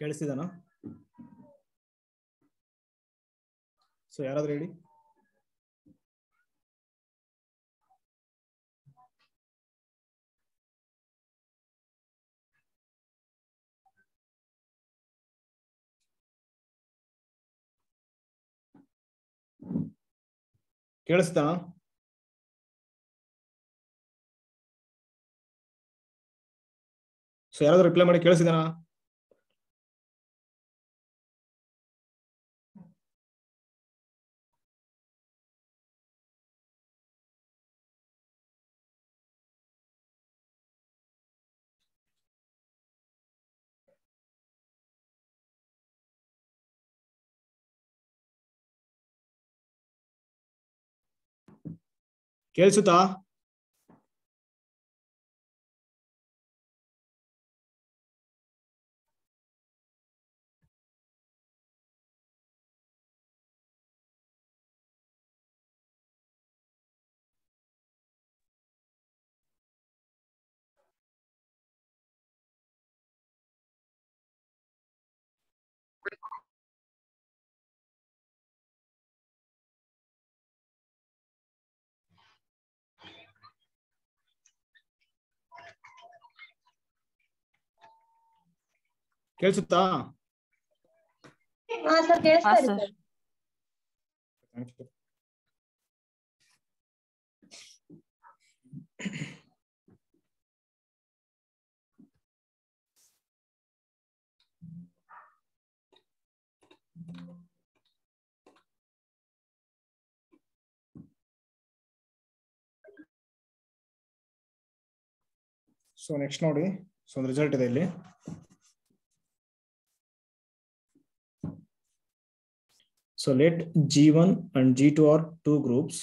ಕೇಳಿಸ್ತಿದಾನ so ಯಾರಾದ್ರೂ ಹೇಳಿ ಕೇಳಿಸ್ತಾ ಸೊ ಯಾರಾದ್ರೂ ರಿಪ್ಲೈ ಮಾಡಿ ಕೇಳಿಸಿದಾನ ಕೇಳಿಸುತ್ತಾ ಕೇಳಿಸುತ್ತಾ ಹಾ ಸರ್ ಕೇಳಿಸ್ತಾ ಹಾ, ಇದೆ sir. ಸರ್ ಸೊ ನೆಕ್ಸ್ಟ್ ನೋಡಿ ಸೊ ಒಂದು ರಿಸಲ್ಟ್ ಇದೆ ಇಲ್ಲಿ so let G one and G two are two groups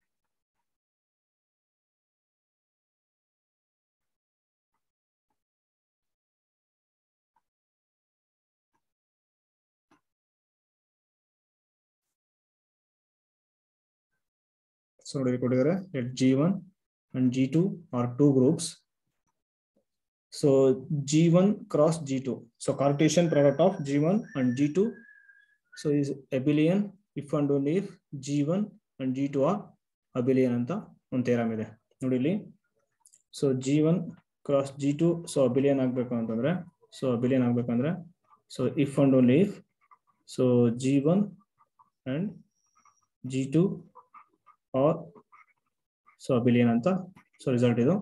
so ನೋಡಿ ಕೊಟ್ಟಿದ್ದಾರೆ let G one and G two are two groups So G1 cross G2. So Cartesian product of G1 and G2. So is abelian if and only if G1 and G2 are abelian ಅಂತ ಒಂದು theorem ಇದೆ ನೋಡಿ ಇಲ್ಲಿ so G one cross G two so abelian ಆಗ್ಬೇಕು ಅಂತಂದ್ರೆ so abelian ಆಗ್ಬೇಕಂದ್ರೆ so if and only if so G one and G two are so abelian ಅಂತ so result ಇದು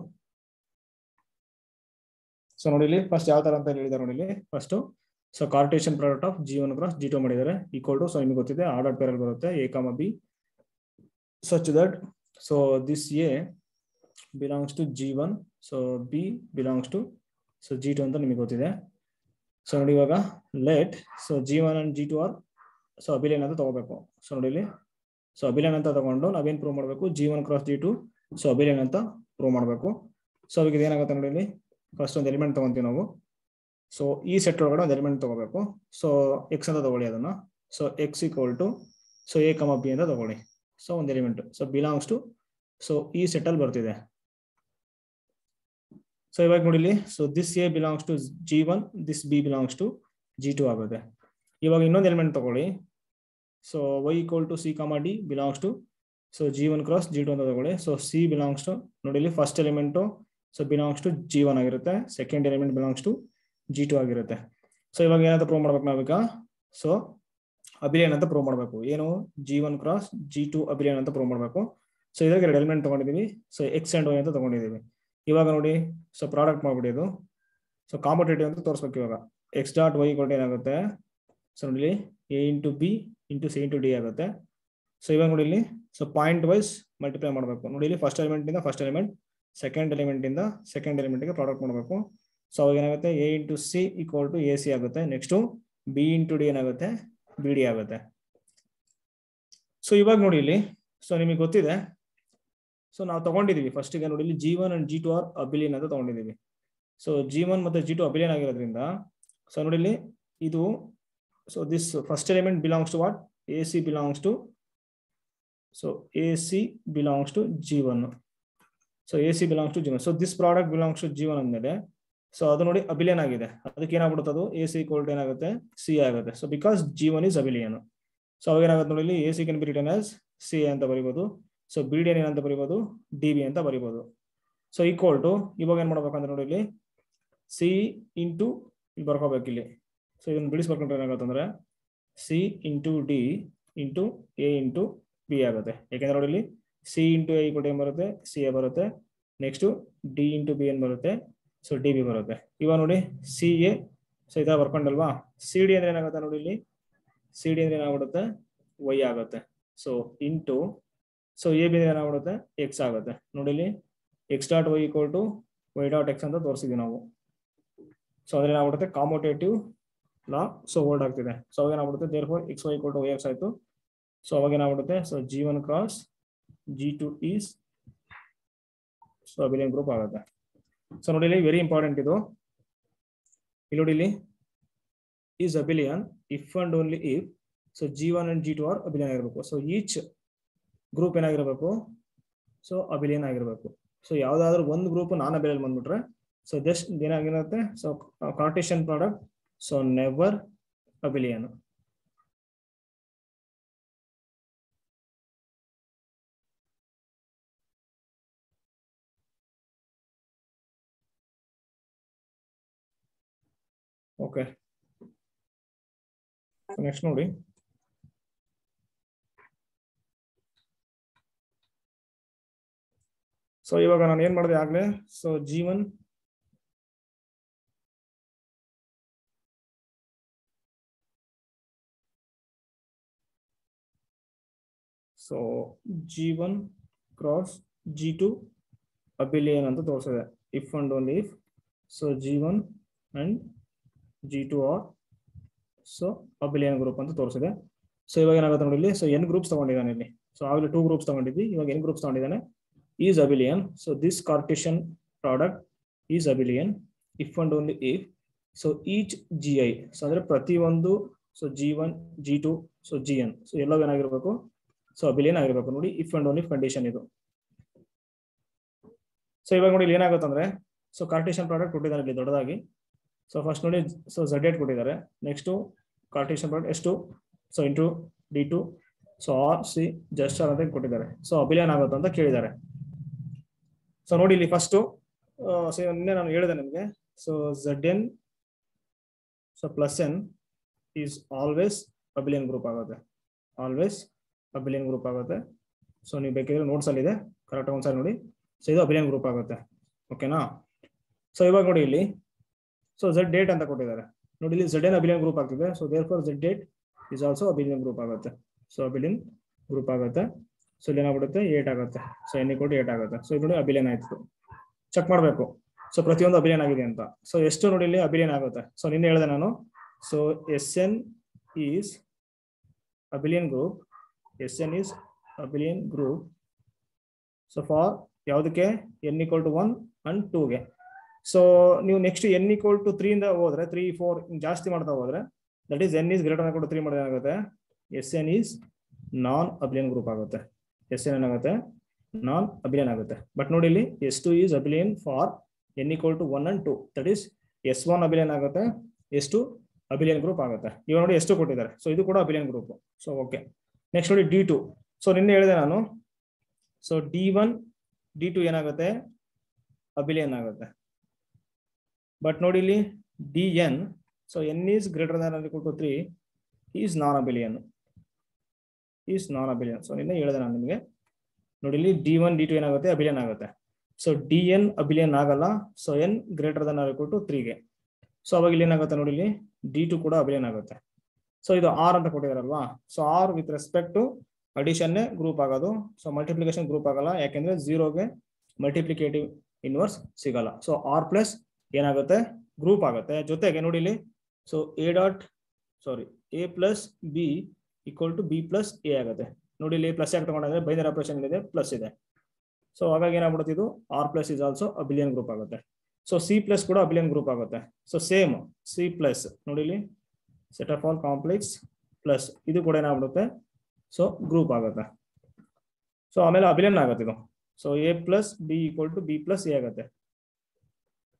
ಸೊ ನೋಡಿ ಇಲ್ಲಿ ಫಸ್ಟ್ ಯಾವ ತರ ಅಂತ ಹೇಳಿದ್ದಾರೆ ನೋಡಿ ಇಲ್ಲಿ first so Cartesian product of G one cross G two ಮಾಡಿದ್ದಾರೆ ಈಕ್ವಲ್ ಟು ಸೊ ನಿಮಗೆ ಗೊತ್ತಿದೆ ಆರ್ಡರ್ ಪೇರಲ್ಲಿ ಬರುತ್ತೆ A comma B such that so this A belongs to G one so B belongs to so G two ಅಂತ ನಿಮಗೆ ಗೊತ್ತಿದೆ so ನೋಡಿ ಇವಾಗ let so G one and G two are so abelian ಅಂತ ತಗೋಬೇಕು so ನೋಡಿ ಇಲ್ಲಿ so abelian ಅಂತ ತಗೊಂಡು ನಾವೇನ್ ಪ್ರೂವ್ ಮಾಡಬೇಕು G one cross G two so abelian ಅಂತ ಪ್ರೂವ್ ಮಾಡಬೇಕು ಸೊ ಅದಕ್ಕೆ ಏನಾಗುತ್ತೆ ನೋಡಿ ಇಲ್ಲಿ ಫಸ್ಟ್ ಒಂದು ಎಲಿಮೆಂಟ್ ತಗೊಂತೀವಿ ನಾವು ಸೊ ಈ ಸೆಟ್ ಒಳಗಡೆ ಒಂದು ಎಲಿಮೆಂಟ್ ತಗೋಬೇಕು ಸೊ ಎಕ್ಸ್ ಅಂತ ತಗೊಳ್ಳಿ ಅದನ್ನ so X equal to so A comma B ಅಂತ ತಗೊಳ್ಳಿ ಸೊ ಒಂದು element so belongs to so ಈ ಸೆಟ್ ಅಲ್ಲಿ ಬರ್ತಿದೆ ಸೊ ಇವಾಗ ನೋಡಿಲಿ so this A belongs to G one this B belongs to G two ಆಗುತ್ತೆ ಇವಾಗ ಇನ್ನೊಂದು ಎಲಿಮೆಂಟ್ ತಗೊಳ್ಳಿ so Y equal to C comma D belongs to so G one cross G two ಅಂತ ತಗೊಳ್ಳಿ ಸೊ ಸಿ ಬಿಲಾಂಗ್ಸ್ ಟು ನೋಡಿಲಿ first element so belongs to G one ಆಗಿರುತ್ತೆ second element belongs to G two ಆಗಿರುತ್ತೆ so ಇವಾಗ ಏನಂತ prove ಮಾಡ್ಬೇಕು ನಾವೀಗ so abelian ಅಂತ ಪ್ರೂವ್ ಮಾಡಬೇಕು ಏನು G one cross G two abelian ಅಂತ ಪ್ರೂವ್ ಮಾಡಬೇಕು ಸೊ ಇದ್ರಾಗ ಎರಡು ಎಲಿಮೆಂಟ್ ತಗೊಂಡಿದೀವಿ ಸೊ ಎಕ್ಸ್ ಅಂಡ್ ವೈ ಅಂತ ತಗೊಂಡಿದೀವಿ ಇವಾಗ ನೋಡಿ ಸೊ ಪ್ರಾಡಕ್ಟ್ ಮಾಡ್ಬಿಡಿ ಇದು ಸೊ ಕಾಂಪಿಟೇಟಿವ್ ಅಂತ ತೋರಿಸ್ಬೇಕು ಇವಾಗ ಎಕ್ಸ್ ಡಾಟ್ ವೈ ಕೊಟ್ಟು ಏನಾಗುತ್ತೆ ಸೊ ನೋಡಿ A into B into C into D ಆಗುತ್ತೆ ಸೊ ಇವಾಗ ನೋಡಿ ಇಲ್ಲಿ ಸೊ ಪಾಯಿಂಟ್ ವೈಸ್ ಮಲ್ಟಿಪ್ಲೈ ಮಾಡಬೇಕು ನೋಡಿ ಇಲ್ಲಿ ಫಸ್ಟ್ ಎಲಿಮೆಂಟ್ ಇಂದ ಫಸ್ಟ್ ಎಲಿಮೆಂಟ್ ಸೆಕೆಂಡ್ ಎಲಿಮೆಂಟ್ ಇಂದ ಸೆಕೆಂಡ್ ಎಲಿಮೆಂಟ್ಗೆ ಪ್ರಾಡಕ್ಟ್ ಮಾಡಬೇಕು ಸೊ ಅವಾಗ ಏನಾಗುತ್ತೆ A into C equal to A C ಆಗುತ್ತೆ ನೆಕ್ಸ್ಟು ಬಿ ಇಂಟು ಡಿ ಏನಾಗುತ್ತೆ ಬಿ ಡಿ ಆಗುತ್ತೆ ಸೊ ಇವಾಗ ನೋಡಿ ಇಲ್ಲಿ ಸೊ ನಿಮಗೆ ಗೊತ್ತಿದೆ ಸೊ ನಾವು ತಗೊಂಡಿದೀವಿ ಫಸ್ಟಿಗೆ ನೋಡಿ ಇಲ್ಲಿ G one and G two are abelian ಅಂತ ತಗೊಂಡಿದೀವಿ ಸೊ ಜಿ ಒನ್ ಮತ್ತೆ ಜಿ ಟು ಅಬಿಲಿಯನ್ ಆಗಿರೋದ್ರಿಂದ ಸೊ ನೋಡಿ ಇಲ್ಲಿ ಇದು so this first element belongs to what A C belongs to so A C belongs to G one so A C belongs to G one so this product belongs to G one ಅಂದಮೇಲೆ so ಅದು ನೋಡಿ abelian ಆಗಿದೆ ಅದಕ್ಕೆ ಏನಾಗ್ಬಿಡುತ್ತೆ ಅದು A C equal ಏನಾಗುತ್ತೆ C ಆಗುತ್ತೆ so because G one is abelian so ಅವಾಗ ಏನಾಗುತ್ತೆ ನೋಡಿ ಇಲ್ಲಿ A C can be written as C ಅಂತ ಬರಿಬೋದು ಸೊ ಬಿ ಡಿ ಎನ್ ಏನಂತ ಬರಿಬೋದು ಡಿ ಬಿ ಅಂತ ಬರಿಬೋದು ಸೊ ಈಕ್ವಲ್ ಟು ಇವಾಗ ಏನ್ ಮಾಡ್ಬೇಕಂದ್ರೆ ನೋಡಿ ಇಲ್ಲಿ ಸಿ ಇಂಟು ಇಲ್ಲಿ ಬರ್ಕೋಬೇಕು ಇಲ್ಲಿ ಸೊ ಇದನ್ನ ಬಿಡಿಸ್ಬೇಕಂದ್ರೆ ಏನಾಗುತ್ತೆ ಅಂದ್ರೆ C into D into A into B ಆಗುತ್ತೆ ಯಾಕೆಂದ್ರೆ ನೋಡಿ ಇಲ್ಲಿ ಸಿ ಇಂಟು ಎ ಈಕ್ವಲ್ ಏನ್ ಬರುತ್ತೆ ಸಿ ಎ ಬರುತ್ತೆ ನೆಕ್ಸ್ಟ್ ಡಿ ಇಂಟು ಬಿ ಏನ್ ಬರುತ್ತೆ ಸೊ ಡಿ ಬಿ ಬರುತ್ತೆ ಇವಾಗ ನೋಡಿ ಸಿ ಎ ಸೊ ಇದಾಗ ಬರ್ಕೊಂಡಲ್ವಾ ಸಿ ಡಿ ಅಂದ್ರೆ ಏನಾಗುತ್ತೆ ನೋಡಿ ಇಲ್ಲಿ ಸಿ ಡಿ ಅಂದ್ರೆ ಏನಾಗ್ಬಿಡುತ್ತೆ ವೈ ಆಗುತ್ತೆ so into so A B ಏನಾಗ್ಬಿಡುತ್ತೆ ಎಕ್ಸ್ ಆಗುತ್ತೆ ನೋಡಿ ಇಲ್ಲಿ X dot Y equal to Y dot X ಅಂತ ತೋರಿಸಿದ್ವಿ ನಾವು ಸೊ ಅದ್ರ ಏನಾಗ್ಬಿಡುತ್ತೆ ಕಾಮೋಟೇಟಿವ್ ಲಾ ಸೊ ಹೋಲ್ಡ್ ಆಗ್ತಿದೆ ಸೊ ಅವಾಗ ಏನಾಗ್ಬಿಡುತ್ತೆ therefore X Y equal to Y X ಆಯ್ತು ಸೊ ಅವಾಗ ಏನಾಗ್ಬಿಡುತ್ತೆ so G one cross G two is so abelian group ಆಗುತ್ತೆ ಸೊ ನೋಡಿ ಇಲ್ಲಿ ವೆರಿ ಇಂಪಾರ್ಟೆಂಟ್ ಇದು ಇಲ್ಲಿ ನೋಡಿ ಇಲ್ಲಿ is abelian if and only if so G one and G two are abelian ಆಗಿರ್ಬೇಕು ಸೊ ಈಚ್ ಗ್ರೂಪ್ ಏನಾಗಿರ್ಬೇಕು ಸೊ ಅಬಿಲಿಯನ್ ಆಗಿರ್ಬೇಕು ಸೊ ಯಾವ್ದಾದ್ರು ಒಂದು ಗ್ರೂಪ್ ನಾನ್ ಅಬಿಲಿಯನ್ ಬಂದ್ಬಿಟ್ರೆ ಸೊ ಜಸ್ಟ್ ಏನಾಗಿರುತ್ತೆ so Cartesian product so never abelian okay next ನೋಡಿ so ಇವಾಗ ನಾನು ಏನ್ ಮಾಡಿದೆ ಆಗ್ಲೇ so given so G one cross G two abelian ಅಂತ ತೋರಿಸಿದೆ if and only if so G one and G two are so abelian group ಅಂತ ತೋರಿಸಿದೆ ಸೊ ಇವಾಗ ಏನಾಗುತ್ತೆ ನೋಡಿ ಇಲ್ಲಿ ಸೊ ಎನ್ ಗ್ರೂಪ್ಸ್ ತಗೊಂಡಿದ್ದಾನೆ ಇಲ್ಲಿ ಸೊ ಆಗಲೇ ಟೂ ಗ್ರೂಪ್ಸ್ ತಗೊಂಡಿದ್ವಿ ಇವಾಗ ಎನ್ ಗ್ರೂಪ್ಸ್ ತಗೊಂಡಿದ್ದಾನೆ is abelian so this cartesian product is abelian if and only if so each G i so ಅಂದ್ರೆ ಪ್ರತಿಯೊಂದು so G one G two so G n so ಎಲ್ಲವೂ ಏನಾಗಿರ್ಬೇಕು so abelian ಆಗಿರ್ಬೇಕು ನೋಡಿ if and only condition ಇದು so ಇವಾಗ ನೋಡಿ ಇಲ್ಲಿ ಏನಾಗುತ್ತೆ ಅಂದ್ರೆ ಸೊ ಕಾರ್ಟೇಶನ್ ಪ್ರಾಡಕ್ಟ್ ಕೊಟ್ಟಿದ್ದಾರೆ ಇಲ್ಲಿ ದೊಡ್ಡದಾಗಿ ಸೊ ಫಸ್ಟ್ ನೋಡಿ ಸೊ ಝಡ್ ಏಟ್ ಕೊಟ್ಟಿದ್ದಾರೆ ನೆಕ್ಸ್ಟ್ ಕಾರ್ಟೇಶನ್ ಪ್ರಾಡಕ್ಟ್ ಎಷ್ಟು so into D two so R C just R ಅಂತ ಕೊಟ್ಟಿದ್ದಾರೆ ಸೊ ಅಬಿಲಿಯನ್ ಆಗುತ್ತೆ ಅಂತ ಕೇಳಿದ್ದಾರೆ ಸೊ ನೋಡಿ ಇಲ್ಲಿ ಫಸ್ಟ್ ಸೊ ನಿನ್ನೆ ನಾನು ಹೇಳಿದೆ ನಿಮಗೆ so Z N so plus N is always abelian group ಆಗುತ್ತೆ ಆಲ್ವೇಸ್ ಅಬಿಲಿಯನ್ ಗ್ರೂಪ್ ಆಗುತ್ತೆ ಸೊ ನೀವು ಬೇಕಿದ್ರೆ ನೋಟ್ಸ್ ಅಲ್ಲಿ ಇದೆ ಕರೆಕ್ಟ್ ಒಂದ್ಸರಿ ನೋಡಿ ಸೊ ಇದು ಅಬಿಲಿಯನ್ ಗ್ರೂಪ್ ಆಗುತ್ತೆ ಓಕೆನಾ ಸೊ ಇವಾಗ ನೋಡಿ ಇಲ್ಲಿ ಸೊ ಝಡ್ ಡೇಟ್ ಅಂತ ಕೊಟ್ಟಿದ್ದಾರೆ ನೋಡಿ ಇಲ್ಲಿ ಝಡ್ ಎನ್ ಅಬಿಲಿಯನ್ ಗ್ರೂಪ್ ಆಗ್ತಿದೆ so therefore Z eight is also abelian group ಆಗುತ್ತೆ ಸೊ ಅಬಿಲಿಯನ್ ಗ್ರೂಪ್ ಆಗುತ್ತೆ ಸೊ ಇಲ್ಲಿ ಏನಾಗ್ಬಿಡುತ್ತೆ ಏಟ್ ಆಗುತ್ತೆ ಸೊ ಎನ್ ಇಕ್ವಲ್ ಏಟ್ ಆಗುತ್ತೆ ಸೊ ಇದು ನೋಡಿ ಅಬಿಲಿಯನ್ ಆಯ್ತು ಚೆಕ್ ಮಾಡಬೇಕು ಸೊ ಪ್ರತಿಯೊಂದು ಅಬಿಲಿಯನ್ ಆಗಿದೆ ಅಂತ ಸೊ ಎಷ್ಟು ನೋಡಿ ಇಲ್ಲಿ ಅಬಿಲಿಯನ್ ಆಗುತ್ತೆ ಸೊ ನಿನ್ನೆ ಹೇಳಿದೆ ನಾನು so S N is abelian group S N is abelian group so for ಯಾವುದಕ್ಕೆ N equal to one and ಟೂಗೆ ಸೊ ನೀವು next N equal to three ಇಂದ ಹೋದ್ರೆ ತ್ರೀ ಫೋರ್ ಜಾಸ್ತಿ ಮಾಡ್ತಾ ಹೋದ್ರೆ that is N is greater ಅನ್ಕೊಂಡು three ಮಾಡಿದ್ರೆ ಏನಾಗುತ್ತೆ S N is non abelian group ಆಗುತ್ತೆ ಎಸ್ ಎನ್ ಏನಾಗುತ್ತೆ ನಾನ್ ಅಬಿಲಿಯನ್ ಆಗುತ್ತೆ ಬಟ್ ನೋಡಿ ಇಲ್ಲಿ S two is abelian for N equal to one and two that is S one abelian ಆಗುತ್ತೆ S two abelian group ಆಗುತ್ತೆ ಇವಾಗ ನೋಡಿ ಎಷ್ಟು ಕೊಟ್ಟಿದ್ದಾರೆ ಸೊ ಇದು ಕೂಡ abelian group so okay next ನೋಡಿ ಡಿ ಟು ಸೊ ನಿನ್ನೆ ಹೇಳಿದೆ ನಾನು so D one D two ಏನಾಗುತ್ತೆ ಅಬಿಲಿಯನ್ ಆಗುತ್ತೆ ಬಟ್ ನೋಡಿ ಇಲ್ಲಿ D N so N is greater than equal to three is non abelian is non abelian so ನಿನ್ನೆ ಹೇಳಿದೆ ನಾನು ನಿಮಗೆ ನೋಡಿ ಇಲ್ಲಿ ಡಿ ಒನ್ ಡಿ ಟು ಏನಾಗುತ್ತೆ ಅಬಿಲಿಯನ್ ಆಗುತ್ತೆ ಸೊ ಡಿ ಎನ್ ಅಬಿಲಿಯನ್ ಆಗಲ್ಲ so N greater than equal to ತ್ರೀಗೆ ಸೊ ಅವಾಗ ಇಲ್ಲಿ ಏನಾಗುತ್ತೆ ನೋಡಿ ಇಲ್ಲಿ ಡಿ ಟು ಕೂಡ ಅಬಿಲಿಯನ್ ಆಗುತ್ತೆ ಸೊ ಇದು ಆರ್ ಅಂತ ಕೊಟ್ಟಿದಾರಲ್ವಾ so R with respect to ಅಡಿಷನ್ನೇ ಗ್ರೂಪ್ ಆಗೋದು ಸೊ ಮಲ್ಟಿಪ್ಲಿಕೇಶನ್ ಗ್ರೂಪ್ ಆಗಲ್ಲ ಯಾಕೆಂದ್ರೆ ಝೀರೋಗೆ ಮಲ್ಟಿಪ್ಲಿಕೇಟಿವ್ ಇನ್ವರ್ಸ್ ಸಿಗಲ್ಲ ಸೊ ಆರ್ ಪ್ಲಸ್ ಏನಾಗುತ್ತೆ ಗ್ರೂಪ್ ಆಗುತ್ತೆ ಜೊತೆಗೆ ನೋಡಿ ಇಲ್ಲಿ so A dot sorry A plus B equal to B plus A ಆಗುತ್ತೆ ನೋಡಿ ಇಲ್ಲಿ ಪ್ಲಸ್ ಯಾಕೆ ತಗೊಂಡ್ರೆ ಬೈನರ್ ಆಪರೇಷನ್ ಇದೆ ಪ್ಲಸ್ ಇದೆ ಸೊ ಹಾಗಾಗಿ ಏನಾಗ್ಬಿಡುತ್ತೆ ಇದು R plus is also abelian group ಆಗುತ್ತೆ ಸೊ ಸಿ ಪ್ಲಸ್ ಕೂಡ ಅಬಿಲಿಯನ್ ಗ್ರೂಪ್ ಆಗುತ್ತೆ ಸೊ ಸೇಮ್ ಸಿ ಪ್ಲಸ್ ನೋಡಿ ಇಲ್ಲಿ set of all complex plus ಇದು ಕೂಡ ಏನಾಗ್ಬಿಡುತ್ತೆ ಸೊ ಗ್ರೂಪ್ ಆಗುತ್ತೆ ಸೊ ಆಮೇಲೆ ಅಬಿಲಿಯನ್ ಆಗುತ್ತೆ ಇದು so A plus B equal to B plus A ಆಗುತ್ತೆ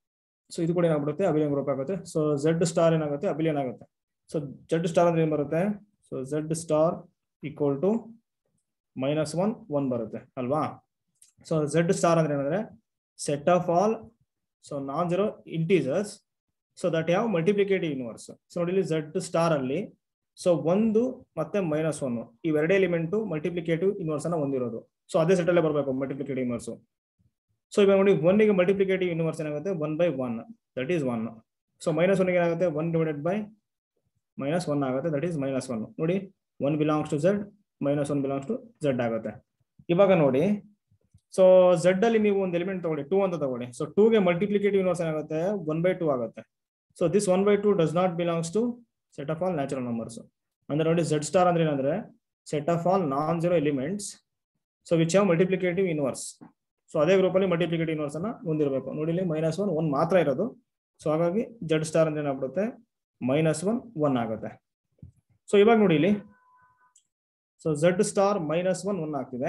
ಸೊ ಇದು ಕೂಡ ಏನಾಗ್ಬಿಡುತ್ತೆ ಅಬಿಲಿಯನ್ ಗ್ರೂಪ್ ಆಗುತ್ತೆ ಸೊ ಝೆಡ್ ಸ್ಟಾರ್ ಏನಾಗುತ್ತೆ ಅಬಿಲಿಯನ್ ಆಗುತ್ತೆ ಸೊ ಝೆಡ್ ಸ್ಟಾರ್ ಅಂದ್ರೆ ಏನ್ ಬರುತ್ತೆ so Z star equal to minus one one ಬರುತ್ತೆ ಅಲ್ವಾ ಸೊ ಝೆಡ್ ಸ್ಟಾರ್ ಅಂದ್ರೆ ಏನಂದ್ರೆ set of all so non zero integers so that ಯಾವ ಮಲ್ಟಿಪ್ಲಿಕೇಟಿವ್ ಯೂನಿವರ್ಸ್ ಸೊ ನೋಡಿ ಇಲ್ಲಿ ಝೆಡ್ ಸ್ಟಾರ್ ಅಲ್ಲಿ ಸೊ ಒಂದು ಮತ್ತೆ ಮೈನಸ್ ಒನ್ ಇವೆರಡೇ ಎಲಿಮೆಂಟು ಮಲ್ಟಿಪ್ಲಿಕೇಟಿವ್ ಯೂನಿವರ್ಸ್ ಅನ್ನ ಹೊಂದಿರೋದು ಸೊ ಅದೇ ಸೆಟ್ ಅಲ್ಲೇ ಬರಬೇಕು ಮಲ್ಟಿಪ್ಲಿಕೇಟಿವ್ ಯೂನಿವರ್ಸ್ ಸೊ ಇವಾಗ ನೋಡಿ ಒನ್ಗೆ ಮಲ್ಟಿಪ್ಲಿಕೇಟಿವ್ ಯೂನಿವರ್ಸ್ ಏನಾಗುತ್ತೆ one by one that is one so minus ಒನ್ಗೆ ಏನಾಗುತ್ತೆ one divided by minus one ಆಗುತ್ತೆ ದಟ್ ಈಸ್ ಮೈನಸ್ ಒನ್ ನೋಡಿ one belongs to Z minus one belongs to Z ಆಗುತ್ತೆ ಇವಾಗ ನೋಡಿ ಸೊ ಝೆಡ್ ಅಲ್ಲಿ ನೀವು ಒಂದು ಎಲಿಮೆಂಟ್ ತಗೊಳ್ಳಿ ಟೂ ಅಂತ ತಗೊಳ್ಳಿ ಸೊ ಟೂಗೆ ಮಲ್ಟಿಪ್ಲಿಕೇಟಿವ್ ಯೂನಿವರ್ಸ್ ಏನಾಗುತ್ತೆ ಒನ್ ಬೈ ಟೂ ಆಗುತ್ತೆ so this one by two does not belongs to set of all natural numbers ಅಂದ್ರೆ ನೋಡಿ ಝೆಡ್ ಸ್ಟಾರ್ ಅಂದ್ರೆ ಏನಂದ್ರೆ set of all non zero elements so which have multiplicative inverse so ಅದೇ group ಅಲ್ಲಿ multiplicative inverse ಅನ್ನ ಹೊಂದಿರಬೇಕು ನೋಡಿ ಇಲ್ಲಿ ಮೈನಸ್ ಒನ್ ಒನ್ ಮಾತ್ರ ಇರೋದು ಸೊ ಹಾಗಾಗಿ ಜೆಡ್ ಸ್ಟಾರ್ ಅಂದ್ರೆ ಏನಾಗ್ಬಿಡುತ್ತೆ ಮೈನಸ್ ಒನ್ ಒನ್ ಆಗುತ್ತೆ ಸೊ ಇವಾಗ ನೋಡಿ ಇಲ್ಲಿ so Z star minus one one ಆಗ್ತಿದೆ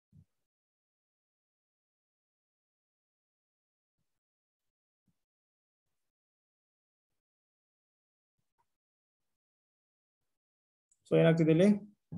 ಸೊ ಏನಾಗ್ತಿದೆ ಇಲ್ಲಿ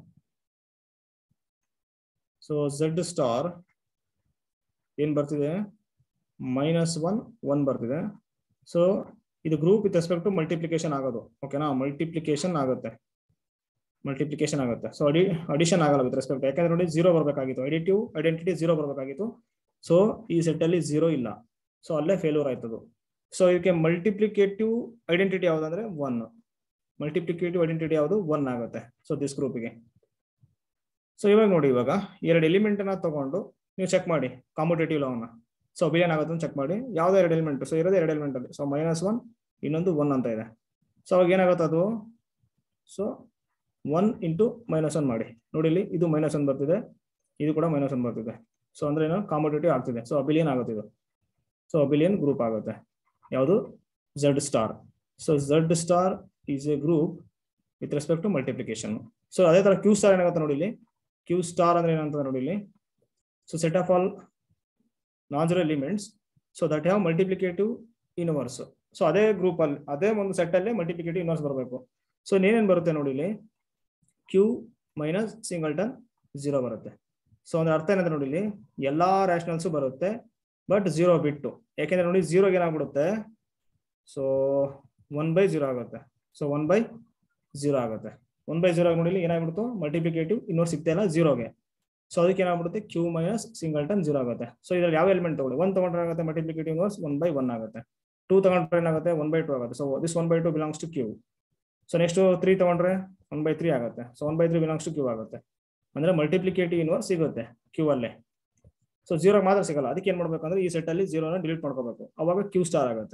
ಸೊ ಝೆಡ್ ಸ್ಟಾರ್ ಏನ್ ಬರ್ತಿದೆ ಮೈನಸ್ ಒನ್ ಒನ್ ಬರ್ತಿದೆ ಸೊ ಇದು group with respect to multiplication ಆಗೋದು ಓಕೆನಾ ಮಲ್ಟಿಪ್ಲಿಕೇಶನ್ ಆಗುತ್ತೆ ಮಲ್ಟಿಪ್ಲಿಕೇಶನ್ ಆಗುತ್ತೆ ಸೊ ಅಡಿ ಅಡಿಷನ್ ಆಗಲ್ಲ ವಿತ್ ರೆಸ್ಪೆಕ್ಟ್ ಯಾಕಂದ್ರೆ ನೋಡಿ ಜೀರೋ ಬರಬೇಕಾಗಿತ್ತು ಎಡಿಟಿವ್ ಐಡೆಂಟಿಟಿ ಜೀರೋ ಬರಬೇಕಾಗಿತ್ತು ಸೊ ಈ ಸೆಟ್ ಅಲ್ಲಿ ಜೀರೋ ಇಲ್ಲ ಸೊ ಅಲ್ಲೇ ಫೇಲ್ಯೂರ್ ಆಯ್ತದು ಸೊ ಇದಕ್ಕೆ ಮಲ್ಟಿಪ್ಲಿಕೇಟಿವ್ ಐಡೆಂಟಿಟಿ ಯಾವ್ದಂದ್ರೆ ಒನ್ ಮಲ್ಟಿಪ್ಲಿಕೇಟಿವ್ ಐಡೆಂಟಿಟಿ ಯಾವುದು ಒನ್ ಆಗುತ್ತೆ ಸೊ ದಿಸ್ ಗ್ರೂಪ್ಗೆ ಸೊ ಇವಾಗ ನೋಡಿ ಇವಾಗ ಎರಡು ಎಲಿಮೆಂಟ್ ಅನ್ನ ತಗೊಂಡು ನೀವು ಚೆಕ್ ಮಾಡಿ ಕಾಂಪಿಟೇಟಿವ್ ಲಾವನ್ನ ಸೊ ಬಿಲಿಯನ್ ಆಗುತ್ತೆ ಚೆಕ್ ಮಾಡಿ ಯಾವ್ದೋ ಎರಡು ಎಲಿಮೆಂಟ್ ಸೊ ಇರೋದೇ ಎರಡು ಎಲಿಮೆಂಟ್ ಅಲ್ಲಿ ಸೊ ಮೈನಸ್ ಒನ್ ಇನ್ನೊಂದು ಒನ್ ಅಂತ ಇದೆ ಸೊ ಅವಾಗ ಏನಾಗುತ್ತೆ ಅದು so one into minus one ಮಾಡಿ ನೋಡಿ ಇಲ್ಲಿ ಇದು ಮೈನಸ್ ಒನ್ ಬರ್ತಿದೆ ಇದು ಕೂಡ ಮೈನಸ್ ಒನ್ ಬರ್ತಿದೆ ಸೊ ಅಂದ್ರೆ ಏನು ಕಾಂಪಿಟೇಟಿವ್ ಆಗ್ತಿದೆ ಸೊ ಅಬಿಲಿಯನ್ ಆಗುತ್ತೆ ಇದು ಸೊ ಅಬಿಲಿಯನ್ ಗ್ರೂಪ್ ಆಗುತ್ತೆ ಯಾವುದು Z star so Z star is a group with respect to multiplication so ಅದೇ ತರ ಕ್ಯೂ ಸ್ಟಾರ್ ಏನಾಗುತ್ತೆ ನೋಡಿ ಇಲ್ಲಿ ಕ್ಯೂ ಸ್ಟಾರ್ ಅಂದ್ರೆ ಏನಂತ ನೋಡಿ ಇಲ್ಲಿ so set of all non zero elements so that have multiplicative inverse so ಅದೇ ಗ್ರೂಪ್ ಅಲ್ಲಿ ಅದೇ ಒಂದು ಸೆಟ್ ಅಲ್ಲಿ ಮಲ್ಟಿಪ್ಲಿಕೇಟಿವ್ ಯೂನಿವರ್ಸ್ ಬರಬೇಕು ಸೊ ಏನೇನ್ ಬರುತ್ತೆ ನೋಡಿ ಇಲ್ಲಿ ಕ್ಯೂ ಮೈನಸ್ ಸಿಂಗಲ್ಟನ್ ಜೀರೋ ಬರುತ್ತೆ ಸೊ ಅಂದ್ರೆ ಅರ್ಥ ಏನಂದ್ರೆ ನೋಡಿ ಇಲ್ಲಿ ಎಲ್ಲಾ ರ್ಯಾಷನಲ್ಸ್ ಬರುತ್ತೆ ಬಟ್ ಜೀರೋ ಬಿಟ್ಟು ಯಾಕೆಂದ್ರೆ ನೋಡಿ ಜೀರೋಗೆ ಏನಾಗ್ಬಿಡುತ್ತೆ ಸೊ ಒನ್ ಬೈ ಜೀರೋ ಆಗುತ್ತೆ ಸೊ ಒನ್ ಬೈ ಜೀರೋ ಆಗುತ್ತೆ ಒನ್ ಬೈ ಜೀರೋ ನೋಡಿ ಇಲ್ಲಿ ಏನಾಗ್ಬಿಡ್ತು ಮಲ್ಟಿಪ್ಲಿಕೇಟಿವ್ ಇನ್ನೂರು ಸಿಗ್ತಾ ಇಲ್ಲ ಜೀರೋಗೆ ಸೊ ಅದಕ್ಕೆ ಏನಾಗ್ಬಿಡುತ್ತೆ ಕ್ಯೂ ಮೈನಸ್ ಸಿಂಗಲ್ಟನ್ ಜೀರೋ ಆಗುತ್ತೆ ಸೊ ಇದ್ರಲ್ಲಿ ಯಾವ ಎಲಿಮೆಂಟ್ ತಗೊಳ್ಳಿ ಒನ್ ತಗೊಂಡ್ರೆ ಆಗುತ್ತೆ multiplicative inverse one by one ಆಗುತ್ತೆ ಟೂ ತಗೊಂಡ್ರೆ ಏನಾಗುತ್ತೆ ಒನ್ ಬೈ ಟೂ ಆಗುತ್ತೆ so this one by two belongs to Q so next three ತಗೊಂಡ್ರೆ ಒನ್ ಬೈ ತ್ರೀ ಆಗುತ್ತೆ so one by three belongs to Q ಆಗುತ್ತೆ ಅಂದ್ರೆ ಮಲ್ಟಿಪ್ಲಿಕೇಟಿವ್ ಇನ್ವರ್ಸ್ ಸಿಗುತ್ತೆ Q ಅಲ್ಲೇ ಸೊ ಜೀರೋ ಮಾತ್ರ ಸಿಗಲ್ಲ ಅದಕ್ಕೆ ಏನ್ ಮಾಡ್ಬೇಕಂದ್ರೆ ಈ ಸೆಟ್ ಅಲ್ಲಿ ಜೀರೋನ ಡಿಲೀಟ್ ಮಾಡ್ಕೋಬೇಕು ಅವಾಗ ಕ್ಯೂ ಸ್ಟಾರ್ ಆಗುತ್ತೆ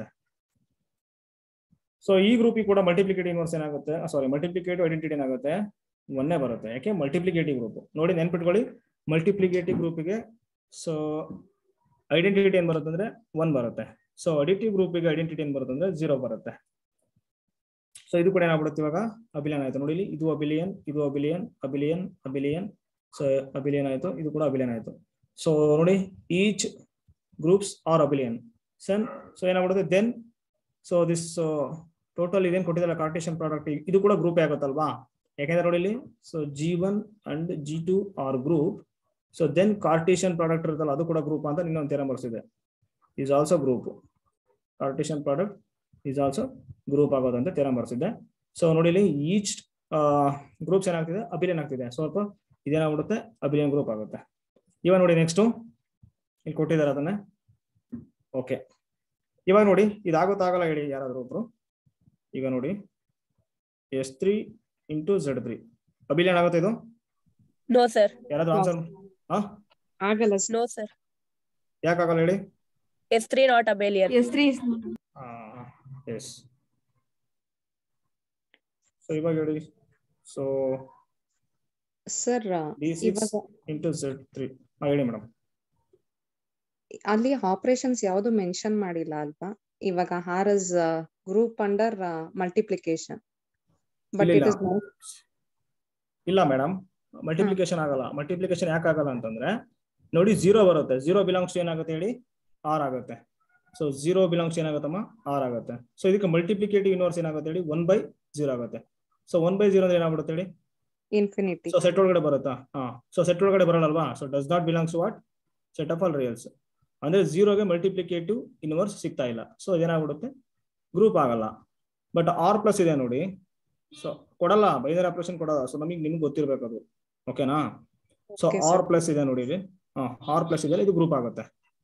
ಸೊ ಈ ಗ್ರೂಪಿಗೆ ಕೂಡ ಮಲ್ಟಿಪ್ಲಿಕೇಟಿವ್ ಇನ್ವರ್ಸ್ ಏನಾಗುತ್ತೆ ಸಾರಿ ಮಲ್ಟಿಪ್ಲಿಕೇಟಿವ್ ಐಡೆಂಟಿಟಿ ಏನಾಗುತ್ತೆ ಒಂದೇ ಬರುತ್ತೆ ಯಾಕೆ ಮಲ್ಟಿಪ್ಲಿಕೇಟಿವ್ ಗ್ರೂಪ್ ನೋಡಿ ನೆನ್ಪಿಟ್ಕೊಳ್ಳಿ ಮಲ್ಟಿಪ್ಲಿಕೇಟಿವ್ ಗ್ರೂಪಿಗೆ ಸೊ ಐಡೆಂಟಿಟಿ ಏನ್ ಬರುತ್ತೆ ಅಂದ್ರೆ ಒನ್ ಬರುತ್ತೆ ಸೊ ಅಡಿಟಿವ್ ಗ್ರೂಪಿಗೆ ಐಡೆಂಟಿಟಿ ಏನ್ ಬರುತ್ತೆ ಅಂದ್ರೆ ಜೀರೋ ಬರುತ್ತೆ ಸೊ ಇದು ಕೂಡ ಏನಾಗ್ಬಿಡುತ್ತೆ ಇವಾಗ ಅಬಿಲಿಯನ್ ಆಯ್ತು ನೋಡಿ ಇಲ್ಲಿ ಇದು ಅಬಿಲಿಯನ್ ಇದು abelian abelian abelian so abelian ಆಯ್ತು ಇದು ಕೂಡ ಅಬಿಲಿಯನ್ ಆಯ್ತು ಸೊ ನೋಡಿ each groups are abelian then so ಏನಾಗ್ಬಿಡುತ್ತೆ ದೆನ್ ಸೊ ದಿಸ್ ಟೋಟಲ್ ಇದೇನು ಕೊಟ್ಟಿದ್ದಲ್ಲ ಕಾರ್ಟೇಶನ್ ಪ್ರಾಡಕ್ಟ್ ಇದು ಕೂಡ ಗ್ರೂಪ್ ಆಗುತ್ತಲ್ವಾ ಯಾಕೆಂದ್ರೆ ನೋಡಿ ಇಲ್ಲಿ so G one and G two are group so then cartesian product ಇರುತ್ತಲ್ಲ ಅದು ಕೂಡ ಗ್ರೂಪ್ ಅಂತ ಇನ್ನೊಂದು ಥೇರಮ್ ಬರ್ಸಿದೆ is also group cartesian product is also group ಆಗೋದಂತ ಥೇರಮ್ ಬರ್ಸಿದೆ ಸೊ ನೋಡಿ ಇಲ್ಲಿ ಈಚ್ ಗ್ರೂಪ್ಸ್ ಏನಾಗ್ತಿದೆ ಅಬಿಲಿಯನ್ ಆಗ್ತಿದೆ ಸ್ವಲ್ಪ ಇದೇನಾಗ್ಬಿಡುತ್ತೆ ಅಬಿಲಿಯನ್ ಗ್ರೂಪ್ ಆಗುತ್ತೆ ಇವಾಗ ನೋಡಿ ನೆಕ್ಸ್ಟ್ ಇಲ್ಲಿ ಕೊಟ್ಟಿದ್ದಾರೆ ಅದನ್ನ ಓಕೆ ಇವಾಗ ನೋಡಿ ಇದಾಗುತ್ತಾಗಲ್ಲ ಹೇಳಿ ಯಾರಾದ್ರೂ ಒಬ್ರು ಈಗ ನೋಡಿ S three into Z three abelian ಆಗುತ್ತೆ ಇದು ನೋ ಸರ್ ಯಾರಾದ್ರೂ ಆನ್ಸರ್ ಹಾ ಆಗಲ್ಲ ನೋ ಸರ್ ಯಾಕಾಗಲ್ಲ ಹೇಳಿ S three not abelian S three yes so ಇವಾಗ ಹೇಳಿ ಸೊ ಸರ್ ಡಿ ಸಿಕ್ಸ್ ಇವಾಗ ಇಂಟು ಝೆಡ್ ತ್ರೀ ಹಾ ಹೇಳಿ ಮೇಡಮ್ ಅಲ್ಲಿ ಆಪರೇಷನ್ಸ್ ಯಾವುದು ಮೆನ್ಷನ್ ಮಾಡಿಲ್ಲ ಅಲ್ವಾ ಇವಾಗ R is group under multiplication but ಇಲ್ಲ, ಇಟ್ ಇಲ್ಲ. ಇಸ್ ಇಲ್ಲ ಮೇಡಮ್ ಮಲ್ಟಿಪ್ಲಿಕೇಶನ್ ಆಗಲ್ಲ ಮಲ್ಟಿಪ್ಲಿಕೇಶನ್ ಯಾಕೆ ಆಗಲ್ಲ ಅಂತಂದ್ರೆ ನೋಡಿ ಜೀರೋ ಬರುತ್ತೆ ಜೀರೋ ಬಿಲಾಂಗ್ಸ್ ಏನಾಗುತ್ತೆ ಹೇಳಿ ಆರ್ ಆಗುತ್ತೆ ಸೊ ಜೀರೋ ಬಿಲಾಂಗ್ಸ್ ಏನಾಗುತ್ತಮ್ಮ ಆರ್ ಆಗುತ್ತೆ ಸೊ ಇದಕ್ಕೆ ಮಲ್ಟಿಪ್ಲಿಕೇಟಿವ್ ಇನ್ವರ್ಸ್ ಏನಾಗುತ್ತೆ ಹೇಳಿ ಒನ್ ಬೈ ಜೀರೋ ಆಗುತ್ತೆ ಸೊ ಒನ್ ಬೈ ಜೀರೋ ಅಂದ್ರೆ ಏನಾಗ್ಬಿಡುತ್ತೆ ಹೇಳಿ ಇನ್ಫಿನಿಟಿ ಸೊ ಸೆಟ್ ಒಳಗಡೆ ಬರುತ್ತಾ ಹಾ ಸೊ ಸೆಟ್ ಒಳಗಡೆ ಬರಲ್ಲಲ್ವಾ so does not belongs what set of all reals ಅಂದ್ರೆ ಜೀರೋಗೆ ಮಲ್ಟಿಪ್ಲಿಕೇಟಿವ್ ಇನ್ವರ್ಸ್ ಸಿಗ್ತಾ ಇಲ್ಲ ಸೊ ಏನಾಗ್ಬಿಡುತ್ತೆ ಗ್ರೂಪ್ ಆಗಲ್ಲ ಬಟ್ ಆರ್ ಪ್ಲಸ್ ಇದೆ ನೋಡಿ ಸೊ ಕೊಡಲ್ಲ ಬೈನರಿ ಆಪರೇಷನ್ ಕೊಡಲ್ಲ ಸೊ ನಮಗೆ ನಿಮ್ಗೆ ಗೊತ್ತಿರ್ಬೇಕು ಅದು ಓಕೆನಾ so Okay, sir. R plus ಇದೆ ನೋಡಿ ಇಲ್ಲಿ ಆರ್ ಪ್ಲಸ್ ಇದೆ ಇದು ಗ್ರೂಪ್ ಆಗುತ್ತೆ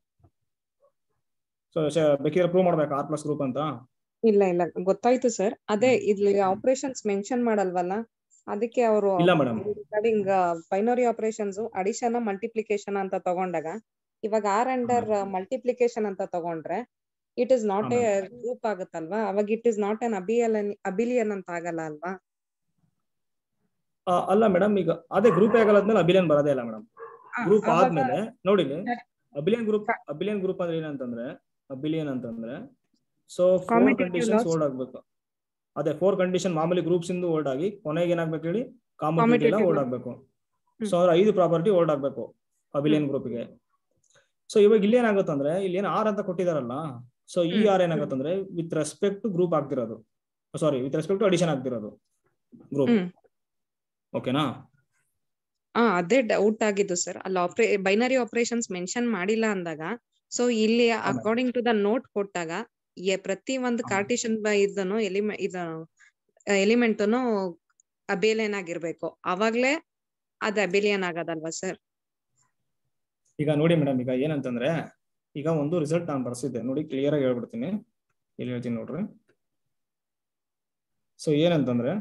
ಸೊ ಬೇಕಿದ್ರೆ ಪ್ರೂವ್ ಮಾಡ್ಬೇಕು ಆರ್ ಪ್ಲಸ್ ಗ್ರೂಪ್ ಅಂತ ಇಲ್ಲ ಇಲ್ಲ ಗೊತ್ತಾಯ್ತು ಸರ್ ಅದೇ ಇಲ್ಲಿ ಆಪರೇಷನ್ಸ್ ಮೆನ್ಷನ್ ಮಾಡಲ್ವಲ್ಲ ಅದಕ್ಕೆ ಅವರು ಇಲ್ಲ madam regarding binary operations addition multiplication ಅಂತ ತಗೊಂಡಾಗ ಇವಾಗ ಆರ್ ಅಂಡರ್ ಮಲ್ಟಿಪ್ಲಿಕೇಶನ್ ಅಂತ ತಗೊಂಡ್ರೆ it is not a group ಆಗುತ್ತಲ್ವಾ ಅವಾಗ it is not an abelian abelian ಅಂತ ಆಗಲ್ಲ ಅಲ್ವಾ ಅಲ್ಲ ಮೇಡಮ್ ಈಗ ಅದೇ ಗ್ರೂಪ್ ಆಗಲಾದ್ಮೇಲೆ ಅಬಿಲಿಯನ್ ಬರೋದೇ ಇಲ್ಲ ಮೇಡಮ್ ಗ್ರೂಪ್ ಅವಾಗ- ಆದ್ಮೇಲೆ ನೋಡಿ ಅಬಿಲಿಯನ್ ಗ್ರೂಪ್ ಅಬಿಲಿಯನ್ ಗ್ರೂಪ್ ಅಂದ್ರೆ ಏನಂತಂದ್ರೆ ಅಬಿಲಿಯನ್ ಅಂತಂದ್ರೆ so four Commutative conditions loss. Hold ಆಗ್ಬೇಕು ಅದೇ ಫೋರ್ ಕಂಡೀಷನ್ ಮಾಮೂಲಿ ಗ್ರೂಪ್ಸ್ ಇಂದ ಓಲ್ಡ್ ಆಗಿ ಕೊನೆಗೆ ಏನಾಗ್ಬೇಕು ಹೇಳಿ ಕಾಮನ್ ಎಲ್ಲ Commutative ಓಲ್ಡ್ loss. ಆಗ್ಬೇಕು ಹ್ಮ್. ಸೊ ಅವ್ರ ಐದು ಪ್ರಾಪರ್ಟಿ ಓಲ್ಡ್ ಆಗ್ಬೇಕು ಅಬಿಲಿಯನ್ ಗ್ರೂಪ್ಗೆ ಸೊ ಇವಾಗ ಇಲ್ಲಿ ಏನಾಗುತ್ತಂದ್ರೆ ಇಲ್ಲಿ ಏನ್ ಆರ್ ಅಂತ ಕೊಟ್ಟಿದಾರಲ್ಲ ಸೊ ಈ ಹ್ಮ್. ಆರ್ ಏನಾಗುತ್ತಂದ್ರೆ ವಿತ್ ರೆಸ್ಪೆಕ್ಟ್ ಟು ಗ್ರೂಪ್ ಆಗ್ತಿರೋದು sorry with respect to addition ಆಗ್ತಿರೋದು ಗ್ರೂಪ್ ಹ್ಮ್. ಓಕೆನಾ ಆ ಅದೇ ಡೌಟ್ ಆಗಿದ್ದು ಸರ್ ಅಲ್ಲಿ ಆಪರೇ ಬೈನರಿ ಆಪರೇಷನ್ಸ್ ಮೆನ್ಷನ್ ಮಾಡಿಲ್ಲ ಅಂದಾಗ ಸೊ ಇಲ್ಲಿ ಅಕಾರ್ಡಿಂಗ್ ಟು ದ ನೋಟ್ ಕೊಟ್ಟಾಗ ಎ- ಪ್ರತಿ ಒಂದು ಹಾ. ಕಾರ್ಟಿಷನ್ ಇದನ್ನು ಎಲಿಮೆ ಇದ ಎಲಿಮೆಂಟ್ ಅಬೇಲಿಯನ್ ಆಗಿರ್ಬೇಕು ಅವಾಗ್ಲೇ ಅದ್ ಅಬೇಲಿಯನ್ ಆಗೋದಲ್ವಾ ಸರ್ ಈಗ ನೋಡಿ ಮೇಡಮ್ ಈಗ ಏನಂತಂದ್ರೆ ಈಗ ಒಂದು ರಿಸಲ್ಟ್ ನಾನು ಬರ್ಸಿದ್ದೆ ನೋಡಿ ಕ್ಲಿಯರ್ ಆಗಿ ಹೇಳ್ಬಿಡ್ತೀನಿ ಇಲ್ಲಿ ಹೇಳ್ತೀನಿ ನೋಡ್ರಿ ಸೊ ಏನಂತಂದ್ರೆ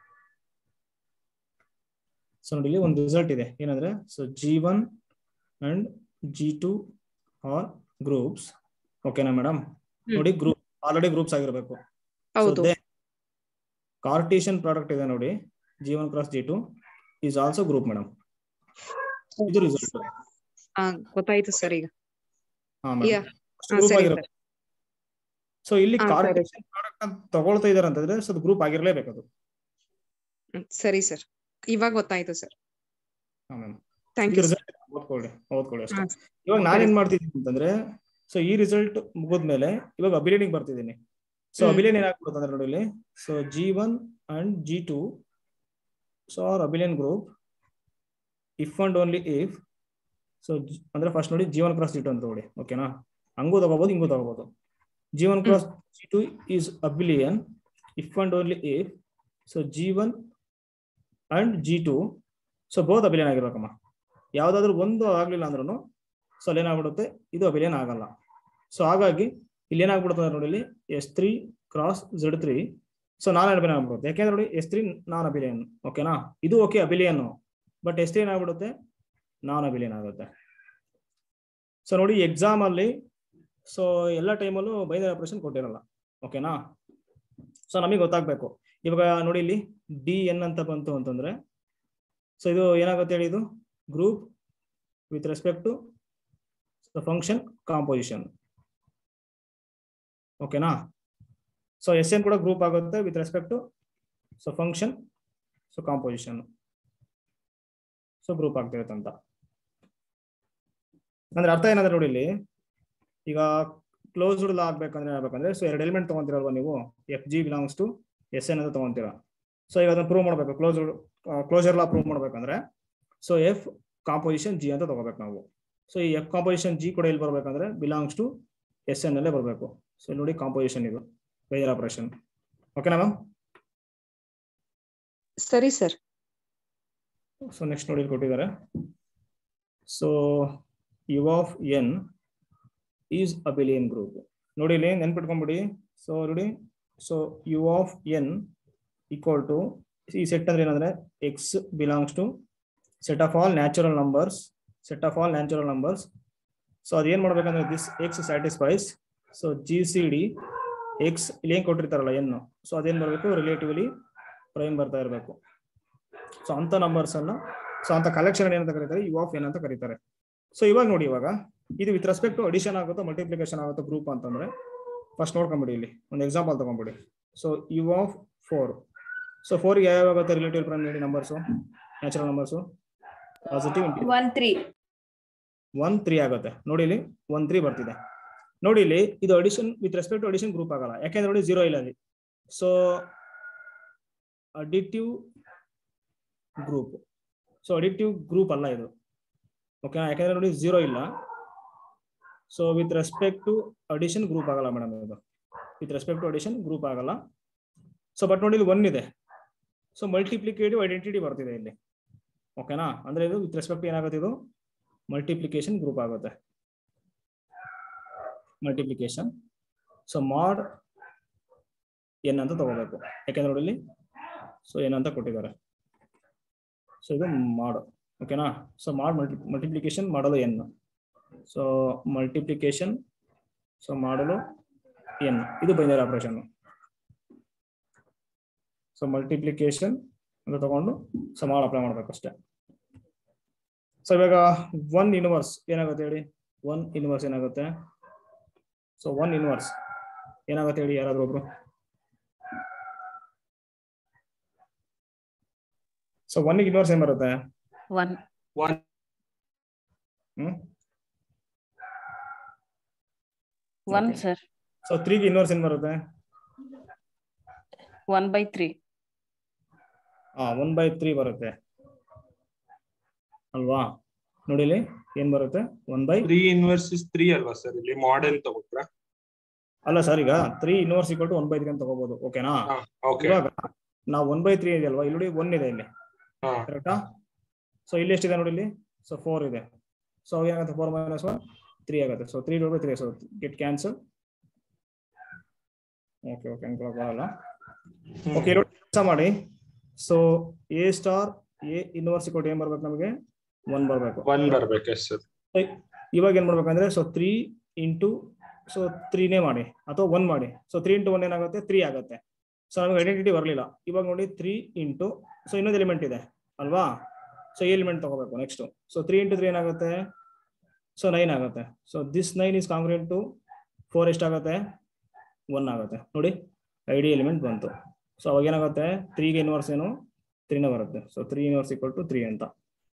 ಸೊ ನೋಡಿ ಇಲ್ಲಿ ಒಂದು ರಿಸಲ್ಟ್ ಇದೆ ಏನಂದ್ರೆ so G one and G two are groups ಓಕೆನಾ ಮೇಡಮ್ ನೋಡಿ ಗ್ರೂಪ್ ಆಲ್ರೆಡಿ ಗ್ರೂಪ್ಸ್ ಆಗಿರ್ಬೇಕು ಹೌದು ಕಾರ್ಟೇಶನ್ ಪ್ರಾಡಕ್ಟ್ ಇದೆ ನೋಡಿ G one cross G two is also group madam ಇದು ರಿಸಲ್ಟ್ ಆ, ಗೊತ್ತಾಯ್ತು ಸರ್ ಈಗ ಹಾ Yeah. ಮೇಡಮ್ ಹಾ, ಗ್ರೂಪ್ ಸರಿ ಆಗಿರ್ಬೇಕು ಸೊ ಇಲ್ಲಿ ಹಾ, ಸರಿ. ಕಾರ್ಟೇಶನ್ ಪ್ರಾಡಕ್ಟ್ ಅಂತ ತಗೊಳ್ತಾ ಇದಾರೆ ಅಂತಂದ್ರೆ ಸೊ ಗ್ರೂಪ್ ಆಗಿರ್ಲೇಬೇಕು ಅದು ಹ್ಮ್, ಸರಿ ಸರ್ ಇವಾಗ ಗೊತ್ತಾಯ್ತು ಸರ್ ಹಾ ಮ್ಯಾಮ್ ಥ್ಯಾಂಕ್ ಇದು ಯು ರಿಸಲ್ಟ್ ಓದ್ಕೊಳ್ಳಿ ಓದ್ಕೊಳ್ಳಿ ಅಷ್ಟೇ ಹಾ. ಇವಾಗ ನಾನೇನ್ ಮಾಡ್ತಿದ್ದೀನಿ ಅಂತಂದ್ರೆ ಸೊ ಈ ರಿಸಲ್ಟ್ ಮುಗಿದ್ಮೇಲೆ ಇವಾಗ ಅಬಿಲಿಯನಿಗೆ ಬರ್ತಿದ್ದೀನಿ ಸೊ ಹ್ಮ್. ಅಬಿಲಿಯನ್ ಏನಾಗ್ಬಿಡುತ್ತೆ ಅಂದ್ರೆ ನೋಡಿ ಇಲ್ಲಿ so G one and G two so R abelian group if and only if so ಅಂದ್ರೆ ಫಸ್ಟ್ ನೋಡಿ G one cross G two ಅಂತ ತಗೊಳ್ಳಿ ಓಕೆನಾ ಹಂಗೂ ತಗೋಬಹುದು ಹಿಂಗೂ ತಗೋಬಹುದು G one cross G two is abelian if and only if so G one and G two so both abelian ಆಗಿರ್ಬೇಕಮ್ಮ ಯಾವ್ದಾದ್ರು ಒಂದು ಆಗ್ಲಿಲ್ಲ ಅಂದ್ರೂ ಸೊ ಅಲ್ಲಿ ಏನಾಗ್ಬಿಡುತ್ತೆ ಇದು ಅಬಿಲಿಯನ್ ಆಗಲ್ಲ ಸೊ ಹಾಗಾಗಿ ಇಲ್ಲಿ ಏನಾಗ್ಬಿಡುತ್ತೆ ನೋಡಿ ಇಲ್ಲಿ S three cross Z three so non abelian ಆಗ್ಬಿಡುತ್ತೆ ಯಾಕೆಂದ್ರೆ ನೋಡಿ ಎಸ್ ತ್ರೀ ನಾನ್ ಅಬಿಲಿಯನ್ ಓಕೆನಾ ಇದು okay abelian but S three ಏನಾಗ್ಬಿಡುತ್ತೆ ನಾನ್ ಅಬಿಲಿಯನ್ ಆಗುತ್ತೆ ಸೊ ನೋಡಿ ಎಕ್ಸಾಮ್ ಅಲ್ಲಿ ಸೊ ಎಲ್ಲ ಟೈಮಲ್ಲೂ ಬೈನರಿ ಆಪರೇಷನ್ ಕೊಟ್ಟಿರಲ್ಲ ಓಕೆನಾ ಸೊ ನಮಗೆ ಗೊತ್ತಾಗ್ಬೇಕು ಇವಾಗ ನೋಡಿ ಇಲ್ಲಿ ಡಿ ಎನ್ ಅಂತ ಬಂತು ಅಂತಂದ್ರೆ ಸೊ ಇದು ಏನಾಗುತ್ತೆ ಹೇಳಿ ಇದು group with respect to function composition ಓಕೆನಾ ಸೊ ಎಸ್ ಎನ್ ಕೂಡ ಗ್ರೂಪ್ ಆಗುತ್ತೆ with respect to so function so composition so group ಆಗ್ತಿರುತ್ತೆ ಅಂತ ಅಂದ್ರೆ ಅರ್ಥ ಏನಾದ್ರೆ ನೋಡಿ ಇಲ್ಲಿ ಈಗ ಕ್ಲೋಸ್ಡ್ ಲಾ ಆಗ್ಬೇಕಂದ್ರೆ ಹೇಳ್ಬೇಕಂದ್ರೆ ಸೊ ಎರಡು ಎಲಿಮೆಂಟ್ ತಗೊಂತೀರಲ್ವಾ ನೀವು F G belongs to S N ಅಂತ ತಗೊಂತೀರಾ ಸೊ ಈಗ ಅದನ್ನ ಪ್ರೂವ್ ಮಾಡಬೇಕು ಕ್ಲೋಸ್ ಕ್ಲೋಸರ್ ಲಾ ಪ್ರೂವ್ ಮಾಡ್ಬೇಕಂದ್ರೆ ಸೊ ಎಫ್ ಕಾಂಪೋಸಿಷನ್ ಜಿ ಅಂತ ತಗೋಬೇಕು ನಾವು ಸೊ ಈ ಎಫ್ ಕಾಂಪೋಸಿಷನ್ ಜಿ ಕೂಡ ಎಲ್ಲಿ ಬರ್ಬೇಕಂದ್ರೆ ಬಿಲಾಂಗ್ಸ್ ಟು ಎಸ್ ಎನ್ ಅಲ್ಲೇ ಬರಬೇಕು ಸೊ ಇಲ್ಲಿ ನೋಡಿ ಕಾಂಪೋಸಿಷನ್ ಇದು ಬೇಜರ್ ಆಪರೇಷನ್ ಓಕೆನಾ ಮ್ಯಾಮ್ ಸರಿ ಸರ್ ಸೊ ನೆಕ್ಸ್ಟ್ ನೋಡಿ ಇಲ್ಲಿ ಕೊಟ್ಟಿದ್ದಾರೆ so U of N is abelian group ನೋಡಿ ಇಲ್ಲಿ ನೆನ್ಪಿಟ್ಕೊಂಡ್ಬಿಡಿ ಸೊ ನೋಡಿ so U of N equal to ಈ ಸೆಟ್ ಅಂದ್ರೆ ಏನಂದ್ರೆ X belongs to set of all natural numbers set of all natural numbers so ಅದೇನ್ ಮಾಡ್ಬೇಕಂದ್ರೆ this X satisfies so G C D X ಇಲ್ಲಿ ಏನ್ ಕೊಟ್ಟಿರ್ತಾರಲ್ಲ ಎನ್ ಸೊ ಅದೇನ್ ಬರಬೇಕು relatively prime ಬರ್ತಾ ಇರಬೇಕು ಸೊ ಅಂತ ನಂಬರ್ಸ್ ಅನ್ನ ಸೊ ಅಂತ ಕಲೆಕ್ಷನ್ ಏನಂತ ಕರೀತಾರೆ ಯು ಆಫ್ ಎನ್ ಅಂತ ಕರೀತಾರೆ ಸೊ ಇವಾಗ ನೋಡಿ ಇವಾಗ ಇದು ವಿತ್ ರೆಸ್ಪೆಕ್ಟ್ ಟು ಅಡಿಷನ್ ಆಗುತ್ತೋ ಮಲ್ಟಿಪ್ಲಿಕೇಶನ್ ಆಗುತ್ತೋ ಗ್ರೂಪ್ ಅಂತಂದ್ರೆ ಫಸ್ಟ್ ನೋಡ್ಕೊಂಬಿಡಿ ಇಲ್ಲಿ ಒಂದು ಎಕ್ಸಾಂಪಲ್ ತಗೊಂಬಿಡಿ so U of four so ಫೋರ್ಗೆ ಯಾವ ಆಗುತ್ತೆ ರಿಲೇಟಿವ್ ಪ್ರೈಮ್ ಹೇಳಿ numbers natural numbers positive One three. One three ಆಗುತ್ತೆ ನೋಡಿ ಇಲ್ಲಿ ಒನ್ ತ್ರೀ ಬರ್ತಿದೆ ನೋಡಿ ಇಲ್ಲಿ ಇದು addition with respect to addition group ಆಗಲ್ಲ ಯಾಕೆಂದ್ರೆ ನೋಡಿ ಜೀರೋ ಇಲ್ಲ ಅಲ್ಲಿ so additive group so additive group ಅಲ್ಲ ಇದು ಓಕೆ ಯಾಕಂದ್ರೆ ನೋಡಿ ಜೀರೋ ಇಲ್ಲ so with respect to addition group ಆಗಲ್ಲ ಮೇಡಮ್ ಇದು with respect to addition group ಆಗಲ್ಲ ಸೊ ಬಟ್ ನೋಡಿ ಇಲ್ಲಿ ಒನ್ ಇದೆ ಸೊ ಮಲ್ಟಿಪ್ಲಿಕೇಟಿವ್ ಐಡೆಂಟಿಟಿ ಬರ್ತಿದೆ ಇಲ್ಲಿ ಓಕೆನಾ ಅಂದ್ರೆ ಇದು ವಿತ್ ರೆಸ್ಪೆಕ್ಟ್ ಏನಾಗುತ್ತೆ ಇದು ಮಲ್ಟಿಪ್ಲಿಕೇಶನ್ ಗ್ರೂಪ್ ಆಗುತ್ತೆ ಮಲ್ಟಿಪ್ಲಿಕೇಶನ್ ಸೊ ಮಾಡ್ ಎನ್ ಅಂತ ತಗೋಬೇಕು ಯಾಕೆಂದ್ರೆ ನೋಡಿ ಇಲ್ಲಿ ಸೊ ಎನ್ ಅಂತ ಕೊಟ್ಟಿದ್ದಾರೆ ಸೊ ಇದು ಮಾಡ್ ಓಕೆನಾ so mod multi multiplication modulo N so multiplication so modulo N ಇದು ಬೈನರಿ ಆಪರೇಷನ್ ಸೊ ಮಲ್ಟಿಪ್ಲಿಕೇಶನ್ ಅಂತ ತಗೊಂಡು ಸೊ ಮಾಡ್ ಅಪ್ಲೈ ಮಾಡ್ಬೇಕು ಅಷ್ಟೇ ಸೊ ಇವಾಗ ಒನ್ ಇನ್ವರ್ಸ್ ಏನಾಗುತ್ತೆ ಹೇಳಿ ಒನ್ ಇನ್ವರ್ಸ್ ಏನಾಗುತ್ತೆ ಸೊ ಒನ್ ಇನ್ವರ್ಸ್ ಏನಾಗುತ್ತೆ ಹೇಳಿ ಯಾರಾದ್ರೂ ಒಬ್ರು ಸೊ ಒನ್ ಇನ್ವರ್ಸ್ ಏನ್ ಬರುತ್ತೆ one one hmm one Okay. Sir so ತ್ರೀಗೆ ಇನ್ವರ್ಸ್ ಏನ್ ಬರುತ್ತೆ ಒನ್ ಬೈ ತ್ರೀ ಹಾ ಒನ್ ಬೈ ತ್ರೀ ಬರುತ್ತೆ ಅಲ್ವಾ ನೋಡಿ ಇಲ್ಲಿ ಏನ್ ಬರುತ್ತೆ one by three inverses three ಅಲ್ವಾ ಸರ್ ಇಲ್ಲಿ ಮಾಡೆಲ್ ತಗೋತ್ರ ಅಲ್ಲ ಸರ್ ಈಗ three inverse equal to one by three ಅಂತ ತಗೋಬಹುದು ಓಕೆನಾ ಓಕೆ ಇವಾಗ ನಾವು ಒನ್ ಬೈ ತ್ರೀ ಇದೆ ಅಲ್ವಾ ಇಲ್ಲಿ ಒನ್ ಇದೆ ಇಲ್ಲಿ ಹಾ ಕರೆಕ್ಟಾ ಸೊ ಇಲ್ಲಿ ಎಷ್ಟಿದೆ ನೋಡಿ ಇಲ್ಲಿ ಸೊ ಫೋರ್ ಇದೆ ಸೊ ಏನಾಗುತ್ತೆ ಫೋರ್ ಮೈನಸ್ ಒನ್ ತ್ರೀ ಆಗುತ್ತೆ so three by three so get cancel okay okay ಅನ್ಕೊಳಕ್ ಬರಲ್ಲ ಓಕೆ ಕೆಲಸ ಮಾಡಿ so A star A inverse equal ಏನ್ ಬರ್ಬೇಕು ನಮಗೆ ಒನ್ ಬರ್ಬೇಕು ಒನ್ ಬರ್ಬೇಕು ಎಸ್ ಸರ್ ಇವಾಗ ಏನ್ ಮಾಡ್ಬೇಕಂದ್ರೆ ಸೊ ತ್ರೀ ಇಂಟು ಸೊ ತ್ರೀನೇ ಮಾಡಿ ಅಥವಾ ಒನ್ ಮಾಡಿ ಸೊ ತ್ರೀ ಇಂಟು ಒನ್ ಏನಾಗುತ್ತೆ ತ್ರೀ ಆಗುತ್ತೆ ಸೊ ನಮಗೆ ಐಡೆಂಟಿಟಿ ಬರಲಿಲ್ಲ ಇವಾಗ ನೋಡಿ ತ್ರೀ ಇಂಟು ಸೊ ಇನ್ನೊಂದು ಎಲಿಮೆಂಟ್ ಇದೆ ಅಲ್ವಾ ಸೊ ಎಲಿಮೆಂಟ್ ತಗೋಬೇಕು next so three into three ಏನಾಗುತ್ತೆ ಸೊ ನೈನ್ ಆಗುತ್ತೆ so this nine is congruent to four ಎಷ್ಟಾಗುತ್ತೆ ಒನ್ ಆಗುತ್ತೆ ನೋಡಿ ಐ ಡಿ ಎಲಿಮೆಂಟ್ ಬಂತು ಸೊ ಅವಾಗ ಏನಾಗುತ್ತೆ ತ್ರೀಗೆ ಇನ್ವರ್ಸ್ ಏನು ತ್ರೀನೇ ಬರುತ್ತೆ so three inverse equal to three ಅಂತ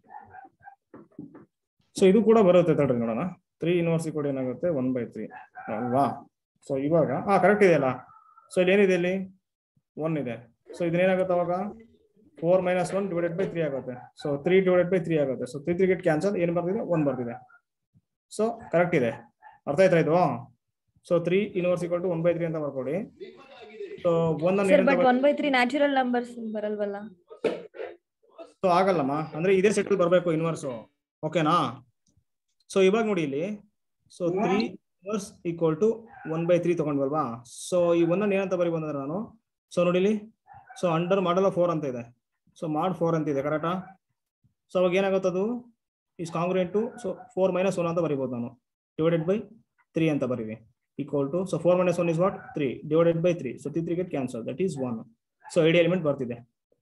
ಸೊ ಇದು ಕೂಡ ಬರುತ್ತೆ ತಡ್ರಿ ನೋಡೋಣ ತ್ರೀ ಇನ್ವರ್ಸ್ ಕೂಡ ಏನಾಗುತ್ತೆ ಒನ್ ಬೈ ತ್ರೀ ಅಲ್ವಾ ಸೊ ಇವಾಗ ಹಾ ಕರೆಕ್ಟ್ ಇದೆಯಲ್ಲ ಸೊ ಇಲ್ಲಿ ಏನಿದೆ ಇಲ್ಲಿ ಒನ್ ಇದೆ ಸೊ ಇದನ್ನೇನಾಗುತ್ತೆ ಅವಾಗ four minus one divided by three ಆಗುತ್ತೆ so three divided by three ಆಗುತ್ತೆ so three three get cancel ಏನು ಬರ್ತಿದೆ ಒನ್ ಬರ್ತಿದೆ ಸೊ ಕರೆಕ್ಟ್ ಇದೆ ಅರ್ಥ ಆಯ್ತಾ ಇದು so three inverse equal to one by three ಅಂತ ಬರ್ಕೊಡಿ ಸೊ ಒಂದನ್ನು ಸರ್ ಏನಂತ but one by three natural numbers ಬರಲ್ವಲ್ಲ ಸೊ ಆಗಲ್ಲಮ್ಮ ಅಂದ್ರೆ ಇದೇ ಸೆಟ್ ಬರಬೇಕು ಇನ್ವರ್ಸು ಓಕೆನಾ ಸೊ ಇವಾಗ ನೋಡಿ ಇಲ್ಲಿ so three inverse equal to one by three ತಗೊಂಡ್ವಲ್ವಾ ಸೊ ಈ ಒಂದನ್ನು ಏನಂತ ಬರೀಬೋದು ಅಂದ್ರೆ ನಾನು ಸೊ ನೋಡಿ ಇಲ್ಲಿ ಸೊ ಅಂಡರ್ ಮಾಡಲ್ ಫೋರ್ ಅಂತ ಇದೆ ಸೊ ಮಾಡ್ ಫೋರ್ ಅಂತ ಇದೆ ಕರೆಕ್ಟಾ ಸೊ ಅವಾಗ ಏನಾಗುತ್ತೆ ಅದು is congruent to so four minus one ಅಂತ ಬರಿಬೋದು ನಾನು ಡಿವೈಡೆಡ್ ಬೈ ತ್ರೀ ಅಂತ ಬರೀವಿ equal to so four minus one is what three divided by three so three three get cancel that is one so ID element ಬರ್ತಿದೆ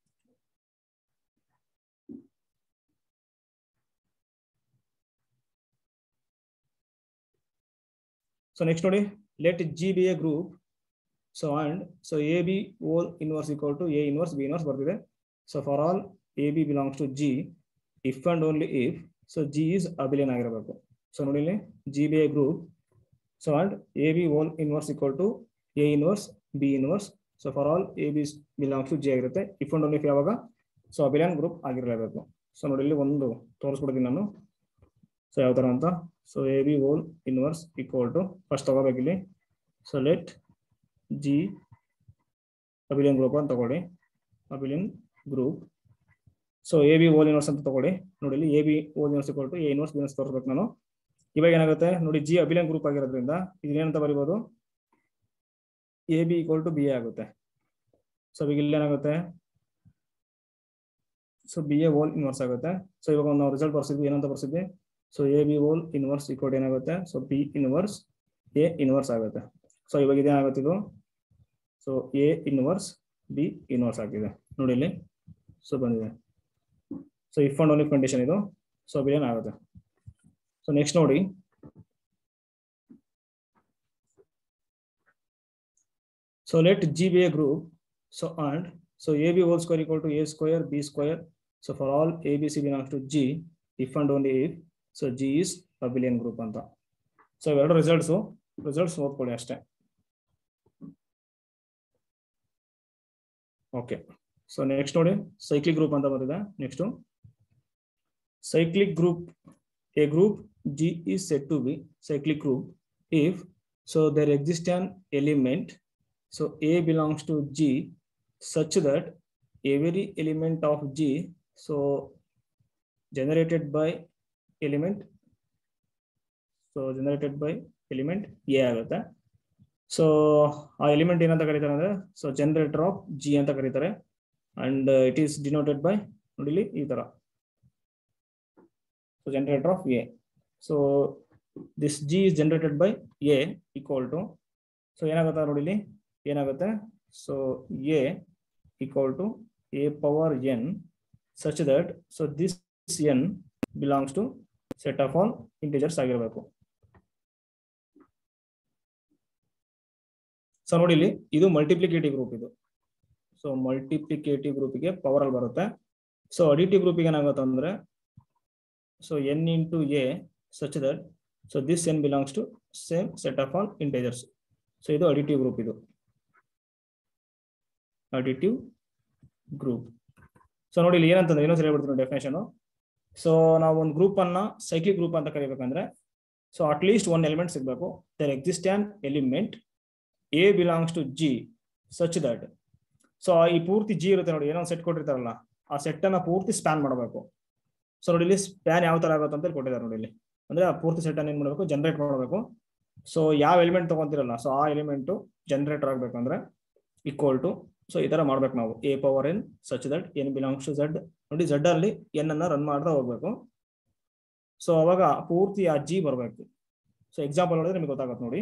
So next ನೋಡಿ let G be a group. So and so AB whole inverse equal to A inverse B inverse ಬರ್ತಿದೆ. So for all AB belongs to G if and only if so G is abelian ಆಗಿರಬೇಕು. So ನೋಡಿ ಇಲ್ಲಿ G be a group. So and AB whole inverse equal to A inverse B inverse. So for all AB belongs to G ಆಗಿರುತ್ತೆ. If and only if ಯಾವಾಗ so abelian group ಆಗಿರಲೇಬೇಕು. So ನೋಡಿ ಇಲ್ಲಿ ಒಂದು ತೋರಿಸ್ಬಿಡ್ತೀನಿ ನಾನು ಸೊ ಯಾವ ತರ ಅಂತ so A b whole inverse equal to first ತಗೋಬೇಕು ಇಲ್ಲಿ so let G abelian group ಅಂತ ತಗೊಳ್ಳಿ abelian group so A b whole inverse ಅಂತ ತಗೊಳ್ಳಿ ನೋಡಿ ಇಲ್ಲಿ a b whole inverse equal to A inverse b inverse ತೋರಿಸ್ಬೇಕು ನಾನು ಇವಾಗ ಏನಾಗುತ್ತೆ ನೋಡಿ ಜಿ ಅಬಿಲಿಯನ್ ಗ್ರೂಪ್ ಆಗಿರೋದ್ರಿಂದ ಇದೇನಂತ ಬರಿಬೋದು a b equal to b a ಆಗುತ್ತೆ ಸೊ ಇವಾಗ ಇಲ್ಲಿ ಏನಾಗುತ್ತೆ so b a whole inverse ಆಗುತ್ತೆ ಸೊ ಇವಾಗ ನಾವು ರಿಸಲ್ಟ್ ಬರ್ಸಿದ್ವಿ ಏನಂತ ಬರ್ಸಿದ್ವಿ so A b whole inverse equal ಏನಾಗುತ್ತೆ so b inverse a inverse ಆಗುತ್ತೆ ಸೊ ಇವಾಗ ಇದೇನಾಗುತ್ತೆ ಇದು so A inverse b inverse ಆಗಿದೆ ನೋಡಿ ಇಲ್ಲಿ ಸೊ ಬಂದಿದೆ so if and only condition ಇದು ಸೊ ಬಿಲಿಯನ್ ಆಗುತ್ತೆ ಸೊ ನೆಕ್ಸ್ಟ್ ನೋಡಿ so let G be a group so and so A b whole square equal to a square b square so for all a B c belongs to G if and only if so G is abelian group ಅಂತ so ಇವೆರಡು results results ಓದ್ಕೊಳ್ಳಿ ಅಷ್ಟೇ okay so next ನೋಡಿ cyclic group ಅಂತ ಬಂದಿದೆ next cyclic group a group g is said to be cyclic group if so there exists an element so a belongs to g such that every element of g so generated by element so generated by element a ಆಗುತ್ತೆ so ಆ element ಏನಂತ ಕರೀತಾರೆ ಅಂದ್ರೆ so generator of G ಅಂತ ಕರೀತಾರೆ and it is denoted by ನೋಡಿಲಿ ಈ ತರ so generator of A. So this G is generated by A equal to, so ಏನಾಗುತ್ತೆ ನೋಡಿಲಿ ಏನಾಗುತ್ತೆ so A equal to A power n such that, so this n belongs to set of all integers ಆಗಿರಬೇಕು so ನೋಡಿ ಇಲ್ಲಿ ಇದು multiplicative group ಇದು so multiplicative ಗ್ರೂಪಿಗೆ power ಅಲ್ಲಿ ಬರುತ್ತೆ ಸೊ ಅಡಿಟಿವ್ ಗ್ರೂಪಿಗೆ ಏನಾಗುತ್ತೆ ಅಂದ್ರೆ so n into a such that so this n belongs to same set of all integers so ಇದು additive group ಇದು additive group ಸೊ ನೋಡಿ ಇಲ್ಲಿ ಏನಂತಂದ್ರೆ ಇನ್ನೊಂದ್ಸರಿ ಹೇಳ್ಬಿಡ್ತೀನಿ ಡೆಫಿನೇಷನ್ ಸೊ ನಾವು ಒಂದು ಗ್ರೂಪ್ ಅನ್ನ ಸೈಕ್ಲಿಕ್ ಗ್ರೂಪ್ ಅಂತ ಕರಿಬೇಕಂದ್ರೆ so at least one element ಸಿಗಬೇಕು there exist an element a belongs to G such that so ಈ ಪೂರ್ತಿ ಜಿ ಇರುತ್ತೆ ನೋಡಿ ಏನೋ ಸೆಟ್ ಕೊಟ್ಟಿರ್ತಾರಲ್ಲ ಆ ಸೆಟ್ ಅನ್ನ ಪೂರ್ತಿ ಸ್ಪ್ಯಾನ್ ಮಾಡಬೇಕು ಸೊ ನೋಡಿ ಇಲ್ಲಿ ಸ್ಪ್ಯಾನ್ ಯಾವ ತರ ಆಗುತ್ತೆ ಅಂತ ಕೊಟ್ಟಿದ್ದಾರೆ ನೋಡಿ ಇಲ್ಲಿ ಅಂದ್ರೆ ಆ ಪೂರ್ತಿ ಸೆಟ್ ಅನ್ನು ಏನ್ ಮಾಡಬೇಕು ಜನರೇಟ್ ಮಾಡಬೇಕು ಸೊ ಯಾವ ಎಲಿಮೆಂಟ್ ತಗೊಂತಿರಲ್ಲ ಸೊ ಆ ಎಲಿಮೆಂಟ್ ಜನರೇಟರ್ ಆಗ್ಬೇಕಂದ್ರೆ ಈಕ್ವಲ್ ಟು ಸೊ ಈ ತರ ಮಾಡ್ಬೇಕು ನಾವು a power n such that n belongs to Z ನೋಡಿ ಝಡ್ ಅಲ್ಲಿ ಎನ್ ಅನ್ನ ರನ್ ಮಾಡ್ತಾ ಹೋಗ್ಬೇಕು ಸೊ ಅವಾಗ ಪೂರ್ತಿ ಆ ಜಿ ಬರಬೇಕು ಸೊ ಎಕ್ಸಾಂಪಲ್ ನೋಡಿದ್ರೆ ನಿಮ್ಗೆ ಗೊತ್ತಾಗುತ್ತೆ ನೋಡಿ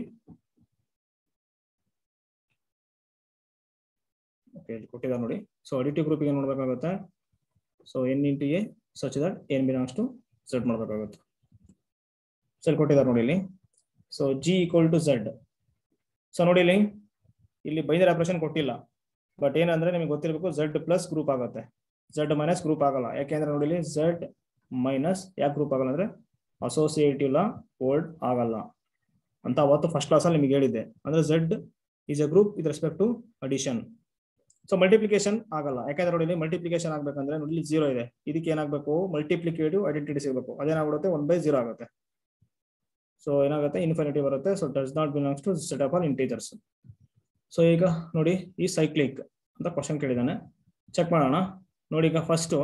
ಓಕೆ ಇಲ್ಲಿ ಕೊಟ್ಟಿದ್ದಾರೆ ನೋಡಿ ಸೊ ಅಡಿಟಿವ್ ಗ್ರೂಪಿಗೆ ಏನ್ ನೋಡ್ಬೇಕಾಗುತ್ತೆ so n into a such that n belongs to Z ಮಾಡಬೇಕಾಗುತ್ತೆ ಸೊ ಇಲ್ಲಿ ಕೊಟ್ಟಿದ್ದಾರೆ ನೋಡಿ ಇಲ್ಲಿ so G equal to Z so ನೋಡಿ ಇಲ್ಲಿ ಇಲ್ಲಿ ಬೈನರಿ ಆಪರೇಷನ್ ಕೊಟ್ಟಿಲ್ಲ ಬಟ್ ಏನಂದ್ರೆ ನಿಮಗೆ ಗೊತ್ತಿರಬೇಕು ಝಡ್ ಪ್ಲಸ್ ಗ್ರೂಪ್ ಆಗುತ್ತೆ ಝಡ್ ಮೈನಸ್ ಗ್ರೂಪ್ ಆಗಲ್ಲ ಯಾಕೆಂದ್ರೆ ನೋಡಿ ಇಲ್ಲಿ ಝಡ್ ಮೈನಸ್ ಯಾಕೆ ಗ್ರೂಪ್ ಆಗಲ್ಲ ಅಂದ್ರೆ ಅಸೋಸಿಯೇಟಿವ್ ಲಾ ಓಲ್ಡ್ ಆಗಲ್ಲ ಅಂತ ಅವತ್ತು ಫಸ್ಟ್ ಕ್ಲಾಸಲ್ಲಿ ನಿಮಗೆ ಹೇಳಿದ್ದೆ ಅಂದ್ರೆ Z is a group with respect to addition so multiplication ಆಗಲ್ಲ ಯಾಕಂದ್ರೆ ನೋಡಿ ಇಲ್ಲಿ ಮಲ್ಟಿಪ್ಲಿಕೇಶನ್ ಆಗ್ಬೇಕಂದ್ರೆ ನೋಡಿ ಇಲ್ಲಿ ಜೀರೋ ಇದೆ ಇದಕ್ಕೆ ಏನಾಗಬೇಕು ಮಲ್ಟಿಪ್ಲಿಕೇಟಿವ್ ಐಡೆಂಟಿಟಿ ಸಿಗಬೇಕು ಅದೇನಾಗ್ಬಿಡುತ್ತೆ ಒನ್ ಬೈ ಜೀರೋ ಆಗುತ್ತೆ ಸೊ ಏನಾಗುತ್ತೆ ಇನ್ಫಿನಿಟಿ ಬರುತ್ತೆ so does not belongs to set of all integers so ಈಗ ನೋಡಿ ಈ ಸೈಕ್ಲಿಕ್ ಅಂತ ಕ್ವಶನ್ ಕೇಳಿದಾನೆ ಚೆಕ್ ಮಾಡೋಣ ನೋಡಿ ಈಗ ಫಸ್ಟ್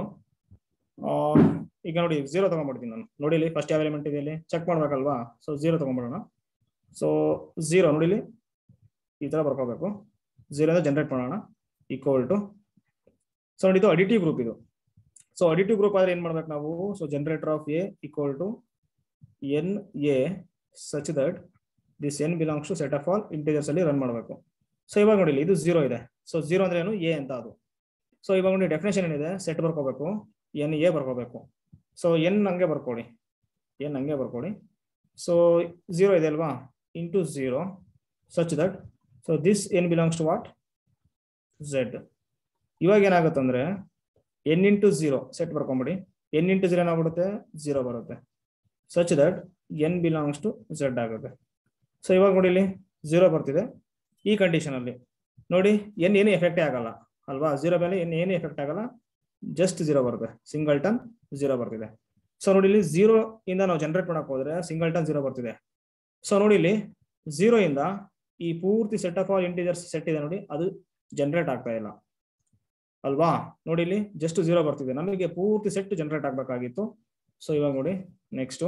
ಈಗ ನೋಡಿ ಜೀರೋ ತಗೊಂಡ್ಬಿಡ್ತೀನಿ ನಾನು ನೋಡಿ ಇಲ್ಲಿ ಫಸ್ಟ್ ಯಾವ ಎಲಿಮೆಂಟ್ ಇದೆ ಇಲ್ಲಿ ಚೆಕ್ ಮಾಡ್ಬೇಕಲ್ವಾ ಸೊ ಜೀರೋ ತಗೊಂಡ್ಬಿಡೋಣ ಸೊ ಜೀರೋ ನೋಡಿ ಇಲ್ಲಿ ಈ ತರ ಬರ್ಕೋಬೇಕು ಜೀರೋ ಜನರೇಟ್ ಮಾಡೋಣ ಈಕ್ವಲ್ ಟು ಸೊ ನೋಡಿ ಇದು ಅಡಿಟಿವ್ ಗ್ರೂಪ್ ಇದು ಸೊ ಅಡಿಟಿವ್ ಗ್ರೂಪ್ ಆದ್ರೆ ಏನ್ ಮಾಡ್ಬೇಕು ನಾವು so generator of A equal to n a such that this n belongs to set of all integers ಅಲ್ಲಿ ರನ್ ಮಾಡಬೇಕು ಸೊ ಇವಾಗ ನೋಡಿ ಇದು ಜೀರೋ ಇದೆ ಸೊ ಜೀರೋ ಅಂದ್ರೆ ಏನು ಎ ಅಂತ ಅದು ಸೊ ಇವಾಗ ನೋಡಿ ಡೆಫಿನೇಷನ್ ಏನಿದೆ ಸೆಟ್ ಬರ್ಕೋಬೇಕು ಎನ್ ಎ ಬರ್ಕೋಬೇಕು ಸೊ ಎನ್ ಹಂಗೆ ಬರ್ಕೊಡಿ ಎನ್ ಹಂಗೆ ಬರ್ಕೊಡಿ ಸೊ ಜೀರೋ ಇದೆ ಅಲ್ವಾ into zero such that so this n belongs to what Z ಇವಾಗ ಏನಾಗುತ್ತೆ ಅಂದ್ರೆ ಎನ್ ಇಂಟು ಜೀರೋ ಸೆಟ್ ಬರ್ಕೊಂಬಿಡಿ ಎನ್ ಇಂಟು ಜೀರೋ ಏನಾಗ್ಬಿಡುತ್ತೆ ಜೀರೋ ಬರುತ್ತೆ such that n belongs to Z ಆಗುತ್ತೆ ಸೊ ಇವಾಗ ನೋಡಿ ಇಲ್ಲಿ ಜೀರೋ ಬರ್ತಿದೆ ಈ ಕಂಡೀಷನ್ ಅಲ್ಲಿ ನೋಡಿ ಎನ್ ಏನು ಎಫೆಕ್ಟೇ ಆಗಲ್ಲ ಅಲ್ವಾ ಜೀರೋ ಮೇಲೆ ಎನ್ ಏನು ಎಫೆಕ್ಟ್ ಆಗಲ್ಲ ಜಸ್ಟ್ ಜೀರೋ ಬರುತ್ತೆ ಸಿಂಗಲ್ ಟನ್ ಜೀರೋ ಬರ್ತಿದೆ ಸೊ ನೋಡಿ ಇಲ್ಲಿ ಜೀರೋ ಇಂದ ನಾವು ಜನರೇಟ್ ಮಾಡಕ್ ಹೋದ್ರೆ ಸಿಂಗಲ್ ಟನ್ ಜೀರೋ ಬರ್ತಿದೆ ಸೊ ನೋಡಿ ಇಲ್ಲಿ ಜೀರೋ ಇಂದ ಈ ಪೂರ್ತಿ set of all integers set ಇದೆ ನೋಡಿ ಅದು ಜನರೇಟ್ ಆಗ್ತಾ ಇಲ್ಲ ಅಲ್ವಾ ನೋಡಿ ಇಲ್ಲಿ ಜಸ್ಟ್ ಜೀರೋ ಬರ್ತಿದೆ ನಮಗೆ ಪೂರ್ತಿ ಸೆಟ್ ಜನರೇಟ್ ಆಗ್ಬೇಕಾಗಿತ್ತು ಸೊ ಇವಾಗ ನೋಡಿ ನೆಕ್ಸ್ಟ್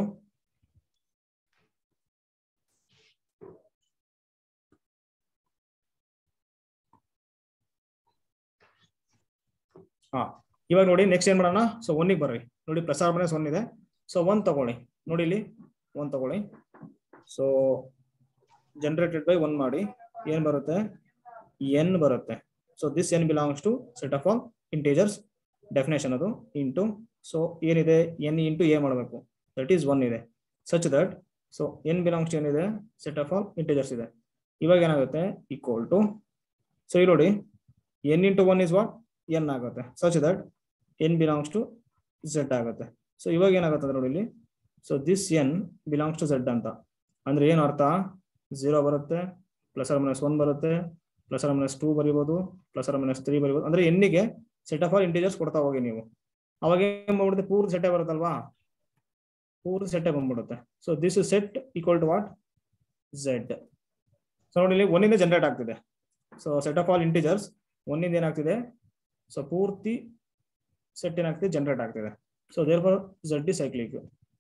ಹಾ ಇವಾಗ ನೋಡಿ ನೆಕ್ಸ್ಟ್ ಏನ್ ಮಾಡೋಣ ಸೊ ಒನ್ನಿಗೆ ಬರ್ರಿ ನೋಡಿ ಪ್ಲಸ್ ಆರ್ ಮೈನಸ್ ಒನ್ ಇದೆ ಸೊ ಒನ್ ತಗೊಳ್ಳಿ ನೋಡಿ ಇಲ್ಲಿ ಒನ್ ತಗೊಳ್ಳಿ ಸೊ ಜನರೇಟೆಡ್ ಬೈ ಒನ್ ಮಾಡಿ ಏನ್ ಬರುತ್ತೆ ಎನ್ ಬರುತ್ತೆ so this n belongs to set of all integers definition ಅದು ಇಂಟು ಸೊ ಏನಿದೆ ಎನ್ ಇಂಟು ಎ ಮಾಡಬೇಕು ದಟ್ ಈಸ್ ಒನ್ ಇದೆ such that so n belongs to ಏನಿದೆ ಸೆಟ್ ಆಫ್ ಆಲ್ ಇಂಟೀಜರ್ಸ್ ಇದೆ ಇವಾಗ ಏನಾಗುತ್ತೆ ಈಕ್ವಲ್ ಟು ಸೊ ಇಲ್ಲಿ ನೋಡಿ n into one is what n ಆಗುತ್ತೆ such that n belongs to Z ಆಗುತ್ತೆ ಸೊ ಇವಾಗ ಏನಾಗುತ್ತೆ ನೋಡಿ ಇಲ್ಲಿ so this n belongs to Z ಅಂತ ಅಂದ್ರೆ ಏನು ಅರ್ಥ ಝೀರೋ ಬರುತ್ತೆ ಪ್ಲಸ್ ಆರ್ ಮೈನಸ್ ಒನ್ ಬರುತ್ತೆ ಪ್ಲಸ್ ಆರ್ ಮೈನಸ್ ಟೂ ಬರಿಬೋದು ಪ್ಲಸ್ ಆರ್ ಮೈನಸ್ ತ್ರೀ ಬರಿಬೋದು ಅಂದ್ರೆ ಎನ್ನಿಗೆ ಸೆಟ್ ಆಫ್ ಆಲ್ ಇಂಟೀಜರ್ಸ್ ಕೊಡ್ತಾ ಹೋಗಿ ನೀವು ಅವಾಗ ಏನ್ ಮಾಡ್ಬಿಡುತ್ತೆ ಪೂರ್ತಿ ಸೆಟ್ಟೇ ಬರುತ್ತಲ್ವಾ ಪೂರ್ತಿ ಸೆಟ್ಟೇ ಬಂದ್ಬಿಡುತ್ತೆ so this set equal to what Z so ನೋಡಿ ಇಲ್ಲಿ ಒಂದಿಂದ ಜನರೇಟ್ ಆಗ್ತಿದೆ so set of all integers ಒಂದಿಂದ ಏನಾಗ್ತಿದೆ ಸೊ ಪೂರ್ತಿ ಸೆಟ್ ಏನಾಗ್ತಿದೆ ಜನರೇಟ್ ಆಗ್ತಿದೆ ಸೊ ದೇರ್ ಫಾರ್ ಝಡ್ ಡಿ ಸೈಕ್ಲಿಕ್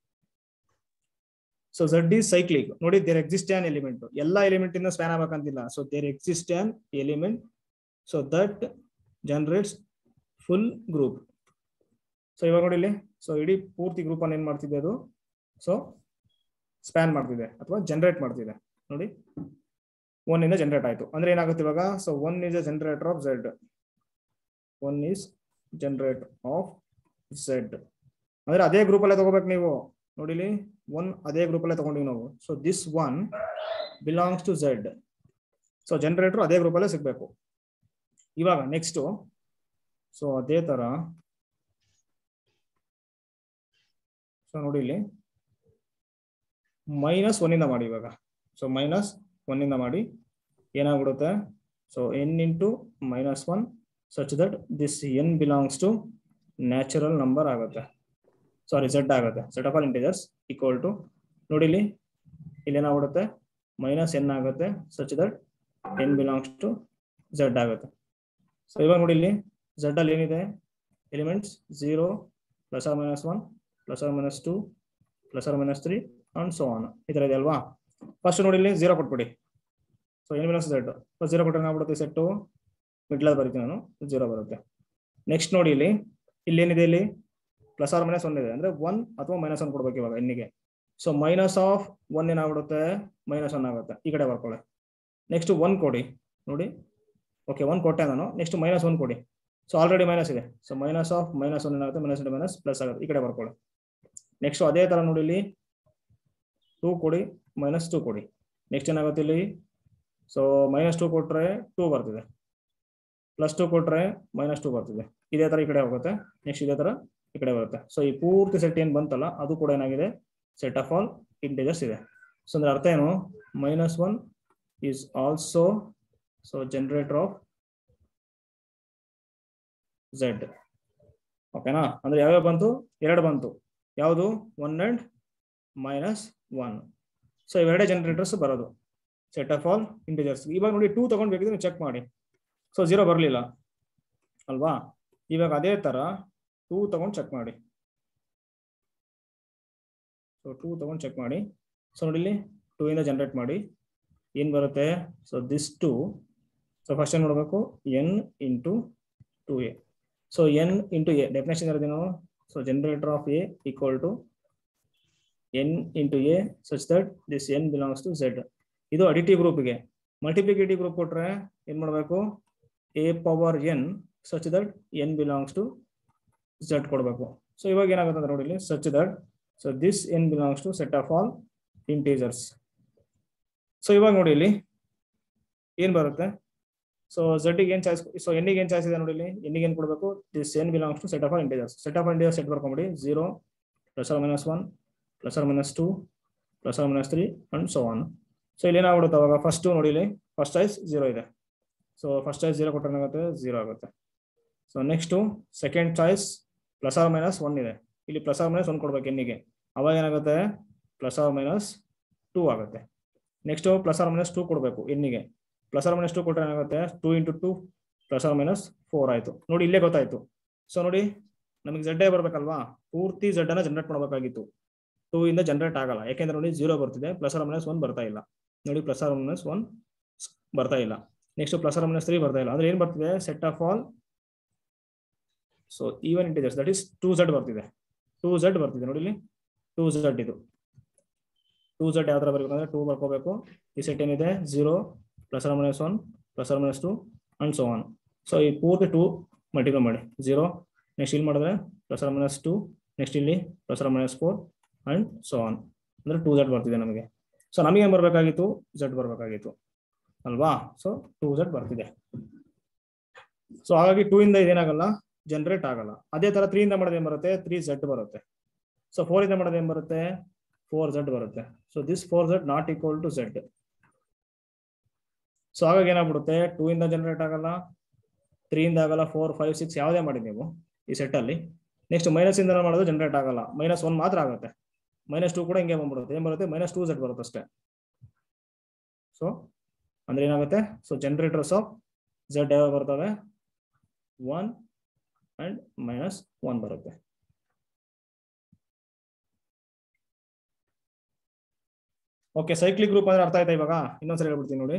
ಸೊ ಝಡ್ ಡಿ ಸೈಕ್ಲಿಕ್ ನೋಡಿ ದೇರ್ ಎಕ್ಸಿಸ್ಟ್ ಆನ್ ಎಲಿಮೆಂಟ್ ಎಲ್ಲ ಎಲಿಮೆಂಟ್ ಇಂದ ಸ್ಪ್ಯಾನ್ ಆಗ್ಬೇಕಂತಿಲ್ಲ so there exist an element so that generates full group so ಇವಾಗ ನೋಡಿ ಇಲ್ಲಿ ಸೊ ಇಡೀ ಪೂರ್ತಿ ಗ್ರೂಪ್ ಅನ್ನು ಏನ್ ಮಾಡ್ತಿದೆ ಅದು ಸೊ ಸ್ಪ್ಯಾನ್ ಮಾಡ್ತಿದೆ ಅಥವಾ ಜನರೇಟ್ ಮಾಡ್ತಿದೆ ನೋಡಿ ಒನ್ ಇಂದ ಜನರೇಟ್ ಆಯ್ತು ಅಂದ್ರೆ ಏನಾಗುತ್ತೆ ಇವಾಗ so one is a generator of Z one is generate of Z ಅಂದ್ರೆ ಅದೇ ಗ್ರೂಪ್ ಅಲ್ಲೇ ತಗೋಬೇಕು ನೀವು ನೋಡಿಲಿ ಒನ್ ಅದೇ ಗ್ರೂಪ್ ಅಲ್ಲೇ ತಗೊಂಡಿವಿ ನಾವು so this one belongs to Z so generator ಅದೇ ಗ್ರೂಪ್ ಅಲ್ಲೇ ಸಿಗ್ಬೇಕು ಇವಾಗ ನೆಕ್ಸ್ಟ್ ಸೊ ಅದೇ ತರ ಸೊ ನೋಡಿ ಇಲ್ಲಿ ಮೈನಸ್ ಒನ್ನಿಂದ ಮಾಡಿ ಇವಾಗ ಸೊ ಮೈನಸ್ ಒನ್ನಿಂದ ಮಾಡಿ ಏನಾಗ್ಬಿಡುತ್ತೆ so n into minus one such that this n belongs to natural number ಆಗುತ್ತೆ ಸಾರಿ ಝೆಡ್ ಆಗುತ್ತೆ set of all integers equal to ನೋಡಿ ಇಲ್ಲಿ ಇಲ್ಲಿ ಏನಾಗ್ಬಿಡುತ್ತೆ ಮೈನಸ್ ಎನ್ ಆಗುತ್ತೆ such that n belongs to Z ಆಗುತ್ತೆ ಸೊ ಇವಾಗ ನೋಡಿ ಇಲ್ಲಿ ಝೆಡ್ ಅಲ್ಲಿ ಏನಿದೆ elements zero plus or minus one plus or minus two plus or minus three and so on ಈ ಥರ ಇದೆ ಅಲ್ವಾ ಫಸ್ಟ್ ನೋಡಿ ಇಲ್ಲಿ ಝೀರೋ ಕೊಟ್ಬಿಡಿ so n minus Z first zero ಕೊಟ್ಟರೆ ಏನಾಗ್ಬಿಡುತ್ತೆ ಸೆಟ್ಟು ಮಿಡ್ಲಲ್ಲಿ ಬರೀತೀನಿ ನಾನು ಝೀರೋ ಬರುತ್ತೆ ನೆಕ್ಸ್ಟ್ ನೋಡಿ ಇಲ್ಲಿ ಇಲ್ಲಿ ಏನಿದೆ ಇಲ್ಲಿ ಪ್ಲಸ್ ಆರ್ ಮೈನಸ್ ಒನ್ ಇದೆ ಅಂದ್ರೆ ಒನ್ ಅಥವಾ ಮೈನಸ್ ಒನ್ ಕೊಡ್ಬೇಕು ಇವಾಗ ಎನ್ನಿಗೆ ಸೊ ಮೈನಸ್ ಆಫ್ ಒನ್ ಏನಾಗ್ಬಿಡುತ್ತೆ ಮೈನಸ್ ಒನ್ ಆಗುತ್ತೆ ಈ ಕಡೆ ಬರ್ಕೊಳ್ಳಿ ನೆಕ್ಸ್ಟ್ ಒನ್ ಕೊಡಿ ನೋಡಿ ಓಕೆ ಒನ್ ಕೊಟ್ಟೆ ನಾನು ನೆಕ್ಸ್ಟ್ ಮೈನಸ್ ಒನ್ ಕೊಡಿ ಸೊ ಆಲ್ರೆಡಿ ಮೈನಸ್ ಇದೆ so minus of minus one ಏನಾಗುತ್ತೆ ಮೈನಸ್ ಇಂಟು ಮೈನಸ್ ಪ್ಲಸ್ ಆಗುತ್ತೆ ಈ ಕಡೆ ಬರ್ಕೊಳ್ಳಿ ನೆಕ್ಸ್ಟ್ ಅದೇ ತರ ನೋಡಿ ಇಲ್ಲಿ ಟೂ ಕೊಡಿ ಮೈನಸ್ ಟೂ ಕೊಡಿ ನೆಕ್ಸ್ಟ್ ಏನಾಗುತ್ತೆ ಇಲ್ಲಿ ಸೊ ಮೈನಸ್ ಟೂ ಕೊಟ್ರೆ ಟೂ ಬರ್ತಿದೆ ಪ್ಲಸ್ ಟೂ ಕೊಟ್ರೆ ಮೈನಸ್ ಟೂ ಬರ್ತಿದೆ ಇದೇ ತರ ಈ ಕಡೆ ಹೋಗುತ್ತೆ ನೆಕ್ಸ್ಟ್ ಇದೇ ತರ ಈ ಕಡೆ ಬರುತ್ತೆ ಸೊ ಈ ಪೂರ್ತಿ ಸೆಟ್ ಏನ್ ಬಂತಲ್ಲ ಅದು ಕೂಡ ಏನಾಗಿದೆ ಸೆಟ್ ಆಫ್ ಆಲ್ ಇಂಟೀಜರ್ಸ್ ಇದೆ ಸೊ ಅಂದ್ರೆ ಅರ್ಥ ಏನು minus one is also so generator of Z ಓಕೆನಾ ಅಂದ್ರೆ ಯಾವ್ಯಾವ ಬಂತು ಎರಡು ಬಂತು ಯಾವುದು one and minus one so ಇವೆರಡೇ ಜನರೇಟರ್ಸ್ ಬರೋದು ಸೆಟ್ ಆಫ್ ಆಲ್ ಇಂಟೀಜರ್ಸ್ ಇವಾಗ ನೋಡಿ ಟೂ ತಗೊಂಡ್ ಬೇಕಿದ್ರೆ ಚೆಕ್ ಮಾಡಿ ಸೊ ಝೀರೋ ಬರಲಿಲ್ಲ ಅಲ್ವಾ ಇವಾಗ ಅದೇ ತರ ಟೂ ತಗೊಂಡು ಚೆಕ್ ಮಾಡಿ ಸೊ ಟೂ ತಗೊಂಡು ಚೆಕ್ ಮಾಡಿ ಸೊ ನೋಡಿ ಇಲ್ಲಿ ಟೂ ಇಂದ ಜನರೇಟ್ ಮಾಡಿ ಏನ್ ಬರುತ್ತೆ so this two so first ಏನ್ ಮಾಡಬೇಕು n into two a so n into a definition ಇರೋದೇನು so generator of A equal to n into a such that this n belongs to Z ಇದು additive ಗ್ರೂಪ್ಗೆ multiplicative group ಕೊಟ್ರೆ ಏನ್ ಮಾಡಬೇಕು a power n such that n belongs to Z ಕೊಡಬೇಕು so ಇವಾಗ ಏನಾಗುತ್ತೆ ಅಂದ್ರೆ ನೋಡಿ ಇಲ್ಲಿ such that so this n belongs to set of all integers so ಇವಾಗ ನೋಡಿ ಇಲ್ಲಿ ಏನ್ ಬರುತ್ತೆ ಸೊ ಝಡ್ಗೆ ಏನ್ ಚಾಯ್ಸ್ ಸೊ ಎನ್ನಿಗೆ ಏನ್ ಚಾಯ್ಸ್ ಇದೆ ನೋಡಿ ಇಲ್ಲಿ ಎನ್ನಿಗೆ ಏನ್ ಕೊಡಬೇಕು this n belongs to set of all integers set of integers set ಬರ್ಕೊಂಬಿಡಿ zero plus or minus one plus or minus two plus or minus three and so on so ಇಲ್ಲಿ ಏನಾಗ್ಬಿಡುತ್ತೆ ಅವಾಗ ಫಸ್ಟ್ ನೋಡಿ ಇಲ್ಲಿ ಫಸ್ಟ್ ಚಾಯ್ಸ್ ಜೀರೋ ಇದೆ so first choice zero ಕೊಟ್ಟರೆ ಏನಾಗುತ್ತೆ zero ಆಗುತ್ತೆ so next second choice plus or minus one ಇದೆ ಇಲ್ಲಿ ಪ್ಲಸ್ ಆರ್ ಮೈನಸ್ ಒನ್ ಕೊಡ್ಬೇಕು ಎನ್ನಿಗೆ ಅವಾಗ ಏನಾಗುತ್ತೆ ಪ್ಲಸ್ ಆರ್ ಮೈನಸ್ ಟೂ ಆಗುತ್ತೆ next plus or minus two ಕೊಡಬೇಕು ಎನ್ನಿಗೆ ಪ್ಲಸ್ ಆರ್ ಮೈನಸ್ ಟೂ ಕೊಟ್ಟರೆ ಏನಾಗುತ್ತೆ two into two plus or minus four ಆಯಿತು ನೋಡಿ ಇಲ್ಲೇ ಗೊತ್ತಾಯ್ತು ಸೊ ನೋಡಿ ನಮಗೆ ಝಡ್ ಬರ್ಬೇಕಲ್ವಾ ಪೂರ್ತಿ ಝಡ್ ಅನ್ನ ಜನರೇಟ್ ಮಾಡಬೇಕಾಗಿತ್ತು ಟೂ ಇಂದ ಜನರೇಟ್ ಆಗಲ್ಲ ಯಾಕೆಂದ್ರೆ ನೋಡಿ ಜೀರೋ ಬರ್ತಿದೆ ಪ್ಲಸ್ ಆರ್ ಮೈನಸ್ ಒನ್ ಬರ್ತಾ ಇಲ್ಲ ನೋಡಿ ಪ್ಲಸ್ ಆರ್ ಮೈನಸ್ ಒನ್ ಬರ್ತಾ ಇಲ್ಲ next plus or minus three ಬರ್ತಾ ಇಲ್ಲ ಅಂದ್ರೆ ಏನ್ ಬರ್ತಿದೆ set of all so even integers that is two Z ಬರ್ತಿದೆ ಟೂ ಝಡ್ ಬರ್ತಿದೆ ನೋಡಿ ಇಲ್ಲಿ ಟೂ ಝಡ್ ಇದು ಟೂ ಝಡ್ ಯಾವ ತರ ಬರಬೇಕು ಅಂದ್ರೆ ಟೂ ಬರ್ಕೋಬೇಕು ಈ ಸೆಟ್ ಏನಿದೆ zero plus or minus one plus or minus two and so on so ಈ ಪೂರ್ತಿ ಟೂ ಮಲ್ಟಿಪ್ಲೈ ಮಾಡಿ ಜೀರೋ ನೆಕ್ಸ್ಟ್ ಇಲ್ಲಿ ಮಾಡಿದ್ರೆ plus or minus to next ಇಲ್ಲಿ plus or minus four and so on ಅಂದ್ರೆ ಟೂ ಝಡ್ ಬರ್ತಿದೆ ನಮಗೆ ಸೊ ನಮಗೆ ಏನ್ ಬರಬೇಕಾಗಿತ್ತು ಝಡ್ ಬರಬೇಕಾಗಿತ್ತು ಅಲ್ವಾ ಸೊ ಟೂ ಝಡ್ ಬರ್ತಿದೆ ಸೊ ಹಾಗಾಗಿ ಟೂ ಇಂದ ಇದೇನಾಗಲ್ಲ ಜನರೇಟ್ ಆಗಲ್ಲ ಅದೇ ತರ ತ್ರೀ ಇಂದ ಮಾಡೋದು ಏನ್ ಬರುತ್ತೆ ತ್ರೀ ಝಡ್ ಬರುತ್ತೆ ಸೊ ಫೋರ್ ಇಂದ ಮಾಡೋದು ಏನ್ ಬರುತ್ತೆ ಫೋರ್ ಝಡ್ ಬರುತ್ತೆ so this four Z not equal to Z so ಹಾಗಾಗಿ ಏನಾಗ್ಬಿಡುತ್ತೆ ಟೂ ಇಂದ ಜನರೇಟ್ ಆಗಲ್ಲ ತ್ರೀ ಇಂದ ಆಗಲ್ಲ ಫೋರ್ ಫೈವ್ ಸಿಕ್ಸ್ ಯಾವುದೇ ಮಾಡಿ ನೀವು ಈ set ಅಲ್ಲಿ ನೆಕ್ಸ್ಟ್ ಮೈನಸ್ ಇಂದ ಮಾಡೋದು ಜನರೇಟ್ ಆಗಲ್ಲ ಮೈನಸ್ ಒನ್ ಮಾತ್ರ ಆಗುತ್ತೆ ಮೈನಸ್ ಟೂ ಕೂಡ ಹಿಂಗೆ ಬಂದ್ಬಿಡುತ್ತೆ ಏನ್ ಬರುತ್ತೆ ಮೈನಸ್ ಟೂ ಸೆಟ್ ಬರುತ್ತೆ ಅಷ್ಟೇ ಸೊ ಅಂದ್ರೆ ಏನಾಗುತ್ತೆ ಸೊ ಜನರೇಟರ್ಸ್ ಆಫ್ ಝೆಡ್ ಯಾವ ಬರ್ತವೆ ಒನ್ ಅಂಡ್ ಮೈನಸ್ ಒನ್ ಬರುತ್ತೆ ಓಕೆ ಸೈಕ್ಲಿಕ್ ಗ್ರೂಪ್ ಅಂದ್ರೆ ಅರ್ಥ ಆಯ್ತಾ ಇವಾಗ ಇನ್ನೊಂದ್ಸರಿ ಹೇಳ್ಬಿಡ್ತೀನಿ ನೋಡಿ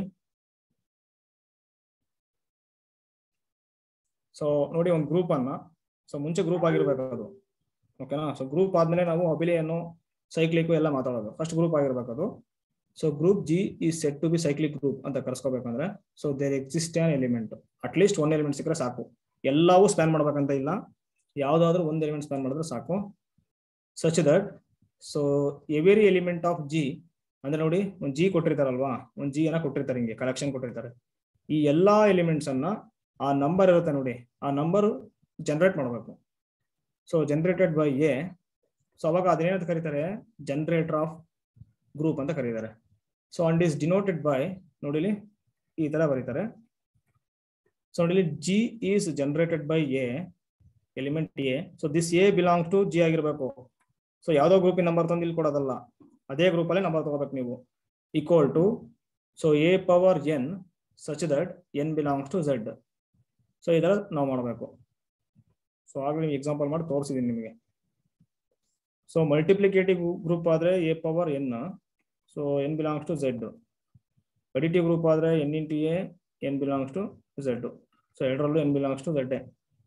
ಸೊ ನೋಡಿ ಒಂದು ಗ್ರೂಪ್ ಅನ್ನ ಸೊ ಮುಂಚೆ ಗ್ರೂಪ್ ಆಗಿರ್ಬೇಕು ಅದು ಓಕೆನಾ ಸೊ ಗ್ರೂಪ್ ಆದ್ಮೇಲೆ ನಾವು ಅಬಿಲಿಯನ್ನು ಸೈಕ್ಲಿಕ್ ಎಲ್ಲ ಮಾತಾಡೋದು ಫಸ್ಟ್ ಗ್ರೂಪ್ ಆಗಿರ್ಬೇಕು ಅದು ಸೊ ಗ್ರೂಪ್ ಜಿ ಈ set to be cyclic group ಅಂತ ಕರ್ಸ್ಕೋಬೇಕಂದ್ರೆ so there exist an element at least one element ಸಿಕ್ಕರೆ ಸಾಕು ಎಲ್ಲವೂ ಸ್ಪ್ಯಾನ್ ಮಾಡ್ಬೇಕಂತ ಇಲ್ಲ ಯಾವ್ದಾದ್ರು ಒಂದು ಎಲಿಮೆಂಟ್ ಸ್ಪ್ಯಾನ್ ಮಾಡಿದ್ರೆ ಸಾಕು such that so every element of G ಅಂದ್ರೆ ನೋಡಿ ಒಂದು ಜಿ ಕೊಟ್ಟಿರ್ತಾರಲ್ವಾ ಒಂದು ಜಿ ಅನ್ನ ಕೊಟ್ಟಿರ್ತಾರೆ ಹಿಂಗೆ ಕಲೆಕ್ಷನ್ ಕೊಟ್ಟಿರ್ತಾರೆ ಈ ಎಲ್ಲಾ ಎಲಿಮೆಂಟ್ಸ್ ಅನ್ನ ಆ ನಂಬರ್ ಇರುತ್ತೆ ನೋಡಿ ಆ ನಂಬರ್ ಜನರೇಟ್ ಮಾಡಬೇಕು so generated by a so ಅವಾಗ ಅದೇನಂತ ಕರೀತಾರೆ ಜನರೇಟರ್ ಆಫ್ ಗ್ರೂಪ್ ಅಂತ ಕರೀತಾರೆ so and is denoted by ನೋಡಿಲಿ ಈ ತರ ಬರೀತಾರೆ ಸೊ ನೋಡಿಲಿ G is generated by a element a so this A belongs to G ಆಗಿರ್ಬೇಕು ಸೊ ಯಾವ್ದೋ ಗ್ರೂಪಿನ ನಂಬರ್ ತಂದು ಇಲ್ಲಿ ಕೊಡೋದಲ್ಲ ಅದೇ ಗ್ರೂಪಲ್ಲೇ ನಂಬರ್ ತಗೋಬೇಕು ನೀವು equal to so a power n such that n belongs to Z so ಈ ಥರ ನಾವು ಮಾಡಬೇಕು ಸೊ ಆಗಲೇ ಎಕ್ಸಾಂಪಲ್ ಮಾಡಿ ತೋರಿಸಿದ್ದೀನಿ ನಿಮಗೆ ಸೊ ಮಲ್ಟಿಪ್ಲಿಕೇಟಿವ್ ಗ್ರೂಪ್ ಆದರೆ a power n so n belongs to Z additive group ಆದರೆ n into a n belongs to Z so ಎರಡರಲ್ಲೂ n belongs to Z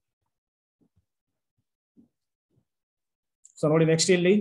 so ನೋಡಿ ನೆಕ್ಸ್ಟ್ ಇಲ್ಲಿ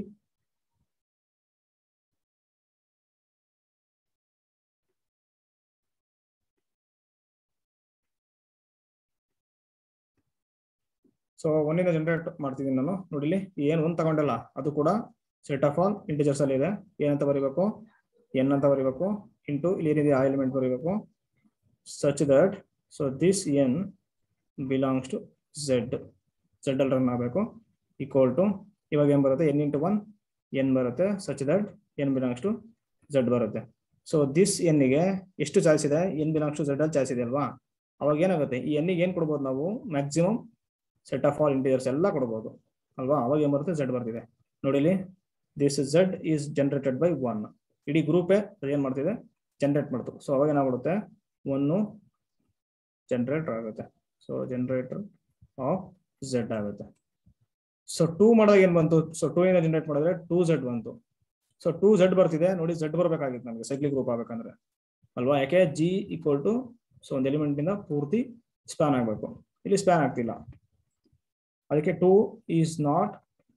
ಸೊ ಒಂದಿಂದ ಜನರೇಟ್ ಮಾಡ್ತಿದ್ದೀನಿ ನಾನು ನೋಡಿಲಿ ಏನ್ ಒಂದ್ ತಗೊಂಡಲ್ಲ ಅದು ಕೂಡ ಸೆಟ್ ಆಫ್ ಆಲ್ ಇಂಟಿಜರ್ಸ್ ಅಲ್ಲಿ ಇದೆ ಏನಂತ ಬರೀಬೇಕು ಎನ್ ಅಂತ ಬರೀಬೇಕು ಇಂಟು ಇಲ್ಲಿ ಏನಿದೆ ಆ ಎಲಿಮೆಂಟ್ ಬರೀಬೇಕು such that so this n belongs to Z Z ಅಲ್ಲಿ ರನ್ ಆಗಬೇಕು ಈಕ್ವಲ್ ಟು ಇವಾಗ ಏನ್ ಬರುತ್ತೆ ಎನ್ ಇಂಟು ಒನ್ ಎನ್ ಬರುತ್ತೆ such that n belongs to Z ಬರುತ್ತೆ ಸೊ ದಿಸ್ ಎನ್ನಿಗೆ ಎಷ್ಟು ಚಾಯ್ಸ್ ಇದೆ ಎನ್ ಬಿಲಾಂಗ್ಸ್ ಟು ಝೆಡ್ ಅಲ್ಲಿ ಚಾಯ್ಸ್ ಇದೆ ಅಲ್ವಾ ಅವಾಗ ಏನಾಗುತ್ತೆ ಈ ಎನ್ನಿಗೆ ಏನ್ ಕೊಡ್ಬೋದು ನಾವು maximum set of all integers ಎಲ್ಲ ಕೊಡ್ಬೋದು ಅಲ್ವಾ ಅವಾಗ ಏನ್ ಬರುತ್ತೆ ಝೆಡ್ ಬರ್ತಿದೆ ನೋಡಿಲಿ this Z is generated by one ಇಡೀ ಗ್ರೂಪೇ ಏನ್ ಮಾಡ್ತಿದೆ ಜನರೇಟ್ ಮಾಡ್ತು ಸೊ ಅವಾಗ ಏನಾಗ್ಬಿಡುತ್ತೆ ಒನ್ನು ಜನರೇಟರ್ ಆಗುತ್ತೆ ಸೊ ಜನರೇಟರ್ ಆಫ್ ಝೆಡ್ ಆಗುತ್ತೆ ಸೊ ಟೂ ಮಾಡಿದಾಗ ಏನ್ ಬಂತು ಸೊ ಟೂ ಇಂದ ಜನರೇಟ್ ಮಾಡಿದ್ರೆ ಟೂ ಝೆಡ್ ಬಂತು ಸೊ ಟೂ ಝೆಡ್ ಬರ್ತಿದೆ ನೋಡಿ ಝೆಡ್ ಬರ್ಬೇಕಾಗಿತ್ತು ನಮಗೆ ಸೈಕ್ಲಿಕ್ ಗ್ರೂಪ್ ಆಗ್ಬೇಕಂದ್ರೆ ಅಲ್ವಾ ಯಾಕೆ ಜಿ ಈಕ್ವಲ್ ಟು ಸೊ ಒಂದು ಎಲಿಮೆಂಟ್ ಇಂದ ಪೂರ್ತಿ ಸ್ಪ್ಯಾನ್ ಆಗಬೇಕು ಇಲ್ಲಿ ಸ್ಪ್ಯಾನ್ ಆಗ್ತಿಲ್ಲ ಅದಕ್ಕೆ two is not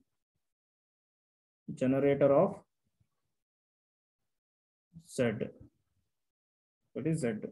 generator of Z it is Z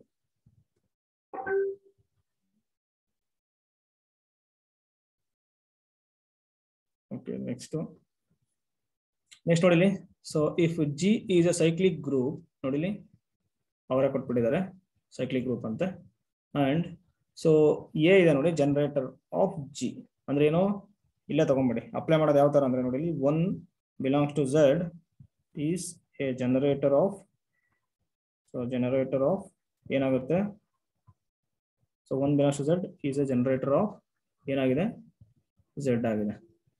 okay next next ನೋಡಿಲಿ so if G is a cyclic group ನೋಡಿಲಿ ಅವರೇ ಕೊಟ್ಬಿಟ್ಟಿದ್ದಾರೆ ಸೈಕ್ಲಿಕ್ ಗ್ರೂಪ್ ಅಂತ ಅಂಡ್ ಸೊ ಎ ಇದೆ ನೋಡಿ ಜನರೇಟರ್ ಆಫ್ ಜಿ ಅಂದ್ರೆ ಏನು ಇಲ್ಲೇ ತಗೊಂಬಿಡಿ ಅಪ್ಲೈ ಮಾಡೋದು ಯಾವ ತರ ಅಂದ್ರೆ ನೋಡಿ one belongs to Z is a generator of so generator of ಏನಾಗುತ್ತೆ so one belongs to Z is a generator of ಏನಾಗಿದೆ ಝೆಡ್ ಆಗಿದೆ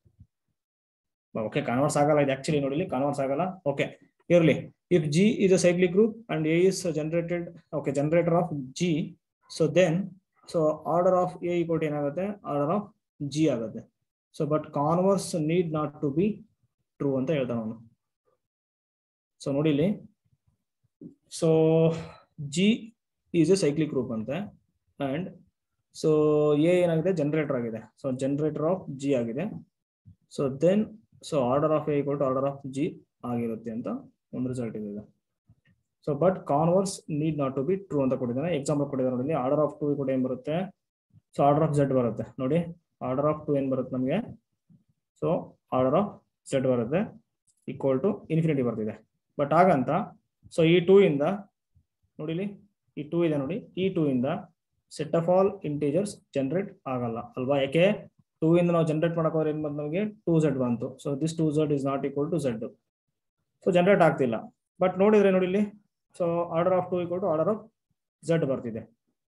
ಓಕೆ ಕನ್ವರ್ಸ್ ಆಗಲ್ಲ ಇದು ಆಕ್ಚುಲಿ ನೋಡಿ ಕನ್ವರ್ಸ್ ಆಗಲ್ಲ ಓಕೆ ಇರಲಿ if G is a cyclic group and a is generated okay generator of G so then so order of A equal ಏನಾಗುತ್ತೆ order of G ಆಗುತ್ತೆ so but converse need not to be true ಅಂತ ಹೇಳ್ತಾನೆ ಅವನು so ನೋಡಿ ಇಲ್ಲಿ so G is a cyclic group ಅಂತೆ and so a ಏನಾಗಿದೆ generator ಆಗಿದೆ ಸೊ ಜನರೇಟರ್ ಆಫ್ ಜಿ ಆಗಿದೆ so then so order of A equal to order of G ಆಗಿರುತ್ತೆ ಅಂತ ಒಂದು ರಿಸಲ್ಟ್ ಇದೆ so but converse need not to be true ಅಂತ ಕೊಟ್ಟಿದ್ದಾನೆ ಎಕ್ಸಾಂಪಲ್ ಕೊಟ್ಟಿದ್ದಾರೆ ನೋಡಿ ಆರ್ಡರ್ ಆಫ್ ಟು ಕೂಡ ಏನ್ ಬರುತ್ತೆ ಸೊ ಆರ್ಡರ್ ಆಫ್ ಝೆಡ್ ಬರುತ್ತೆ ನೋಡಿ ಆರ್ಡರ್ ಆಫ್ ಟು ಏನ್ ಬರುತ್ತೆ ನಮಗೆ ಸೊ ಆರ್ಡರ್ ಆಫ್ ಝೆಡ್ ಬರುತ್ತೆ ಈಕ್ವಲ್ ಟು ಇನ್ಫಿನಿಟಿ ಬರ್ತಿದೆ ಬಟ್ ಹಾಗಂತ ಸೊ ಈ ಟೂ ಇಂದ ನೋಡಿಲಿ ಈ ಟೂ ಇದೆ ನೋಡಿ ಈ ಟೂ ಇಂದ set of all integers generate ಆಗಲ್ಲ ಅಲ್ವಾ ಯಾಕೆ ಟೂ ಇಂದ ನಾವು ಜನರೇಟ್ ಮಾಡಕ್ ಹೋದ್ರೆ ಏನ್ ಬಂತು ನಮಗೆ ಟೂ ಝೆಡ್ ಬಂತು so this two Z is not equal to Z so generate ಆಗ್ತಿಲ್ಲ ಬಟ್ ನೋಡಿದ್ರೆ ನೋಡಿ ಇಲ್ಲಿ so order of two equal to order of Z ಬರ್ತಿದೆ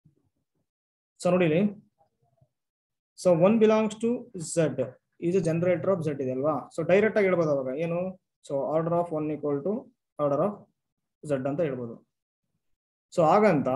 ಸೊ ನೋಡಿ so one belongs to Z is generator of Z ಇದೆ ಅಲ್ವಾ so direct ಆಗಿ ಹೇಳ್ಬೋದು ಅವಾಗ ಏನು so order of one equal to order of Z ಅಂತ ಹೇಳ್ಬೋದು ಸೊ ಹಾಗಂತ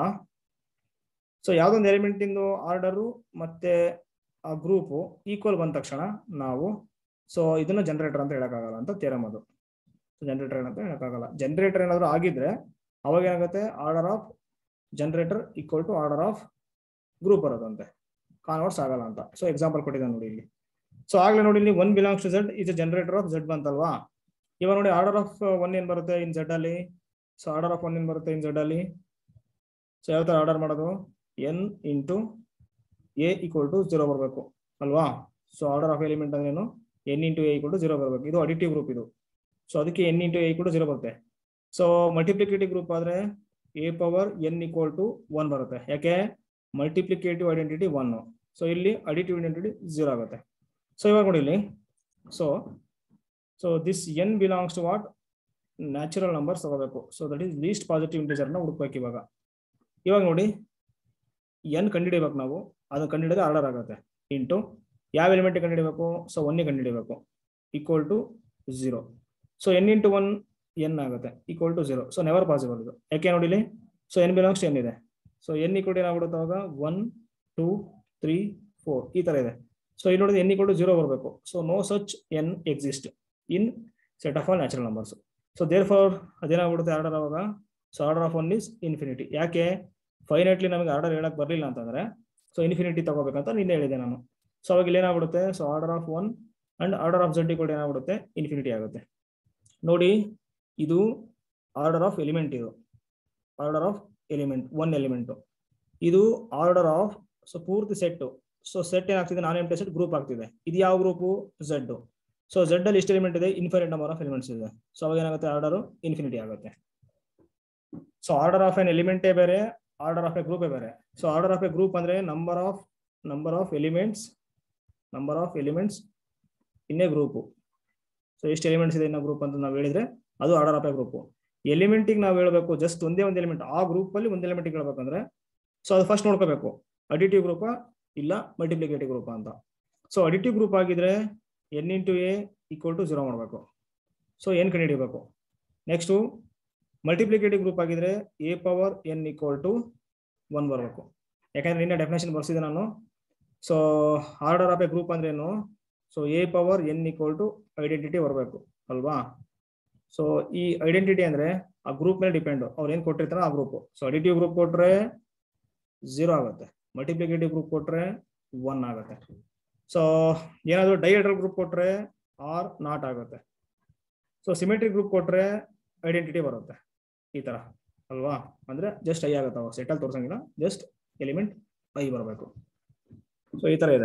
ಸೊ ಯಾವ್ದೊಂದು ಎಲಿಮೆಂಟ್ ಇಂದು ಆರ್ಡರು ಮತ್ತೆ ಆ ಗ್ರೂಪು ಈಕ್ವಲ್ ಬಂದ ತಕ್ಷಣ ನಾವು ಸೊ ಇದನ್ನ ಜನರೇಟರ್ ಅಂತ ಹೇಳಕ್ಕಾಗಲ್ಲ ಅಂತ ಥಿಯರಮ್ ಅದು ಜನರೇಟರ್ ಅಂತ ಹೇಳಕ್ಕಾಗಲ್ಲ ಜನರೇಟರ್ ಏನಾದ್ರು ಆಗಿದ್ರೆ ಅವಾಗ ಏನಾಗುತ್ತೆ order of generator equal to order of group ಬರೋದಂತೆ ಕಾನ್ವರ್ಟ್ಸ್ ಆಗಲ್ಲ ಅಂತ ಸೊ ಎಕ್ಸಾಂಪಲ್ ಕೊಟ್ಟಿದ್ದಾನೆ ನೋಡಿ ಇಲ್ಲಿ ಸೊ ಆಗ್ಲೇ ನೋಡಿ ಇಲ್ಲಿ one belongs to Z is generator of Z ಬಂತಲ್ವಾ ಇವಾಗ ನೋಡಿ ಆರ್ಡರ್ ಆಫ್ ಒನ್ ಏನ್ ಬರುತ್ತೆ ಇನ್ ಝಡ್ ಅಲ್ಲಿ ಸೊ ಆರ್ಡರ್ ಆಫ್ ಒನ್ ಏನ್ ಬರುತ್ತೆ ಇನ್ ಝಡ್ ಅಲ್ಲಿ ಸೊ ಯಾವ ತರ ಆರ್ಡರ್ ಮಾಡೋದು n into a equal to zero ಬರಬೇಕು ಅಲ್ವಾ ಸೊ ಆರ್ಡರ್ ಆಫ್ ಎಲಿಮೆಂಟ್ ಅಂದ್ರೇನು n into a equal to zero ಬರಬೇಕು ಇದು ಅಡಿಟಿವ್ ಗ್ರೂಪ್ ಇದು ಸೊ ಅದಕ್ಕೆ n into a equal to zero ಬರುತ್ತೆ ಸೊ ಮಲ್ಟಿಪ್ಲಿಕೇಟಿವ್ ಗ್ರೂಪ್ ಆದ್ರೆ a power n equal to one ಬರುತ್ತೆ ಯಾಕೆ ಮಲ್ಟಿಪ್ಲಿಕೇಟಿವ್ ಐಡೆಂಟಿಟಿ ಒನ್ ಸೊ ಇಲ್ಲಿ ಅಡಿಟಿವ್ ಐಡೆಂಟಿಟಿ ಜೀರೋ ಆಗುತ್ತೆ ಸೊ ಇವಾಗ ನೋಡಿ ಇಲ್ಲಿ so so this n belongs to what natural numbers ತಗೋಬೇಕು so that is least positive ಇಂಟೀಜರ್ನ ಹುಡುಕ್ಬೇಕು ಇವಾಗ ಇವಾಗ ನೋಡಿ ಎನ್ ಕಂಡುಹಿಡಿಬೇಕು ನಾವು ಅದನ್ನ ಕಂಡುಹಿಡಿದ್ರೆ ಆರ್ಡರ್ ಆಗುತ್ತೆ ಇಂಟು ಯಾವ ಎಲಿಮೆಂಟ್ ಕಂಡುಹಿಡಿಬೇಕು ಸೊ ಒನ್ನೇ ಕಂಡುಹಿಡಿಬೇಕು equal to zero so n into one n ಆಗುತ್ತೆ equal to zero so never possible ಇದು ಯಾಕೆ ನೋಡಿಲಿ ಸೊ ಎನ್ ಬಿಲಾಂಗ್ಸ್ ಎನ್ ಇದೆ ಸೊ ಎನ್ ಈಕ್ವಲ್ ಏನಾಗ್ಬಿಡುತ್ತೆ ಅವಾಗ ಒನ್ ಟೂ ತ್ರೀ ಫೋರ್ ಈ ತರ ಇದೆ ಸೊ ಇಲ್ಲಿ ನೋಡಿದ್ರೆ ಎನ್ ಈಕ್ವಲ್ ಟು ಜೀರೋ ಬರಬೇಕು so no such n exist in set of all natural numbers so therefore ಅದೇನಾಗ್ಬಿಡುತ್ತೆ ಆರ್ಡರ್ ಅವಾಗ so order of one is infinity ಯಾಕೆ ಫೈನೈಟ್ಲಿ ನಮಗೆ ಆರ್ಡರ್ ಹೇಳಕ್ ಬರಲಿಲ್ಲ ಅಂತಂದ್ರೆ ಸೊ ಇನ್ಫಿನಿಟಿ ತಗೋಬೇಕಂತ ನಿನ್ನೆ ಹೇಳಿದೆ ನಾನು ಸೊ ಅವಾಗ ಇಲ್ಲಿ ಏನಾಗ್ಬಿಡುತ್ತೆ so order of one and order of Z equal ಏನಾಗ್ಬಿಡುತ್ತೆ ಇನ್ಫಿನಿಟಿ ಆಗುತ್ತೆ ನೋಡಿ ಇದು ಆರ್ಡರ್ ಆಫ್ ಎಲಿಮೆಂಟ್ ಇದು order of element one element ಇದು ಆರ್ಡರ್ ಆಫ್ ಸೊ ಪೂರ್ತಿ ಸೆಟ್ ಸೊ ಸೆಟ್ ಏನಾಗ್ತಿದೆ ನಾನ್ ಎಂಟಿ ಸೆಟ್ ಗ್ರೂಪ್ ಆಗ್ತಿದೆ ಇದು ಯಾವ ಗ್ರೂಪು ಝಡ್ ಸೊ ಝಡ್ ಅಲ್ಲಿ ಎಷ್ಟು ಎಲಿಮೆಂಟ್ ಇದೆ ಇನ್ಫಿನಿಟ್ ನಂಬರ್ ಆಫ್ ಎಲಿಮೆಂಟ್ಸ್ ಇದೆ ಸೊ ಅವಾಗ ಏನಾಗುತ್ತೆ ಆರ್ಡರ್ ಇನ್ಫಿನಿಟಿ ಆಗುತ್ತೆ ಸೊ ಆರ್ಡರ್ ಆಫ್ ಎನ್ ಎಲಿಮೆಂಟೇ ಬೇರೆ ಆರ್ಡರ್ ಆಫ್ ಎ ಗ್ರೂಪೇ ಬೇರೆ so order of a group ಅಂದ್ರೆ number of number of elements number of elements in a group so ಎಷ್ಟು ಎಲಿಮೆಂಟ್ಸ್ ಇದೆ ಇನ್ನ ಗ್ರೂಪ್ ಅಂತ ನಾವು ಹೇಳಿದ್ರೆ ಅದು ಆರ್ಡರ್ ಆಫ್ ಎ ಗ್ರೂಪ್ ಎಲಿಮೆಂಟಿಗೆ ನಾವು ಹೇಳ್ಬೇಕು ಜಸ್ಟ್ ಒಂದೇ ಒಂದು ಎಲಿಮೆಂಟ್ ಆ ಗ್ರೂಪ್ ಅಲ್ಲಿ ಒಂದು ಎಲಿಮೆಂಟ್ ಹೇಳ್ಬೇಕಂದ್ರೆ ಸೊ ಅದು ಫಸ್ಟ್ ನೋಡ್ಕೋಬೇಕು ಅಡಿಟಿವ್ ಗ್ರೂಪ ಇಲ್ಲ ಮಲ್ಟಿಪ್ಲಿಕೇಟಿವ್ ಗ್ರೂಪ್ ಅಂತ ಸೊ ಅಡಿಟಿವ್ ಗ್ರೂಪ್ ಆಗಿದ್ರೆ n into a equal to zero ಮಾಡಬೇಕು ಸೊ ಎನ್ ಕಂಡುಹಿಡಿಬೇಕು ನೆಕ್ಸ್ಟು ಮಲ್ಟಿಪ್ಲಿಕೇಟಿವ್ ಗ್ರೂಪ್ ಆಗಿದ್ರೆ a power n equal to one ಬರಬೇಕು ಯಾಕಂದ್ರೆ ನಿನ್ನೆ ಡೆಫಿನೇಷನ್ ಬರ್ಸಿದೆ ನಾನು so order of a group ಅಂದ್ರೆ ಏನು so a power n equal to identity ಬರಬೇಕು ಅಲ್ವಾ ಸೊ ಈ ಐಡೆಂಟಿಟಿ ಅಂದ್ರೆ ಆ ಗ್ರೂಪ್ ಮೇಲೆ ಡಿಪೆಂಡ್ ಅವ್ರು ಏನ್ ಕೊಟ್ಟಿರ್ತಾರೋ ಆ ಗ್ರೂಪ್ ಸೊ ಅಡಿಟಿವ್ ಗ್ರೂಪ್ ಕೊಟ್ರೆ ಝೀರೋ ಆಗುತ್ತೆ ಮಲ್ಟಿಪ್ಲಿಕೇಟಿವ್ ಗ್ರೂಪ್ ಕೊಟ್ರೆ ಒನ್ ಆಗುತ್ತೆ ಸೊ ಏನಾದ್ರು ಡೈಹೆಡ್ರಲ್ ಗ್ರೂಪ್ ಕೊಟ್ರೆ ಆರ್ ನಾಟ್ ಆಗುತ್ತೆ ಸೊ ಸಿಮೆಟ್ರಿಕ್ ಗ್ರೂಪ್ ಕೊಟ್ರೆ ಐಡೆಂಟಿಟಿ ಬರುತ್ತೆ ಈ ತರ ಅಲ್ವಾ ಅಂದ್ರೆ ಜಸ್ಟ್ ಐ ಆಗುತ್ತೆ ಅವಾಗ ಸೆಟಲ್ ತೋರ್ಸಂಗಿಲ್ಲ ಜಸ್ಟ್ ಎಲಿಮೆಂಟ್ ಐ ಬರಬೇಕು ಸೊ ಈ ತರ ಇದೆ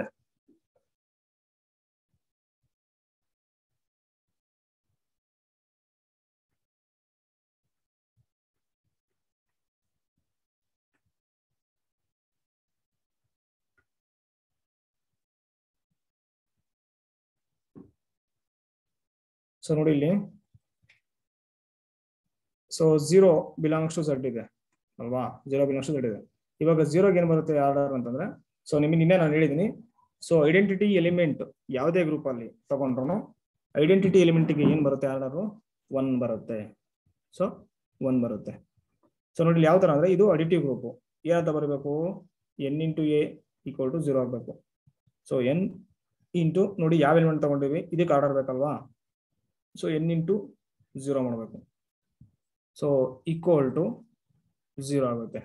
ಸೊ ನೋಡಿ ಇಲ್ಲಿ so zero belongs to Z ಇದೆ ಅಲ್ವಾ ಝೀರೋ ಬಿಲಾಂಗ್ಸ್ ಟು ಝಡ್ ಇದೆ ಇವಾಗ ಝೀರೋಗೆ ಏನು ಬರುತ್ತೆ ಆರ್ಡರ್ ಅಂತಂದ್ರೆ ಸೊ ನಿಮಗೆ ನಿನ್ನೆ ನಾನು ಹೇಳಿದ್ದೀನಿ ಸೊ ಐಡೆಂಟಿಟಿ ಎಲಿಮೆಂಟ್ ಯಾವುದೇ ಗ್ರೂಪ್ ಅಲ್ಲಿ ತಗೊಂಡ್ರು ಐಡೆಂಟಿಟಿ ಎಲಿಮೆಂಟ್ಗೆ ಏನು ಬರುತ್ತೆ ಆರ್ಡರ್ ಒನ್ ಬರುತ್ತೆ ಸೊ ಒನ್ ಬರುತ್ತೆ ಸೊ ನೋಡಿ ಯಾವ ತರ ಅಂದ್ರೆ ಇದು ಅಡಿಟಿವ್ ಗ್ರೂಪ್ ಏನಂತ ಬರಬೇಕು n into a equal to zero ಆಗಬೇಕು ಸೊ ಎನ್ ಇಂಟು ನೋಡಿ ಯಾವ ಎಲಿಮೆಂಟ್ ತಗೊಂಡಿವಿ ಇದಕ್ಕೆ ಆರ್ಡರ್ ಬೇಕಲ್ವಾ ಸೊ ಎನ್ ಇಂಟು ಝೀರೋ ಮಾಡಬೇಕು ಸೊ ಈಕ್ವಲ್ ಟು ಝೀರೋ ಆಗುತ್ತೆ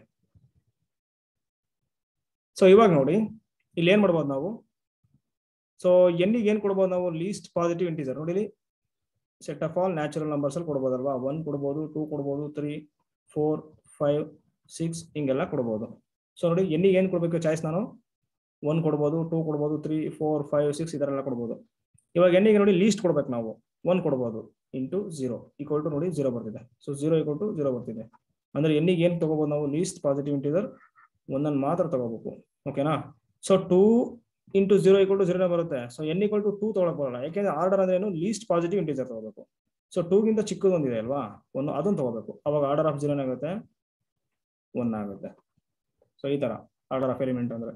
ಸೊ ಇವಾಗ ನೋಡಿ ಇಲ್ಲಿ ಏನ್ ಮಾಡ್ಬೋದು ನಾವು ಸೊ ಎನ್ನಿಗೆ ಏನ್ ಕೊಡ್ಬೋದು ನಾವು ಲೀಸ್ಟ್ ಪಾಸಿಟಿವ್ ಇಂಟೀಜರ್ ನೋಡಿ ಇಲ್ಲಿ set of all natural numbers ಅಲ್ಲಿ ಕೊಡ್ಬೋದಲ್ವಾ ಒನ್ ಕೊಡ್ಬೋದು ಟೂ ಕೊಡ್ಬೋದು ತ್ರೀ ಫೋರ್ ಫೈವ್ ಸಿಕ್ಸ್ ಹಿಂಗೆಲ್ಲ ಕೊಡ್ಬೋದು ಸೊ ನೋಡಿ ಎನ್ನಿಗೆ ಏನ್ ಕೊಡ್ಬೇಕು ಚಾಯ್ಸ್ ನಾನು ಒನ್ ಕೊಡ್ಬೋದು ಟೂ ಕೊಡ್ಬೋದು ತ್ರೀ ಫೋರ್ ಫೈವ್ ಸಿಕ್ಸ್ ಇದರೆಲ್ಲ ಕೊಡ್ಬೋದು ಇವಾಗ ಎನ್ನಿಗೆ ನೋಡಿ ಲೀಸ್ಟ್ ಕೊಡ್ಬೇಕು ನಾವು ಒನ್ ಕೊಡ್ಬೋದು ಇಂಟು ಜೀರೋ ಈಕ್ವಲ್ ಟು ನೋಡಿ ಜೀರೋ ಬರ್ತಿದೆ so zero equal to zero ಬರ್ತಿದೆ ಅಂದ್ರೆ ಎನ್ನಿಗೆ ಏನು ತಗೋಬಹುದು ನಾವು ಲೀಸ್ಟ್ ಪಾಸಿಟಿವ್ ಇಂಟೀಜರ್ ಒಂದನ್ನು ಮಾತ್ರ ತಗೋಬೇಕು ಓಕೆನಾ so two into zero equal to ಜೀರೋನೇ ಬರುತ್ತೆ so n equal to two ತೊಗೊಳಕ್ ಬರಲ್ಲ ಯಾಕೆಂದ್ರೆ ಆರ್ಡರ್ ಅಂದ್ರೆ ಏನು ಲೀಸ್ಟ್ ಪಾಸಿಟಿವ್ ಇಂಟೀಜರ್ ತಗೋಬೇಕು ಸೊ ಟೂಗಿಂತ ಚಿಕ್ಕದೊಂದಿದೆ ಅಲ್ವಾ ಒಂದು ಅದನ್ನು ತಗೋಬೇಕು ಅವಾಗ ಆರ್ಡರ್ ಆಫ್ ಜೀರೋ ಆಗುತ್ತೆ ಒನ್ ಆಗುತ್ತೆ ಸೊ ಈ ತರ ಆರ್ಡರ್ ಆಫ್ ಎಲಿಮೆಂಟ್ ಅಂದ್ರೆ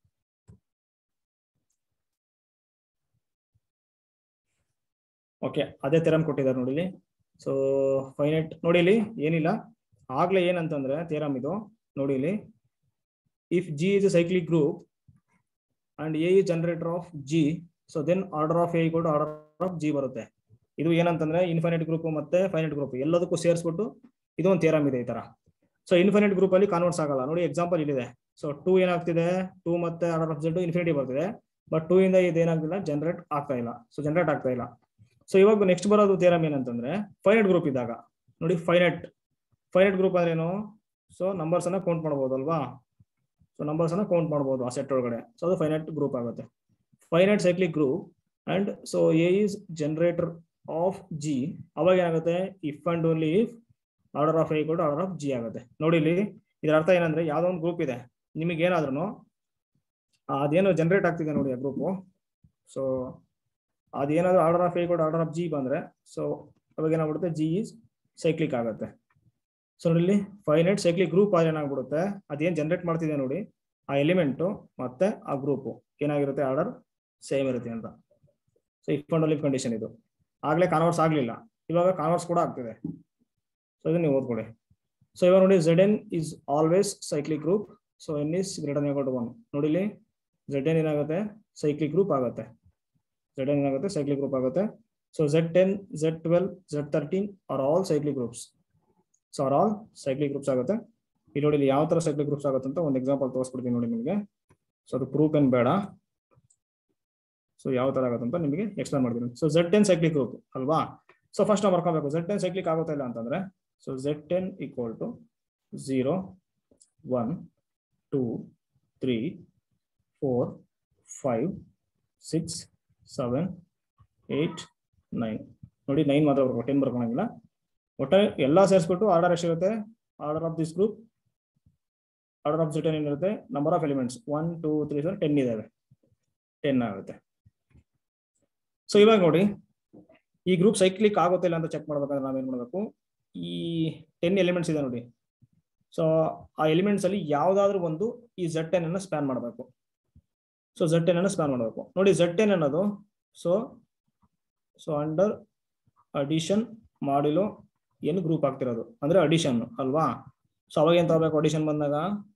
ಓಕೆ ಅದೇ ಥೆರಮ್ ಕೊಟ್ಟಿದ್ದಾರೆ ನೋಡಿ ಇಲ್ಲಿ ಸೊ ಫೈನೈಟ್ ನೋಡಿ ಇಲ್ಲಿ ಏನಿಲ್ಲ ಆಗ್ಲೇ ಏನಂತಂದ್ರೆ ಥೆರಮ್ ಇದು ನೋಡಿ ಇಲ್ಲಿ if G is a cyclic group and a is generator of G so then order of a equal order of G ಬರುತ್ತೆ ಇದು ಏನಂತಂದ್ರೆ ಇನ್ಫೈನೈಟ್ ಗ್ರೂಪ್ ಮತ್ತೆ ಫೈನೈಟ್ ಗ್ರೂಪ್ ಎಲ್ಲದಕ್ಕೂ ಸೇರಿಸ್ಬಿಟ್ಟು ಇದು ಒಂದು ಥಿಯರಮ್ ಇದೆ ಈ ತರ ಸೊ ಇನ್ಫೈನೈಟ್ ಗ್ರೂಪ್ ಅಲ್ಲಿ ಕಾನ್ವರ್ಟ್ಸ್ ಆಗಲ್ಲ ನೋಡಿ ಎಕ್ಸಾಂಪಲ್ ಇಲ್ಲಿದೆ ಸೊ ಟೂ ಏನಾಗ್ತಿದೆ ಟೂ ಮತ್ತೆ ಆರ್ಡರ್ ಆಫ್ ಜೆಡ್ ಇನ್ಫಿನಿಟಿ ಬರ್ತಿದೆ ಬಟ್ ಟೂ ಇಂದ ಇದು ಏನಾಗ್ತಿಲ್ಲ ಜನರೇಟ್ ಆಗ್ತಾ ಇಲ್ಲ ಸೊ ಜನರೇಟ್ ಆಗ್ತಾ ಇಲ್ಲ ಸೊ ಇವಾಗ ನೆಕ್ಸ್ಟ್ ಬರೋದು ಥಿಯರಮ್ ಏನಂತಂದ್ರೆ ಫೈನೈಟ್ ಗ್ರೂಪ್ ಇದ್ದಾಗ ನೋಡಿ ಫೈನೈಟ್ ಫೈನೈಟ್ ಗ್ರೂಪ್ ಅಂದ್ರೆ ಏನು ಸೊ ನಂಬರ್ಸ್ ಅನ್ನ ಕೌಂಟ್ ಮಾಡ್ಬೋದು ಅಲ್ವಾ ಸೊ ನಂಬರ್ಸ್ ಅನ್ನ ಕೌಂಟ್ ಮಾಡ್ಬೋದು ಆ ಸೆಟ್ ಒಳಗಡೆ ಸೊ ಅದು ಫೈನೈಟ್ ಗ್ರೂಪ್ ಆಗುತ್ತೆ finite cyclic group and so a is generator of G ಅವಾಗ ಏನಾಗುತ್ತೆ if and only if order of I ಕೊಟ್ಟು ಆರ್ಡರ್ ಆಫ್ ಜಿ ಆಗುತ್ತೆ ನೋಡಿ ಇಲ್ಲಿ ಇದರ ಅರ್ಥ ಏನಂದ್ರೆ ಯಾವ್ದೋ ಒಂದು ಗ್ರೂಪ್ ಇದೆ ನಿಮಗೆ ಏನಾದ್ರೂ ಅದೇನೋ ಜನರೇಟ್ ಆಗ್ತಿದೆ ನೋಡಿ ಆ ಗ್ರೂಪು ಸೊ ಅದೇನಾದ್ರೂ ಆರ್ಡರ್ ಆಫ್ ಐ ಕೊಟ್ಟು ಆರ್ಡರ್ ಆಫ್ ಜಿ ಬಂದ್ರೆ ಸೊ ಅವಾಗ ಏನಾಗ್ಬಿಡುತ್ತೆ ಜಿ ಈಸ್ ಸೈಕ್ಲಿಕ್ ಆಗುತ್ತೆ ಸೊ ನೋಡಿ ಇಲ್ಲಿ ಫೈನೈಟ್ ಸೈಕ್ಲಿಕ್ ಗ್ರೂಪ್ ಆದ್ರೆ ಏನಾಗ್ಬಿಡುತ್ತೆ ಅದೇನ್ ಜನರೇಟ್ ಮಾಡ್ತಿದೆ ನೋಡಿ ಆ ಎಲಿಮೆಂಟು ಮತ್ತೆ ಆ ಗ್ರೂಪು ಏನಾಗಿರುತ್ತೆ ಆರ್ಡರ್ ಸೇಮ್ ಇರುತ್ತೆ ಅಂತ so if and live condition ಇದು ಆಗ್ಲೇ ಕಾನ್ವರ್ಸ್ ಆಗ್ಲಿಲ್ಲ ಇವಾಗ ಕಾನ್ವರ್ಸ್ ಕೂಡ ಆಗ್ತಿದೆ ಸೊ ಇದನ್ನ ನೀವು ಓದ್ಕೊಳ್ಳಿ ಸೊ ಇವಾಗ ನೋಡಿ Z n is always cyclic group so n is greater to one ನೋಡಿ ಇಲ್ಲಿ ಝೆಡ್ ಎನ್ ಏನಾಗುತ್ತೆ ಸೈಕ್ಲಿಕ್ ಗ್ರೂಪ್ ಆಗುತ್ತೆ ಝೆಡ್ ಎನ್ ಏನಾಗುತ್ತೆ ಸೈಕ್ಲಿಕ್ ಗ್ರೂಪ್ ಆಗುತ್ತೆ so Z ten Z twelve Z thirteen are all cyclic groups so are all cyclic groups ಆಗುತ್ತೆ ಇಲ್ಲಿ ನೋಡಿ ಇಲ್ಲಿ ಯಾವ ತರ ಸೈಕ್ಲಿಕ್ ಗ್ರೂಪ್ಸ್ ಆಗುತ್ತೆ ಅಂತ ಒಂದು ಎಕ್ಸಾಂಪಲ್ ತೋರಿಸ್ಬಿಡ್ತೀನಿ ನೋಡಿ ನಿಮಗೆ ಸೊ ಅದು ಪ್ರೂಫ್ ಏನ್ ಬೇಡ ಸೊ ಯಾವ ತರ ಆಗುತ್ತೆ ಅಂತ ನಿಮಗೆ ಎಕ್ಸ್ಪ್ಲೇನ್ ಮಾಡ್ತೀನಿ so Z ten cyclic group ಅಲ್ವಾ ಸೊ ಫಸ್ಟ್ ನಾವು ಬರ್ಕೋಬೇಕು ಝೆಡ್ ಟೆನ್ ಸೈಕ್ಲಿಕ್ ಆಗುತ್ತಾ ಇಲ್ಲ ಅಂತಂದ್ರೆ so Z ten equal to zero one two three four five six seven eight nine ನೋಡಿ ನೈನ್ ಮಾತ್ರ ಬರ್ಬೇಕು ಟೆನ್ ಬರ್ಕೊಳಂಗಿಲ್ಲ ಒಟ್ಟ ಎಲ್ಲ ಸೇರಿಸ್ಬಿಟ್ಟು ಆರ್ಡರ್ ಎಷ್ಟಿರುತ್ತೆ order of this group order of ten ಏನಿರುತ್ತೆ number of elements one two three four ten ಇದಾವೆ ಟೆನ್ ಆಗುತ್ತೆ ಸೊ ಇವಾಗ ನೋಡಿ ಈ ಗ್ರೂಪ್ ಸೈಕ್ಲಿಕ್ ಆಗುತ್ತೆ ಇಲ್ಲ ಅಂತ ಚೆಕ್ ಮಾಡ್ಬೇಕಂದ್ರೆ ನಾವೇನ್ ಮಾಡಬೇಕು ಈ ಟೆನ್ ಎಲಿಮೆಂಟ್ಸ್ ಇದೆ ನೋಡಿ ಸೊ ಆ ಎಲಿಮೆಂಟ್ಸ್ ಅಲ್ಲಿ ಯಾವ್ದಾದ್ರು ಒಂದು ಈ ಝೆಡ್ ಟೆನ್ ಅನ್ನ ಸ್ಪ್ಯಾನ್ ಮಾಡಬೇಕು ಸೊ ಝೆಡ್ ಟೆನ್ ಅನ್ನ ಸ್ಪ್ಯಾನ್ ಮಾಡಬೇಕು ನೋಡಿ ಝೆಡ್ ಟೆನ್ ಅನ್ನೋದು ಸೊ ಸೊ ಅಂಡರ್ ಅಡಿಷನ್ ಮಾಡಿಲೋ ಏನು ಗ್ರೂಪ್ ಆಗ್ತಿರೋದು ಅಂದ್ರೆ ಅಡಿಷನ್ ಅಲ್ವಾ ಸೊ ಅವಾಗ ಏನ್ ತಗೋಬೇಕು ಅಡಿಷನ್ ಬಂದಾಗ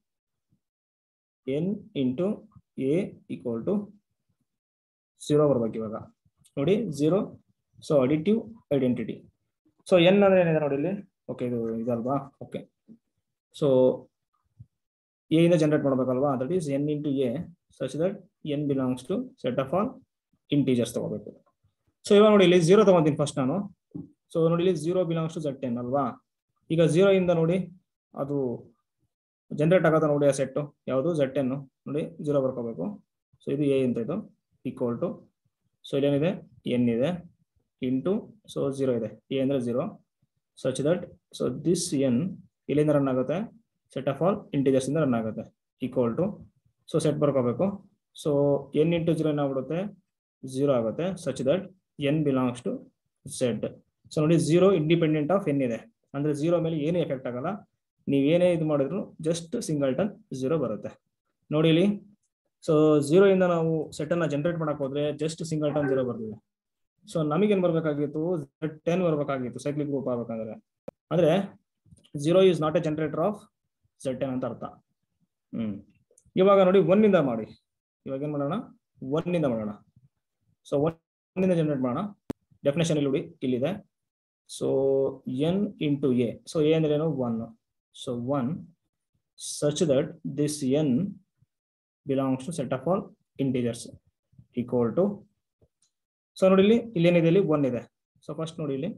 n into a equal to zero ಬರ್ಬೇಕು ಇವಾಗ ನೋಡಿ zero so additive identity so n ಅಂದ್ರೆ ಏನಿದೆ ನೋಡಿ ಇಲ್ಲಿ ಓಕೆ ಇದು ಇದಲ್ವಾ ಓಕೆ ಸೊ ಎ ಇಂದ ಜನರೇಟ್ ಮಾಡ್ಬೇಕಲ್ವಾ that is n into a such that n belongs to set of all integers ತಗೋಬೇಕು ಸೊ ಇವಾಗ ನೋಡಿ ಇಲ್ಲಿ ಝೀರೋ ತಗೊಂತೀನಿ ಫಸ್ಟ್ ನಾನು ಸೊ ನೋಡಿ ಇಲ್ಲಿ zero belongs to Z ten ಅಲ್ವಾ ಈಗ ಝೀರೋ ಇಂದ ನೋಡಿ ಅದು ಜನರೇಟ್ ಆಗತ್ತ ನೋಡಿ ಆ ಸೆಟ್ಟು ಯಾವುದು ಝೆಡ್ ಟೆನ್ ನೋಡಿ ಝೀರೋ ಬರ್ಕೋಬೇಕು ಸೊ ಇದು ಎ ಅಂತ ಇದು ಈಕ್ವಲ್ ಟು ಸೊ ಇಲ್ಲೇನಿದೆ ಎನ್ ಇದೆ ಇಂಟು ಸೊ ಝೀರೋ ಇದೆ ಎ ಅಂದ್ರೆ zero such that so this n ಇಲ್ಲಿಂದ ರನ್ ಆಗುತ್ತೆ ಸೆಟ್ ಆಫ್ ಆಲ್ ಇಂಟಿಜರ್ಸ್ ಇಂದ ರನ್ ಆಗುತ್ತೆ ಈಕ್ವಲ್ ಟು ಸೊ ಸೆಟ್ ಬರ್ಕೋಬೇಕು ಸೊ ಎನ್ ಇಂಟು ಜೀರೋ ಏನಾಗ್ಬಿಡುತ್ತೆ ಝೀರೋ ಆಗುತ್ತೆ such that n belongs to Z so ನೋಡಿ ಝೀರೋ ಇಂಡಿಪೆಂಡೆಂಟ್ ಆಫ್ ಎನ್ ಇದೆ ಅಂದ್ರೆ ಝೀರೋ ಮೇಲೆ ಏನೇ ಎಫೆಕ್ಟ್ ಆಗಲ್ಲ ನೀವೇನೇ ಇದು ಮಾಡಿದ್ರು ಜಸ್ಟ್ ಸಿಂಗಲ್ ಟನ್ ಝೀರೋ ಬರುತ್ತೆ ನೋಡಿ ಇಲ್ಲಿ ಸೊ ಝೀರೋ ಇಂದ ನಾವು ಸೆಟ್ ಅನ್ನ ಜನರೇಟ್ ಮಾಡಕ್ ಹೋದ್ರೆ ಜಸ್ಟ್ ಸಿಂಗಲ್ ಟನ್ ಝೀರೋ ಬರ್ತಿದೆ ಸೊ ನಮಗೇನ್ ಬರ್ಬೇಕಾಗಿತ್ತು ಟೆನ್ ಬರ್ಬೇಕಾಗಿತ್ತು ಸೈಕ್ಲಿಕ್ ಗ್ರೂಪ್ ಆಗ್ಬೇಕಂದ್ರೆ ಅಂದ್ರೆ zero is not a generator of Z ten ಅಂತ ಅರ್ಥ ಹ್ಮ್ ಇವಾಗ ನೋಡಿ ಒನ್ ಇಂದ ಮಾಡಿ ಇವಾಗ ಏನ್ ಮಾಡೋಣ ಒನ್ ಇಂದ ಮಾಡೋಣ ಸೊ ಒನ್ ಇಂದ ಜನರೇಟ್ ಮಾಡೋಣ ಡೆಫಿನೇಷನ್ ಇಲ್ಲಿ ನೋಡಿ ಇಲ್ಲಿದೆ so n into a so a ಅಂದ್ರೆ ಏನು one so one such that this n belongs to set of all integers equal to so ನೋಡಿ ಇಲ್ಲಿ ಇಲ್ಲಿ ಏನಿದೆ ಇಲ್ಲಿ ಒನ್ ಇದೆ ಸೊ ಫಸ್ಟ್ ನೋಡಿ ಇಲ್ಲಿ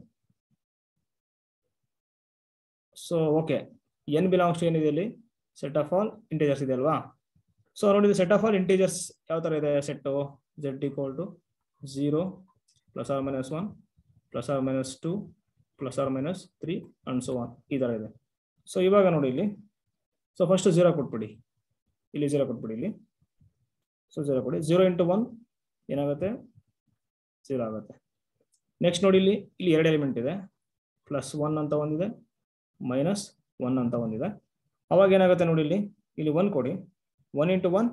so okay n belongs to ಏನಿದೆ ಇಲ್ಲಿ ಸೆಟ್ ಆಫ್ ಆಲ್ ಇಂಟೀಜರ್ಸ್ ಇದೆ ಅಲ್ವಾ ಸೊ ನೋಡಿ ಸೆಟ್ ಆಫ್ ಆಲ್ ಇಂಟೀಜರ್ಸ್ ಯಾವ ತರ ಇದೆ set Z equal to zero plus or minus one plus or minus two plus or minus three and so one ಈ ಥರ ಇದೆ ಸೊ ಇವಾಗ ನೋಡಿ ಇಲ್ಲಿ ಸೊ ಫಸ್ಟ್ ಝೀರೋ ಕೊಟ್ಬಿಡಿ ಇಲ್ಲಿ ಝೀರೋ ಕೊಟ್ಬಿಡಿ ಇಲ್ಲಿ ಸೊ ಝೀರೋ ಕೊಡಿ ಝೀರೋ ಇಂಟು ಒನ್ ಏನಾಗುತ್ತೆ ಝೀರೋ ಆಗುತ್ತೆ ನೆಕ್ಸ್ಟ್ ನೋಡಿ ಇಲ್ಲಿ ಇಲ್ಲಿ ಎರಡು ಎಲಿಮೆಂಟ್ ಇದೆ ಪ್ಲಸ್ ಒನ್ ಅಂತ ಒಂದಿದೆ ಮೈನಸ್ ಒನ್ ಅಂತ ಒಂದಿದೆ ಅವಾಗ ಏನಾಗುತ್ತೆ ನೋಡಿ ಇಲ್ಲಿ ಇಲ್ಲಿ ಒನ್ ಕೊಡಿ ಒನ್ ಇಂಟು ಒನ್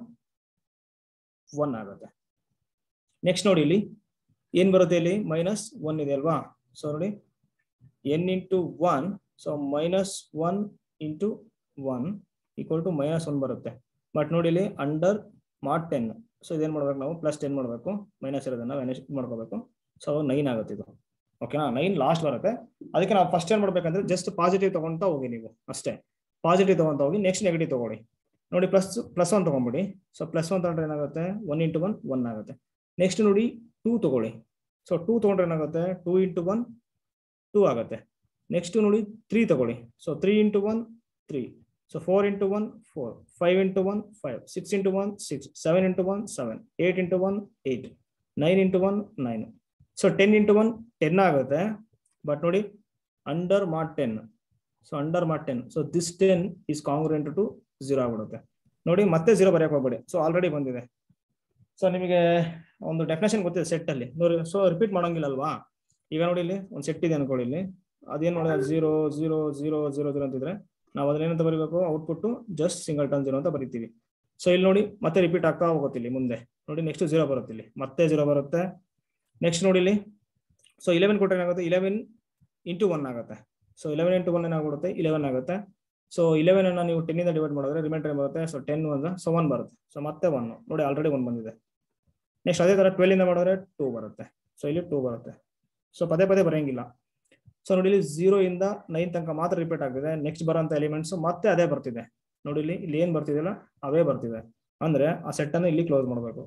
ಒನ್ ಆಗುತ್ತೆ ನೆಕ್ಸ್ಟ್ ನೋಡಿ ಇಲ್ಲಿ ಏನ್ ಬರುತ್ತೆ ಇಲ್ಲಿ ಮೈನಸ್ ಒನ್ ಇದೆ ಅಲ್ವಾ ಸೊ ನೋಡಿ n into one so minus one into one equal to minus one ಬರುತ್ತೆ ಬಟ್ ನೋಡಿ ಇಲ್ಲಿ ಅಂಡರ್ ಮಾಡ್ ಟೆನ್ ಸೊ ಇದೇನ್ ಮಾಡ್ಬೇಕು ನಾವು ಪ್ಲಸ್ ಟೆನ್ ಮಾಡಬೇಕು ಮೈನಸ್ ಇರೋದನ್ನ ಮೈನಸ್ ಮಾಡ್ಕೋಬೇಕು ಸೊ ನೈನ್ ಆಗುತ್ತೆ ಇದು ಓಕೆನಾ ನೈನ್ ಲಾಸ್ಟ್ ಬರುತ್ತೆ ಅದಕ್ಕೆ ನಾವು ಫಸ್ಟ್ ಏನ್ ಮಾಡ್ಬೇಕಂದ್ರೆ ಜಸ್ಟ್ ಪಾಸಿಟಿವ್ ತಗೊಂತಾ ಹೋಗಿ ನೀವು ಅಷ್ಟೇ ಪಾಸಿಟಿವ್ ತಗೊಂತ ಹೋಗಿ ನೆಕ್ಸ್ಟ್ ನೆಗೆಟಿವ್ ತಗೊಳ್ಳಿ ನೋಡಿ ಪ್ಲಸ್ ಪ್ಲಸ್ ಒನ್ ತಗೊಂಡ್ಬಿಡಿ ಸೊ ಪ್ಲಸ್ ಒನ್ ತಗೊಂಡ್ರೆ ಏನಾಗುತ್ತೆ ಒನ್ ಇಂಟು ಒನ್ ಒನ್ ಆಗುತ್ತೆ ನೆಕ್ಸ್ಟ್ ನೋಡಿ ಟೂ ತಗೊಳ್ಳಿ ಸೊ ಟೂ ತಗೊಂಡ್ರೆ ಏನಾಗುತ್ತೆ ಟೂ ಇಂಟು ಒನ್ ಟೂ ಆಗುತ್ತೆ ನೆಕ್ಸ್ಟ್ ನೋಡಿ ತ್ರೀ ತಗೊಳ್ಳಿ so three into one three so four into one four five into one five six into one six seven into one seven eight into one eight nine into one nine so ten into one ten ಆಗುತ್ತೆ but ನೋಡಿ under mod ten so under mod ten so this ten is congruent to zero ಆಗ್ಬಿಡುತ್ತೆ ನೋಡಿ ಮತ್ತೆ zero ಬರೆಯಕ್ಕೆ ಹೋಗ್ಬೇಡಿ so already ಬಂದಿದೆ so ನಿಮಗೆ ಒಂದು definition ಗೊತ್ತಿದೆ ಸೆಟ್ ಅಲ್ಲಿ ನೋಡಿ ಸೊ ರಿಪೀಟ್ ಮಾಡಂಗಿಲ್ಲ ಅಲ್ವಾ ಈಗ ನೋಡಿ ಇಲ್ಲಿ ಒಂದು ಸೆಟ್ ಇದೆ ಅನ್ಕೊಳ್ಳಿ ಇಲ್ಲಿ ಅದೇನ್ ನೋಡಿ zero zero zero zero zero ಅಂತಿದ್ರೆ ನಾವು ಅದನ್ನೇನಂತ ಬರೀಬೇಕು output just singleton zero ಅಂತ ಬರಿತೀವಿ ಸೊ ಇಲ್ಲಿ ನೋಡಿ ಮತ್ತೆ ರಿಪೀಟ್ ಆಗ್ತಾ ಹೋಗುತ್ತೆ ಇಲ್ಲಿ ಮುಂದೆ ನೋಡಿ ನೆಕ್ಸ್ಟ್ ಜೀರೋ ಬರುತ್ತೆ ಇಲ್ಲಿ ಮತ್ತೆ ಜೀರೋ ಬರುತ್ತೆ ನೆಕ್ಸ್ಟ್ ನೋಡಿ ಇಲ್ಲಿ ಸೊ ಇಲೆವೆನ್ ಕೊಟ್ಟರೆ ಏನಾಗುತ್ತೆ ಇಲೆವೆನ್ ಇಂಟು ಒನ್ ಆಗುತ್ತೆ ಸೊ ಇಲೆವೆನ್ ಇಂಟು ಒನ್ ಏನಾಗ್ಬಿಡುತ್ತೆ ಇಲೆವೆನ್ ಆಗುತ್ತೆ ಸೊ ಇಲೆವೆನ್ ಅನ್ನ ನೀವು ಟೆನ್ ಇಂದ ಡಿವೈಡ್ ಮಾಡಿದ್ರೆ ರಿಮೈಂಡರ್ ಏನ್ ಬರುತ್ತೆ ಸೊ ಟೆನ್ ಒಂದು ಸೊ ಒನ್ ಬರುತ್ತೆ ಸೊ ಮತ್ತೆ ಒನ್ ನೋಡಿ ಆಲ್ರೆಡಿ ಒನ್ ಬಂದಿದೆ ನೆಕ್ಸ್ಟ್ ಅದೇ ತರ ಟ್ವೆಲ್ ಇಂದ ಮಾಡಿದ್ರೆ ಟೂ ಬರುತ್ತೆ ಸೊ ಇಲ್ಲಿ ಟೂ ಬರುತ್ತೆ ಸೊ ಪದೇ ಪದೇ ಬರೆಯಂಗಿಲ್ಲ ಸೊ ನೋಡಿ ಇಲ್ಲಿ ಜೀರೋ ಇಂದ ನೈನ್ ತನಕ ಮಾತ್ರ ರಿಪೀಟ್ ಆಗ್ತಿದೆ ನೆಕ್ಸ್ಟ್ ಬರೋಂಥ ಎಲಿಮೆಂಟ್ಸ್ ಮತ್ತೆ ಅದೇ ಬರ್ತಿದೆ ನೋಡಿ ಇಲ್ಲಿ ಇಲ್ಲಿ ಏನ್ ಬರ್ತಿದೆಯಲ್ಲ ಅವೇ ಬರ್ತಿದೆ ಅಂದ್ರೆ ಆ ಸೆಟ್ ಅನ್ನು ಇಲ್ಲಿ ಕ್ಲೋಸ್ ಮಾಡಬೇಕು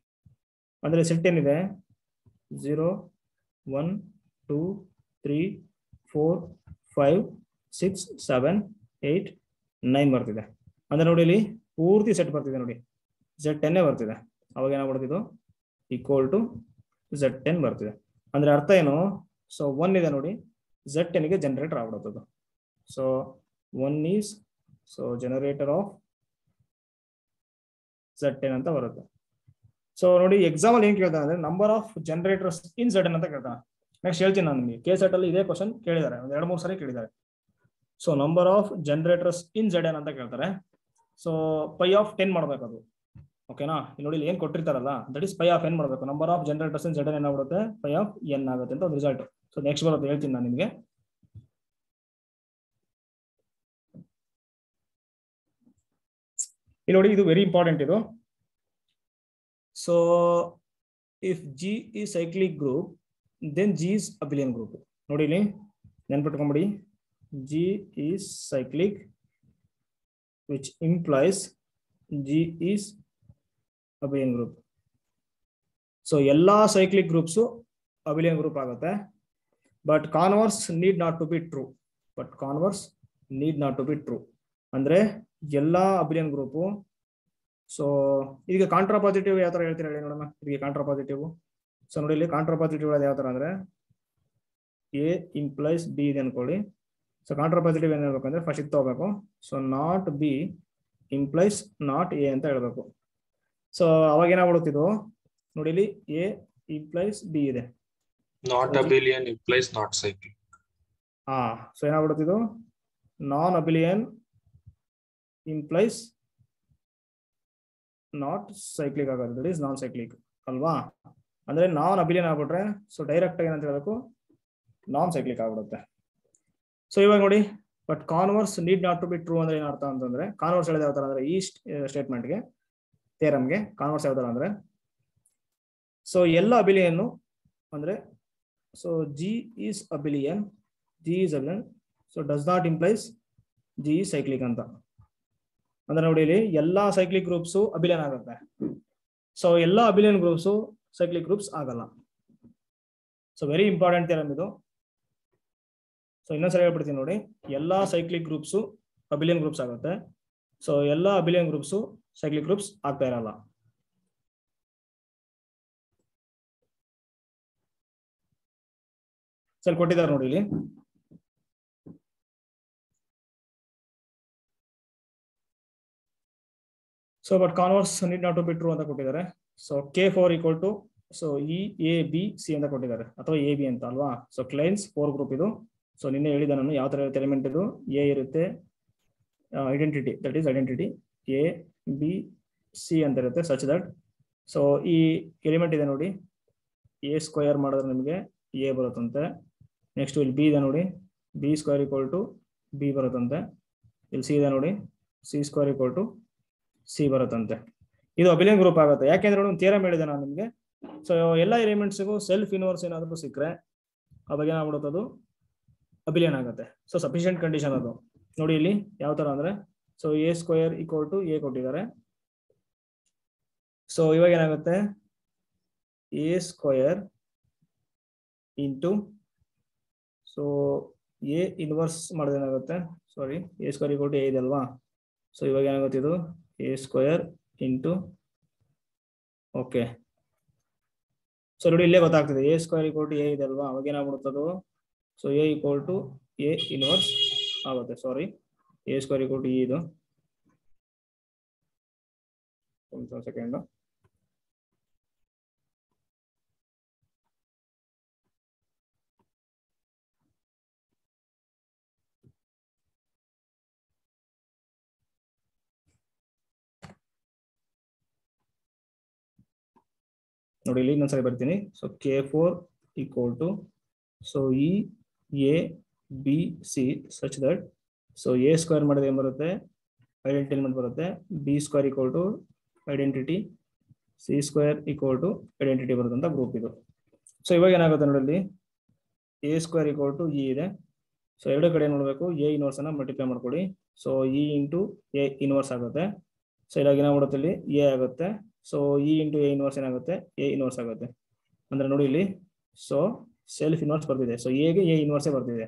ಅಂದ್ರೆ ಸೆಟ್ ಏನಿದೆ zero one two three four five six seven eight nine ಬರ್ತಿದೆ ಅಂದ್ರೆ ನೋಡಿ ಇಲ್ಲಿ ಪೂರ್ತಿ ಸೆಟ್ ಬರ್ತಿದೆ ನೋಡಿ ಝೆಡ್ ಟೆನ್ನೇ ಬರ್ತಿದೆ ಅವಾಗ ಏನಾಗ್ಬಿಡ್ತಿದ್ದು ಈಕ್ವಲ್ ಟು ಝೆಡ್ ಟೆನ್ ಬರ್ತಿದೆ ಅಂದ್ರೆ ಅರ್ಥ ಏನು ಸೊ ಒನ್ ಇದೆ ನೋಡಿ ಝೆಡ್ ಟೆನ್ಗೆ ಜನರೇಟರ್ ಆಗ್ಬಿಡುತ್ತದು so one is so generator of Z ten ಅಂತ ಬರುತ್ತೆ ಸೊ ನೋಡಿ ಎಕ್ಸಾಂಪಲ್ ಏನ್ ಕೇಳ್ತಾನೆ ಅಂದ್ರೆ number of generators in Z ಅಂತ ಕೇಳ್ತಾನೆ ನೆಕ್ಸ್ಟ್ ಹೇಳ್ತೀನಿ ನಾನು ನಿಮಗೆ ಕೆ ಸೆಟ್ ಅಲ್ಲಿ ಇದೇ ಕ್ವಶನ್ ಕೇಳಿದ್ದಾರೆ ಒಂದ್ ಎರಡು ಮೂರು ಸರಿ ಕೇಳಿದ್ದಾರೆ so number of generators in Z N ಅಂತ ಕೇಳ್ತಾರೆ ಸೊ ಪೈ ಆಫ್ ಟೆನ್ ಮಾಡ್ಬೇಕು ಅದು ಓಕೆನಾ ಇಲ್ಲಿ ನೋಡಿ ಇಲ್ಲಿ ಏನ್ ಕೊಟ್ಟಿರ್ತಾರಲ್ಲ that is pi of n ಮಾಡಬೇಕು number of generators in Z n ಏನಾಗ್ಬಿಡುತ್ತೆ ಪೈ ಆಫ್ ಎನ್ ಆಗುತ್ತೆ ಅಂತ ಒಂದು ರಿಸಲ್ಟ್ ಸೊ ನೆಕ್ಸ್ಟ್ ಬರುತ್ತೆ ಹೇಳ್ತೀನಿ ನಾನು ನಿಮಗೆ ಇಲ್ಲಿ ನೋಡಿ ಇದು ವೆರಿ ಇಂಪಾರ್ಟೆಂಟ್ ಇದು so if G is cyclic group then G is abelian group ನೋಡಿ ಇಲ್ಲಿ ನೆನ್ಪಿಟ್ಕೊಂಬಿಡಿ G is cyclic which implies G is abelian group so ಎಲ್ಲಾ ಸೈಕ್ಲಿಕ್ ಗ್ರೂಪ್ಸು ಅಬಿಲಿಯನ್ ಗ್ರೂಪ್ ಆಗುತ್ತೆ but converse need not to be true but converse need not to be true ಅಂದ್ರೆ ಎಲ್ಲಾ abelian group so ಇದಕ್ಕೆ contrapositive ಯಾವ ತರ ಹೇಳ್ತೀರಾ ಹೇಳಿ ನೋಡೋಣ ಇದಕ್ಕೆ ಕಾಂಟ್ರಾ ಪಾಸಿಟಿವ್ ಸೊ ನೋಡಿ ಇಲ್ಲಿ ಕಾಂಟ್ರಾ ಪಾಸಿಟಿವ್ ಯಾವ ತರ ಅಂದ್ರೆ ಎ ಇಂಪ್ಲೈಸ್ ಬಿ ಇದೆ ಅನ್ಕೊಳ್ಳಿ ಸೊ ಕಾಂಟ್ರಾ ಪಾಸಿಟಿವ್ ಏನ್ ಹೇಳ್ಬೇಕಂದ್ರೆ ಫಸ್ಟ್ ಇದು ತಗೋಬೇಕು so not B implies not A ಅಂತ ಹೇಳ್ಬೇಕು ಸೊ ಅವಾಗ ಏನಾಗ್ಬಿಡುತ್ತಿದ್ದು ನೋಡಿ ಇಲ್ಲಿ ಎ ಇಂಪ್ಲೈಸ್ ಬಿ ಇದೆ not abelian implies not cyclic ಹಾ ಸೊ ಏನಾಗ್ಬಿಡುತ್ತಿದ್ದು non abelian implies not cyclic ಆಗೋದು ದಟ್ ಈಸ್ ನಾನ್ ಸೈಕ್ಲಿಕ್ ಅಲ್ವಾ ಅಂದ್ರೆ ನಾನ್ ಅಬಿಲಿಯನ್ ಆಗ್ಬಿಟ್ರೆ ಸೊ ಡೈರೆಕ್ಟ್ ಆಗಿ ಏನಂತ ಹೇಳ್ಬೇಕು ನಾನ್ ಸೈಕ್ಲಿಕ್ ಆಗ್ಬಿಡುತ್ತೆ ಸೊ ಇವಾಗ ನೋಡಿ but converse need not to be true ಅಂದ್ರೆ ಏನರ್ಥ ಅಂತಂದ್ರೆ ಕಾನ್ವರ್ಸ್ ಹೇಳಿದ ಯಾವ ತರ ಅಂದ್ರೆ ಈ ಸ್ಟೇಟ್ಮೆಂಟ್ಗೆ ಥೇರಮ್ಗೆ ಕಾನ್ವರ್ಸ್ ಯಾವ ತರ ಅಂದ್ರೆ ಸೊ ಎಲ್ಲ ಅಬಿಲಿಯನ್ ಅಂದ್ರೆ so G is abelian G is abelian so does not implies G is cyclic ಅಂತ ಅಂದ್ರೆ ನೋಡಿ ಇಲ್ಲಿ ಎಲ್ಲಾ ಸೈಕ್ಲಿಕ್ ಗ್ರೂಪ್ಸು ಅಬಿಲಿಯನ್ ಆಗುತ್ತೆ ಸೊ ಎಲ್ಲಾ ಅಬಿಲಿಯನ್ ಗ್ರೂಪ್ಸು ಸೈಕ್ಲಿಕ್ ಗ್ರೂಪ್ಸ್ ಆಗಲ್ಲ ಸೊ ವೆರಿ ಇಂಪಾರ್ಟೆಂಟ್ ಥಿಯರಮ್ ಇದು ಸೊ ಇನ್ನೊಂದ್ಸರಿ ಹೇಳ್ಬಿಡ್ತೀನಿ ನೋಡಿ ಎಲ್ಲಾ ಸೈಕ್ಲಿಕ್ ಗ್ರೂಪ್ಸು ಅಬಿಲಿಯನ್ ಗ್ರೂಪ್ಸ್ ಆಗುತ್ತೆ ಸೊ ಎಲ್ಲಾ ಅಬಿಲಿಯನ್ ಗ್ರೂಪ್ಸು ಸೈಕ್ಲಿಕ್ ಗ್ರೂಪ್ಸ್ ಆಗ್ತಾ ಇರಲ್ಲ ಸರ್ ಕೊಟ್ಟಿದ್ದಾರೆ ನೋಡಿ ಇಲ್ಲಿ so but converse need not to be true ಅಂತ ಕೊಟ್ಟಿದ್ದಾರೆ so K four equal to so E A B C ಅಂತ ಕೊಟ್ಟಿದ್ದಾರೆ ಅಥವಾ ಎ ಬಿ ಅಂತ ಅಲ್ವಾ ಸೊ ಕ್ಲೈನ್ಸ್ ಫೋರ್ ಗ್ರೂಪ್ ಇದು ಸೊ ನಿನ್ನೆ ಹೇಳಿದ ನಾನು ಯಾವ ತರ ಎಲಿಮೆಂಟ್ ಇದು ಎ ಇರುತ್ತೆ identity that is identity A B C ಅಂತ ಇರುತ್ತೆ ಸಚ್ ದಟ್ ಸೊ ಈ ಎಲಿಮೆಂಟ್ ಇದೆ ನೋಡಿ ಎ ಸ್ಕ್ವಯರ್ ಮಾಡಿದ್ರೆ ನಿಮಗೆ ಎ ಬರುತ್ತಂತೆ ನೆಕ್ಸ್ಟ್ ಇಲ್ಲಿ ಬಿ ಇದೆ ನೋಡಿ B square equal to B ಬರುತ್ತಂತೆ ಇಲ್ಲಿ ಸಿ ಇದೆ ನೋಡಿ C square equal to C ಬರುತ್ತಂತೆ ಇದು ಅಬಿಲಿಯನ್ ಗ್ರೂಪ್ ಆಗುತ್ತೆ ಯಾಕೆಂದ್ರೆ ನೋಡಿ ಒಂದು ಥಿಯರಮ್ ಹೇಳಿದೆ ನಾನು ನಿಮಗೆ ಸೊ ಎಲ್ಲ ಎಲಿಮೆಂಟ್ಸ್ಗೂ ಸೆಲ್ಫ್ ಇನ್ವರ್ಸ್ ಏನಾದರೂ ಸಿಕ್ಕರೆ ಅವಾಗ ಏನಾಗ್ಬಿಡುತ್ತೆ ಅದು ಅಬಿಲಿಯನ್ ಆಗುತ್ತೆ ಸೊ ಸಫಿಷಿಯಂಟ್ ಕಂಡೀಷನ್ ಅದು ನೋಡಿ ಇಲ್ಲಿ ಯಾವ ತರ ಅಂದ್ರೆ so A square equal to A ಕೊಟ್ಟಿದ್ದಾರೆ ಸೊ ಇವಾಗ ಏನಾಗುತ್ತೆ A square into so A inverse ಮಾಡಿದ್ರೆ ಏನಾಗುತ್ತೆ sorry A square equal to A ಇದೆ ಅಲ್ವಾ ಸೊ ಇವಾಗ ಏನಾಗುತ್ತೆ ಇದು A square into okay so ನೋಡಿ ಇಲ್ಲೇ ಗೊತ್ತಾಗ್ತದೆ A square equal to A ಇದೆ ಅಲ್ವಾ ಅವಾಗ ಏನಾಗ್ಬಿಡುತ್ತದು so A equal to A inverse ಆಗುತ್ತೆ sorry A square equal to E ಇದು ಒಂದು ಸೆಕೆಂಡ್ ನೋಡಿ ಇಲ್ಲಿ ಇನ್ನೊಂದ್ಸರಿ ಬರ್ತೀನಿ so K four equal to so E A B C such that so A square ಮಾಡಿದ್ರೆ ಏನು ಬರುತ್ತೆ ಐಡೆಂಟಿ ಎಲಿಮೆಂಟ್ ಬರುತ್ತೆ B square equal to identity C square equal to identity ಬರುತ್ತೆ ಅಂತ ಗ್ರೂಪ್ ಇದು ಸೊ ಇವಾಗ ಏನಾಗುತ್ತೆ ನೋಡಿ ಇಲ್ಲಿ A square equal to E ಇದೆ ಸೊ ಎರಡು ಕಡೆ ನೋಡಬೇಕು ಎ ಇನ್ವರ್ಸ್ ಅನ್ನ ಮಲ್ಟಿಪ್ಲೈ ಮಾಡ್ಕೊಳ್ಳಿ so E into A inverse ಆಗುತ್ತೆ ಸೊ ಇವಾಗ ಏನಾಗ್ಬಿಡುತ್ತೆ ಇಲ್ಲಿ ಎ ಆಗುತ್ತೆ so E into A inverse ಏನಾಗುತ್ತೆ ಎ ಇನ್ವರ್ಸ್ ಆಗುತ್ತೆ ಅಂದ್ರೆ ನೋಡಿ ಇಲ್ಲಿ ಸೊ ಸೆಲ್ಫ್ ಇನ್ವರ್ಸ್ ಬರ್ತಿದೆ ಸೊ ಎಗೆ ಎ ಇನ್ವರ್ಸೇ ಬರ್ತಿದೆ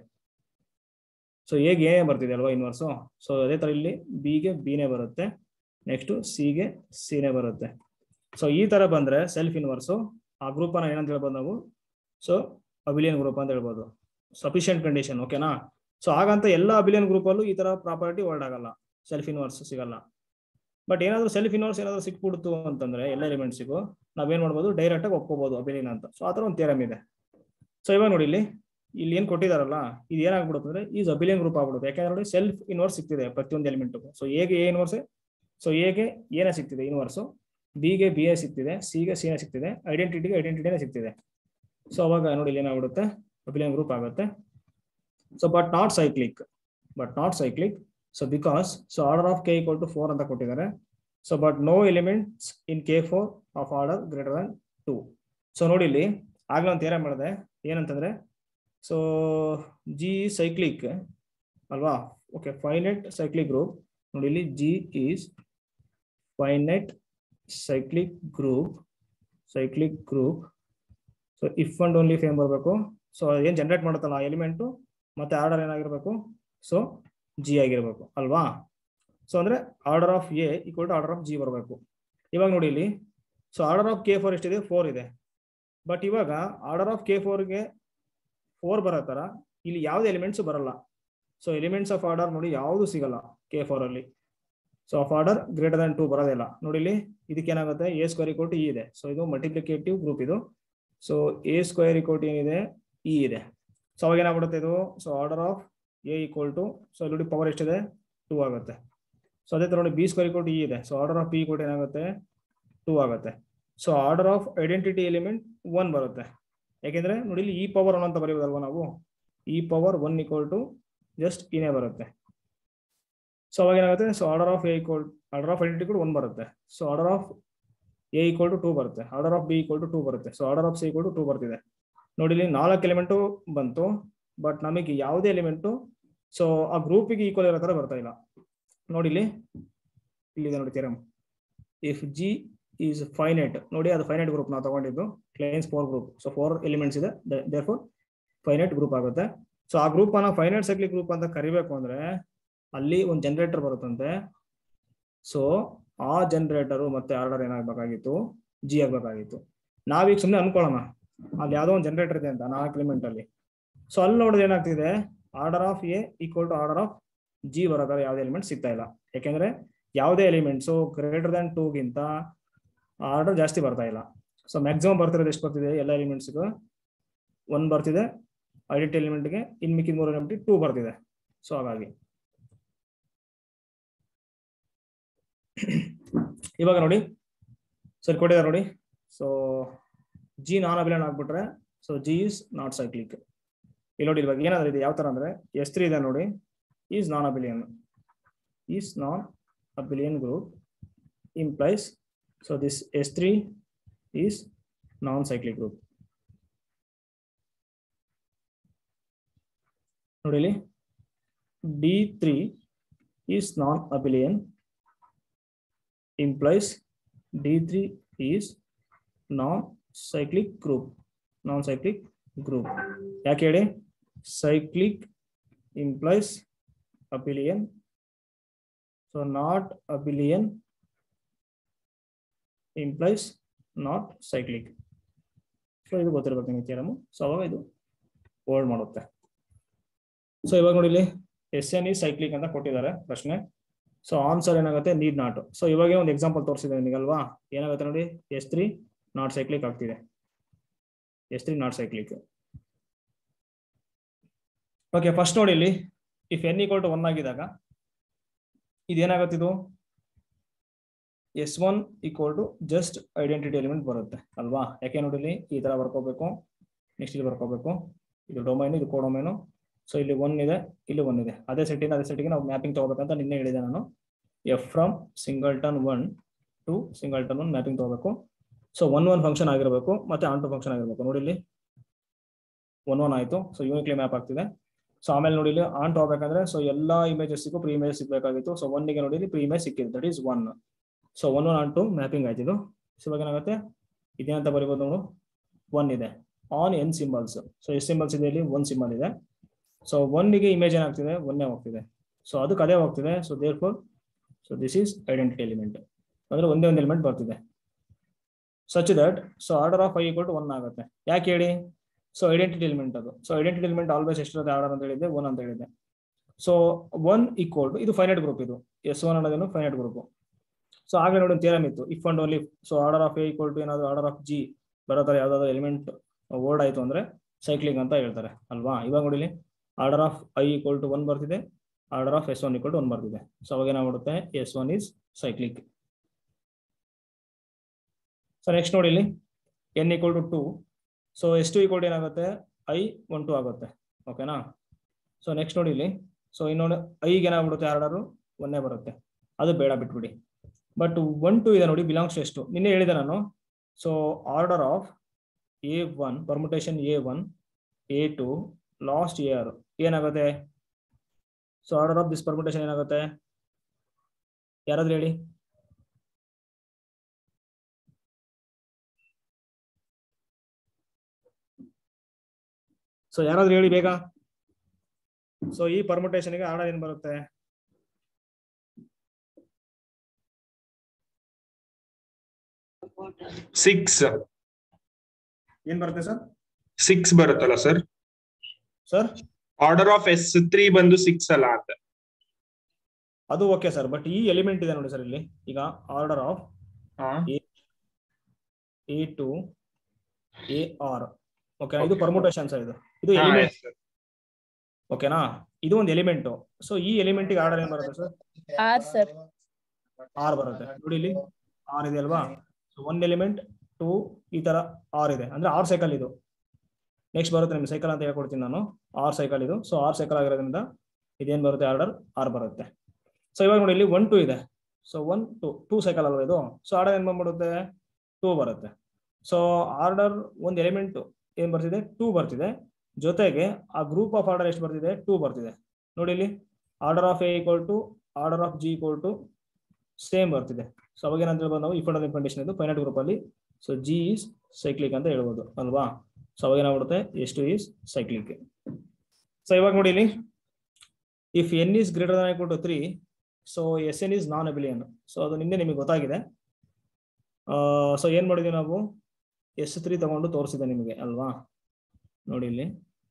ಸೊ ಎಗೆ ಎ ಬರ್ತಿದೆ ಅಲ್ವಾ ಇನ್ವರ್ಸು ಸೊ ಅದೇ ತರ ಇಲ್ಲಿ ಬಿಗೆ ಬಿನೇ ಬರುತ್ತೆ ನೆಕ್ಸ್ಟ್ ಸಿಗೆ ಸಿನೇ ಬರುತ್ತೆ ಸೊ ಈ ತರ ಬಂದ್ರೆ ಸೆಲ್ಫ್ ಇನ್ವರ್ಸು ಆ ಗ್ರೂಪ್ ಅನ್ನ ಏನಂತ ಹೇಳ್ಬೋದು ನಾವು ಸೊ ಅಬಿಲಿಯನ್ ಗ್ರೂಪ್ ಅಂತ ಹೇಳ್ಬೋದು ಸಫಿಷಿಯಂಟ್ ಕಂಡೀಷನ್ ಓಕೆನಾ ಸೊ ಹಾಗಂತ ಎಲ್ಲ ಅಬಿಲಿಯನ್ ಗ್ರೂಪ್ ಅಲ್ಲೂ ಈ ತರ ಪ್ರಾಪರ್ಟಿ ವರ್ಡ್ ಆಗಲ್ಲ ಸೆಲ್ಫ್ ಇನ್ವರ್ಸ್ ಸಿಗಲ್ಲ ಬಟ್ ಏನಾದ್ರು ಸೆಲ್ಫ್ ಇನ್ವರ್ಸ್ ಏನಾದ್ರು ಸಿಕ್ಬಿಡ್ತು ಅಂತಂದ್ರೆ ಎಲ್ಲ ಎಲಿಮೆಂಟ್ಸಿಗೂ ನಾವೇನ್ ಮಾಡ್ಬೋದು ಡೈರೆಕ್ಟ್ ಆಗಿ ಒಪ್ಕೋಬಹುದು ಅಬಿಲಿಯನ್ ಅಂತ ಸೊ ಆ ತರ ಒಂದು ಥಿಯರಮ್ ಇದೆ ಸೊ ಇವಾಗ ನೋಡಿ ಇಲ್ಲಿ ಇಲ್ಲಿ ಏನ್ ಕೊಟ್ಟಿದಾರಲ್ಲ ಇದು ಏನಾಗ್ಬಿಡುತ್ತೆ ಅಂದ್ರೆ ಈಸ್ ಅಬಿಲಿಯನ್ ಗ್ರೂಪ್ ಆಗ್ಬಿಡುತ್ತೆ ಯಾಕಂದ್ರೆ ನೋಡಿ ಸೆಲ್ಫ್ ಇನ್ವರ್ಸ್ ಸಿಗ್ತಿದೆ ಪ್ರತಿಯೊಂದು ಎಲಿಮೆಂಟ್ ಸೊ ಎಗೆ ಎ ಇನ್ವರ್ಸ್ ಸೊ ಎಗೆ ಏನೇ ಸಿಗ್ತಿದೆ ಇನ್ವರ್ಸು ಬಿಗೆ ಬಿ ಎ ಸಿಗ್ತಿದೆ ಸಿಗೆ ಸಿ ಸಿಗ್ತಿದೆ ಐಡೆಂಟಿಟಿಗೆ ಐಡೆಂಟಿಟಿನೇ ಸಿಗ್ತಿದೆ ಸೊ ಅವಾಗ ನೋಡಿ ಇಲ್ಲಿ ಏನಾಗ್ಬಿಡುತ್ತೆ ಅಬಿಲಿಯನ್ ಗ್ರೂಪ್ ಆಗುತ್ತೆ so but not cyclic but not cyclic so because so order of K equal to four ಅಂತ ಕೊಟ್ಟಿದ್ದಾರೆ so but no elements in K four of order greater than two so ನೋಡಿ ಇಲ್ಲಿ ಆಗ್ಲೇ ಒಂದು theorem ಮಾಡಿದೆ ಏನಂತಂದ್ರೆ so G cyclic ಅಲ್ವಾ okay finite cyclic group ನೋಡಿ ಇಲ್ಲಿ G is finite cyclic group cyclic group so if and only ಫೇಮ್ ಬರಬೇಕು ಸೊ ಏನ್ ಜನರೇಟ್ ಮಾಡುತ್ತಲ್ಲ ಆ ಎಲಿಮೆಂಟು ಮತ್ತೆ ಆರ್ಡರ್ ಏನಾಗಿರ್ಬೇಕು ಸೊ ಜಿ ಆಗಿರ್ಬೇಕು ಅಲ್ವಾ ಸೊ ಅಂದ್ರೆ order of A equal to order of G ಬರಬೇಕು ಇವಾಗ ನೋಡಿ ಇಲ್ಲಿ so order of K four ಎಷ್ಟಿದೆ ಫೋರ್ ಇದೆ ಬಟ್ ಇವಾಗ ಆರ್ಡರ್ ಆಫ್ ಕೆ ಫೋರ್ಗೆ ಫೋರ್ ಬರೋ ಥರ ಇಲ್ಲಿ ಯಾವುದೇ ಎಲಿಮೆಂಟ್ಸ್ ಬರಲ್ಲ ಸೊ ಎಲಿಮೆಂಟ್ಸ್ ಆಫ್ ಆರ್ಡರ್ ನೋಡಿ ಯಾವುದು ಸಿಗಲ್ಲ ಕೆ ಫೋರ್ ಅಲ್ಲಿ so of order greater than two ಬರೋದಿಲ್ಲ ನೋಡಿ ಇಲ್ಲಿ ಇದಕ್ಕೆ ಏನಾಗುತ್ತೆ A square equal to E ಇದೆ ಸೊ ಇದು ಮಲ್ಟಿಪ್ಲಿಕೇಟಿವ್ ಗ್ರೂಪ್ ಇದು so A square equal to ಏನಿದೆ ಇ ಇದೆ ಸೊ ಅವಾಗ ಏನಾಗ್ಬಿಡುತ್ತೆ ಇದು so order of A equal to so ಇಲ್ಲಿ ಪವರ್ ಎಷ್ಟಿದೆ ಟೂ ಆಗುತ್ತೆ ಸೊ ಅದೇ ತರ ನೋಡಿ B square equal to E ಇದೆ so order of P equal ಏನಾಗುತ್ತೆ ಟೂ ಆಗುತ್ತೆ so order of identity element one ಬರುತ್ತೆ ಯಾಕೆಂದ್ರೆ ನೋಡಿ ಇಲ್ಲಿ ಇ ಪವರ್ ಒನ್ ಅಂತ ಬರೆಯೋದಲ್ವಾ ನಾವು E power one equal to just ಇನೇ ಬರುತ್ತೆ ಸೊ ಅವಾಗ ಏನಾಗುತ್ತೆ so order of A equal order of identity ಕೂಡ ಒನ್ ಬರುತ್ತೆ so order of A equal to two ಬರುತ್ತೆ order of B equal to two ಬರುತ್ತೆ so order of C equal to two ಬರ್ತಿದೆ ನೋಡಿ ಇಲ್ಲಿ ನಾಲ್ಕು ಎಲಿಮೆಂಟು ಬಂತು ಬಟ್ ನಮಗೆ ಯಾವುದೇ ಎಲಿಮೆಂಟು ಸೊ ಆ ಗ್ರೂಪಿಗೆ ಈಕ್ವಲ್ ಇರೋ ತರ ಬರ್ತಾ ಇಲ್ಲ ನೋಡಿ ಇಲ್ಲಿ ಇಲ್ಲಿದೆ ನೋಡಿ theorem if G is finite ನೋಡಿ ಅದು ಫೈನೈಟ್ ಗ್ರೂಪ್ ನಾವು ತಗೊಂಡಿದ್ದು Klein's four group so four elements ಇದೆ ದೇರ್ ಫೋರ್ ಫೈನೈಟ್ ಗ್ರೂಪ್ ಆಗುತ್ತೆ ಸೊ ಆ ಗ್ರೂಪ್ ಅನ್ನ ಫೈನೈಟ್ ಸೈಕ್ಲಿಕ್ ಗ್ರೂಪ್ ಅಂತ ಕರಿಬೇಕು ಅಂದ್ರೆ ಅಲ್ಲಿ ಒಂದು ಜನರೇಟರ್ ಬರುತ್ತಂತೆ ಸೊ ಆ ಜನರೇಟರು ಮತ್ತೆ ಆರ್ಡರ್ ಏನಾಗಬೇಕಾಗಿತ್ತು ಜಿ ಆಗ್ಬೇಕಾಗಿತ್ತು ನಾವೀಗ ಸುಮ್ಮನೆ ಅನ್ಕೊಳ್ಳೋಣ ಅಲ್ಲಿ ಯಾವುದೋ ಒಂದು ಜನರೇಟರ್ ಇದೆ ಅಂತ ನಾಲ್ಕು ಎಲಿಮೆಂಟ್ ಅಲ್ಲಿ ಸೊ ಅಲ್ಲಿ ನೋಡಿದ್ರೆ ಏನಾಗ್ತಿದೆ order of A equal to order of G ಬರೋ ಯಾವುದೇ ಎಲಿಮೆಂಟ್ ಸಿಗ್ತಾ ಇಲ್ಲ ಯಾಕೆಂದ್ರೆ ಯಾವುದೇ ಎಲಿಮೆಂಟ್ಸು ಗ್ರೇಟರ್ ದನ್ ಟೂಗಿಂತ ಆರ್ಡರ್ ಜಾಸ್ತಿ ಬರ್ತಾ ಇಲ್ಲ ಸೊ ಮ್ಯಾಕ್ಸಿಮಮ್ ಬರ್ತಿರೋದು ಎಷ್ಟು ಬರ್ತಿದೆ ಎಲ್ಲ ಎಲಿಮೆಂಟ್ಸ್ಗೂ ಒನ್ ಬರ್ತಿದೆ ಐಡೆಂಟಿ ಎಲಿಮೆಂಟ್ಗೆ ಇನ್ ಮಿಕ್ಕಿದ ಮೂರು ಎಲಿಮೆಂಟ್ ಟೂ ಬರ್ತಿದೆ ಸೊ ಹಾಗಾಗಿ ಇವಾಗ ನೋಡಿ ಸರಿ ಕೊಟ್ಟಿದ್ದಾರೆ ನೋಡಿ ಸೊ ಜಿ ನಾನ್ ಅಬಿಲಿಯನ್ ಆಗ್ಬಿಟ್ರೆ so G is not cyclic ಇಲ್ಲಿ ನೋಡಿ ಇವಾಗ ಏನಾದ್ರೆ ಇದೆ ಯಾವ ತರ ಅಂದ್ರೆ ಎಸ್ ತ್ರೀ ಇದೆ ನೋಡಿ is non abelian is non abelian group implies so this S three is non cyclic group ನೋಡಿ ಇಲ್ಲಿ D three is non abelian implies D3 is non-cyclic group. Non-cyclic group. ಯಾಕೆ ಹೇಳಿ cyclic implies abelian. So not abelian implies not cyclic. So ಇದು ಗೊತ್ತಿರ್ಬೇಕು ನಿಮಗೆ theorem so ಅವಾಗ ಇದು hold ಮಾಡುತ್ತೆ ಸೊ ಇವಾಗ ನೋಡಿ ಇಲ್ಲಿ ಎಸ್ ಎನ್ ಇ ಸೈಕ್ಲಿಕ್ ಅಂತ ಕೊಟ್ಟಿದ್ದಾರೆ ಪ್ರಶ್ನೆ ಸೊ ಆನ್ಸರ್ ಏನಾಗುತ್ತೆ ನೀಡ್ ನಾಟ್ ಸೊ ಇವಾಗ ಒಂದು ಎಕ್ಸಾಂಪಲ್ ತೋರಿಸಿದೆ ನಿಮಗಲ್ವಾ ಏನಾಗುತ್ತೆ ನೋಡಿ ಎಸ್ ತ್ರೀ ನಾಟ್ ಸೈಕ್ಲಿಕ್ ಆಗ್ತಿದೆ S three not cyclic okay first ನೋಡಿ ಇಲ್ಲಿ if N equal to one ಆಗಿದಾಗ ಇದೇನಾಗುತ್ತೆ ಇದು S one equal to just identity element ಬರುತ್ತೆ ಅಲ್ವಾ ಯಾಕೆ ನೋಡಿ ಇಲ್ಲಿ ಈ ತರ ಬರ್ಕೋಬೇಕು ನೆಕ್ಸ್ಟ್ ಇಲ್ಲಿ ಬರ್ಕೋಬೇಕು ಇದು ಡೊಮೈನ್ ಇದು ಕೋಡೊಮೈನು ಸೊ ಇಲ್ಲಿ ಒನ್ ಇದೆ ಇಲ್ಲಿ ಒನ್ ಇದೆ ಅದೇ ಸೆಟ್ಟಿಂದ ಅದೇ ಸೆಟ್ಟಿಗೆ ನಾವು ಮ್ಯಾಪಿಂಗ್ ತಗೋಬೇಕಂತ ನಿನ್ನೆ ಹೇಳಿದೆ ನಾನು F from singleton one to singleton one mapping ತಗೋಬೇಕು ಸೊ ಒನ್ ಒನ್ ಫಂಕ್ಷನ್ ಆಗಿರಬೇಕು ಮತ್ತೆ ಆನ್ ಟು ಫಂಕ್ಷನ್ ಆಗಿರಬೇಕು ನೋಡಿ ಇಲ್ಲಿ ಒನ್ ಒನ್ ಆಯ್ತು ಸೊ ಯೂನಿಕ್ಲಿ ಮ್ಯಾಪ್ ಆಗ್ತಿದೆ ಸೊ ಆಮೇಲೆ ನೋಡಿ ಇಲ್ಲಿ ಆನ್ ಟು ಹೋಗ್ಬೇಕಂದ್ರೆ ಸೊ ಎಲ್ಲಾ ಇಮೇಜಸ್ಗೂ ಪ್ರೀ ಇಮೇಜ್ ಸಿಗಬೇಕಾಗಿತ್ತು ಸೊ ಒನ್ಗೆ ನೋಡಿ ಇಲ್ಲಿ ಪ್ರೀ ಇಮೇಜ್ ಸಿಕ್ಕಿದೆ that is one so one one onto mapping ಆಯ್ತಿದ್ದು ಸೊ ಇವಾಗ ಏನಾಗುತ್ತೆ ಇದೇನಂತ ಬರಿಬೋದು ನೋಡು ಒನ್ ಇದೆ ಆನ್ ಎನ್ ಸಿಂಬಲ್ಸ್ ಸೊ ಎಷ್ಟು ಸಿಂಬಲ್ಸ್ ಇದೆ ಇಲ್ಲಿ ಒನ್ ಸಿಂಬಲ್ ಇದೆ ಸೊ ಒನ್ಗೆ ಇಮೇಜ್ ಏನಾಗ್ತಿದೆ ಒನ್ನೇ ಹೋಗ್ತಿದೆ ಸೊ ಅದಕ್ಕೆ ಅದೇ ಹೋಗ್ತಿದೆ so therefore so this is identity element ಅಂದ್ರೆ ಒಂದೇ ಒಂದು ಎಲಿಮೆಂಟ್ ಬರ್ತಿದೆ such that so order of I equal to one ಆಗುತ್ತೆ ಯಾಕೆ ಹೇಳಿ ಸೊ ಐಡೆಂಟಿಟಿ ಎಲಿಮೆಂಟ್ ಅದು ಸೊ ಐಡೆಂಟಿಟಿ ಎಲಿಮೆಂಟ್ ಆಲ್ವೇಸ್ ಎಷ್ಟಿರುತ್ತೆ ಆರ್ಡರ್ ಅಂತ ಹೇಳಿದೆ ಒನ್ ಅಂತ ಹೇಳಿದೆ ಸೊ ಒನ್ ಈಕ್ವಲ್ ಟು ಇದು ಫೈನೈಟ್ ಗ್ರೂಪ್ ಇದು ಎಸ್ ಒನ್ ಅನ್ನೋದೇನು ಫೈನೈಟ್ ಗ್ರೂಪ್ ಸೊ ಆಗಲೇ ನೋಡಿ ಥಿಯರಮ್ ಇತ್ತು if and only so order of A equal to ಏನಾದ್ರು ಆರ್ಡರ್ ಆಫ್ ಜಿ ಬರೋ ಥರ ಯಾವ್ದಾದ್ರು ಎಲಿಮೆಂಟ್ ವರ್ಡ್ ಆಯ್ತು ಅಂದ್ರೆ ಸೈಕ್ಲಿಂಗ್ ಅಂತ ಹೇಳ್ತಾರೆ ಅಲ್ವಾ ಇವಾಗ ನೋಡಿ order of I equal to one ಬರ್ತಿದೆ order of S one equal to one ಬರ್ತಿದೆ ಸೊ ಅವಾಗ ಏನಾಗ್ಬಿಡುತ್ತೆ S one is cyclic so next ನೋಡಿ ಇಲ್ಲಿ N equal to two so S two equal to ಏನಾಗುತ್ತೆ ಐ ಒನ್ ಟು ಆಗುತ್ತೆ ಓಕೆನಾ so next ನೋಡಿ ಇಲ್ಲಿ ಸೊ ಇನ್ನೊಂದು ಐಗೆ ಏನಾಗ್ಬಿಡುತ್ತೆ ಆರ್ಡರು ಒನ್ನೇ ಬರುತ್ತೆ ಅದು ಬೇಡ ಬಿಟ್ಬಿಡಿ ಬಟ್ ಒನ್ ಟು ಇದೆ ನೋಡಿ ಬಿಲಾಂಗ್ಸ್ ಟು ಎಷ್ಟು ನಿನ್ನೆ ಹೇಳಿದೆ ನಾನು so order of A one permutation A one A two last year ಏನಾಗುತ್ತೆ so order of this permutation ಏನಾಗುತ್ತೆ ಯಾರಾದ್ರೂ ಹೇಳಿ ಸೊ ಯಾರಾದ್ರೂ ಹೇಳಿ ಬೇಗ ಸೊ ಈ ಪರ್ಮುಟೇಷನ್ಗೆ ಆರ್ಡರ್ ಏನ್ ಬರುತ್ತೆ ಸಿಕ್ಸ್ ಏನ್ ಬರುತ್ತೆ ಸರ್ ಸಿಕ್ಸ್ ಬರುತ್ತಲ್ಲ sir sir order of S three ಬಂದು ಸಿಕ್ಸ್ ಅಲ್ಲ ಅಂತ ಅದು ಓಕೆ ಸರ್ ಬಟ್ ಈ ಎಲಿಮೆಂಟ್ ಇದೆ ನೋಡಿ ಸರ್ ಇಲ್ಲಿ ಈಗ order of A two A R okay ಇದು Okay. ಪರ್ಮುಟೇಷನ್ ಸರ್ ಇದು ಇದು ಹಾ, ಎಲಿಮೆಂಟ್ yes, sir. ಓಕೆನಾ ಇದು ಒಂದು ಎಲಿಮೆಂಟ್ ಸೊ ಈ ಎಲಿಮೆಂಟ್ ಆರ್ಡರ್ ಏನ್ ಬರುತ್ತೆ ಸರ್ ಆರ್ ಸರ್ ಆರ್ ಬರುತ್ತೆ ನೋಡಿ ಇಲ್ಲಿ ಆರ್ ಇದೆ ಅಲ್ವಾ ಸೊ ಒನ್ ಎಲಿಮೆಂಟ್ ಟೂ ಈ ತರ ಆರ್ ಇದೆ ಅಂದ್ರೆ ಆರ್ ಸೈಕಲ್ ಇದು ನೆಕ್ಸ್ಟ್ ಬರುತ್ತೆ ನಿಮ್ಗೆ ಸೈಕಲ್ ಅಂತ ಹೇಳ್ಕೊಡ್ತೀನಿ ನಾನು ಆರ್ ಸೈಕಲ್ ಇದು ಸೊ ಆರ್ ಸೈಕಲ್ ಆಗಿರೋದ್ರಿಂದ ಇದೇನ್ ಬರುತ್ತೆ ಆರ್ಡರ್ ಆರ್ ಬರುತ್ತೆ ಸೊ ಇವಾಗ ನೋಡಿ ಇಲ್ಲಿ ಒನ್ ಟೂ ಇದೆ so one two two cycle ಅಲ್ವಾ ಇದು ಸೊ ಆರ್ಡರ್ ಏನ್ ಬಂದ್ಬಿಡುತ್ತೆ ಟೂ ಬರುತ್ತೆ ಸೊ ಆರ್ಡರ್ ಒಂದು ಎಲಿಮೆಂಟ್ ಏನ್ ಬರ್ತಿದೆ ಟೂ ಬರ್ತಿದೆ ಜೊತೆಗೆ ಆ ಗ್ರೂಪ್ ಆಫ್ ಆರ್ಡರ್ ಎಷ್ಟು ಬರ್ತಿದೆ ಟೂ ಬರ್ತಿದೆ ನೋಡಿ ಇಲ್ಲಿ order of A equal to order of G equal to same ಬರ್ತಿದೆ ಸೊ ಅವಾಗ ಏನಂತ ಹೇಳ್ಬೋದು ನಾವು ಇಫ್ ಅಂಡ್ ಕಂಡೀಷನ್ ಇದು ಫೈನಟ್ ಗ್ರೂಪ್ ಅಲ್ಲಿ ಸೊ ಜಿ ಈಸ್ ಸೈಕ್ಲಿಕ್ ಅಂತ ಹೇಳ್ಬೋದು ಅಲ್ವಾ ಸೊ ಅವಾಗ ಏನಾಗ್ಬಿಡುತ್ತೆ ಎಷ್ಟು ಈಸ್ ಸೈಕ್ಲಿಕ್ ಸೊ ಇವಾಗ ನೋಡಿ ಇಲ್ಲಿ if N is greater than equal to three so S N is non abelian so ಅದು ನಿನ್ನೆ ನಿಮಗೆ ಗೊತ್ತಾಗಿದೆ ಸೊ ಏನ್ ಮಾಡಿದ್ವಿ ನಾವು ಎಸ್ ತ್ರೀ ತಗೊಂಡು ತೋರಿಸಿದೆ ನಿಮಗೆ ಅಲ್ವಾ ನೋಡಿ ಇಲ್ಲಿ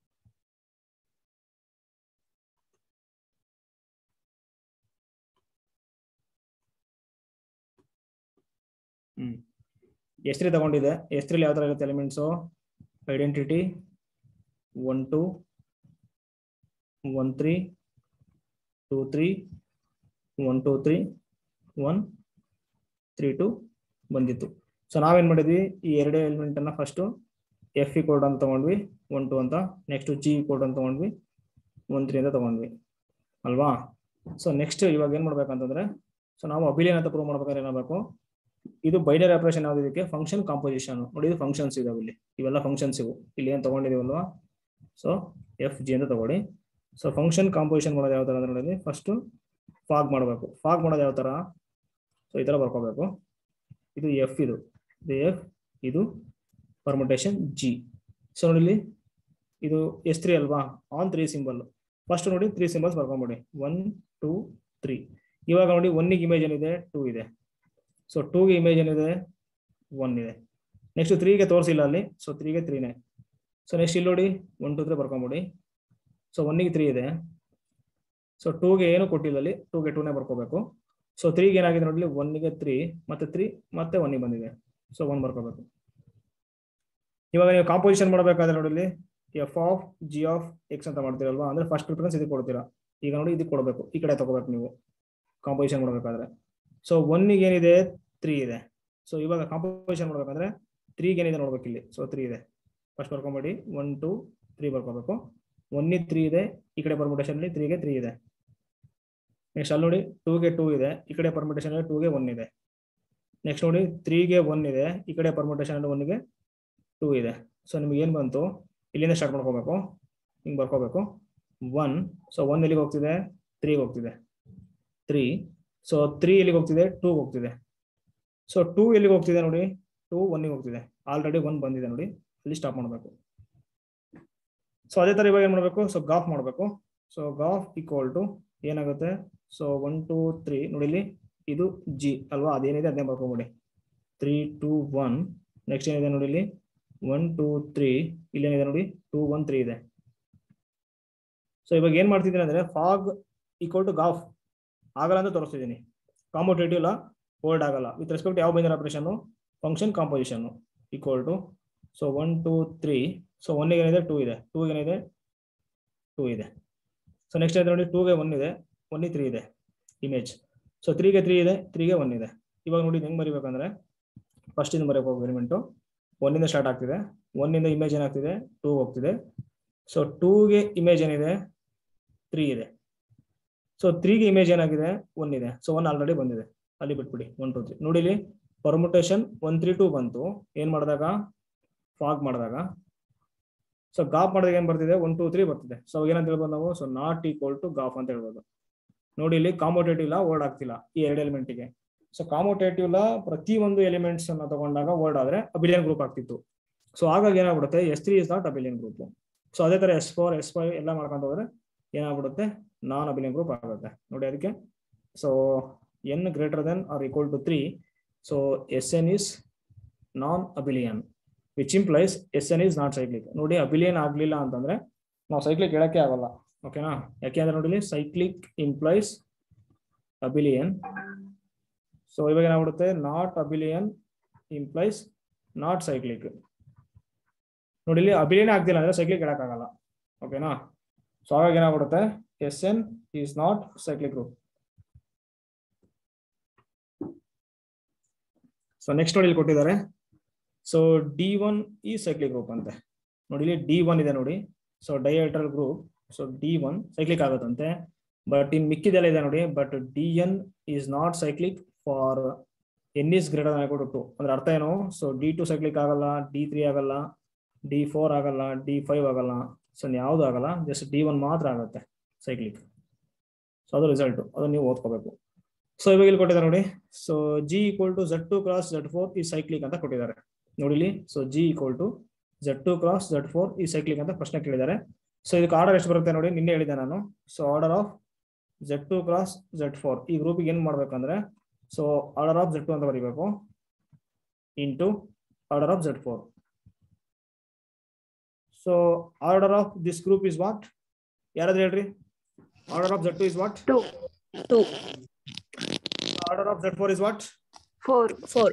ಹ್ಮ್ ಎಸ್ ತ್ರೀ ತಗೊಂಡಿದೆ ಎಸ್ ತ್ರೀಲಿ ಯಾವ ತರ ಇರುತ್ತೆ elements identity one two one three two three one two three one three two ಬಂದಿತ್ತು ಸೊ ನಾವೇನ್ ಮಾಡಿದ್ವಿ ಈ ಎರಡೇ ಎಲಿಮೆಂಟ್ ಅನ್ನ ಫಸ್ಟ್ ಎಫ್ ಈ ಕೋಡ್ ಅಂತ ತಗೊಂಡ್ವಿ ಒನ್ ಟು ಅಂತ ನೆಕ್ಸ್ಟ್ ಜಿ ಕೋಡ್ ಅಂತ ತಗೊಂಡ್ವಿ ಒನ್ ತ್ರೀ ಅಂತ ತಗೊಂಡ್ವಿ ಅಲ್ವಾ ಸೊ ನೆಕ್ಸ್ಟ್ ಇವಾಗ ಏನ್ ಮಾಡ್ಬೇಕಂತಂದ್ರೆ ಸೊ ನಾವು ಅಬಿಲಿಯನ್ ಅಂತ ಪ್ರೂವ್ ಮಾಡ್ಬೇಕಾದ್ರೆ ಏನಾಗಬೇಕು ಇದು ಬೈನರಿ ಆಪರೇಷನ್ ಯಾವ್ದು ಇದಕ್ಕೆ ಫಂಕ್ಷನ್ ಕಾಂಪೋಸಿಷನ್ ನೋಡಿ ಇದು ಫಂಕ್ಷನ್ಸ್ ಇದಾವೆ ಇಲ್ಲಿ ಇವೆಲ್ಲ ಫಂಕ್ಷನ್ಸ್ ಇವು ಇಲ್ಲಿ ಏನ್ ತಗೊಂಡಿದೀವಲ್ವಾ ಸೊ ಎಫ್ ಜಿ ಅಂತ ತಗೊಳ್ಳಿ ಸೊ ಫಂಕ್ಷನ್ ಕಾಂಪೋಸಿಷನ್ ಮಾಡೋದು ಯಾವ ತರ ಅಂದ್ರೆ ನೋಡಿ ಫಸ್ಟ್ ಫಾಗ್ ಮಾಡಬೇಕು ಫಾಗ್ ಮಾಡೋದು ಯಾವ ತರ ಸೊ ಈ ತರ ಬರ್ಕೋಬೇಕು ಇದು ಎಫ್ ಇದು ಇದು ಎಫ್ ಇದು ಪರ್ಮುಟೇಷನ್ ಜಿ ಸೊ ನೋಡಿ ಇಲ್ಲಿ ಇದು ಎಸ್ ತ್ರೀ ಅಲ್ವಾ ಆನ್ ತ್ರೀ ಸಿಂಬಲ್ ಫಸ್ಟ್ ನೋಡಿ ತ್ರೀ ಸಿಂಬಲ್ಸ್ ಬರ್ಕೊಂಬಿಡಿ ಒನ್ ಟೂ ತ್ರೀ ಇವಾಗ ನೋಡಿ ಒನ್ನಿಗೆ ಇಮೇಜ್ ಏನಿದೆ ಟೂ ಇದೆ ಸೊ ಟೂಗೆ ಇಮೇಜ್ ಏನಿದೆ ಒನ್ ಇದೆ ನೆಕ್ಸ್ಟ್ ತ್ರೀಗೆ ತೋರಿಸಿಲ್ಲ ಅಲ್ಲಿ ಸೊ ತ್ರೀಗೆ ತ್ರೀನೇ ಸೊ ನೆಕ್ಸ್ಟ್ ಇಲ್ಲಿ ನೋಡಿ ಒನ್ ಟು ತ್ರೀ ಬರ್ಕೊಂಬಿಡಿ ಸೊ ಒನ್ನಿಗೆ ತ್ರೀ ಇದೆ ಸೊ ಟೂಗೆ ಏನು ಕೊಟ್ಟಿಲ್ಲ ಅಲ್ಲಿ ಟೂಗೆ ಟೂನೇ ಬರ್ಕೋಬೇಕು ಸೊ ತ್ರೀಗೆ ಏನಾಗಿದೆ ನೋಡಿ ಒನ್ನಿಗೆ ತ್ರೀ ಮತ್ತೆ ತ್ರೀ ಮತ್ತೆ ಒನ್ನಿಗೆ ಬಂದಿದೆ ಸೊ ಒನ್ ಬರ್ಕೋಬೇಕು ಇವಾಗ ನೀವು ಕಾಂಪೋಸಿಷನ್ ಮಾಡಬೇಕಾದ್ರೆ ನೋಡಿ ಇಲ್ಲಿ F of G of X ಅಂತ ಮಾಡ್ತೀರಲ್ವಾ ಅಂದ್ರೆ ಫಸ್ಟ್ ಪ್ರಿಫರೆನ್ಸ್ ಇದಕ್ಕೆ ಕೊಡ್ತೀರಾ ಈಗ ನೋಡಿ ಇದಕ್ಕೆ ಕೊಡಬೇಕು ಈ ಕಡೆ ತಗೋಬೇಕು ನೀವು ಕಾಂಪೋಸಿಷನ್ ಮಾಡಬೇಕಾದ್ರೆ ಸೊ ಒನ್ನಿಗೆ ಏನಿದೆ ತ್ರೀ ಇದೆ ಸೊ ಇವಾಗ ಕಾಂಪೋಸಿಷನ್ ಮಾಡ್ಬೇಕಂದ್ರೆ ತ್ರೀಗೆ ಏನಿದೆ ನೋಡ್ಬೇಕು ಇಲ್ಲಿ ಸೊ ತ್ರೀ ಇದೆ ಫಸ್ಟ್ ಬರ್ಕೊಂಬೇಡಿ ಒನ್ ಟು ತ್ರೀ ಬರ್ಕೋಬೇಕು ಒನ್ನಿಗೆ ತ್ರೀ ಇದೆ ಈ ಕಡೆ ಪರ್ಮಿಟೇಷನ್ ಅಲ್ಲಿ ತ್ರೀಗೆ ತ್ರೀ ಇದೆ ನೆಕ್ಸ್ಟ್ ಅಲ್ಲಿ ನೋಡಿ ಟೂಗೆ ಟೂ ಇದೆ ಈ ಕಡೆ ಪರ್ಮಿಟೇಷನ್ ಅಲ್ಲಿ ಟೂಗೆ ಒನ್ ಇದೆ ನೆಕ್ಸ್ಟ್ ನೋಡಿ ತ್ರೀಗೆ ಒನ್ ಇದೆ ಈ ಕಡೆ ಪರ್ಮಿಟೇಷನ್ ಅಲ್ಲಿ ಒನ್ಗೆ ಟೂ ಇದೆ ಸೊ ನಿಮ್ಗೆ ಏನು ಬಂತು ಇಲ್ಲಿಂದ ಸ್ಟಾರ್ಟ್ ಮಾಡ್ಕೋಬೇಕು ಹಿಂಗೆ ಬರ್ಕೋಬೇಕು ಒನ್ ಸೊ ಒನ್ ಎಲ್ಲಿಗೆ ಹೋಗ್ತಿದೆ ತ್ರೀಗೆ ಹೋಗ್ತಿದೆ ತ್ರೀ ಸೊ ತ್ರೀ ಎಲ್ಲಿಗೆ ಹೋಗ್ತಿದೆ ಟೂಗೆ ಹೋಗ್ತಿದೆ ಸೊ ಟೂ ಎಲ್ಲಿಗೆ ಹೋಗ್ತಿದೆ ನೋಡಿ ಟೂ ಒನ್ನಿಗೆ ಹೋಗ್ತಿದೆ ಆಲ್ರೆಡಿ ಒನ್ ಬಂದಿದೆ ನೋಡಿ ಅಲ್ಲಿ ಸ್ಟಾಪ್ ಮಾಡಬೇಕು ಸೊ ಅದೇ ತರ ಇವಾಗ ಏನ್ ಮಾಡಬೇಕು ಸೊ ಗಾಫ್ ಮಾಡಬೇಕು ಸೊ ಗಾಫ್ ಈಕ್ವಲ್ ಟು ಏನಾಗುತ್ತೆ ಸೊ ಒನ್ ಟೂ ತ್ರೀ ನೋಡಿ ಇಲ್ಲಿ ಇದು ಜಿ ಅಲ್ವಾ ಅದೇನಿದೆ ಅದನ್ನೇ ಬರ್ಕೊಂಬಿಡಿ ತ್ರೀ ಟೂ ಒನ್ ನೆಕ್ಸ್ಟ್ ಏನಿದೆ ನೋಡಿ ಇಲ್ಲಿ ಒನ್ ಟೂ ತ್ರೀ ಇಲ್ಲೇನಿದೆ ನೋಡಿ ಟೂ ಒನ್ ತ್ರೀ ಇದೆ ಸೊ ಇವಾಗ ಏನ್ ಮಾಡ್ತಿದ್ದೀನಿ ಅಂದ್ರೆ ಫಾಗ್ ಈಕ್ವಲ್ ಟು ಗಾಫ್ ಆಗಲ್ಲ ಅಂತ ತೋರಿಸ್ತಿದ್ದೀನಿ ಕಾಂಪೋಟೇಟಿವ್ ಇಲ್ಲ ಓಲ್ಡ್ ಆಗಲ್ಲ ವಿತ್ ರೆಸ್ಪೆಕ್ಟ್ ಯಾವ binary operation function composition equal to so one two three so ಒನ್ನಿಗೆ ಏನಿದೆ ಟೂ ಇದೆ ಟೂಗೆ ಏನಿದೆ ಟೂ ಇದೆ ಸೊ ನೆಕ್ಸ್ಟ್ ಏನಿದೆ ನೋಡಿ ಟೂಗೆ ಒನ್ ಇದೆ ಒನ್ನಿಗೆ ತ್ರೀ ಇದೆ ಇಮೇಜ್ ಸೊ ತ್ರೀಗೆ ತ್ರೀ ಇದೆ ತ್ರೀಗೆ ಒನ್ ಇದೆ ಇವಾಗ ನೋಡಿ ಹೆಂಗ್ ಬರಿಬೇಕಂದ್ರೆ ಫಸ್ಟ್ ಇಂದ ಬರೀಬೇಕು ಎಲಿಮೆಂಟು ಒನ್ನಿಂದ ಸ್ಟಾರ್ಟ್ ಆಗ್ತಿದೆ ಒನ್ನಿಂದ ಇಮೇಜ್ ಏನಾಗ್ತಿದೆ ಟೂ ಹೋಗ್ತಿದೆ ಸೊ ಟೂಗೆ ಇಮೇಜ್ ಏನಿದೆ ತ್ರೀ ಇದೆ ಸೊ ತ್ರೀಗೆ ಇಮೇಜ್ ಏನಾಗಿದೆ ಒನ್ ಇದೆ ಸೊ ಒನ್ ಆಲ್ರೆಡಿ ಬಂದಿದೆ ಅಲ್ಲಿ ಬಿಟ್ಬಿಡಿ ಒನ್ ಟು ತ್ರೀ ನೋಡಿ ಇಲ್ಲಿ ಪರ್ಮುಟೇಷನ್ ಒನ್ ತ್ರೀ ಟೂ ಬಂತು ಏನ್ ಮಾಡಿದಾಗ ಫಾಗ್ ಮಾಡಿದಾಗ ಸೊ ಗಾಫ್ ಮಾಡಿದಾಗ ಏನ್ ಬರ್ತಿದೆ ಒನ್ ಟೂ ತ್ರೀ ಬರ್ತಿದೆ ಸೊ ಏನಂತ ಹೇಳ್ಬೋದು ನಾವು ಸೊ ನಾಟ್ ಈಕ್ವಲ್ ಟು ಗಾಫ್ ಅಂತ ಹೇಳ್ಬೋದು ನೋಡಿ ಇಲ್ಲಿ ಕಾಂಪೋಟೇಟಿವ್ ಲಾ ವರ್ಡ್ ಆಗ್ತಿಲ್ಲ ಈ ಎರಡು ಎಲಿಮೆಂಟ್ಗೆ ಸೊ ಕಾಂಪೋಟೇಟಿವ್ ಲಾ ಪ್ರತಿ ಒಂದು ಎಲಿಮೆಂಟ್ಸ್ ಅನ್ನ ತಗೊಂಡಾಗ ವರ್ಡ್ ಆದ್ರೆ ಅಬಿಲಿಯನ್ ಗ್ರೂಪ್ ಆಗ್ತಿತ್ತು ಸೊ ಹಾಗಾಗಿ ಏನಾಗ್ಬಿಡುತ್ತೆ S three is not abelian group so ಅದೇ ತರ ಎಸ್ ಫೋರ್ ಎಸ್ ಫೈವ್ ಎಲ್ಲ ಮಾಡ್ಕೊಂತ ಹೋದ್ರೆ ಏನಾಗ್ಬಿಡುತ್ತೆ ನಾನ್ ಅಬಿಲಿಯನ್ ಗ್ರೂಪ್ ಆಗುತ್ತೆ ನೋಡಿ ಅದಕ್ಕೆ so N greater than or equal to three so S N is non abelian which implies S N is not cyclic ನೋಡಿ abelian ಆಗ್ಲಿಲ್ಲ ಅಂತಂದ್ರೆ ನಾವು ಸೈಕ್ಲಿಕ್ ಹೇಳಕ್ಕೆ ಆಗಲ್ಲ ಓಕೆನಾ ಯಾಕೆಂದ್ರೆ ನೋಡಿ ಸೈಕ್ಲಿಕ್ ಇಂಪ್ಲೈಸ್ ಅಬಿಲಿಯನ್ ಸೊ ಇವಾಗ ಏನಾಗ್ಬಿಡುತ್ತೆ not abelian implies not cyclic ನೋಡಿ ಇಲ್ಲಿ ಅಬಿಲಿಯನ್ ಆಗ್ತಿಲ್ಲ ಅಂದ್ರೆ ಸೈಕ್ಲಿಕ್ ಹೇಳಕ್ಕಾಗಲ್ಲ ಓಕೆನಾ ಸೊ ಹಾಗಾಗಿ ಏನಾಗ್ಬಿಡುತ್ತೆ S N is not cyclic group so next ನೋಡಿ ಇಲ್ಲಿ ಕೊಟ್ಟಿದ್ದಾರೆ so D one is cyclic group ಅಂತೆ ನೋಡಿ ಇಲ್ಲಿ ಡಿ ಒನ್ ಇದೆ ನೋಡಿ so dihedral group so D one cyclic ಆಗುತ್ತಂತೆ ಬಟ್ ಇನ್ ಮಿಕ್ಕಿದೆಲ್ಲ ಇದೆ ನೋಡಿ but D N is not cyclic for N is greater than two ಅಂದ್ರೆ ಅರ್ಥ ಏನು ಸೊ ಡಿ ಟು ಸೈಕ್ಲಿಕ್ ಆಗಲ್ಲ ಡಿ ತ್ರೀ ಆಗಲ್ಲ ಡಿ ಫೋರ್ ಆಗಲ್ಲ ಡಿ ಫೈವ್ ಆಗಲ್ಲ ಸೊ ಯಾವ್ದು ಆಗಲ್ಲ ಜಸ್ಟ್ ಡಿ ಒನ್ ಮಾತ್ರ ಆಗುತ್ತೆ ಸೈಕ್ಲಿಕ್ ಸೊ ಅದು ರಿಸಲ್ಟ್ ಅದನ್ನ ನೀವು ಓದ್ಕೋಬೇಕು ಸೊ ಇವಾಗ ಇಲ್ಲಿ ಕೊಟ್ಟಿದ್ದಾರೆ ನೋಡಿ so G equal to Z two cross Z four is cyclic ಅಂತ ಕೊಟ್ಟಿದ್ದಾರೆ ನೋಡಿ ಇಲ್ಲಿ so G equal to Z two cross Z four is cyclic ಅಂತ ಪ್ರಶ್ನೆ ಕೇಳಿದ್ದಾರೆ ಸೊ ಇದಕ್ಕೆ ಆರ್ಡರ್ ಎಷ್ಟು ಬರುತ್ತೆ ನೋಡಿ ನಿನ್ನೆ ಹೇಳಿದೆ ನಾನು so order of Z two cross Z four ಈ ಗ್ರೂಪಿಗೆ ಏನ್ ಮಾಡ್ಬೇಕಂದ್ರೆ so order of Z two ಅಂತ ಬರೀಬೇಕು into order of Z four so order of this group is what ಯಾರಾದ್ರೂ ಹೇಳ್ರಿ order of Z two is what two two order of Z four is what four four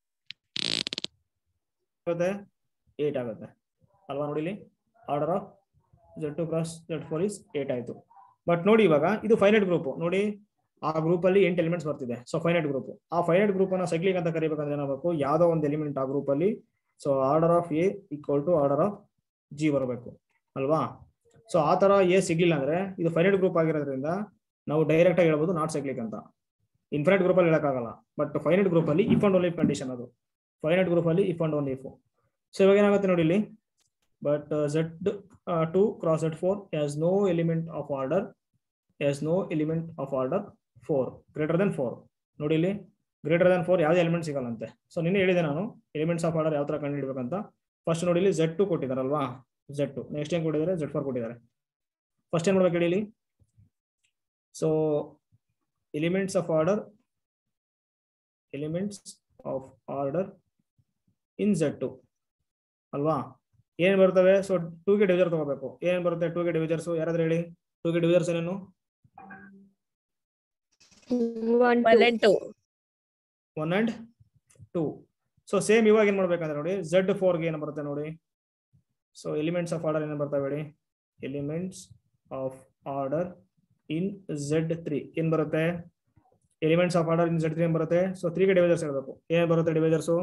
ಆಗುತ್ತೆ eight ಆಗುತ್ತೆ ಅಲ್ವಾ ನೋಡಿ ಇಲ್ಲಿ order of Z two cross Z four is eight ಆಯ್ತು but ನೋಡಿ ಇವಾಗ ಇದು ಫೈನೈಟ್ ಗ್ರೂಪ್ ನೋಡಿ ಆ ಗ್ರೂಪ್ ಅಲ್ಲಿ ಎಂಟು ಎಲಿಮೆಂಟ್ಸ್ ಬರ್ತಿದೆ ಸೊ ಫೈನೈಟ್ ಗ್ರೂಪ್ ಆ ಫೈನೈಟ್ ಗ್ರೂಪ್ ಅನ್ನ ಸೈಕ್ಲಿಕ್ ಅಂತ ಕರಿಬೇಕಂದ್ರೆ ಏನಾಗಬೇಕು ಯಾವ್ದೋ ಒಂದು ಎಲಿಮೆಂಟ್ ಆ ಗ್ರೂಪ್ ಅಲ್ಲಿ so order of A equal to order of G ಬರಬೇಕು ಅಲ್ವಾ ಸೊ ಆ ತರ ಎ ಸಿಗ್ಲಿಲ್ಲ ಅಂದ್ರೆ ಇದು ಫೈನೈಟ್ ಗ್ರೂಪ್ ಆಗಿರೋದ್ರಿಂದ ನಾವು ಡೈರೆಕ್ಟ್ ಆಗಿ ಹೇಳ್ಬೋದು ನಾಟ್ ಸೈಕ್ಲಿಕ್ ಅಂತ ಇನ್ಫೈನೈಟ್ ಗ್ರೂಪ್ ಅಲ್ಲಿ ಹೇಳಕ್ಕಾಗಲ್ಲ ಬಟ್ ಫೈನೈಟ್ ಗ್ರೂಪ್ ಅಲ್ಲಿ ಇಫ್ ಅಂಡ್ ಓನ್ಲಿ ಕಂಡೀಷನ್ ಅದು ಫೈನೈಟ್ ಗ್ರೂಪ್ ಅಲ್ಲಿ if and only if so ಇವಾಗ ಏನಾಗುತ್ತೆ ನೋಡಿ ಇಲ್ಲಿ but Z two cross Z four has no element of order has no element of order four greater than four ನೋಡಿ ಇಲ್ಲಿ greater than four ಯಾವುದೇ element ಸಿಗಲ್ಲಂತೆ so ನಿನ್ನೆ ಹೇಳಿದೆ ನಾನು ಎಲಿಮೆಂಟ್ಸ್ ಆಫ್ ಆರ್ಡರ್ ಯಾವ ತರ ಕಂಡು ಹಿಡಬೇಕಂತ ಫಸ್ಟ್ ನೋಡಿ ಇಲ್ಲಿ ಝೆಡ್ ಟು ಕೊಟ್ಟಿದ್ದಾರಲ್ವಾ ಝೆಡ್ ಟು ನೆಕ್ಸ್ಟ್ ಏನ್ ಕೊಟ್ಟಿದ್ದಾರೆ ಝೆಡ್ ಫೋರ್ ಕೊಟ್ಟಿದ್ದಾರೆ ಫಸ್ಟ್ ಏನ್ ಮಾಡ್ಬೇಕು ಹೇಳಿ ಇಲ್ಲಿ so elements of order elements of order in Z two ಅಲ್ವಾ ಏನ್ ಬರ್ತವೆ ಸೊ ಟೂ ಗೆ ಡಿವಿಜರ್ ತಗೋಬೇಕು ಏನ್ ಬರುತ್ತೆ ಟೂ ಗೆ ಡಿವಿಜರ್ಸ್ ಯಾರಾದ್ರೂ ಹೇಳಿ ಟೂ ಗೆ ಡಿವಿಜರ್ಸ್ ಏನೇನು one one and two one and two so same ಇವಾಗ ಏನ್ ಮಾಡ್ಬೇಕಂದ್ರೆ ನೋಡಿ ಝೆಡ್ ಫೋರ್ಗೆ ಏನು ಬರುತ್ತೆ ನೋಡಿ ಸೊ ಎಲಿಮೆಂಟ್ಸ್ ಆಫ್ ಆರ್ಡರ್ ಏನು ಬರ್ತಾವೆ ಹೇಳಿ elements of order in Z three ಏನ್ ಬರುತ್ತೆ elements of order in Z three ಏನ್ ಬರುತ್ತೆ ಸೊ ತ್ರೀಗೆ ಡಿವೈಸರ್ಸ್ ಹೇಳ್ಬೇಕು ಏನ್ ಬರುತ್ತೆ ಡಿವೈಸರ್ಸು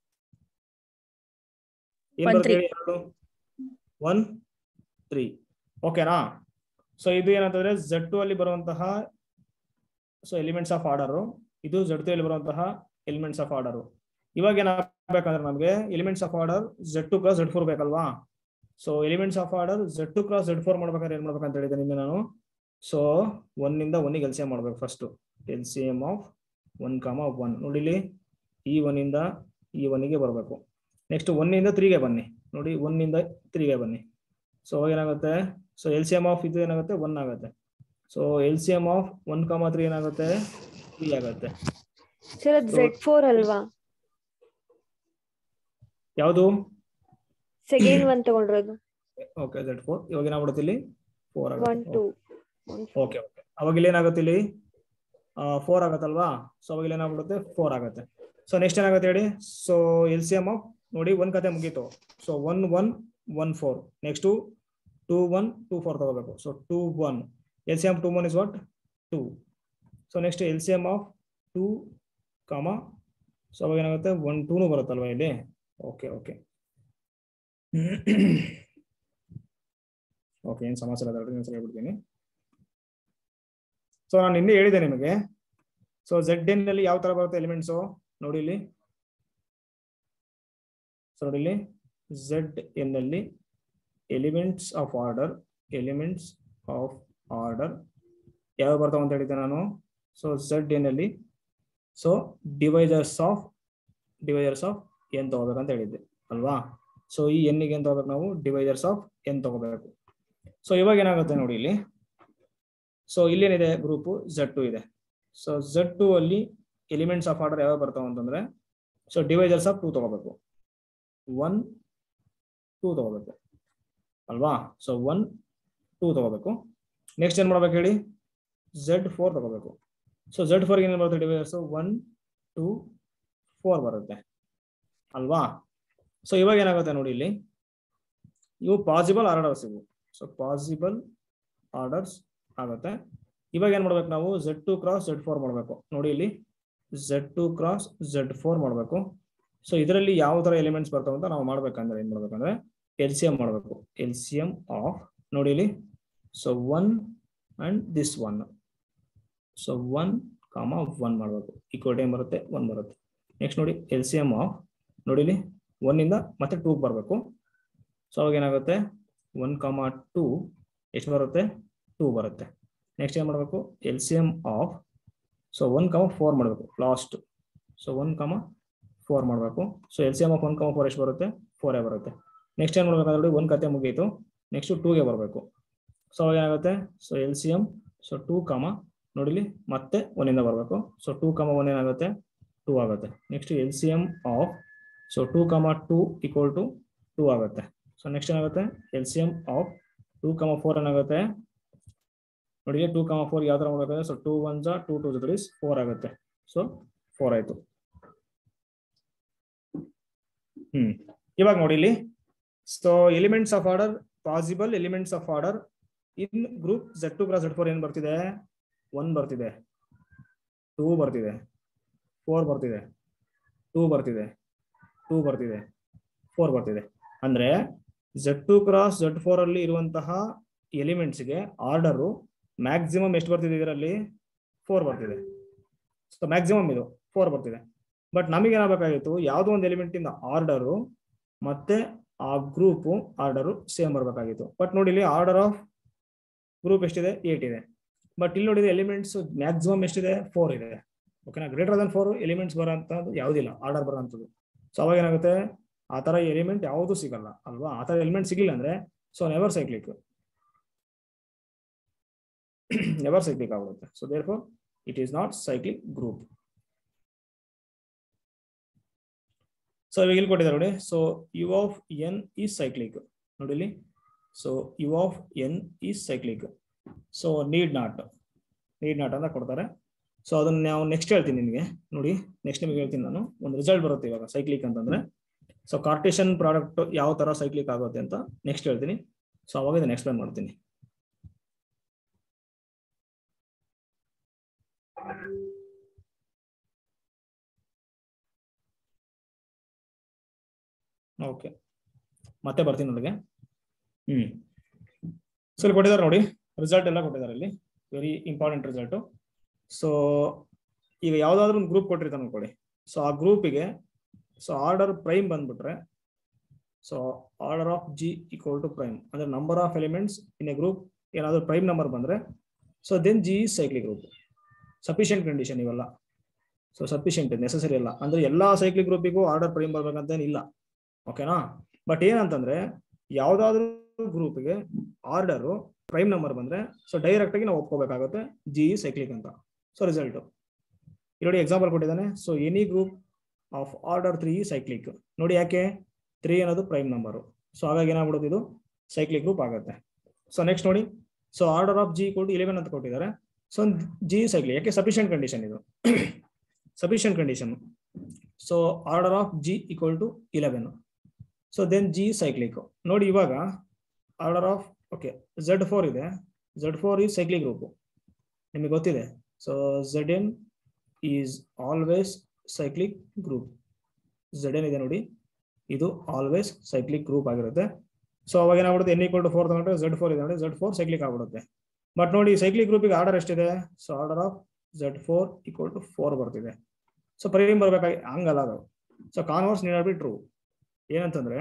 ಏನ್ One, ಬರುತ್ತೆ three. ಹೇಳಿ ಒನ್ ತ್ರೀ ಓಕೆನಾ ಸೊ ಇದು ಏನಂತಂದ್ರೆ ಝೆಡ್ ಟು ಅಲ್ಲಿ ಬರುವಂತಹ ಸೊ ಎಲಿಮೆಂಟ್ಸ್ ಆಫ್ ಆರ್ಡರ್ ಇದು ಝೆಡ್ ಅಲ್ಲಿ ಬರುವಂತಹ ಎಲಿಮೆಂಟ್ಸ್ ಆಫ್ ಆರ್ಡರ್ ಇವಾಗ ಏನಾಗಬೇಕಂದ್ರೆ ನಮಗೆ elements of order Z two cross Z four ಬೇಕಲ್ವಾ so elements of order Z two cross Z four ಮಾಡ್ಬೇಕಾದ್ರೆ ಏನ್ ಮಾಡ್ಬೇಕಂತ ಹೇಳಿದೆ ನಿನ್ನೆ ನಾನು ಸೊ ಒನ್ನಿಂದ ಒನ್ನಿಗೆ ಎಲ್ ಸಿ ಎಂ ಮಾಡ್ಬೇಕು first L C M of one comma one ನೋಡಿ ಇಲ್ಲಿ ಈ ಒನ್ನಿಂದ ಈ ಒನ್ನಿಗೆ ಬರಬೇಕು ನೆಕ್ಸ್ಟ್ ಒನ್ನಿಂದ ತ್ರೀಗೆ ಬನ್ನಿ ನೋಡಿ ಒನ್ನಿಂದ ತ್ರೀಗೆ ಬನ್ನಿ ಸೊ ಏನಾಗುತ್ತೆ so L C M of ಇದು ಏನಾಗುತ್ತೆ ಒನ್ ಆಗುತ್ತೆ so L C M of one comma three ಏನಾಗುತ್ತೆ ತ್ರೀ ಆಗುತ್ತೆ ಸರ್ ಅದು ಝೆಡ್ ಫೋರ್ ಅಲ್ವಾ ಯಾವುದು ಸೆಕೆಂಡ್ ಒನ್ ತಗೊಂಡಿರೋದು ಓಕೆ ಝೆಡ್ ಫೋರ್ ಇವಾಗ ಏನಾಗ್ಬಿಡುತ್ತೆ ಇಲ್ಲಿ ಫೋರ್ ಒನ್ ಆಗುತ್ತೆ ಟೂ ಓಕೆ ಓಕೆ ಅವಾಗ ಇಲ್ಲಿ ಏನಾಗುತ್ತೆ ಇಲ್ಲಿ ಫೋರ್ ಆಗುತ್ತಲ್ವಾ ಸೊ ಅವಾಗ ಇಲ್ಲಿ ಏನಾಗ್ಬಿಡುತ್ತೆ ಫೋರ್ ಆಗುತ್ತೆ ಸೊ ನೆಕ್ಸ್ಟ್ ಏನಾಗುತ್ತೆ ಹೇಳಿ so L C M of ನೋಡಿ ಒಂದ್ ಕತೆ ಮುಗೀತು so one one one four next two one two four ತಗೋಬೇಕು so two one L C M two one is what two so next L C M of two comma so ಅವಾಗ ಏನಾಗುತ್ತೆ one ಟೂನು ಬರುತ್ತಲ್ವಾ ಇಲ್ಲಿ okay okay okay ಏನು ಸಮಸ್ಯೆ ಇಲ್ಲ ಎರಡು ನಿಮಿಷ ಹೇಳ್ಬಿಡ್ತೀನಿ ಸೊ ನಾನು ನಿನ್ನೆ ಹೇಳಿದೆ ನಿಮಗೆ ಸೊ ಝೆಡ್ ಎನ್ ನಲ್ಲಿ ಯಾವ ತರ ಬರುತ್ತೆ ಎಲಿಮೆಂಟ್ಸು ನೋಡಿ ಇಲ್ಲಿ ಸೊ ನೋಡಿ ಇಲ್ಲಿ ಝೆಡ್ ಎನ್ ನಲ್ಲಿ elements of order elements of order ಯಾವ ಬರ್ತಾವ ಅಂತ ಹೇಳಿದ್ದೆ ನಾನು ಸೊ ಝೆಡ್ ಎನ್ ಅಲ್ಲಿ so divisors of divisors of N ತಗೋಬೇಕಂತ ಹೇಳಿದ್ದೆ ಅಲ್ವಾ ಸೊ ಈ ಎನ್ನಿಗೆ ಏನ್ ತಗೋಬೇಕು ನಾವು ಡಿವೈಸರ್ಸ್ ಆಫ್ ಎನ್ ತಗೋಬೇಕು ಸೊ ಇವಾಗ ಏನಾಗುತ್ತೆ ನೋಡಿ ಇಲ್ಲಿ ಸೊ ಇಲ್ಲೇನಿದೆ ಗ್ರೂಪ್ ಝೆಡ್ ಟು ಇದೆ ಸೊ ಝೆಡ್ ಟು ಅಲ್ಲಿ ಎಲಿಮೆಂಟ್ಸ್ ಆಫ್ ಆರ್ಡರ್ ಯಾವಾಗ ಬರ್ತಾವ ಅಂತಂದ್ರೆ ಸೊ ಡಿವೈಸರ್ಸ್ ಆಫ್ ಟೂ ತಗೋಬೇಕು ಒನ್ ಟೂ ತಗೋಬೇಕು ಅಲ್ವಾ ಸೊ ಒನ್ ಟೂ ತಗೋಬೇಕು ನೆಕ್ಸ್ಟ್ ಏನ್ ಮಾಡ್ಬೇಕು ಹೇಳಿ ಝೆಡ್ ಫೋರ್ ತಗೋಬೇಕು ಸೊ ಝೆಡ್ ಫೋರ್ಗೆ ಏನೇನು ಬರುತ್ತೆ ಡಿವೈಸರ್ಸ್ ಒನ್ ಟೂ ಫೋರ್ ಬರುತ್ತೆ ಅಲ್ವಾ ಸೊ ಇವಾಗ ಏನಾಗುತ್ತೆ ನೋಡಿ ಇಲ್ಲಿ ಇವು ಪಾಸಿಬಲ್ ಆರ್ಡರ್ಸ್ ಇವು ಸೊ ಪಾಸಿಬಲ್ ಆರ್ಡರ್ಸ್ ಆಗುತ್ತೆ ಇವಾಗ ಏನ್ ಮಾಡ್ಬೇಕು ನಾವು Z two cross Z four ಮಾಡಬೇಕು ನೋಡಿ ಇಲ್ಲಿ Z two cross Z four ಮಾಡಬೇಕು ಸೊ ಇದರಲ್ಲಿ ಯಾವ ತರ ಎಲಿಮೆಂಟ್ಸ್ ಬರ್ತಾವ ಅಂತ ನಾವು ಮಾಡ್ಬೇಕಂದ್ರೆ ಏನ್ ಮಾಡ್ಬೇಕಂದ್ರೆ ಎಲ್ ಸಿ ಎಂ ಮಾಡಬೇಕು ಎಲ್ ಸಿ ಎಂ ಆಫ್ ನೋಡಿ ಇಲ್ಲಿ so one and this one so one comma one ಮಾಡಬೇಕು ಈಕ್ವಲ್ ಟೈಮ್ ಬರುತ್ತೆ ಒನ್ ಬರುತ್ತೆ ನೆಕ್ಸ್ಟ್ ನೋಡಿ ಎಲ್ ಸಿ ಎಂ ಆಫ್ ನೋಡಿ ಇಲ್ಲಿ ಒನ್ನಿಂದ ಮತ್ತೆ ಟೂಗೆ ಬರಬೇಕು ಸೊ ಅವಾಗ ಏನಾಗುತ್ತೆ ಒನ್ ಕಾಮ ಟೂ ಎಷ್ಟು ಬರುತ್ತೆ ಟೂ ಬರುತ್ತೆ ನೆಕ್ಸ್ಟ್ ಏನು ಮಾಡಬೇಕು L C M of so one comma four ಮಾಡಬೇಕು last so one comma four ಮಾಡಬೇಕು so L C M of one comma four ಎಷ್ಟು ಬರುತ್ತೆ ಫೋರೇ ಬರುತ್ತೆ ನೆಕ್ಸ್ಟ್ ಏನು ಮಾಡ್ಬೇಕಾದ್ರೆ ಒಂದು ಕತೆ ಮುಗೀತು ನೆಕ್ಸ್ಟ್ ಟೂಗೆ ಬರಬೇಕು ಸೊ ಅವಾಗ ಏನಾಗುತ್ತೆ so L C M so two comma ನೋಡಿಲಿ ಮತ್ತೆ ಒನ್ನಿಂದ ಬರಬೇಕು ಸೊ ಟೂ ಕಮ ಒನ್ ಏನಾಗುತ್ತೆ ಟೂ ಆಗುತ್ತೆ next L C M of so two comma two equal to two ಆಗುತ್ತೆ ಸೊ ನೆಕ್ಸ್ಟ್ ಏನಾಗುತ್ತೆ L C M of two comma four ಏನಾಗುತ್ತೆ ನೋಡಿ ಟೂ ಕಮ ಫೋರ್ ಯಾವ ತರ ಮಾಡ್ಬೇಕಾದ್ರೆ ಸೊ ಟೂ ಒನ್ ಜಾ ಟೂ ಟೂ ತ್ರೀಸ್ ಫೋರ್ ಆಗುತ್ತೆ so four ಆಯ್ತು ಹ್ಮ್ ಇವಾಗ ನೋಡಿ ಇಲ್ಲಿ so elements of order possible elements of order in group Z two cross Z four ಏನ್ ಬರ್ತಿದೆ ಒನ್ ಬರ್ತಿದೆ ಟೂ ಬರ್ತಿದೆ ಫೋರ್ ಬರ್ತಿದೆ ಟೂ ಬರ್ತಿದೆ ಟೂ ಬರ್ತಿದೆ ಫೋರ್ ಬರ್ತಿದೆ ಅಂದ್ರೆ Z two cross Z four ಅಲ್ಲಿ ಇರುವಂತಹ ಎಲಿಮೆಂಟ್ಸ್ಗೆ ಆರ್ಡರು ಮ್ಯಾಕ್ಸಿಮಮ್ ಎಷ್ಟು ಬರ್ತಿದೆ ಇದರಲ್ಲಿ ಫೋರ್ ಬರ್ತಿದೆ ಸೊ ಮ್ಯಾಕ್ಸಿಮಮ್ ಇದು ಫೋರ್ ಬರ್ತಿದೆ ಬಟ್ ನಮಗೆ ಏನಾಗಬೇಕಾಗಿತ್ತು ಯಾವುದೋ ಒಂದು ಎಲಿಮೆಂಟ್ ಇಂದ ಆರ್ಡರು ಮತ್ತೆ ಆ ಗ್ರೂಪು ಆರ್ಡರು ಸೇಮ್ ಬರಬೇಕಾಗಿತ್ತು ಬಟ್ ನೋಡಿ ಇಲ್ಲಿ ಆರ್ಡರ್ ಆಫ್ ಗ್ರೂಪ್ ಎಷ್ಟಿದೆ ಏಟ್ ಇದೆ ಬಟ್ ಇಲ್ಲಿ ನೋಡಿದ್ರೆ ಎಲಿಮೆಂಟ್ಸ್ ಮ್ಯಾಕ್ಸಿಮಮ್ ಎಷ್ಟಿದೆ ಫೋರ್ ಇದೆ ಓಕೆನಾ ಗ್ರೇಟರ್ ದನ್ ಫೋರ್ ಎಲಿಮೆಂಟ್ಸ್ ಬರೋಂಥದ್ದು ಯಾವುದಿಲ್ಲ ಆರ್ಡರ್ ಬರೋಂಥದ್ದು ಸೊ ಅವಾಗ ಏನಾಗುತ್ತೆ ಆ ಥರ ಎಲಿಮೆಂಟ್ ಯಾವುದು ಸಿಗಲ್ಲ ಅಲ್ವಾ ಆ ಥರ ಎಲಿಮೆಂಟ್ ಸಿಗಿಲ್ಲ ಅಂದ್ರೆ so never cyclic never cyclic ಆಗುತ್ತೆ so therefore it is not cyclic group so ಇವಾಗ ಇಲ್ಲಿ ಕೊಟ್ಟಿದ್ದಾರೆ ನೋಡಿ so U of N is cyclic ನೋಡಿ ಇಲ್ಲಿ so U of N is cyclic so need not need not ಅಂತ ಕೊಡ್ತಾರೆ so ಅದನ್ನ ನಾವು ನೆಕ್ಸ್ಟ್ ಹೇಳ್ತೀನಿ ನಿಮಗೆ ನೋಡಿ ನೆಕ್ಸ್ಟ್ ನಿಮಗೆ ಹೇಳ್ತೀನಿ ನಾನು ಒಂದು ರಿಸಲ್ಟ್ ಬರುತ್ತೆ ಇವಾಗ ಸೈಕ್ಲಿಕ್ ಅಂತಂದ್ರೆ ಸೊ ಕಾರ್ಟೇಷನ್ ಪ್ರಾಡಕ್ಟ್ ಯಾವ ತರ ಸೈಕ್ಲಿಕ್ ಆಗುತ್ತೆ ಅಂತ ನೆಕ್ಸ್ಟ್ ಹೇಳ್ತೀನಿ ಸೊ ಅವಾಗ ಇದನ್ನ ಎಕ್ಸ್ಪ್ಲೇನ್ ಮಾಡ್ತೀನಿ ಓಕೆ ಮತ್ತೆ ಬರ್ತೀನಿ ನನಗೆ ಹ್ಮ್ ಸೊ ಇಲ್ಲಿ ಕೊಟ್ಟಿದ್ದಾರೆ ನೋಡಿ ರಿಸಲ್ಟ್ ಎಲ್ಲ ಕೊಟ್ಟಿದ್ದಾರೆ ಇಲ್ಲಿ ವೆರಿ ಇಂಪಾರ್ಟೆಂಟ್ ರಿಸಲ್ಟ್ ಸೊ ಈಗ ಯಾವ್ದಾದ್ರು ಒಂದು ಗ್ರೂಪ್ ಕೊಟ್ಟಿರ್ತಾನೆ ಅನ್ಕೊಳ್ಳಿ ಸೊ ಆ ಗ್ರೂಪಿಗೆ ಸೊ ಆರ್ಡರ್ ಪ್ರೈಮ್ ಬಂದ್ಬಿಟ್ರೆ so order of G equal to prime ಅಂದ್ರೆ number of elements in a group ಏನಾದ್ರು ಪ್ರೈಮ್ ನಂಬರ್ ಬಂದ್ರೆ so then G is cyclic group sufficient condition ಇವೆಲ್ಲ ಸೊ ಸಫಿಷಿಯಂಟ್ ನೆಸಸರಿ ಇಲ್ಲ ಅಂದ್ರೆ ಎಲ್ಲಾ ಸೈಕ್ಲಿಕ್ ಗ್ರೂಪಿಗೂ ಆರ್ಡರ್ ಪ್ರೈಮ್ ಬರ್ಬೇಕಂತ ಇಲ್ಲ ಓಕೆನಾ ಬಟ್ ಏನಂತಂದ್ರೆ ಯಾವ್ದಾದ್ರು ಗ್ರೂಪ್ಗೆ ಆರ್ಡರು ಪ್ರೈಮ್ ನಂಬರ್ ಬಂದ್ರೆ ಸೊ ಡೈರೆಕ್ಟ್ ಆಗಿ ನಾವು ಒಪ್ಕೋಬೇಕಾಗುತ್ತೆ ಜಿ ಸೈಕ್ಲಿಕ್ ಅಂತ ಸೊ ರಿಸಲ್ಟ್ ನೋಡಿ ಎಕ್ಸಾಂಪಲ್ ಕೊಟ್ಟಿದ್ದಾನೆ so any group of order three cyclic ನೋಡಿ ಯಾಕೆ ತ್ರೀ ಅನ್ನೋದು ಪ್ರೈಮ್ ನಂಬರು ಸೊ ಹಾಗಾಗಿ ಏನಾಗ್ಬಿಡುತ್ತೆ ಇದು ಸೈಕ್ಲಿಕ್ ಗ್ರೂಪ್ ಆಗುತ್ತೆ ಸೊ ನೆಕ್ಸ್ಟ್ ನೋಡಿ ಸೊ ಆರ್ಡರ್ ಆಫ್ ಜಿ ಕೊಟ್ಟು ಇಲೆವೆನ್ ಅಂತ ಕೊಟ್ಟಿದ್ದಾರೆ ಸೊ ಜಿ ಸೈಕ್ಲಿಕ್ ಯಾಕೆ ಸಫಿಷಿಯಂಟ್ ಕಂಡೀಷನ್ ಇದು sufficient condition so order of G equal to eleven so then G cyclic ನೋಡಿ ಇವಾಗ order of okay Z four ಇದೆ Z four is cyclic group ನಿಮಗೆ ಗೊತ್ತಿದೆ so Z N is always cyclic group Z n ಇದೆ ನೋಡಿ ಇದು always cyclic group ಆಗಿರುತ್ತೆ so ಅವಾಗ ಏನಾಗ್ಬಿಡುತ್ತೆ ಎನ್ ಈಕ್ವಲ್ ಟು ಫೋರ್ ತಗೊಂಡ್ರೆ ಝೆಡ್ ಫೋರ್ ಇದೆ ನೋಡಿ ಝೆಡ್ ಫೋರ್ ಸೈಕ್ಲಿಕ್ ಆಗ್ಬಿಡುತ್ತೆ ಬಟ್ ನೋಡಿ ಸೈಕ್ಲಿಕ್ ಗ್ರೂಪಿಗೆ ಆರ್ಡರ್ ಎಷ್ಟಿದೆ so order of Z four equal to four ಬರ್ತಿದೆ ಸೊ ಪ್ರೈಮ್ ಬರ್ಬೇಕಾಗಿ ಹಂಗಲ್ಲ ಅದು so converse need be true ಏನಂತಂದ್ರೆ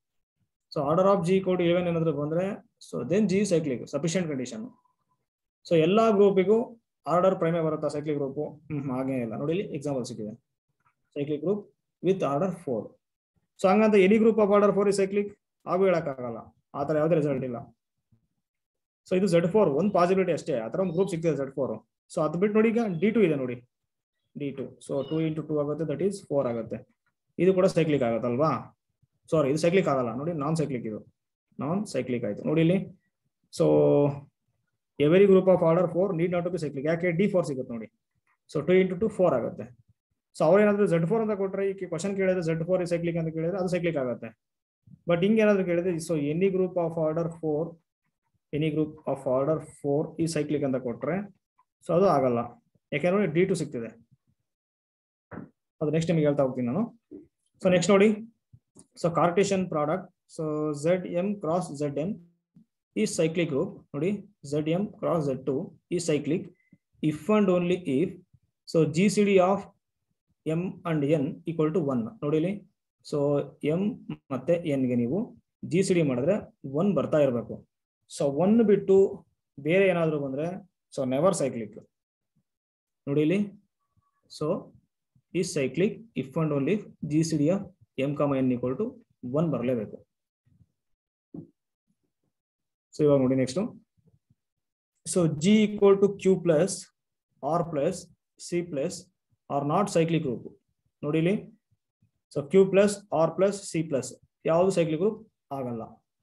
ಸೊ ಆರ್ಡರ್ ಆಫ್ ಜಿ ಕೋಡ್ ಇಲೆವೆನ್ ಏನಾದ್ರು ಬಂದ್ರೆ so then G cyclic sufficient condition so ಎಲ್ಲಾ ಗ್ರೂಪಿಗೂ ಆರ್ಡರ್ ಪ್ರೈಮೇ ಬರುತ್ತಾ ಸೈಕ್ಲಿಕ್ ಗ್ರೂಪ್ ಹ್ಮ್ ಹಾಗೇ ಇಲ್ಲ ನೋಡಿ ಇಲ್ಲಿ ಎಕ್ಸಾಂಪಲ್ ಸಿಕ್ಕಿದೆ cyclic group with order four so ಹಂಗಂತ any group of order four is cyclic ಹಾಗೂ ಹೇಳಕ್ಕಾಗಲ್ಲ ಆ ಥರ ಯಾವುದೇ ರಿಸಲ್ಟ್ ಇಲ್ಲ ಸೊ ಇದು ಝೆಡ್ ಫೋರ್ ಒಂದು ಪಾಸಿಬಿಲಿಟಿ ಅಷ್ಟೇ ಆ ಥರ ಒಂದು ಗ್ರೂಪ್ ಸಿಗ್ತಿದೆ ಝೆಡ್ ಫೋರ್ ಸೊ ಅದು ಬಿಟ್ಟು ನೋಡಿ ಈಗ ಡಿ ಟು ಇದೆ ನೋಡಿ D two so two into two ಆಗುತ್ತೆ ದಟ್ ಈಸ್ ಫೋರ್ ಆಗುತ್ತೆ ಇದು ಕೂಡ ಸೈಕ್ಲಿಕ್ ಆಗುತ್ತಲ್ವಾ ಸಾರಿ ಇದು ಸೈಕ್ಲಿಕ್ ಆಗಲ್ಲ ನೋಡಿ ನಾನ್ ಸೈಕ್ಲಿಕ್ ಇದು ನಾನ್ ಸೈಕ್ಲಿಕ್ ಆಯ್ತು ನೋಡಿ ಇಲ್ಲಿ so every group of order four need not to be cyclic ಯಾಕೆ ಡಿ ಫೋರ್ ಸಿಗುತ್ತೆ ನೋಡಿ so two into two four ಆಗುತ್ತೆ ಸೊ ಅವ್ರೇನಾದ್ರು ಝೆಡ್ ಫೋರ್ ಅಂತ ಕೊಟ್ರೆ ಈ ಕ್ವಶನ್ ಕೇಳಿದ್ರೆ ಝೆಡ್ ಫೋರ್ ಸೈಕ್ಲಿಕ್ ಅಂತ ಕೇಳಿದ್ರೆ ಅದು ಸೈಕ್ಲಿಕ್ ಆಗುತ್ತೆ ಬಟ್ ಹಿಂಗೆ ಏನಾದ್ರು ಕೇಳಿದ್ರೆ so any group of order four any group of order four is cyclic ಅಂತ ಕೊಟ್ರೆ ಸೊ ಅದು ಆಗಲ್ಲ ಯಾಕೆಂದ್ರೆ ಡಿ ಟು ಸಿಗ್ತಿದೆ ಅದು ನೆಕ್ಸ್ಟ್ ನಿಮಗೆ ಹೇಳ್ತಾ ಹೋಗ್ತೀನಿ ನಾನು ಸೊ ನೆಕ್ಸ್ಟ್ ನೋಡಿ so Cartesian product so Z M cross Z N E cyclic group ನೋಡಿ Z M cross Z two is cyclic if and only if so G C D of m and n equal to one ನೋಡಿ ಇಲ್ಲಿ so m ಮತ್ತೆ ಎನ್ಗೆ ನೀವು G C D ಮಾಡಿದ್ರೆ one ಬರ್ತಾ ಇರಬೇಕು so one ಬಿಟ್ಟು ಬೇರೆ ಏನಾದರೂ ಬಂದ್ರೆ ಸೊ ನೆವರ್ ಸೈಕ್ಲಿಕ್ ನೋಡಿ ಇಲ್ಲಿ so is cyclic if and only G C D of M comma n equal to one ಬರಲೇಬೇಕು ಸೊ ಇವಾಗ ನೋಡಿ next so G equal to Q plus R plus C plus R not cyclic group ನೋಡಿ ಇಲ್ಲಿ so Q plus R plus C plus ಯಾವುದು cyclic group ಆಗಲ್ಲ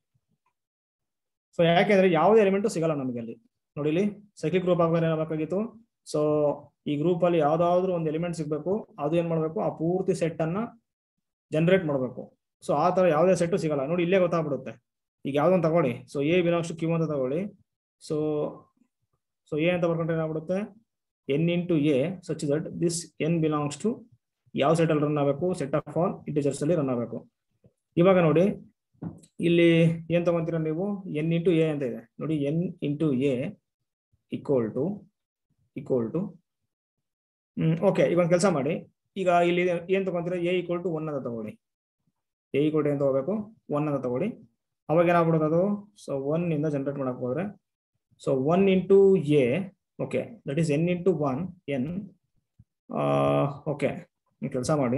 so ಯಾಕೆಂದ್ರೆ ಯಾವುದೇ element ಸಿಗಲ್ಲ ನಮಗೆ ಅಲ್ಲಿ ನೋಡಿ ಇಲ್ಲಿ ಸೈಕ್ಲಿಕ್ ಗ್ರೂಪ್ ಆಗಬೇಕು ಏನಾಗಬೇಕಾಗಿತ್ತು ಸೊ ಈ ಗ್ರೂಪ್ ಅಲ್ಲಿ ಯಾವ್ದಾದ್ರು ಒಂದು ಎಲಿಮೆಂಟ್ ಸಿಗ್ಬೇಕು ಅದು ಏನ್ ಮಾಡ್ಬೇಕು ಆ ಪೂರ್ತಿ ಸೆಟ್ ಅನ್ನ ಜನರೇಟ್ ಮಾಡಬೇಕು ಸೊ ಆ ತರ ಯಾವುದೇ ಸೆಟ್ ಸಿಗಲ್ಲ ನೋಡಿ ಇಲ್ಲೇ ಗೊತ್ತಾಗ್ಬಿಡುತ್ತೆ ಈಗ ಯಾವ್ದೊಂದು ತಗೊಳ್ಳಿ ಸೊ ಎ ಬಿಲಾಂಗ್ಸ್ ಕ್ಯೂ ಅಂತ ತಗೊಳ್ಳಿ ಸೊ ಸೊ ಎ ಅಂತ ಬರ್ಕೊಂಡ್ರೆ ಏನಾಗ್ಬಿಡುತ್ತೆ n into a such that this n belongs to ಯಾವ ಸೆಟ್ ಅಲ್ಲಿ ರನ್ ಆಗಬೇಕು ಸೆಟ್ ಆಫ್ ಆಲ್ ಇಂಟಿಜರ್ಸ್ ಅಲ್ಲಿ ರನ್ ಆಗಬೇಕು ಇವಾಗ ನೋಡಿ ಇಲ್ಲಿ ಏನ್ ತಗೊಂತೀರ ನೀವು ಎನ್ ಇಂಟು ಎ ಅಂತ ಇದೆ ನೋಡಿ n into a equal to equal to hmm okay ಈಗ ಒಂದು ಕೆಲಸ ಮಾಡಿ ಈಗ ಇಲ್ಲಿ ಏನ್ ತಗೊಂತೀರ ಎ ಈಕ್ವಲ್ ಟು ಒನ್ ಅಂತ ತಗೊಳ್ಳಿ ಎ ಈಕ್ವಲ್ ಟು ಏನ್ ತಗೋಬೇಕು ಒನ್ ಅಂತ ತಗೊಳ್ಳಿ ಅವಾಗ ಏನಾಗ್ಬಿಡೋದು ಅದು ಸೊ ಒನ್ ಇಂದ ಜನರೇಟ್ ಮಾಡಕ್ ಹೋದ್ರೆ so one into a okay that is n into one n okay ಕೆಲಸ ಮಾಡಿ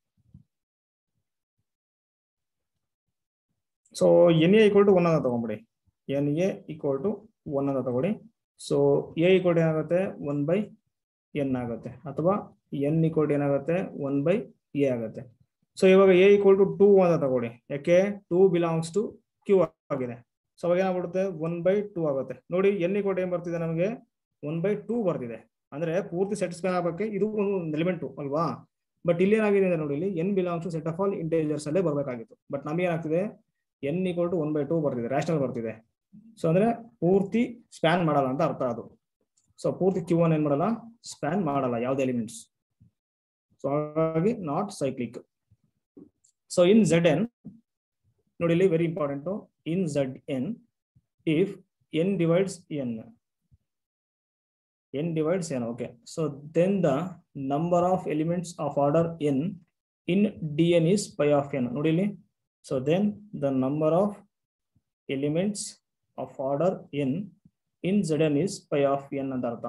so n a equal to one ಅಂತ ತಗೊಂಬಿಡಿ n a equal to one ಅಂತ ತಗೊಳ್ಳಿ ಸೊ ಎ ಈಕ್ವಲ್ ಟು ಏನಾಗುತ್ತೆ ಒನ್ ಬೈ ಎನ್ ಆಗುತ್ತೆ ಅಥವಾ ಎನ್ ಈಕ್ವಲ್ ಟು ಏನಾಗುತ್ತೆ ಒನ್ ಬೈ ಎ ಆಗುತ್ತೆ ಸೊ ಇವಾಗ ಎ ಈಕ್ವಲ್ ಟು ಟೂ ಅಂತ ತಗೊಳ್ಳಿ ಯಾಕೆ ಟೂ ಬಿಲಾಂಗ್ಸ್ ಟು ಕ್ಯೂ ಆಗಿದೆ ಸೊ ಅವಾಗ ಏನಾಗ್ಬಿಡುತ್ತೆ ಒನ್ ಬೈ ಟೂ ಆಗುತ್ತೆ ನೋಡಿ ಎನ್ ಈಕ್ವಲ್ ಏನ್ ಬರ್ತಿದೆ ನಮಗೆ ಒನ್ ಬೈ ಟೂ ಬರ್ತಿದೆ ಅಂದ್ರೆ ಪೂರ್ತಿ ಸ್ಯಾಟಿಸ್ಫೈ ಆಗಕ್ಕೆ ಇದು ಒಂದು ಎಲಿಮೆಂಟು ಅಲ್ವಾ ಬಟ್ ಇಲ್ಲಿ ಏನಾಗಿದೆ ಅಂದ್ರೆ ನೋಡಿ ಇಲ್ಲಿ n belongs to set of all integers ಅಲ್ಲೇ ಬರಬೇಕಾಗಿತ್ತು ಬಟ್ ನಮಗೆ ಏನಾಗ್ತಿದೆ n equal to one by two ಬರ್ತಿದೆ ರ್ಯಾಷನಲ್ ಬರ್ತಿದೆ ಸೊ ಅಂದ್ರೆ ಪೂರ್ತಿ ಸ್ಪ್ಯಾನ್ ಮಾಡಲ್ಲ ಅಂತ ಅರ್ಥ ಅದು ಸೊ ಪೂರ್ತಿ ಕ್ಯೂ ಒನ್ ಏನ್ ಮಾಡಲ್ಲ ಸ್ಪ್ಯಾನ್ ಮಾಡಲ್ಲ ಯಾವ್ದು ಎಲಿಮೆಂಟ್ಸ್ ಸೊ ಹಾಗಾಗಿ not cyclic so in Z n ನೋಡಿ ಇಲ್ಲಿ very important in Z n if n divides n n divides n okay so then the number of elements of order n in dn is pi of n ನೋಡಿ ಇಲ್ಲಿ so then the number of elements of order n in zn is pi of n ಅಂತ ಅರ್ಥ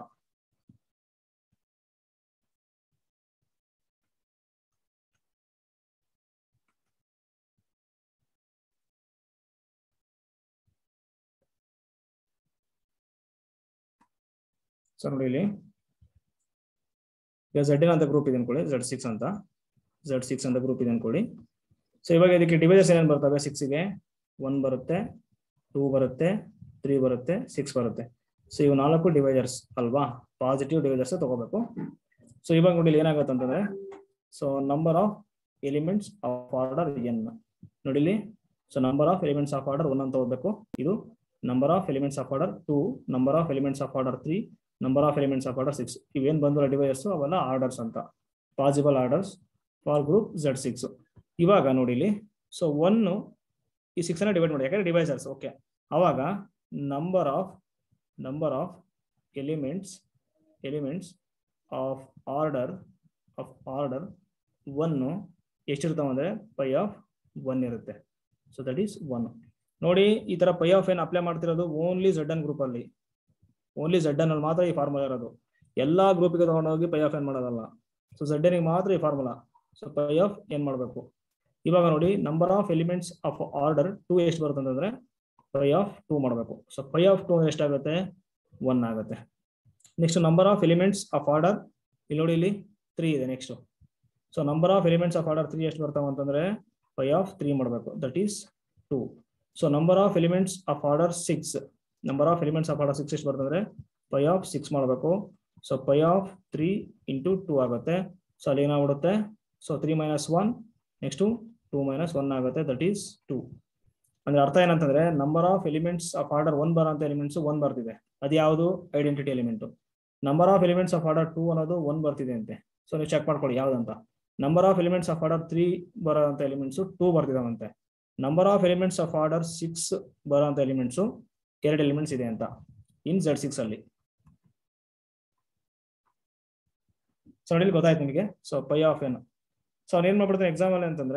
so ನೋಡಿ ಇಲ್ಲಿ ಈಗ Z ಅಂತ group ಇದೆ ಅನ್ಕೊಳ್ಳಿ ಝಡ್ ಸಿಕ್ಸ್ ಅಂತ ಝಡ್ ಸಿಕ್ಸ್ ಅಂತ ಗ್ರೂಪ್ ಇದೆ ಅನ್ಕೊಳ್ಳಿ ಸೊ ಇವಾಗ ಇದಕ್ಕೆ ಡಿವೈಸಸ್ ಏನೇನು ಬರ್ತವೆ ಸಿಕ್ಸ್ಗೆ ಒನ್ ಬರುತ್ತೆ ಟೂ ಬರುತ್ತೆ ತ್ರೀ ಬರುತ್ತೆ ಸಿಕ್ಸ್ ಬರುತ್ತೆ ಸೊ ಇವು ನಾಲ್ಕು ಡಿವೈಸರ್ಸ್ ಅಲ್ವಾ ಪಾಸಿಟಿವ್ ಡಿವೈಸರ್ಸ್ ತಗೋಬೇಕು ಸೊ ಇವಾಗ ನೋಡಿ ಇಲ್ಲಿ ಏನಾಗುತ್ತೆ ಅಂತಂದ್ರೆ so number of elements of order n ನೋಡಿ ಇಲ್ಲಿ so number of elements of order one ಅಂತ ಹೋಗ್ಬೇಕು ಇದು number of elements of order two number of elements of order three number of elements of order six ಇವೇನ್ ಬಂದು divisors ಅವೆಲ್ಲ orders ಅಂತ possible orders for group Z six ಇವಾಗ ನೋಡಿ ಇಲ್ಲಿ ಸೊ ಒನ್ ಈ ಸಿಕ್ಸ್ ಅನ್ನ ಡಿವೈಡ್ ಮಾಡಿ ಯಾಕಂದ್ರೆ ಡಿವೈಸರ್ಸ್ ಓಕೆ ಅವಾಗ number of number of elements elements of order of order one ಎಷ್ಟಿರ್ತಾವ ಅಂದ್ರೆ ಪೈ ಆಫ್ ಒನ್ ಇರುತ್ತೆ ಸೊ ದಟ್ ಈಸ್ ಒನ್ ನೋಡಿ ಈ ತರ ಪೈ ಆಫ್ ಏನ್ ಅಪ್ಲೈ ಮಾಡ್ತಿರೋದು ಓನ್ಲಿ ಝಡ್ ಅನ್ ಗ್ರೂಪ್ ಅಲ್ಲಿ ಓನ್ಲಿ ಝಡ್ ಅನ್ ಅಲ್ಲಿ ಮಾತ್ರ ಈ ಫಾರ್ಮುಲಾ ಇರೋದು ಎಲ್ಲಾ ಗ್ರೂಪ್ಗೆ ತಗೊಂಡೋಗಿ ಪೈ ಆಫ್ ಏನ್ ಮಾಡೋದಲ್ಲ ಸೊ ಝಡ್ ಎನ್ ಮಾತ್ರ ಈ ಫಾರ್ಮುಲಾ ಸೊ ಪೈ ಆಫ್ ಏನ್ ಮಾಡಬೇಕು ಇವಾಗ ನೋಡಿ number of elements of order two ಎಷ್ಟು ಬರುತ್ತೆ ಅಂತಂದ್ರೆ ಪೈ ಆಫ್ ಟೂ ಮಾಡಬೇಕು ಸೊ ಪೈ ಆಫ್ ಟೂ ಎಷ್ಟಾಗುತ್ತೆ ಒನ್ ಆಗುತ್ತೆ next number of elements of order ಇಲ್ಲಿ ನೋಡಿ ಇಲ್ಲಿ ತ್ರೀ ಇದೆ next so number of elements of order three ಎಷ್ಟು ಬರ್ತಾವ ಅಂತಂದ್ರೆ ಪೈ ಆಫ್ ತ್ರೀ ಮಾಡಬೇಕು that is two so number of elements of order six number of elements of order six ಎಷ್ಟು ಬರ್ತಂದ್ರೆ ಪೈ ಆಫ್ ಸಿಕ್ಸ್ ಮಾಡಬೇಕು so pi of three into two ಆಗುತ್ತೆ so ಅಲ್ಲಿ ಏನಾಗ್ಬಿಡುತ್ತೆ so three minus one next two minus one ಆಗುತ್ತೆ that is two ಅಂದ್ರೆ ಅರ್ಥ ಏನಂತಂದ್ರೆ number of elements of order one ಬರೋಂಥ ಎಲಿಮೆಂಟ್ಸ್ ಒನ್ ಬರ್ತಿದೆ ಅದು ಯಾವುದು identity element number of elements of order two ಅನ್ನೋದು ಒನ್ ಬರ್ತಿದೆ ಅಂತೆ ಸೊ ನೀವು ಚೆಕ್ ಮಾಡ್ಕೊಳ್ಳಿ ಯಾವ್ದಂತ number of elements of order three ಬರೋಂಥ ಎಲಿಮೆಂಟ್ಸ್ ಟೂ ಬರ್ತಿದಾವಂತೆ number of elements of order six ಬರೋಂಥ ಎಲಿಮೆಂಟ್ಸ್ ಎರಡು ಎಲಿಮೆಂಟ್ಸ್ ಇದೆ ಅಂತ ಇನ್ ಝಡ್ ಸಿಕ್ಸ್ ಅಲ್ಲಿ ಸೊ ನೋಡಿ ಗೊತ್ತಾಯ್ತು ನಿಮಗೆ ಸೊ ಪೈ ಆಫ್ ಏನು ಸೊ ಅವ್ನು ಏನ್ ಮಾಡ್ಬಿಡ್ತಾನೆ ಎಕ್ಸಾಮ್ ಅಲ್ಲಿ ಅಂತಂದ್ರೆ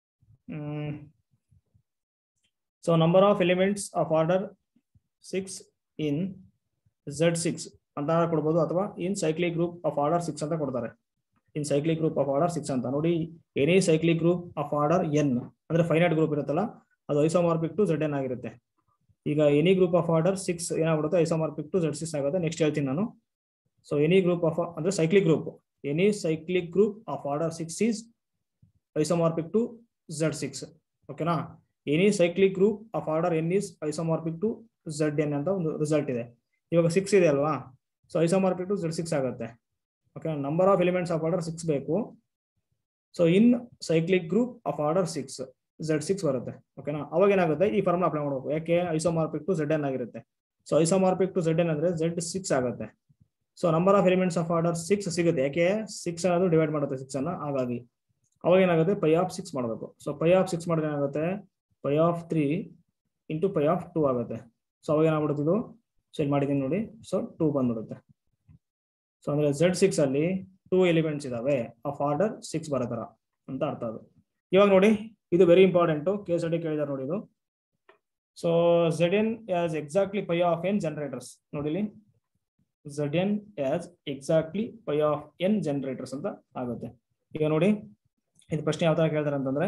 so number of elements of order six in Z six ಅಂತ ಕೊಡ್ಬೋದು ಅಥವಾ in cyclic group of order six ಅಂತ ಕೊಡ್ತಾರೆ in cyclic group of order six ಅಂತ ನೋಡಿ any cyclic group of order n ಅಂದ್ರೆ ಫೈನೈಟ್ ಗ್ರೂಪ್ ಇರುತ್ತಲ್ಲ ಅದು ಐಸೋಮಾರ್ಪಿಕ್ ಟು ಝಡ್ ಎನ್ ಆಗಿರುತ್ತೆ ಈಗ any group of order six ಏನಾಗ್ಬಿಡುತ್ತೆ ಐಸೋಮಾರ್ಪಿಕ್ ಟು ಝಡ್ ಸಿಕ್ಸ್ ಆಗುತ್ತೆ ನೆಕ್ಸ್ಟ್ ಹೇಳ್ತೀನಿ ನಾನು ಸೊ ಎನಿ ಗ್ರೂಪ್ ಆಫ್ ಅಂದ್ರೆ cyclic group any cyclic group of order six is isomorphic to Z six ಓಕೆನಾ any cyclic group of order n is isomorphic to Z N ಅಂತ ಒಂದು result ಇದೆ ಇವಾಗ six ಇದೆ ಅಲ್ವಾ so isomorphic to Z six ಆಗುತ್ತೆ okay number of elements of order six ಬೇಕು so in cyclic group of order six Z six ಬರುತ್ತೆ ಓಕೆನಾ ಅವಾಗ ಏನಾಗುತ್ತೆ ಈ ಫಾರ್ಮುಲಾ ಅಪ್ಲೈ ಮಾಡಬೇಕು ಯಾಕೆ ಐಸೋಮಾರ್ಪಿಕ್ ಟು ಝಡ್ ಎನ್ ಆಗಿರುತ್ತೆ so isomorphic to Z n ಅಂದ್ರೆ ಝಡ್ ಸಿಕ್ಸ್ ಆಗುತ್ತೆ so number of elements of order six ಸಿಗುತ್ತೆ ಯಾಕೆ ಸಿಕ್ಸ್ ಅನ್ನೋದು ಡಿವೈಡ್ ಮಾಡುತ್ತೆ ಸಿಕ್ಸ್ ಅನ್ನ ಹಾಗಾಗಿ ಅವಾಗ ಏನಾಗುತ್ತೆ ಪೈ ಆಫ್ ಸಿಕ್ಸ್ ಮಾಡಬೇಕು ಸೊ ಪೈ ಆಫ್ ಸಿಕ್ಸ್ ಮಾಡಿದ್ರೆ ಏನಾಗುತ್ತೆ pi of three into pi of two ಆಗುತ್ತೆ ಸೊ ಅವಾಗ ಏನಾಗ್ಬಿಡುತ್ತೆ ಇದು ಸೊ ಇಲ್ಲಿ ಮಾಡಿದ್ದೀನಿ ನೋಡಿ ಸೊ ಟೂ ಬಂದ್ಬಿಡುತ್ತೆ ಸೊ ಅಂದ್ರೆ ಝೆಡ್ ಸಿಕ್ಸ್ ಅಲ್ಲಿ ಟೂ ಎಲಿಮೆಂಟ್ಸ್ ಇದಾವೆ ಆಫ್ ಆರ್ಡರ್ ಸಿಕ್ಸ್ ಬರೋ ತರ ಅಂತ ಅರ್ಥ ಅದು ಇವಾಗ ನೋಡಿ ಇದು ವೆರಿ ಇಂಪಾರ್ಟೆಂಟ್ ಕೇಸ್ ಅಡಿ ಕೇಳಿದಾರೆ ನೋಡಿ ಇದು so Z n has exactly pi of n generators ನೋಡಿಲಿ Z n has exactly pi of n generators ಅಂತ ಆಗುತ್ತೆ ಈಗ ನೋಡಿ ಇದು ಪ್ರಶ್ನೆ ಯಾವ ತರ ಕೇಳ್ತಾರೆ ಅಂತಂದ್ರೆ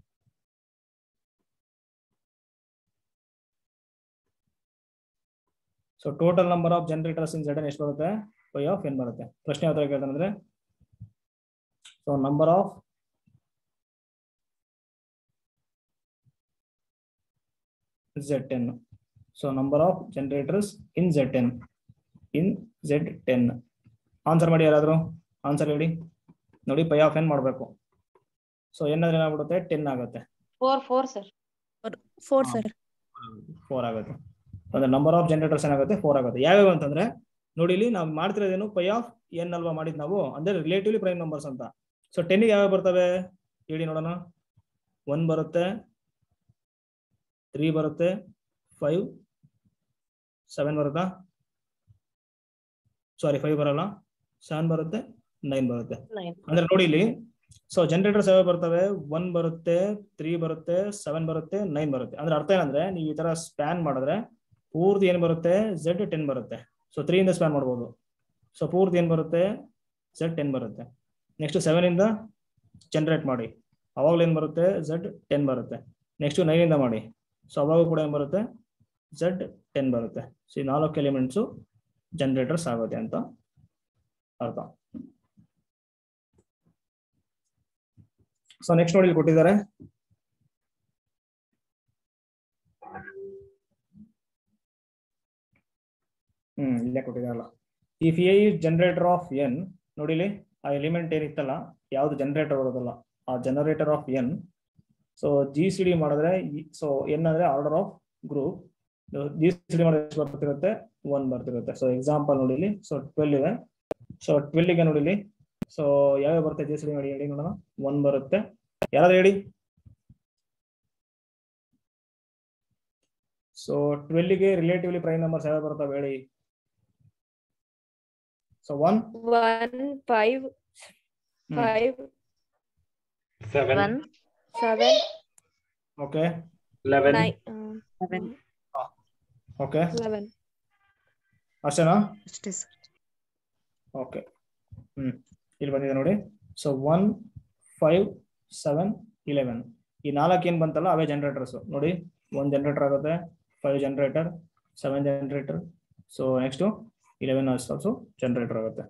so total number of generators in Z n ಎಷ್ಟು ಬರುತ್ತೆ ಪೈ ಆಫ್ ಎನ್ ಬರುತ್ತೆ ಪ್ರಶ್ನೆ ಯಾವ ತರ ಕೇಳ್ತಾರೆ ಅಂದ್ರೆ so number of Z10. So number of generators in Z10. In Z10. Answer ಮಾಡಿ ಯಾರಾದ್ರು ಆನ್ಸರ್ ಹೇಳಿ ನೋಡಿ ಪೈ ಆಫ್ ಎನ್ ಮಾಡಬೇಕು ಸೊ ಏನಾದ್ರೆ ಏನಾಗ್ಬಿಡುತ್ತೆ ಟೆನ್ ಆಗುತ್ತೆ ಫೋರ್ ಫೋರ್ ಸರ್ ಫೋರ್ ಹಾ. ಸರ್ ಫೋರ್ ಆಗುತ್ತೆ ಅಂದ್ರೆ ನಂಬರ್ ಆಫ್ ಜನರೇಟರ್ಸ್ ಏನಾಗುತ್ತೆ ಫೋರ್ ಆಗುತ್ತೆ ಯಾವ್ಯಾವ ಅಂತಂದ್ರೆ ನೋಡಿ ಇಲ್ಲಿ ನಾವು ಮಾಡ್ತಿರೋದೇನು ಪೈ ಆಫ್ ಎನ್ ಅಲ್ವಾ ಮಾಡಿದ್ ನಾವು ಅಂದ್ರೆ ರಿಲೇಟಿವ್ಲಿ ಪ್ರೈಮ್ ನಂಬರ್ಸ್ ಅಂತ ಸೊ ಟೆನ್ಗೆ ಯಾವ್ಯಾವ ಬರ್ತವೆ ಹೇಳಿ ನೋಡೋಣ ಒನ್ ಬರುತ್ತೆ ತ್ರೀ ಬರುತ್ತೆ ಫೈವ್ ಸೆವೆನ್ ಬರುತ್ತಾ ಸಾರಿ ಫೈವ್ ಬರಲ್ಲ ಸೆವೆನ್ ಬರುತ್ತೆ ನೈನ್ ಬರುತ್ತೆ ನೈನ್ ಅಂದ್ರೆ ನೋಡಿ ಇಲ್ಲಿ ಸೊ ಜನರೇಟರ್ಸ್ ಯಾವ ಬರ್ತವೆ ಒನ್ ಬರುತ್ತೆ ತ್ರೀ ಬರುತ್ತೆ ಸೆವೆನ್ ಬರುತ್ತೆ ನೈನ್ ಬರುತ್ತೆ ಅಂದ್ರೆ ಅರ್ಥ ಏನಂದ್ರೆ ನೀವು ಈ ತರ ಸ್ಪ್ಯಾನ್ ಮಾಡಿದ್ರೆ ಪೂರ್ತಿ ಏನ್ ಬರುತ್ತೆ ಝೆಡ್ ಟೆನ್ ಬರುತ್ತೆ ಸೊ ತ್ರೀ ಇಂದ ಸ್ಪ್ಯಾನ್ ಮಾಡ್ಬೋದು ಸೊ ಪೂರ್ತಿ ಏನ್ ಬರುತ್ತೆ ಝೆಡ್ ಟೆನ್ ಬರುತ್ತೆ ನೆಕ್ಸ್ಟ್ ಸೆವೆನ್ ಇಂದ ಜನರೇಟ್ ಮಾಡಿ ಅವಾಗಲೂ ಏನ್ ಬರುತ್ತೆ ಝೆಡ್ ಟೆನ್ ಬರುತ್ತೆ ನೆಕ್ಸ್ಟ್ ನೈನ್ ಇಂದ ಮಾಡಿ ಸೊ ಅವಾಗ ಕೂಡ ಏನ್ ಬರುತ್ತೆ ಝೆಡ್ ಟೆನ್ ಬರುತ್ತೆ ಸೊ ಈ ನಾಲ್ಕು ಎಲಿಮೆಂಟ್ಸು ಜನರೇಟರ್ಸ್ ಆಗುತ್ತೆ ಅಂತ ಅರ್ಥ ಸೊ ನೆಕ್ಸ್ಟ್ ನೋಡಿ ಇಲ್ಲಿ ಕೊಟ್ಟಿದ್ದಾರೆ ಹ್ಮ್ ಇಲ್ಲೇ ಕೊಟ್ಟಿದಾರಲ್ಲ if a is generator of n ನೋಡಿಲಿ ಆ ಎಲಿಮೆಂಟ್ ಏನಿತ್ತಲ್ಲ ಯಾವ್ದು ಜನರೇಟರ್ ಬರೋದಲ್ಲ ಆ generator of n so G C D ಮಾಡಿದ್ರೆ ಸೊ ಎನ್ ಅಂದ್ರೆ order of group G C D ಮಾಡಿದ್ರೆ ಎಷ್ಟು ಬರ್ತಿರುತ್ತೆ ಒನ್ ಬರ್ತಿರುತ್ತೆ ಸೊ ಎಕ್ಸಾಂಪಲ್ ನೋಡಿಲಿ ಸೊ ಟ್ವೆಲ್ ಇದೆ ಸೊ ಟ್ವೆಲ್ಗೆ ನೋಡಿಲಿ ಸೊ ಯಾವ್ಯಾವ ಬರುತ್ತೆ ಜಿ ಸಿ ಡಿ ಮಾಡಿ ಹೇಳಿ ನೋಡೋಣ ಒನ್ ಬರುತ್ತೆ ಯಾರಾದ್ರೂ ಹೇಳಿ ಸೊ ಟ್ವೆಲ್ಗೆ ರಿಲೇಟಿವ್ಲಿ ಪ್ರೈಮ್ ನಂಬರ್ಸ್ ಯಾವ್ಯಾವ ಬರ್ತವೆ ಹೇಳಿ so one one five five seven one seven okay eleven nine okay eleven ಅಷ್ಟೇನಾ ಅಷ್ಟೇ ಸರ್ ಓಕೆ ಹ್ಮ್ ಇಲ್ಲಿ ಬಂದಿದೆ ನೋಡಿ so one five seven eleven ಈ ನಾಲ್ಕು ಏನ್ ಬಂತಲ್ಲ ಅವೇ ಜನರೇಟರ್ಸ್ ನೋಡಿ ಒಂದ್ ಜನರೇಟರ್ ಆಗುತ್ತೆ five generator seven generator so next eleven also generator ಆಗುತ್ತೆ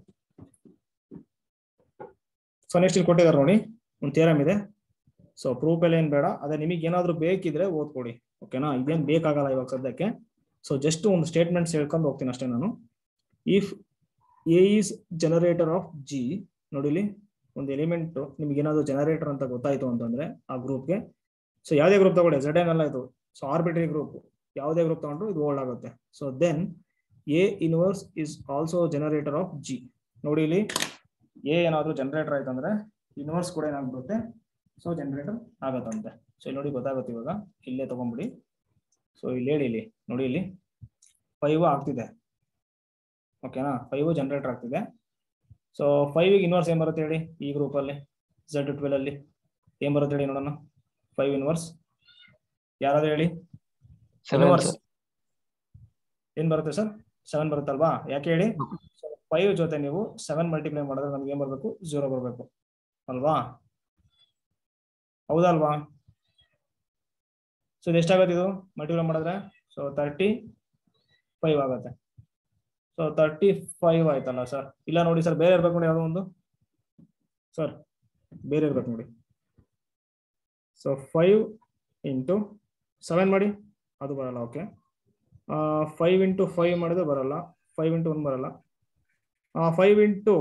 ಸೊ ನೆಕ್ಸ್ಟ್ ಇಲ್ಲಿ ಕೊಟ್ಟಿದ್ದಾರೆ ನೋಡಿ ಒಂದು ಥಿಯರಮ್ ಇದೆ ಸೊ ಪ್ರೂಫ್ ಎಲ್ಲ ಏನ್ ಬೇಡ ಅದೇ ನಿಮಗೆ ಏನಾದ್ರು ಬೇಕಿದ್ರೆ ಓದ್ಕೊಡಿ ಓಕೆನಾ ಇದೇನ್ ಬೇಕಾಗಲ್ಲ ಇವಾಗ ಸದ್ಯಕ್ಕೆ ಸೊ ಜಸ್ಟ್ ಒಂದು ಸ್ಟೇಟ್ಮೆಂಟ್ಸ್ ಹೇಳ್ಕೊಂಡು ಹೋಗ್ತೀನಿ ಅಷ್ಟೇ ನಾನು if a is generator of G ನೋಡಿಲಿ ಒಂದು ಎಲಿಮೆಂಟ್ ನಿಮ್ಗೆ ಏನಾದ್ರು ಜನರೇಟರ್ ಅಂತ ಗೊತ್ತಾಯ್ತು ಅಂತಂದ್ರೆ ಆ ಗ್ರೂಪ್ಗೆ ಸೊ ಯಾವುದೇ ಗ್ರೂಪ್ ತಗೊಳ್ಳಿ ಝೆಡ್ ಎನ್ ಅಲ್ಲ ಇದು ಸೊ ಆರ್ಬಿಟರಿ ಗ್ರೂಪ್ ಯಾವುದೇ ಗ್ರೂಪ್ ತಗೊಂಡ್ರು ಇದು ಓಲ್ಡ್ ಆಗುತ್ತೆ so then a inverse is also generator of G ನೋಡಿ ಇಲ್ಲಿ ಎ ಏನಾದ್ರು ಜನರೇಟರ್ ಆಯ್ತಂದ್ರೆ ಇನ್ವರ್ಸ್ ಕೂಡ ಏನಾಗ್ಬಿಡುತ್ತೆ ಸೊ ಜನರೇಟರ್ ಆಗತ್ತಂತೆ ಸೊ ಇಲ್ಲಿ ನೋಡಿ ಗೊತ್ತಾಗುತ್ತೆ ಇವಾಗ ಇಲ್ಲೇ ತಗೊಂಡ್ಬಿಡಿ ಸೊ ಇಲ್ಲಿ ಹೇಳಿ ಇಲ್ಲಿ ನೋಡಿ ಇಲ್ಲಿ ಫೈವ್ ಆಗ್ತಿದೆ ಓಕೆನಾ ಫೈವ್ ಜನರೇಟರ್ ಆಗ್ತಿದೆ ಸೊ ಫೈವ್ ಇನ್ವರ್ಸ್ ಏನ್ ಬರುತ್ತೆ ಹೇಳಿ ಈ ಗ್ರೂಪ್ ಅಲ್ಲಿ ಝೆಡ್ ಟ್ವೆಲ್ ಅಲ್ಲಿ ಏನ್ ಬರುತ್ತೆ ಹೇಳಿ ನೋಡೋಣ ಫೈವ್ ಇನ್ವರ್ಸ್ ಯಾರಾದ್ರೂ ಹೇಳಿ ಇನ್ವರ್ಸ್ ಏನ್ ಬರುತ್ತೆ ಸರ್ ಸೆವೆನ್ ಬರುತ್ತಲ್ವಾ ಯಾಕೆ ಹೇಳಿ ಫೈವ್ ಜೊತೆ ನೀವು ಸೆವೆನ್ ಮಲ್ಟಿಪ್ಲೈ ಮಾಡಿದ್ರೆ ನಮ್ಗೆ ಏನ್ ಬರ್ಬೇಕು ಜೀರೋ ಬರ್ಬೇಕು ಅಲ್ವಾ ಹೌದಲ್ವಾ ಸೊ ಇದು ಎಷ್ಟಾಗುತ್ತೆ ಇದು ಮಲ್ಟಿಪ್ಲೈ ಮಾಡಿದ್ರೆ ಸೊ ತರ್ಟಿ ಫೈವ್ ಆಗುತ್ತೆ ಸೊ ತರ್ಟಿ ಫೈವ್ ಆಯ್ತಲ್ಲ ಸರ್ ಇಲ್ಲ ನೋಡಿ ಸರ್ ಬೇರೆ ಇರ್ಬೇಕು ನೋಡಿ ಯಾವುದೋ ಒಂದು ಸರ್ ಬೇರೆ ಇರ್ಬೇಕು ನೋಡಿ ಸೊ ಫೈವ್ ಇಂಟು ಸೆವೆನ್ ಮಾಡಿ ಅದು ಬರಲ್ಲ ಓಕೆ ಫೈವ್ ಇಂಟು ಫೈವ್ ಮಾಡಿದ್ರೆ ಬರಲ್ಲ ಫೈವ್ ಇಂಟು ಒನ್ ಬರಲ್ಲ five into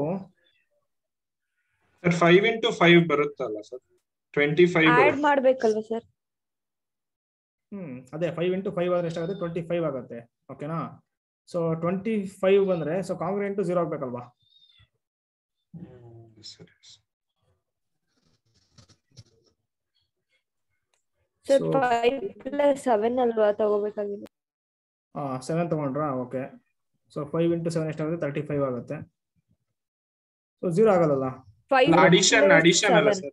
sir five into five ಬರುತ್ತಲ್ಲ ಸರ್ ಟ್ವೆಂಟಿ ಫೈವ್ ಆಡ್ ಮಾಡ್ಬೇಕಲ್ವಾ ಸರ್ ಹ್ಮ್ ಅದೇ ಫೈವ್ ಇಂಟು ಫೈವ್ ಆದ್ರೆ ಎಷ್ಟಾಗುತ್ತೆ ಟ್ವೆಂಟಿ ಫೈವ್ ಆಗುತ್ತೆ ಓಕೆನಾ ಸೊ ಟ್ವೆಂಟಿ ಫೈವ್ ಬಂದ್ರೆ ಸೊ ಕಾಂಗ್ರೆಂಟ್ ಜೀರೋ ಆಗ್ಬೇಕಲ್ವಾ ಸರಿ sir So- five plus seven ಅಲ್ವಾ ತಗೋಬೇಕಾಗಿದೆ ಹಾ ಸೆವೆನ್ ತಗೊಂಡ್ರಾ okay so five into seven ಎಷ್ಟಾಗುತ್ತೆ ತರ್ಟಿ ಫೈವ್ ಆಗುತ್ತೆ ಸೊ ಜೀರೋ ಆಗಲ್ಲ ಫೈವ್ ಅಡಿಷನ್ ಅಡಿಷನ್ ಅಲ್ಲ sir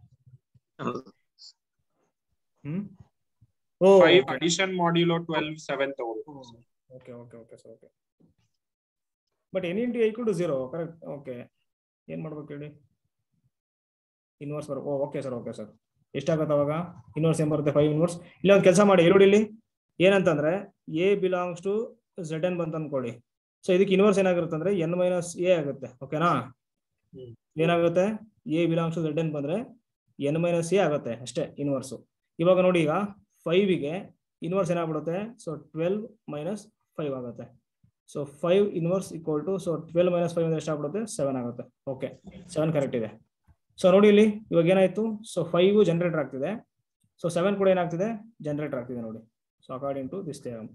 hmm oh five addition modulo twelve seven ತಗೋಬೇಕು sir. Okay okay okay sir okay but n into equal to zero correct okay ಏನ್ ಮಾಡ್ಬೇಕು ಹೇಳಿ inverse ಬರ್ oh okay sir okay sir ಎಷ್ಟಾಗುತ್ತೆ ಅವಾಗ inverse ಏನ್ ಬರುತ್ತೆ ಫೈವ್ ಇನ್ವರ್ಸ್ ಇಲ್ಲ ಒಂದು ಕೆಲಸ ಮಾಡಿ ಎರಡು ಇಲ್ಲಿ ಏನಂತಂದ್ರೆ a belongs to Z n ಬಂತ ಅನ್ಕೊಳ್ಳಿ ಸೊ ಇದಕ್ಕೆ ಇನ್ವರ್ಸ್ ಏನಾಗಿರುತ್ತೆ ಅಂದ್ರೆ ಎನ್ ಮೈನಸ್ ಎ ಆಗುತ್ತೆ ಓಕೆನಾ ಹ್ಮ್. ಏನಾಗುತ್ತೆ a belongs to Z n ಬಂದ್ರೆ ಎನ್ ಮೈನಸ್ ಎ ಆಗುತ್ತೆ ಅಷ್ಟೇ ಇನ್ವರ್ಸು ಇವಾಗ ನೋಡಿ ಈಗ ಫೈವಿಗೆ ಇನ್ವರ್ಸ್ ಏನಾಗ್ಬಿಡುತ್ತೆ ಸೊ ಟ್ವೆಲ್ವ್ ಮೈನಸ್ ಫೈವ್ ಆಗುತ್ತೆ so five inverse equal to so twelve minus five ಅಂದ್ರೆ ಎಷ್ಟಾಗ್ಬಿಡುತ್ತೆ ಸೆವೆನ್ ಆಗುತ್ತೆ ಓಕೆ ಸೆವೆನ್ ಕರೆಕ್ಟ್ ಇದೆ ಸೊ ನೋಡಿ ಇಲ್ಲಿ ಇವಾಗ ಏನಾಯ್ತು ಸೊ ಫೈವ್ ಜನರೇಟರ್ ಆಗ್ತಿದೆ ಸೊ ಸೆವೆನ್ ಕೂಡ ಏನಾಗ್ತಿದೆ ಜನರೇಟರ್ ಆಗ್ತಿದೆ ನೋಡಿ so according to this theorem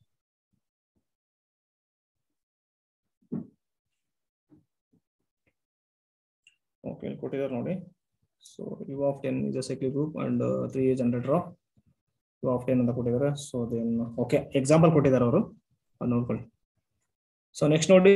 okay ಇಲ್ಲಿ ಕೊಟ್ಟಿದ್ದಾರೆ ನೋಡಿ so U of ten is a cyclic group and three generator of U of ten ಅಂತ ಕೊಟ್ಟಿದ್ದಾರೆ ಸೊ ದೆನ್ ಓಕೆ ಎಕ್ಸಾಂಪಲ್ ಕೊಟ್ಟಿದ್ದಾರೆ ಅವರು ಅದು ನೋಡ್ಕೊಳ್ಳಿ ಸೊ ನೆಕ್ಸ್ಟ್ ನೋಡಿ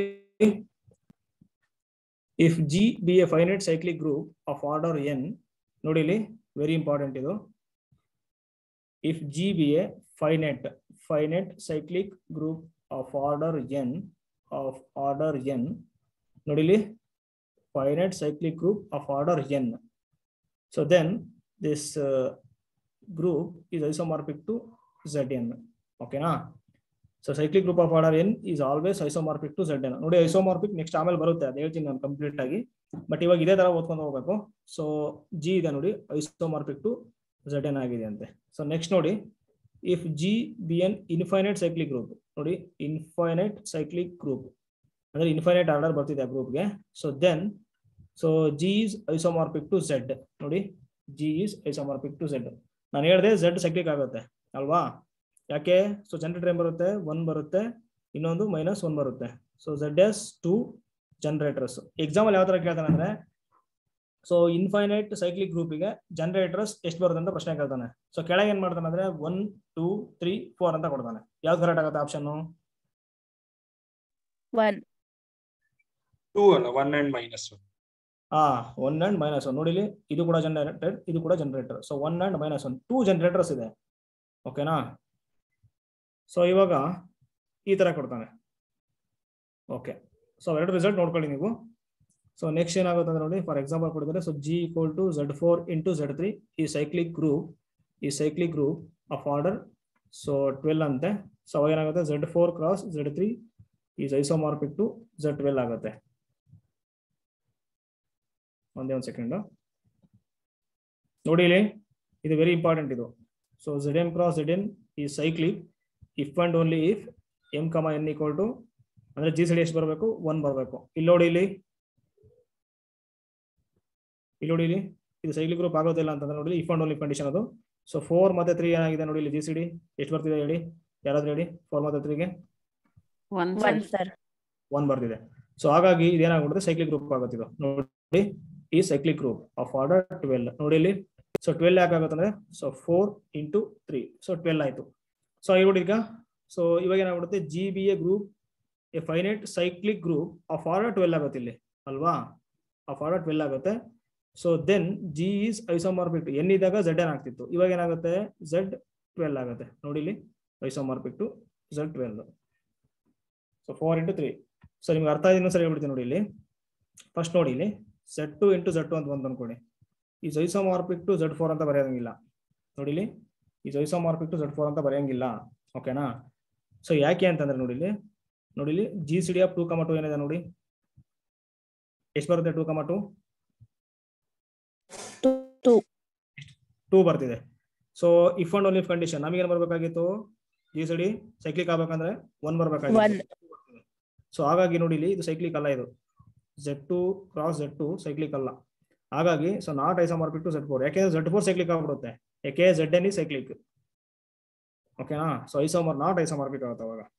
if G be a finite cyclic group of order n ನೋಡಿ ಇಲ್ಲಿ very important ಇದು if G be a finite finite cyclic group of order n of order n ನೋಡಿ ಇಲ್ಲಿ finite cyclic group of order n. So then this uh, group is isomorphic to Zn. Okay na? So cyclic group of order n is always isomorphic to Z n ನೋಡಿ isomorphic next ಆಮೇಲೆ ಬರುತ್ತೆ ಅದು ಹೇಳ್ತೀನಿ ನಾನು complete ಆಗಿ but ಇವಾಗ ಇದೇ ತರ ಓದ್ಕೊಂಡು ಹೋಗ್ಬೇಕು ಸೊ ಜಿ ಇದೆ ನೋಡಿ ಐಸೋಮಾರ್ಪಿಕ್ ಟು ಝೆಡ್ ಎನ್ ಆಗಿದೆ ಅಂತೆ ಸೊ ನೆಕ್ಸ್ಟ್ ನೋಡಿ if G be an infinite cyclic group ನೋಡಿ ಇನ್ಫೈನೈಟ್ ಸೈಕ್ಲಿಕ್ ಗ್ರೂಪ್ ಅಂದ್ರೆ ಇನ್ಫೈನೈಟ್ ಆರ್ಡರ್ ಬರ್ತಿದೆ ಆ ಗ್ರೂಪ್ಗೆ so then so G is isomorphic to Z ನೋಡಿ G is isomorphic to Z ನಾನು ಹೇಳಿದೆ ಝೆಡ್ ಸೈಕ್ಲಿಕ್ ಆಗುತ್ತೆ ಅಲ್ವಾ ಯಾಕೆ ಸೊ ಜನರೇಟರ್ ಏನ್ ಬರುತ್ತೆ ಒನ್ ಬರುತ್ತೆ ಇನ್ನೊಂದು ಮೈನಸ್ ಒನ್ ಬರುತ್ತೆ so Z has two generators example ಯಾವ ತರ ಕೇಳ್ತಾನೆ ಅಂದ್ರೆ ಸೊ ಇನ್ಫೈನೈಟ್ ಸೈಕ್ಲಿಕ್ ಗ್ರೂಪಿಗೆ ಜನರೇಟರ್ಸ್ ಎಷ್ಟು ಬರುತ್ತೆ ಅಂತ ಪ್ರಶ್ನೆ ಕೇಳ್ತಾನೆ ಸೊ ಕೆಳಗೆ ಏನ್ ಮಾಡ್ತಾನೆ ಅಂದ್ರೆ ಒನ್ ಟೂ ತ್ರೀ ಫೋರ್ ಅಂತ ಕೊಡ್ತಾನೆ ಯಾವ್ದು ಕರೆಕ್ಟ್ ಆಗುತ್ತೆ ಆಪ್ಷನ್ ಒನ್ ಟೂ ಅಲ್ಲ ಒನ್ ಅಂಡ್ ಮೈನಸ್ ಒನ್ ಹಾ ಒನ್ ಅಂಡ್ ಮೈನಸ್ ಒನ್ ನೋಡಿಲಿ ಇದು ಕೂಡ ಜನರೇಟರ್ ಇದು ಕೂಡ generator so one and minus one two generators ಇದೆ ಓಕೆನಾ ಸೊ ಇವಾಗ ಈ ತರ ಕೊಡ್ತಾನೆ ಓಕೆ ಸೊ ಎರಡು ರಿಸಲ್ಟ್ ನೋಡ್ಕೊಳ್ಳಿ ನೀವು ಸೊ ನೆಕ್ಸ್ಟ್ ಏನಾಗುತ್ತೆ ಅಂದ್ರೆ ನೋಡಿ ಫಾರ್ ಎಕ್ಸಾಂಪಲ್ ಕೊಡಿದ್ರೆ so G equal to Z four into Z three ಈ ಸೈಕ್ಲಿಕ್ ಗ್ರೂಪ್ ಈ cyclic group of order so twelve ಅಂತೆ ಸೊ ಅವಾಗ ಏನಾಗುತ್ತೆ Z four cross Z three is isomorphic to Z twelve ಆಗುತ್ತೆ ಒಂದೇ ಒಂದು ಸೆಕೆಂಡ್ ನೋಡಿ ಇಲ್ಲಿ ಇದು ವೆರಿ ಇಂಪಾರ್ಟೆಂಟ್ ಇದು so Z m cross Z N E cyclic if and only if m comma n equal to ಅಂದ್ರೆ ಜಿ ಸೈಡ್ ಎಷ್ಟು ಬರಬೇಕು ಒನ್ ಬರಬೇಕು ಇಲ್ಲಿ ನೋಡಿ ಇಲ್ಲಿ ಇಲ್ಲಿ ನೋಡಿ ಇಲ್ಲಿ ಇದು ಸೈಕ್ಲಿಕ್ ಗ್ರೂಪ್ ಆಗೋದಿಲ್ಲ ಅಂತಂದ್ರೆ ನೋಡಿ ಇಫ್ ಅಂಡ್ ಓನ್ಲಿ ಕಂಡೀಷನ್ ಅದು ಸೊ ಫೋರ್ ಮತ್ತೆ ತ್ರೀ ಏನಾಗಿದೆ ನೋಡಿ ಇಲ್ಲಿ ಜಿ ಸಿ ಡಿ ಎಷ್ಟು ಬರ್ತಿದೆ ಹೇಳಿ ಯಾರಾದ್ರೂ ಹೇಳಿ ಫೋರ್ ಮತ್ತೆ ತ್ರೀಗೆ ಒನ್ ಒನ್ ಸರ್ ಒನ್ ಬರ್ತಿದೆ ಸೊ ಹಾಗಾಗಿ ಇದೇನಾಗ್ಬಿಡುತ್ತೆ ಸೈಕ್ಲಿಕ್ ಗ್ರೂಪ್ ಆಗುತ್ತೆ ಇದು ನೋಡಿ is cyclic group of order twelve ನೋಡಿ ಇಲ್ಲಿ ಸೊ ಟ್ವೆಲ್ ಯಾಕಾಗುತ್ತೆ ಅಂದ್ರೆ so four into three so twelve ಆಯ್ತು ಸೊ ನೋಡಿ ಈಗ ಸೊ ಇವಾಗ ಏನಾಗ್ಬಿಡುತ್ತೆ G be a group a finite cyclic group of order twelve ಆಗುತ್ತೆ ಇಲ್ಲಿ ಅಲ್ವಾ ಆಫ್ ಆರ್ಡರ್ ಟ್ವೆಲ್ ಆಗುತ್ತೆ so then G is isomorphic n ಇದ್ದಾಗ ಝೆಡ್ ಎನ್ ಆಗ್ತಿತ್ತು ಇವಾಗ ಏನಾಗುತ್ತೆ ಝೆಡ್ ಟ್ವೆಲ್ ಆಗುತ್ತೆ ನೋಡಿ ಇಲ್ಲಿ isomorphic to Z twelve so four into three so ನಿಮ್ಗೆ ಅರ್ಥ ಆಗಿದೆ ಇನ್ನೊಂದ್ಸರಿ ಹೇಳ್ಬಿಡ್ತೀನಿ ನೋಡಿ ಇಲ್ಲಿ ಫಸ್ಟ್ ನೋಡಿ ಇಲ್ಲಿ Z two into Z two ಅಂತ ಬಂತು ಅನ್ಕೊಳ್ಳಿ ಈ ಜೈಸೋಮಾರ್ಪಿಕ್ ಟು ಝೆಡ್ ಫೋರ್ ಅಂತ ಬರೆಯೋಂಗಿಲ್ಲ ನೋಡಿ ಇಲ್ಲಿ ಈ ಜೈಸೋಮಾರ್ಪಿಕ್ ಟು ಝೆಡ್ ಫೋರ್ ಅಂತ ಬರೆಯಂಗಿಲ್ಲ ಓಕೆನಾ ಸೊ ಯಾಕೆ ಅಂತಂದ್ರೆ ನೋಡಿ ಇಲ್ಲಿ ನೋಡಿ ಇಲ್ಲಿ G C D of two comma two ಏನಿದೆ ನೋಡಿ ಎಷ್ಟು ಬರುತ್ತೆ two comma two two two ಬರ್ತಿದೆ so if and only if condition ನಮಗೇನು ಬರ್ಬೇಕಾಗಿತ್ತು ಜಿ ಸಿ ಡಿ ಸೈಕ್ಲಿಕ್ ಆಗ್ಬೇಕಂದ್ರೆ ಒನ್ ಒನ್ ಬರ್ಬೇಕಾಗಿತ್ತು ಸೊ ಹಾಗಾಗಿ ನೋಡಿ ಇಲ್ಲಿ ಇದು ಸೈಕ್ಲಿಕ್ ಅಲ್ಲ ಇದು Z two cross Z two cyclic ಅಲ್ಲ ಹಾಗಾಗಿ so not isomorphic to Z four ಯಾಕೆಂದ್ರೆ ಝೆಡ್ ಫೋರ್ ಸೈಕ್ಲಿಕ್ ಆಗ್ಬಿಡುತ್ತೆ ಯಾಕೆ ಝೆಡ್ ಎನ್ ಈ ಸೈಕ್ಲಿಕ್ ಓಕೆನಾ ಸೊ ಐಸೋಮರ್ ನಾಟ್ ಐಸೋಮಾರ್ಪಿಕ್ ಆಗುತ್ತೆ ಅವಾಗ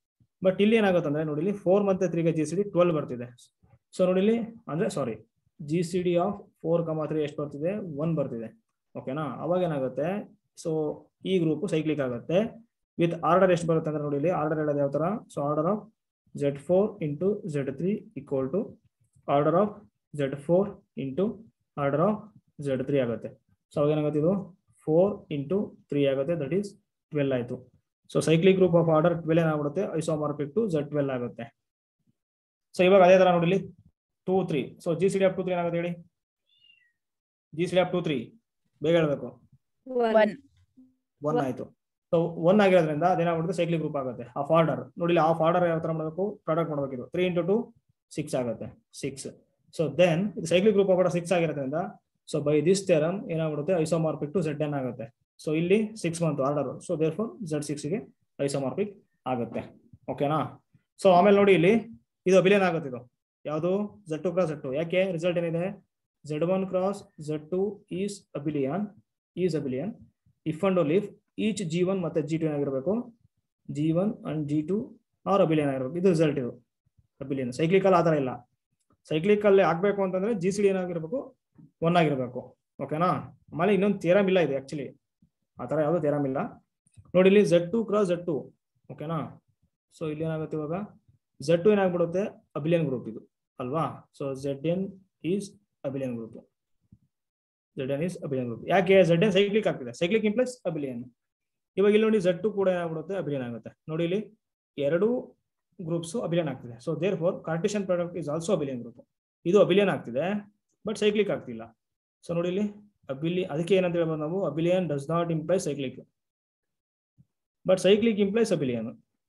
ಬಟ್ ಇಲ್ಲಿ ಏನಾಗುತ್ತೆ ಅಂದ್ರೆ ನೋಡಿ ಇಲ್ಲಿ ಫೋರ್ ಮತ್ತೆ ತ್ರೀಗೆ ಜಿ ಸಿ ಡಿ ಟ್ವೆಲ್ ಬರ್ತಿದೆ ಸೊ ನೋಡಿ ಇಲ್ಲಿ ಅಂದ್ರೆ sorry G C D of four comma three ಎಷ್ಟು ಬರ್ತಿದೆ ಒನ್ ಬರ್ತಿದೆ ಓಕೆನಾ ಅವಾಗ ಏನಾಗುತ್ತೆ ಸೊ ಈ ಗ್ರೂಪ್ ಸೈಕ್ಲಿಕ್ ಆಗುತ್ತೆ ವಿತ್ ಆರ್ಡರ್ ಎಷ್ಟು ಬರುತ್ತೆ ಅಂದ್ರೆ ನೋಡಿ ಇಲ್ಲಿ ಆರ್ಡರ್ ಹೇಳೋದು ಯಾವ ತರ so order of Z four into Z three equal to order of Z four into order of Z three ಆಗುತ್ತೆ ಸೊ ಅವಾಗ ಏನಾಗುತ್ತೆ ಇದು ಫೋರ್ ಇಂಟು ತ್ರೀ ಆಗುತ್ತೆ ದಟ್ ಈಸ್ ಟ್ವೆಲ್ ಆಯಿತು so cyclic group of order twelve ಏನಾಗ್ಬಿಡುತ್ತೆ isomorphic to Z twelve ಆಗುತ್ತೆ so ಇವಾಗ ಅದೇ ತರ ನೋಡಿ ಇಲ್ಲಿ two three so G C D of two three ಏನಾಗುತ್ತೆ ಹೇಳಿ G C D of two three ಬೇಗ ಹೇಳ್ಬೇಕು ಒನ್ ಒನ್ ಆಯ್ತು ಸೊ ಒನ್ ಆಗಿರೋದ್ರಿಂದ ಅದೇನಾಗ್ಬಿಡುತ್ತೆ ಸೈಕ್ಲಿಕ್ ಗ್ರೂಪ್ ಆಗುತ್ತೆ ಆಫ್ ಆರ್ಡರ್ ನೋಡಿ ಆಫ್ ಆರ್ಡರ್ ಯಾವ ತರ ಮಾಡಬೇಕು ಪ್ರಾಡಕ್ಟ್ ಮಾಡಬೇಕಿದು ತ್ರೀ ಇಂಟು ಟು ಸಿಕ್ಸ್ ಆಗುತ್ತೆ ಸಿಕ್ಸ್ ಸೊ ದೆನ್ ಇದು ಸೈಕ್ಲಿಕ್ ಗ್ರೂಪ್ ಆಫ್ ಸಿಕ್ಸ್ ಆಗಿರೋದ್ರಿಂದ ಸೊ ಬೈ ದಿಸ್ ಥೆರಮ್ ಏನಾಗ್ಬಿಡುತ್ತೆ ಐಸೋಮಾರ್ಪಿಕ್ ಟು ಝೆಡ್ ಎನ್ ಆಗುತ್ತೆ ಸೊ ಇಲ್ಲಿ six month order so therefore Z ಸಿಕ್ಸ್ಗೆ ಐಸೋಮಾರ್ಪಿಕ್ ಆಗುತ್ತೆ ಓಕೆನಾ ಸೊ ಆಮೇಲೆ ನೋಡಿ ಇಲ್ಲಿ ಇದು ಅಬಿಲಿಯನ್ ಆಗುತ್ತೆ ಇದು ಯಾವುದು Z two cross Z two ಯಾಕೆ ರಿಸಲ್ಟ್ ಏನಿದೆ Z one cross Z two is abelian is abelian if and if each G one ಮತ್ತೆ ಜಿ ಟು ಏನಾಗಿರ್ಬೇಕು G one and G two are abelian ಆಗಿರ್ಬೇಕು ಇದು result ಇದು Abelian cyclical ಆ ಥರ ಇಲ್ಲ ಸೈಕ್ಲಿಕಲ್ ಆಗ್ಬೇಕು ಅಂತಂದ್ರೆ ಜಿ ಸಿ ಡಿ ಏನಾಗಿರ್ಬೇಕು ಒನ್ ಆಗಿರ್ಬೇಕು ಓಕೆನಾ ಆಮೇಲೆ ಇನ್ನೊಂದು ಥೇರಮ್ ಇಲ್ಲ ಇದೆ ಆಕ್ಚುಲಿ ಆ ಥರ ಯಾವುದೋ ಥೇರಮ್ ಇಲ್ಲ ನೋಡಿ ಇಲ್ಲಿ Z two cross Z two ಓಕೆನಾ ಸೊ ಇಲ್ಲಿ ಏನಾಗುತ್ತೆ ಇವಾಗ ಝೆಡ್ ಟು ಏನಾಗ್ಬಿಡುತ್ತೆ ಅಬಿಲಿಯನ್ ಗ್ರೂಪ್ ಇದು ಅಲ್ವಾ so Z N is abelian group Z N is abelian group ಯಾಕೆ ಝೆಡ್ ಎನ್ ಸೈಕ್ಲಿಕ್ ಆಗ್ತಿದೆ ಸೈಕ್ಲಿಕ್ ಇಂಪ್ಲಸ್ ಅಬಿಲಿಯನ್ ಇವಾಗ ಇಲ್ಲಿ ನೋಡಿ ಝೆಡ್ ಟು ಕೂಡ ಏನಾಗ್ಬಿಡುತ್ತೆ ಅಬಿಲಿಯನ್ ಆಗುತ್ತೆ ನೋಡಿ ಇಲ್ಲಿ ಎರಡು ಗ್ರೂಪ್ಸ್ ಅಬಿಲಿಯನ್ ಆಗ್ತಿದೆ so therefore cartesian product is also abelian group ಇದು ಅಬಿಲಿಯನ್ ಆಗ್ತಿದೆ ಬಟ್ ಸೈಕ್ಲಿಕ್ ಆಗ್ತಿಲ್ಲ ಸೊ ನೋಡಿ ಇಲ್ಲಿ ಅಬಿಲಿ ಅದಕ್ಕೆ ಏನಂತ ಹೇಳ್ಬೋದು ನಾವು abelian does not imply cyclic but cyclic implies abelian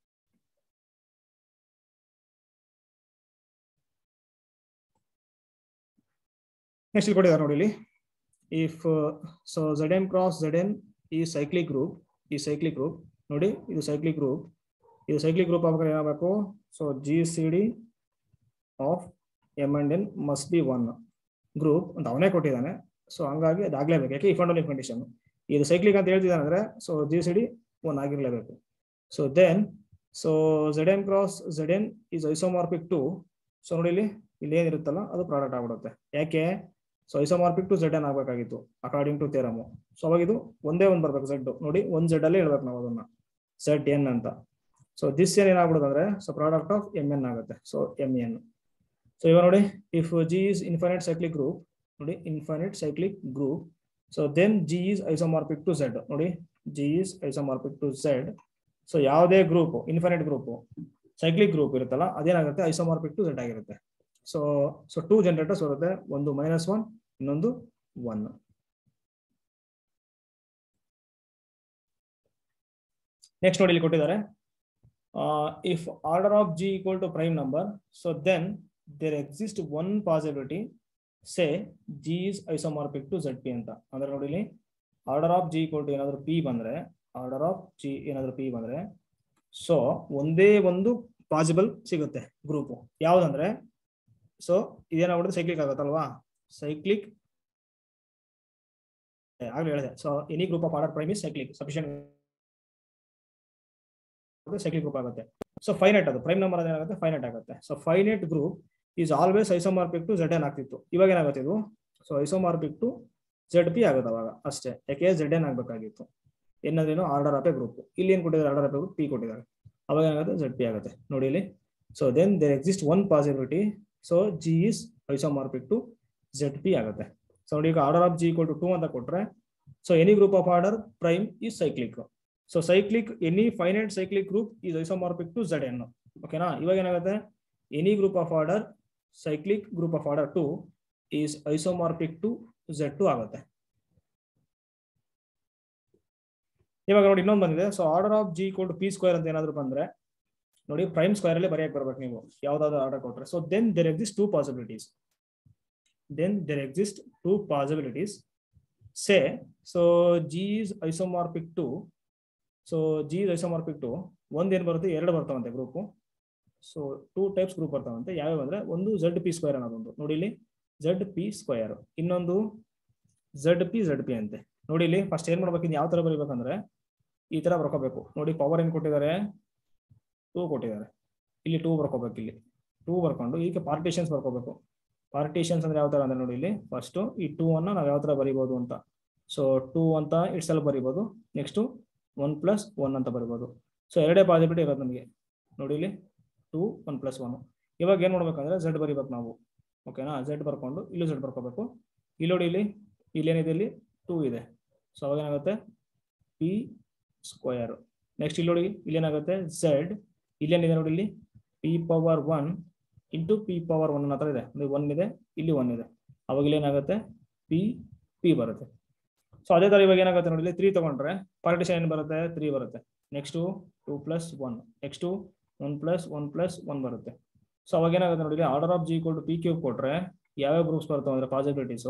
next ಇಲ್ಲಿ ಕೊಟ್ಟಿದ್ದಾರೆ ನೋಡಿ ಇಲ್ಲಿ if so Z N cross Z N E cyclic group ಈ ಸೈಕ್ಲಿಕ್ ಗ್ರೂಪ್ ನೋಡಿ ಇದು ಸೈಕ್ಲಿಕ್ ಗ್ರೂಪ್ ಇದು ಸೈಕ್ಲಿಕ್ ಗ್ರೂಪ್ ಆಗ್ಬೇಕಾದ್ರೆ ಏನಾಗಬೇಕು so G C D of M and N must be one group ಅಂತ ಅವನೇ ಕೊಟ್ಟಿದ್ದಾನೆ ಸೊ ಹಂಗಾಗಿ ಅದಾಗಲೇಬೇಕು ಯಾಕೆ ಇಫ್ ಅಂಡ್ ಕಂಡೀಷನ್ ಇದು ಸೈಕ್ಲಿಕ್ ಅಂತ ಹೇಳ್ತಿದ್ದಾನೆ ಅಂದ್ರೆ so G C D one ಆಗಿರಲೇಬೇಕು so then so Z N cross Z N is isomorphic to so ನೋಡಿ ಇಲ್ಲಿ ಇಲ್ಲಿ ಏನಿರುತ್ತಲ್ಲ ಅದು ಪ್ರಾಡಕ್ಟ್ ಆಗ್ಬಿಡುತ್ತೆ ಯಾಕೆ so isomorphic to Z N ಆಗಬೇಕಾಗಿತ್ತು ಅಕಾರ್ಡಿಂಗ್ ಟು ಥೇರಮು ಸೊ ಅವಾಗ ಇದು ಒಂದೇ ಒಂದು ಬರ್ಬೇಕು ಝೆಡ್ ನೋಡಿ ಒಂದು ಝೆಡ್ ಅಲ್ಲೇ ಹೇಳ್ಬೇಕು ನಾವು ಅದನ್ನ ಝೆಡ್ ಎನ್ ಅಂತ ಸೊ ದಿಸ್ ಏನ್ ಏನಾಗ್ಬಿಡುತ್ತೆ ಅಂದ್ರೆ so product of M N ಆಗುತ್ತೆ ಸೊ ಎಮ್ ಎನ್ ಸೊ ಇವಾಗ ನೋಡಿ if G is infinite cyclic group ನೋಡಿ infinite cyclic group so then G is isomorphic to Z ನೋಡಿ G is isomorphic to Z so ಯಾವುದೇ group infinite group cyclic group ಇರುತ್ತಲ್ಲ ಅದೇನಾಗುತ್ತೆ isomorphic to Z ಆಗಿರುತ್ತೆ so so two generators ಬರುತ್ತೆ ಒಂದು minus one ಇನ್ನೊಂದು one next ನೋಡಿ ಇಲ್ಲಿ ಕೊಟ್ಟಿದ್ದಾರೆ if order of G equal to prime number so then there exist one possibility say G is isomorphic to Z P ಅಂತ ಅಂದ್ರೆ ನೋಡಿ ಇಲ್ಲಿ order of G equal to ಏನಾದ್ರು ಪಿ ಬಂದ್ರೆ ಆರ್ಡರ್ ಆಫ್ ಜಿ ಏನಾದ್ರು ಪಿ ಬಂದ್ರೆ so ಒಂದೇ ಒಂದು ಪಾಸಿಬಲ್ ಸಿಗುತ್ತೆ ಗ್ರೂಪ್ ಯಾವ್ದಂದ್ರೆ ಸೊ ಇದೇನಾಗ್ಬಿಡುತ್ತೆ ಸೈಕ್ಲಿಕ್ ಆಗುತ್ತಲ್ವಾ ಸೈಕ್ಲಿಕ್ ಆಗ್ಲೇ ಹೇಳಿದೆ so any group of order prime is cyclic sufficient cyclic group ಆಗುತ್ತೆ ಸೊ ಫೈನೈಟ್ ಅದು ಪ್ರೈಮ್ ನಂಬರ್ ಏನಾಗುತ್ತೆ ಫೈನೈಟ್ ಆಗುತ್ತೆ so finite group is always isomorphic to Z N ಆಗ್ತಿತ್ತು ಇವಾಗ ಏನಾಗುತ್ತೆ ಇದು so isomorphic to Z P ಆಗುತ್ತೆ ಅವಾಗ ಅಷ್ಟೇ ಯಾಕೆ ಝೆಡ್ ಎನ್ ಆಗಬೇಕಾಗಿತ್ತು ಏನಂದ್ರೇನು ಆರ್ಡರ್ ಆಫ್ ಎ ಗ್ರೂಪ್ ಇಲ್ಲಿ ಏನು ಕೊಟ್ಟಿದ್ದಾರೆ order of a group P ಕೊಟ್ಟಿದ್ದಾರೆ ಅವಾಗ ಏನಾಗುತ್ತೆ ಝೆಡ್ ಪಿ ಆಗುತ್ತೆ ನೋಡಿ ಇಲ್ಲಿ so then there exist one possibility so G is isomorphic to Z P ಆಗುತ್ತೆ ಸೊ ನೋಡಿ ಈಗ order of G equal to two ಅಂತ ಕೊಟ್ರೆ so any group of order prime is cyclic so cyclic any finite cyclic group is isomorphic to Z N ಓಕೆನಾ ಇವಾಗ ಏನಾಗುತ್ತೆ any group of order cyclic group of order two is isomorphic to Z two ಆಗುತ್ತೆ ಇವಾಗ ನೋಡಿ ಇನ್ನೊಂದು ಬಂದಿದೆ so order of G equal to P square ಅಂತ ಏನಾದ್ರು ಬಂದ್ರೆ ನೋಡಿ ಪ್ರೈಮ್ ಸ್ಕ್ವೇರ್ ಅಲ್ಲಿ ಬರೆಯಕ್ ಬರ್ಬೇಕು ನೀವು ಯಾವ್ದಾದ್ರು ಆರ್ಡರ್ ಕೊಟ್ರೆ so then there exist two possibilities then there exist two possibilities say so G is isomorphic to so G is isomorphic to ಒಂದೇನು ಬರುತ್ತೆ ಎರಡು ಬರ್ತಾವಂತೆ group so two types group ಬರ್ತಾವಂತೆ ಯಾವ್ಯಾವ ಅಂದ್ರೆ ಒಂದು ಝೆಡ್ ಪಿ ಸ್ಕ್ವೇರ್ ಅನ್ನೋದೊಂದು ನೋಡಿ ಇಲ್ಲಿ ಝೆಡ್ ಪಿ ಸ್ಕ್ವೇರ್ ಇನ್ನೊಂದು ಝೆಡ್ ಪಿ ಝೆಡ್ ಪಿ ಅಂತೆ ನೋಡಿ ಇಲ್ಲಿ ಫಸ್ಟ್ ಏನ್ ಮಾಡ್ಬೇಕು ಯಾವ ತರ ಬರೀಬೇಕಂದ್ರೆ ಈ ತರ ಬರ್ಕೋಬೇಕು ನೋಡಿ ಪವರ್ ಏನ್ ಕೊಟ್ಟಿದ್ದಾರೆ ಟೂ ಕೊಟ್ಟಿದ್ದಾರೆ ಇಲ್ಲಿ ಟೂ ಬರ್ಕೋಬೇಕು ಇಲ್ಲಿ ಟೂ ಬರ್ಕೊಂಡು ಈಗ ಪಾರ್ಟಿಷನ್ಸ್ ಬರ್ಕೋಬೇಕು ಪಾರ್ಟಿಷನ್ಸ್ ಅಂದ್ರೆ ಯಾವ ತರ ಅಂದ್ರೆ ನೋಡಿ ಇಲ್ಲಿ ಫಸ್ಟ್ ಈ ಟೂ ಅನ್ನ ನಾವು ಯಾವ ತರ ಬರಿಬೋದು ಅಂತ ಸೊ ಟೂ ಅಂತ ಇಟ್ಸ್ ಎಲ್ಲ ಬರಿಬೋದು ನೆಕ್ಸ್ಟ್ ಒನ್ ಪ್ಲಸ್ ಒನ್ ಅಂತ ಬರಿಬೋದು ಸೊ ಎರಡೇ ಪಾಸಿಬಿಲಿಟಿ ಇರೋದು ನಮಗೆ ನೋಡಿ ಇಲ್ಲಿ ಟೂ ಒನ್ ಪ್ಲಸ್ ಒನ್ ಇವಾಗ ಏನ್ ಮಾಡ್ಬೇಕಂದ್ರೆ ಝೆಡ್ ಬರಿಬೇಕು ನಾವು ಓಕೆನಾ ಝೆಡ್ ಬರ್ಕೊಂಡು ಇಲ್ಲೂ ಝೆಡ್ ಬರ್ಕೋಬೇಕು ಇಲ್ಲಿ ನೋಡಿ ಇಲ್ಲಿ ಇಲ್ಲೇನಿದೆ ಇಲ್ಲಿ ಟೂ ಇದೆ ಸೊ ಅವಾಗ ಏನಾಗುತ್ತೆ ಪಿ ಸ್ಕ್ವಯರ್ ನೆಕ್ಸ್ಟ್ ಇಲ್ಲಿ ನೋಡಿ ಇಲ್ಲೇನಾಗುತ್ತೆ ಝೆಡ್ ಇಲ್ಲೇನಿದೆ ನೋಡಿ ಇಲ್ಲಿ P power one into P power one ಹತ್ರ ಇದೆ ಇಲ್ಲಿ ಒನ್ ಇದೆ ಇಲ್ಲಿ ಒನ್ ಇದೆ ಅವಾಗ ಇಲ್ಲಿ ಏನಾಗುತ್ತೆ ಪಿ ಪಿ ಬರುತ್ತೆ ಸೊ ಅದೇ ತರ ಇವಾಗ ಏನಾಗುತ್ತೆ ನೋಡಿ ಇಲ್ಲಿ ತ್ರೀ ತಗೊಂಡ್ರೆ ಪಾರ್ಟಿಷನ್ ಏನು ಬರುತ್ತೆ ತ್ರೀ ಬರುತ್ತೆ next two plus one next one plus one plus one ಬರುತ್ತೆ ಸೊ ಅವಾಗ ಏನಾಗುತ್ತೆ ನೋಡಿ order of G equal to P cube ಕೊಟ್ರೆ ಯಾವ್ಯಾವ ಗ್ರೂಪ್ಸ್ ಬರ್ತವೆ ಅಂದ್ರೆ ಪಾಸಿಬಿಲಿಟೀಸು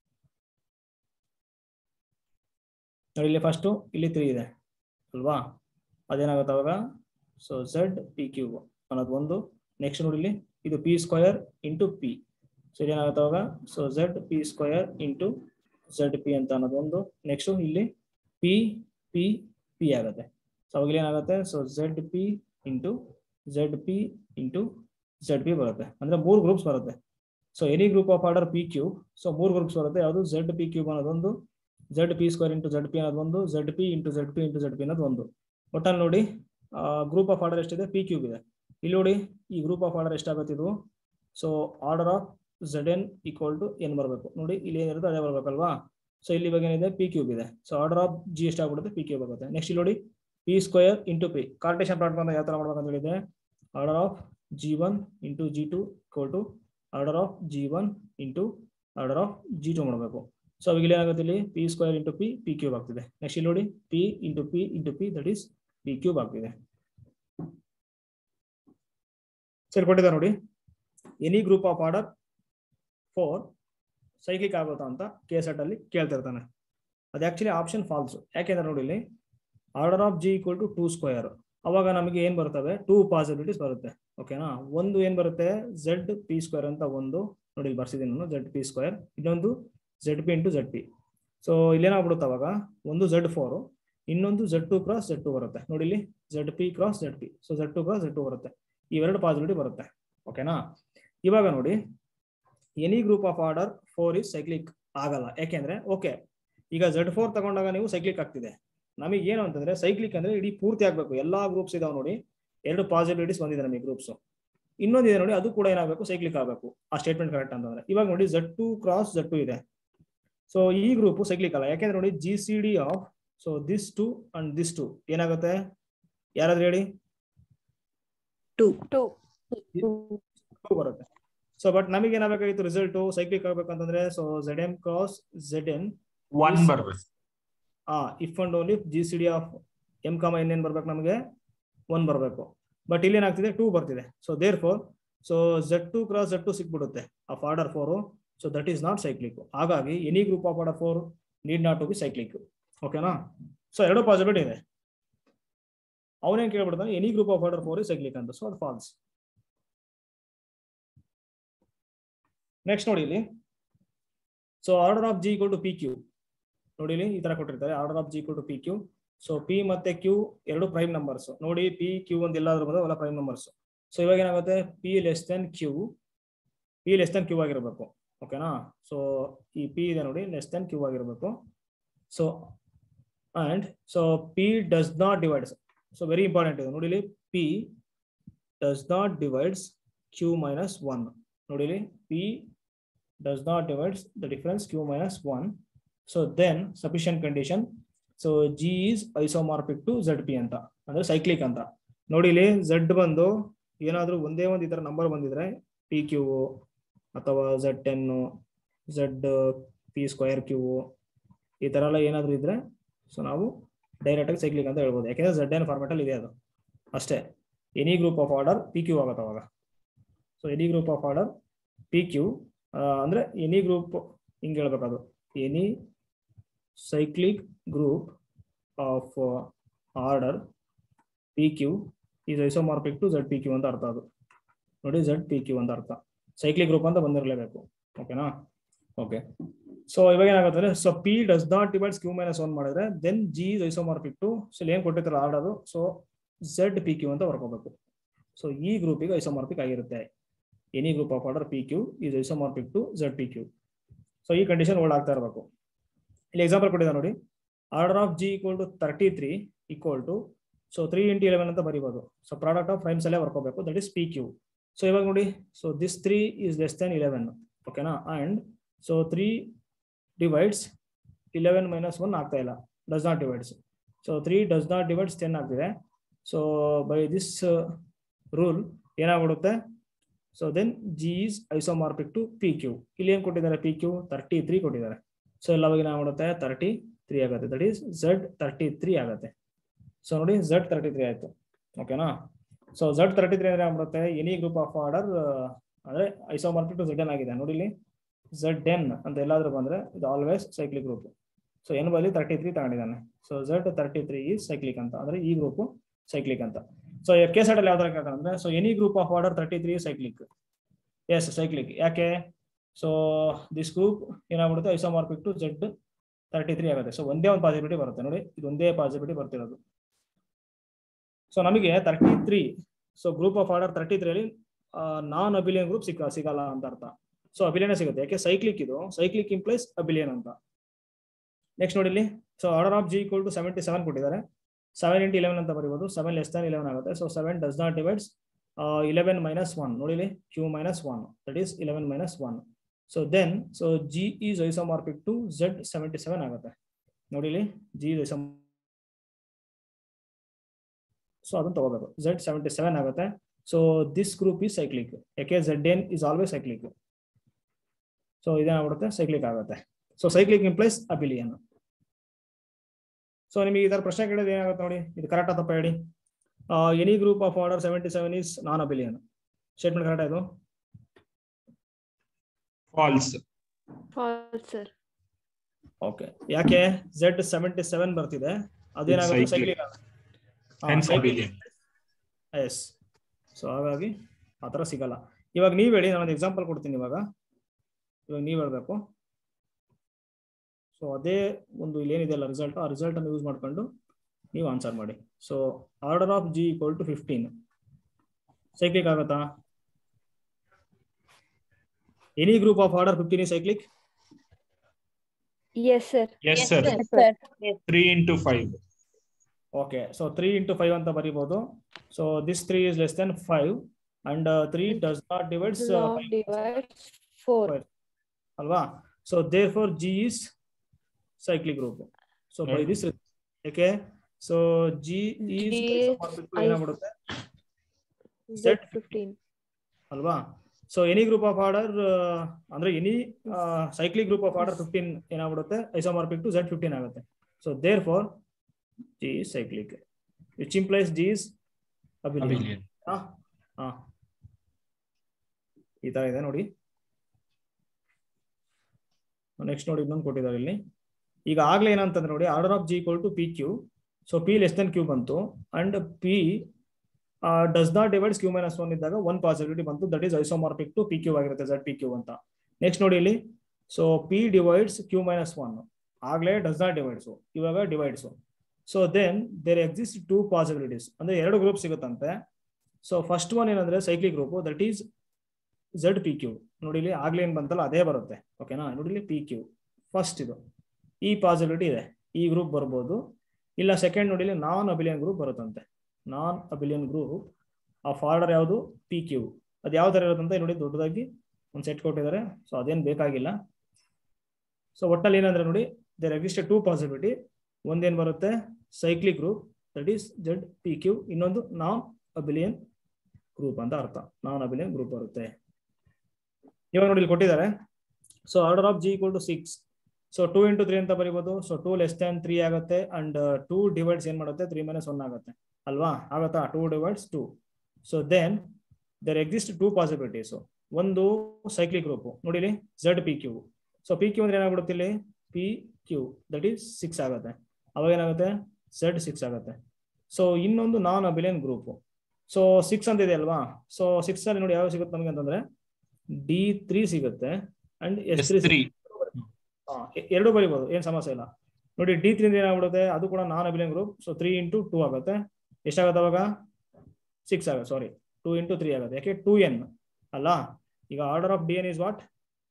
ನೋಡಿ ಇಲ್ಲಿ ಫಸ್ಟು ಇಲ್ಲಿ ತ್ರೀ ಇದೆ ಅಲ್ವಾ ಅದೇನಾಗುತ್ತೆ ಅವಾಗ ಸೊ ಝೆಡ್ ಪಿ ಕ್ಯೂಬ್ ಅನ್ನೋದು ಒಂದು ನೆಕ್ಸ್ಟ್ ನೋಡಿ ಇಲ್ಲಿ ಇದು P square into P so ಇದೇನಾಗುತ್ತೆ ಅವಾಗ so Z P square into Z P ಅಂತ ಅನ್ನೋದು ಒಂದು ನೆಕ್ಸ್ಟ್ ಇಲ್ಲಿ ಪಿ ಪಿ ಪಿ ಆಗುತ್ತೆ ಸೊ ಅವಾಗ ಇಲ್ಲಿ ಏನಾಗುತ್ತೆ so Z P into Z P into Z P ಬರುತ್ತೆ ಅಂದ್ರೆ ಮೂರು ಗ್ರೂಪ್ಸ್ ಬರುತ್ತೆ so any group of order P cube so ಮೂರು ಗ್ರೂಪ್ಸ್ ಬರುತ್ತೆ ಯಾವುದು ಝೆಡ್ ಪಿ ಕ್ಯೂಬ್ ಅನ್ನೋದೊಂದು Z P square into Z P ಅನ್ನೋದು ಒಂದು Z P into Z P into Z P ಅನ್ನೋದು ಒಂದು ಒಟ್ಟಲ್ಲಿ ನೋಡಿ ಗ್ರೂಪ್ ಆಫ್ ಆರ್ಡರ್ ಎಷ್ಟಿದೆ ಪಿ ಕ್ಯೂಬ್ ಇದೆ ಇಲ್ಲಿ ನೋಡಿ ಈ ಗ್ರೂಪ್ ಆಫ್ ಆರ್ಡರ್ ಎಷ್ಟಾಗುತ್ತೆ ಇದು so order of Z N equal to N ಬರಬೇಕು ನೋಡಿ ಇಲ್ಲಿ ಏನಿರುತ್ತೆ ಅದೇ ಬರಬೇಕಲ್ವಾ ಸೊ ಇಲ್ಲಿ ಇವಾಗ ಏನಿದೆ ಪಿ ಕ್ಯೂಬ್ ಇದೆ ಸೊ ಆರ್ಡರ್ ಆಫ್ ಜಿ ಎಷ್ಟಾಗ್ಬಿಡುತ್ತೆ ಪಿ ಕ್ಯೂಬ್ ಆಗುತ್ತೆ ನೆಕ್ಸ್ಟ್ ಇಲ್ಲಿ ನೋಡಿ P square into P cartesian product ಬಂದ ಯಾವ ತರ ಮಾಡ್ಬೇಕಂತ ಹೇಳಿದೆ order of G one into G two equal to order of G one into order of G two ಮಾಡಬೇಕು ಸೊ ಅವಾಗ ಇಲ್ಲಿ ಏನಾಗುತ್ತೆ ಇಲ್ಲಿ P square into P P cube ಆಗ್ತಿದೆ ನೆಕ್ಸ್ಟ್ ಇಲ್ಲಿ ನೋಡಿ P into P into P that is P cube ಆಗ್ತಿದೆ ಸರಿ ಕೊಟ್ಟಿದ್ದಾರೆ ನೋಡಿ any group of order four cyclic ಆಗುತ್ತಾ ಅಂತ ಕೆ ಸೆಟ್ ಅಲ್ಲಿ ಕೇಳ್ತಿರ್ತಾನೆ ಅದು ಆಕ್ಚುಲಿ ಆಪ್ಷನ್ ಫಾಲ್ಸ್ ಯಾಕೆಂದ್ರೆ ನೋಡಿ ಇಲ್ಲಿ order of G equal to two square ಅವಾಗ ನಮಗೆ ಏನ್ ಬರ್ತವೆ ಟೂ ಪಾಸಿಬಿಲಿಟೀಸ್ ಬರುತ್ತೆ ಓಕೆನಾ ಒಂದು ಏನ್ ಬರುತ್ತೆ ಝೆಡ್ ಪಿ ಸ್ಕ್ವೇರ್ ಅಂತ ಒಂದು ನೋಡಿ ಇಲ್ಲಿ ಬರ್ಸಿದ್ದೀನಿ ನಾನು ಝೆಡ್ ಪಿ ಸ್ಕ್ವೇರ್ ಇನ್ನೊಂದು Z P into Z P so ಇಲ್ಲೇನಾಗ್ಬಿಡುತ್ತೆ ಅವಾಗ ಒಂದು ಝೆಡ್ ಫೋರ್ ಇನ್ನೊಂದು Z two cross Z two ಬರುತ್ತೆ ನೋಡಿ ಇಲ್ಲಿ Z P cross Z P so Z two cross Z two ಬರುತ್ತೆ ಇವೆರಡು ಪಾಸಿಬಿಲಿಟಿ ಬರುತ್ತೆ ಓಕೆನಾ ಇವಾಗ ನೋಡಿ any group of order four is cyclic ಆಗಲ್ಲ ಯಾಕೆಂದ್ರೆ ಓಕೆ ಈಗ ಝೆಡ್ ಫೋರ್ ತಗೊಂಡಾಗ ನೀವು ಸೈಕ್ಲಿಕ್ ಆಗ್ತಿದೆ ನಮಗೆ ಏನು ಅಂತಂದ್ರೆ ಸೈಕ್ಲಿಕ್ ಅಂದ್ರೆ ಇಡೀ ಪೂರ್ತಿ ಆಗ್ಬೇಕು ಎಲ್ಲಾ ಗ್ರೂಪ್ಸ್ ಇದಾವೆ ನೋಡಿ ಎರಡು ಪಾಸಿಬಿಲಿಟೀಸ್ ಬಂದಿದೆ ನಮಗೆ ಗ್ರೂಪ್ಸ್ ಇನ್ನೊಂದಿದೆ ನೋಡಿ ಅದು ಕೂಡ ಏನಾಗಬೇಕು ಸೈಕ್ಲಿಕ್ ಆಗಬೇಕು ಆ ಸ್ಟೇಟ್ಮೆಂಟ್ ಕರೆಕ್ಟ್ ಅಂತಂದ್ರೆ ಇವಾಗ ನೋಡಿ Z two cross Z two ಇದೆ ಸೊ ಈ ಗ್ರೂಪ್ ಸೈಕ್ಲಿಕ್ ಅಲ್ಲ ಯಾಕೆಂದ್ರೆ ನೋಡಿ G C D of so this two and this two ಏನಾಗುತ್ತೆ ಯಾರಾದ್ರೂ ಹೇಳಿ ಟು ಟೂ ಬರುತ್ತೆ ಸೊ ಬಟ್ ನಮಗೆ ಏನಾಗಬೇಕಾಗಿತ್ತು ರಿಸಲ್ಟ್ ಸೈಕ್ಲಿಕ್ ಆಗ್ಬೇಕಂತಂದ್ರೆ so Z M cross Z N one ಬರ್ಬೇಕು ಆ if and only G C D of M comma N ಏನ್ ಬರ್ಬೇಕು ನಮಗೆ ಒನ್ ಬರಬೇಕು ಬಟ್ ಇಲ್ಲಿ ಏನಾಗ್ತಿದೆ ಟೂ ಬರ್ತಿದೆ so therefore so Z two cross Z two ಸಿಕ್ಬಿಡುತ್ತೆ of order four so that is not cyclic ಹಾಗಾಗಿ any group of order four need not to be cyclic ಓಕೆನಾ ಸೊ ಎರಡು possibility ಇದೆ ಅವನೇನ್ ಕೇಳ್ಬಿಡ್ತಾನೆ any group of order four is cyclic ಅಂತ so ಅದು false next ನೋಡಿ ಇಲ್ಲಿ so order of G equal to P Q ನೋಡಿ ಇಲ್ಲಿ ಈ ತರ ಕೊಟ್ಟಿರ್ತಾರೆ order of G equal to P Q so P ಮತ್ತೆ ಕ್ಯೂ ಎರಡು ಪ್ರೈಮ್ ನಂಬರ್ಸ್ ನೋಡಿ ಪಿ ಕ್ಯೂ ಒಂದು ಎಲ್ಲಾದ್ರೂ ಬಂದ್ರೆ ಅವೆಲ್ಲ ಪ್ರೈಮ್ ನಂಬರ್ಸ್ ಸೊ ಇವಾಗ ಏನಾಗುತ್ತೆ P less than Q P less than Q ಆಗಿರ್ಬೇಕು ಓಕೆನಾ ಸೊ ಈ ಪಿ ಇದೆ ನೋಡಿ ಲೆಸ್ ದೆನ್ ಕ್ಯೂ ಆಗಿರ್ಬೇಕು so and so P does not divides so very important ಇದು ನೋಡಿ ಇಲ್ಲಿ P does not divides Q minus one ನೋಡಿ ಇಲ್ಲಿ P does not divides the difference q minus 1 so then sufficient condition so g is isomorphic to zp ಅಂತ ಅಂದ್ರೆ cyclic ಅಂತ ನೋಡಿ ಇಲ್ಲಿ z ಬಂದು ಏನಾದ್ರೂ ಒಂದೇ ಒಂದು ಈ ತರ ನಂಬರ್ ಬಂದಿದ್ರೆ ಪಿ ಕ್ಯೂ ಅಥವಾ Z ten Z P square Q ಈ ತರ ಎಲ್ಲ ಏನಾದ್ರೂ ಇದ್ರೆ ಸೊ ನಾವು ಡೈರೆಕ್ಟ್ ಆಗಿ ಸೈಕ್ಲಿಕ್ ಅಂತ ಹೇಳ್ಬೋದು ಯಾಕೆಂದ್ರೆ ಝೆಡ್ ಎನ್ ಫಾರ್ಮೆಟ್ ಅಲ್ಲಿ ಇದೆ ಅದು ಅಷ್ಟೇ any group of order P Q ಆಗುತ್ತೆ ಅವಾಗ so any group of order P Q ಅಂದ್ರೆ ಎನಿ ಗ್ರೂಪ್ ಹಿಂಗೆ ಹೇಳ್ಬೇಕದು any cyclic group of order P Q is isomorphic to Z P Q ಅಂತ ಅರ್ಥ ಅದು ನೋಡಿ ಝೆಡ್ ಪಿ ಕ್ಯೂ ಅಂತ ಅರ್ಥ ಸೈಕ್ಲಿಕ್ ಗ್ರೂಪ್ ಅಂತ ಬಂದಿರಲೇಬೇಕು ಓಕೆನಾ ಓಕೆ ಸೊ ಇವಾಗ ಏನಾಗುತ್ತೆ so P does not divides Q minus one ಮಾಡಿದ್ರೆ then G is isomorphic to so ಏನ್ ಕೊಟ್ಟಿರ್ತಾರೆ order so Z P Q ಅಂತ ಬರ್ಕೋಬೇಕು ಸೊ ಈ ಗ್ರೂಪಿಗೆ ಐಸೋಮಾರ್ಪಿಕ್ ಆಗಿರುತ್ತೆ any group of order P Q is isomorphic to Z P Q so ಈ condition hold ಆಗ್ತಾ ಇರಬೇಕು ಇಲ್ಲಿ ಎಕ್ಸಾಂಪಲ್ ಕೊಟ್ಟಿದ್ದ ನೋಡಿ order of G equal to thirty three equal to so three into eleven ಅಂತ ಬರೀಬೋದು ಸೊ ಪ್ರಾಡಕ್ಟ್ ಆಫ್ ಪ್ರೈಮ್ಸ್ ಅಲ್ಲೇ ಬರ್ಕೋಬೇಕು that is P Q so ಇವಾಗ ನೋಡಿ so this three is less than eleven ಓಕೆನಾ and so three divides eleven minus one ಆಗ್ತಾ ಇಲ್ಲ does not divides so three does not divides ten ಆಗ್ತಿದೆ so by this rule ಏನಾಗ್ಬಿಡುತ್ತೆ so then G is isomorphic to P Q ಇಲ್ಲಿ ಏನು ಕೊಟ್ಟಿದ್ದಾರೆ P Q thirty three ಕೊಟ್ಟಿದ್ದಾರೆ so ಎಲ್ಲ ಅವಾಗ ಏನಾಗ್ಬಿಡುತ್ತೆ ತರ್ಟಿ ತ್ರೀ ಆಗುತ್ತೆ that is Z thirty three ಆಗುತ್ತೆ ಸೊ ನೋಡಿ ಝಡ್ ತರ್ಟಿ ತ್ರೀ ಆಯ್ತು ಓಕೆನಾ ಸೊ ಝಡ್ ತರ್ಟಿ ತ್ರೀ ಅಂದ್ರೆ ಏನಾಗ್ಬಿಡುತ್ತೆ ಎನಿ ಗ್ರೂಪ್ ಆಫ್ ಆರ್ಡರ್ ಅಂದ್ರೆ ಐಸೋಮಾರ್ಪಿಕ್ ಟು ಝಡ್ ಎನ್ ಆಗಿದೆ ನೋಡಿ ಇಲ್ಲಿ ಝಡ್ ಎನ್ ಅಂತ ಎಲ್ಲಾದ್ರೂ ಬಂದ್ರೆ ಇದು always cyclic group so N ಬಲ್ಲಿ ತರ್ಟಿ ತ್ರೀ ತಗೊಂಡಿದ್ದಾನೆ ಸೊ ಝಡ್ ತರ್ಟಿ ತ್ರೀ ಈ ಸೈಕ್ಲಿಕ್ ಅಂತ ಅಂದ್ರೆ ಈ ಗ್ರೂಪ್ ಸೈಕ್ಲಿಕ್ ಅಂತ ಸೊ ಕೆ ಸೈಡ್ ಅಲ್ಲಿ ಯಾವ್ದಾರ ಕೇಳ್ತಾರೆ ಅಂದ್ರೆ so any group of order thirty three cyclic yes cyclic ಯಾಕೆ ಸೊ ದಿಸ್ ಗ್ರೂಪ್ ಏನಾಗ್ಬಿಡುತ್ತೆ isomorphic to Z thirty three ಆಗುತ್ತೆ ಸೊ ಒಂದೇ ಒಂದು ಪಾಸಿಬಿಲಿಟಿ ಬರುತ್ತೆ ನೋಡಿ ಇದು ಒಂದೇ ಪಾಸಿಬಿಲಿಟಿ ಬರ್ತಿರೋದು ಸೊ ನಮಗೆ thirty three so group of order thirty three ಅಲ್ಲಿ ನಾನ್ ಅಬಿಲಿಯನ್ ಗ್ರೂಪ್ ಸಿಕ್ಕ ಸಿಗಲ್ಲ ಅಂತ ಅರ್ಥ ಸೊ ಅಬಿಲಿಯನ್ ಸಿಗುತ್ತೆ ಯಾಕೆ ಸೈಕ್ಲಿಕ್ ಇದು ಸೈಕ್ಲಿಕ್ ಇಂಪ್ಲೈಸ್ ಅಬಿಲಿಯನ್ ಅಂತ ನೆಕ್ಸ್ಟ್ ನೋಡಿ ಇಲ್ಲಿ so order of G equal to seventy seven ಕೊಟ್ಟಿದ್ದಾರೆ ಸೆವೆನ್ ಇಂಟು ಇಲೆವೆನ್ ಅಂತ ಬರೀಬೋದು ಸೆವೆನ್ ಲೆಸ್ ದನ್ ಇಲೆವೆನ್ ಆಗುತ್ತೆ so seven does not divides eleven minus one ನೋಡಿ Q minus one that is eleven minus one so then so G is isomorphic to Z seventy seven ಆಗುತ್ತೆ ನೋಡಿಲಿ G is iso so ಅದನ್ನ ತಗೋಬೇಕು Z seventy seven ಆಗುತ್ತೆ so this group is cyclic ಯಾಕೆ Z N is always cyclic so ಇದೇನಾಗ್ಬಿಡುತ್ತೆ cyclic ಆಗುತ್ತೆ so cyclic implies abelian so ನಿಮಗೆ ಈ ತರ ಪ್ರಶ್ನೆ ಕೇಳಿದ್ರೆ ಏನಾಗುತ್ತೆ ನೋಡಿ ಇದು ಕರೆಕ್ಟ್ ತಪ್ಪ ಹೇಳಿ any group of order seventy seven is non abelian statement correct ಇದು ಫಾಲ್ಸ್ ಫಾಲ್ಸ್ ಸರ್ ಓಕೆ ಯಾಕೆ ಝೆಡ್ ಸೆವೆಂಟಿ ಸೆವೆನ್ ಬರ್ತಿದೆ ಅದೇನಾಗುತ್ತೆ Cyclic. Hence cyclic abelian. Yes so ಹಾಗಾಗಿ ಆ ಥರ ಸಿಗಲ್ಲ ಇವಾಗ ನೀವು ಹೇಳಿ ನಾನೊಂದು ಎಕ್ಸಾಂಪಲ್ ಕೊಡ್ತೀನಿ ಇವಾಗ ಇವಾಗ ನೀವು ಹೇಳ್ಬೇಕು ಸೊ ಅದೇ ಒಂದು ಇಲ್ಲಿ ಏನಿದೆಯಲ್ಲ ರಿಸಲ್ಟ್ ಆ ರಿಸಲ್ಟ್ ಅನ್ನು ಯೂಸ್ ಮಾಡ್ಕೊಂಡು ನೀವು ಆನ್ಸರ್ ಮಾಡಿ so order of G equal to fifteen cyclic ಆಗುತ್ತಾ any group of order fifteen ಈ cyclic yes sir yes sir three into five okay so three into five ಅಂತ ಬರೀಬಹುದು so this three is less than five and three does not divides divides four ಅಲ್ವಾ so therefore G is cyclic group so by Right. This ಯಾಕೆ so G is G is ಏನಾಗ್ಬಿಡುತ್ತೆ Z fifteen ಅಲ್ವಾ so any group of order ಅಂದ್ರೆ any cyclic group of order fifteen ಏನಾಗ್ಬಿಡುತ್ತೆ isomorphic to Z fifteen ಆಗುತ್ತೆ so therefore G is cyclic which implies G is abelian abelian ಹಾ ಹಾ ಈ ತರ ಇದೆ ನೋಡಿ ನೆಕ್ಸ್ಟ್ ನೋಡಿ ಇನ್ನೊಂದು ಕೊಟ್ಟಿದ್ದಾರೆ ಇಲ್ಲಿ ಈಗ ಆಗ್ಲೇ ಏನಂತಂದ್ರೆ ನೋಡಿ order of G equal to P Q so P less than Q ಬಂತು and P does not divides Q minus one ಇದ್ದಾಗ ಒನ್ ಪಾಸಿಬಿಲಿಟಿ ಬಂತು that is isomorphic to P Q ಆಗಿರುತ್ತೆ ಝಡ್ ಪಿ ಕ್ಯೂ ಅಂತ next ನೋಡಿ ಇಲ್ಲಿ so P divides Q minus one ಆಗ್ಲೇ does not divides ಇವಾಗ divides so then there exist two possibilities ಅಂದ್ರೆ ಎರಡು ಗ್ರೂಪ್ ಸಿಗುತ್ತಂತೆ ಸೊ ಫಸ್ಟ್ ಒನ್ ಏನಂದ್ರೆ cyclic group that is Z P Q ನೋಡಿ ಇಲ್ಲಿ ಆಗ್ಲೇ ಏನ್ ಬಂತಲ್ಲ ಅದೇ ಬರುತ್ತೆ ಓಕೆನಾ ನೋಡಿ ಇಲ್ಲಿ ಪಿ ಕ್ಯೂ ಫಸ್ಟ್ ಇದು ಈ ಪಾಸಿಬಿಲಿಟಿ ಇದೆ ಈ ಗ್ರೂಪ್ ಬರ್ಬೋದು ಇಲ್ಲ ಸೆಕೆಂಡ್ ನೋಡಿ ಇಲ್ಲಿ ನಾನ್ ಅಬಿಲಿಯನ್ ಗ್ರೂಪ್ ಬರುತ್ತಂತೆ non abelian group of order ಯಾವುದು ಪಿ ಕ್ಯೂ ಅದು ಯಾವ ತರ ಇರುತ್ತಂತ ನೋಡಿ ದೊಡ್ಡದಾಗಿ ಒಂದು ಸೆಟ್ ಕೊಟ್ಟಿದ್ದಾರೆ ಸೊ ಅದೇನು ಬೇಕಾಗಿಲ್ಲ ಸೊ ಒಟ್ಟಲ್ಲಿ ಏನಂದ್ರೆ ನೋಡಿ ದೇರ್ ಎಕ್ಸಿಸ್ಟ್ ಟೂ ಪಾಸಿಬಿಲಿಟಿ ಒಂದೇನು ಬರುತ್ತೆ cyclic group that is Z P Q ಇನ್ನೊಂದು ನಾನ್ ಅಬಿಲಿಯನ್ ಗ್ರೂಪ್ ಅಂತ ಅರ್ಥ ನಾನ್ ಅಬಿಲಿಯನ್ ಗ್ರೂಪ್ ಬರುತ್ತೆ ಇವಾಗ ನೋಡಿ ಇಲ್ಲಿ ಕೊಟ್ಟಿದ್ದಾರೆ so order of G equal to six so two into three ಅಂತ ಬರೀಬೋದು so two less than three ಆಗುತ್ತೆ ಅಂಡ್ ಟೂ ಡಿವೈಡ್ಸ್ ಏನ್ ಮಾಡುತ್ತೆ ತ್ರೀ ಮೈನಸ್ ಒನ್ ಆಗುತ್ತೆ ಅಲ್ವಾ ಆಗುತ್ತಾ two divides two so then there exist two possibilities ಒಂದು cyclic group ನೋಡಿಲಿ Z P Q so P Q ಅಂದ್ರೆ ಏನಾಗ್ಬಿಡುತ್ತೆ ಇಲ್ಲಿ P Q that is six ಆಗುತ್ತೆ ಅವಾಗ ಏನಾಗುತ್ತೆ ಝಡ್ ಸಿಕ್ಸ್ ಆಗುತ್ತೆ ಸೊ ಇನ್ನೊಂದು non abelian group so six ಅಂತ ಇದೆ ಅಲ್ವಾ ಸೊ ಸಿಕ್ಸ್ ಅಲ್ಲಿ ನೋಡಿ ಯಾವ ಸಿಗುತ್ತೆ ನಮಗೆ ಅಂತಂದ್ರೆ ಡಿ ತ್ರೀ ಸಿಗುತ್ತೆ and S S three three ಎರಡು ಬರಿಬೋದು ಏನ್ ಸಮಸ್ಯೆ ಇಲ್ಲ ನೋಡಿ ಡಿ ತ್ರೀ ಏನಾಗ್ಬಿಡುತ್ತೆ ಅದು ಕೂಡ non abelian group so three into two ಆಗುತ್ತೆ ಎಷ್ಟಾಗುತ್ತೆ ಅವಾಗ ಸಿಕ್ಸ್ ಆಗುತ್ತೆ ಸಾರಿ ಟೂ ಇಂಟು ತ್ರೀ ಆಗುತ್ತೆ ಯಾಕೆ ಟೂ ಎನ್ ಅಲ್ಲ ಈಗ order of D N is what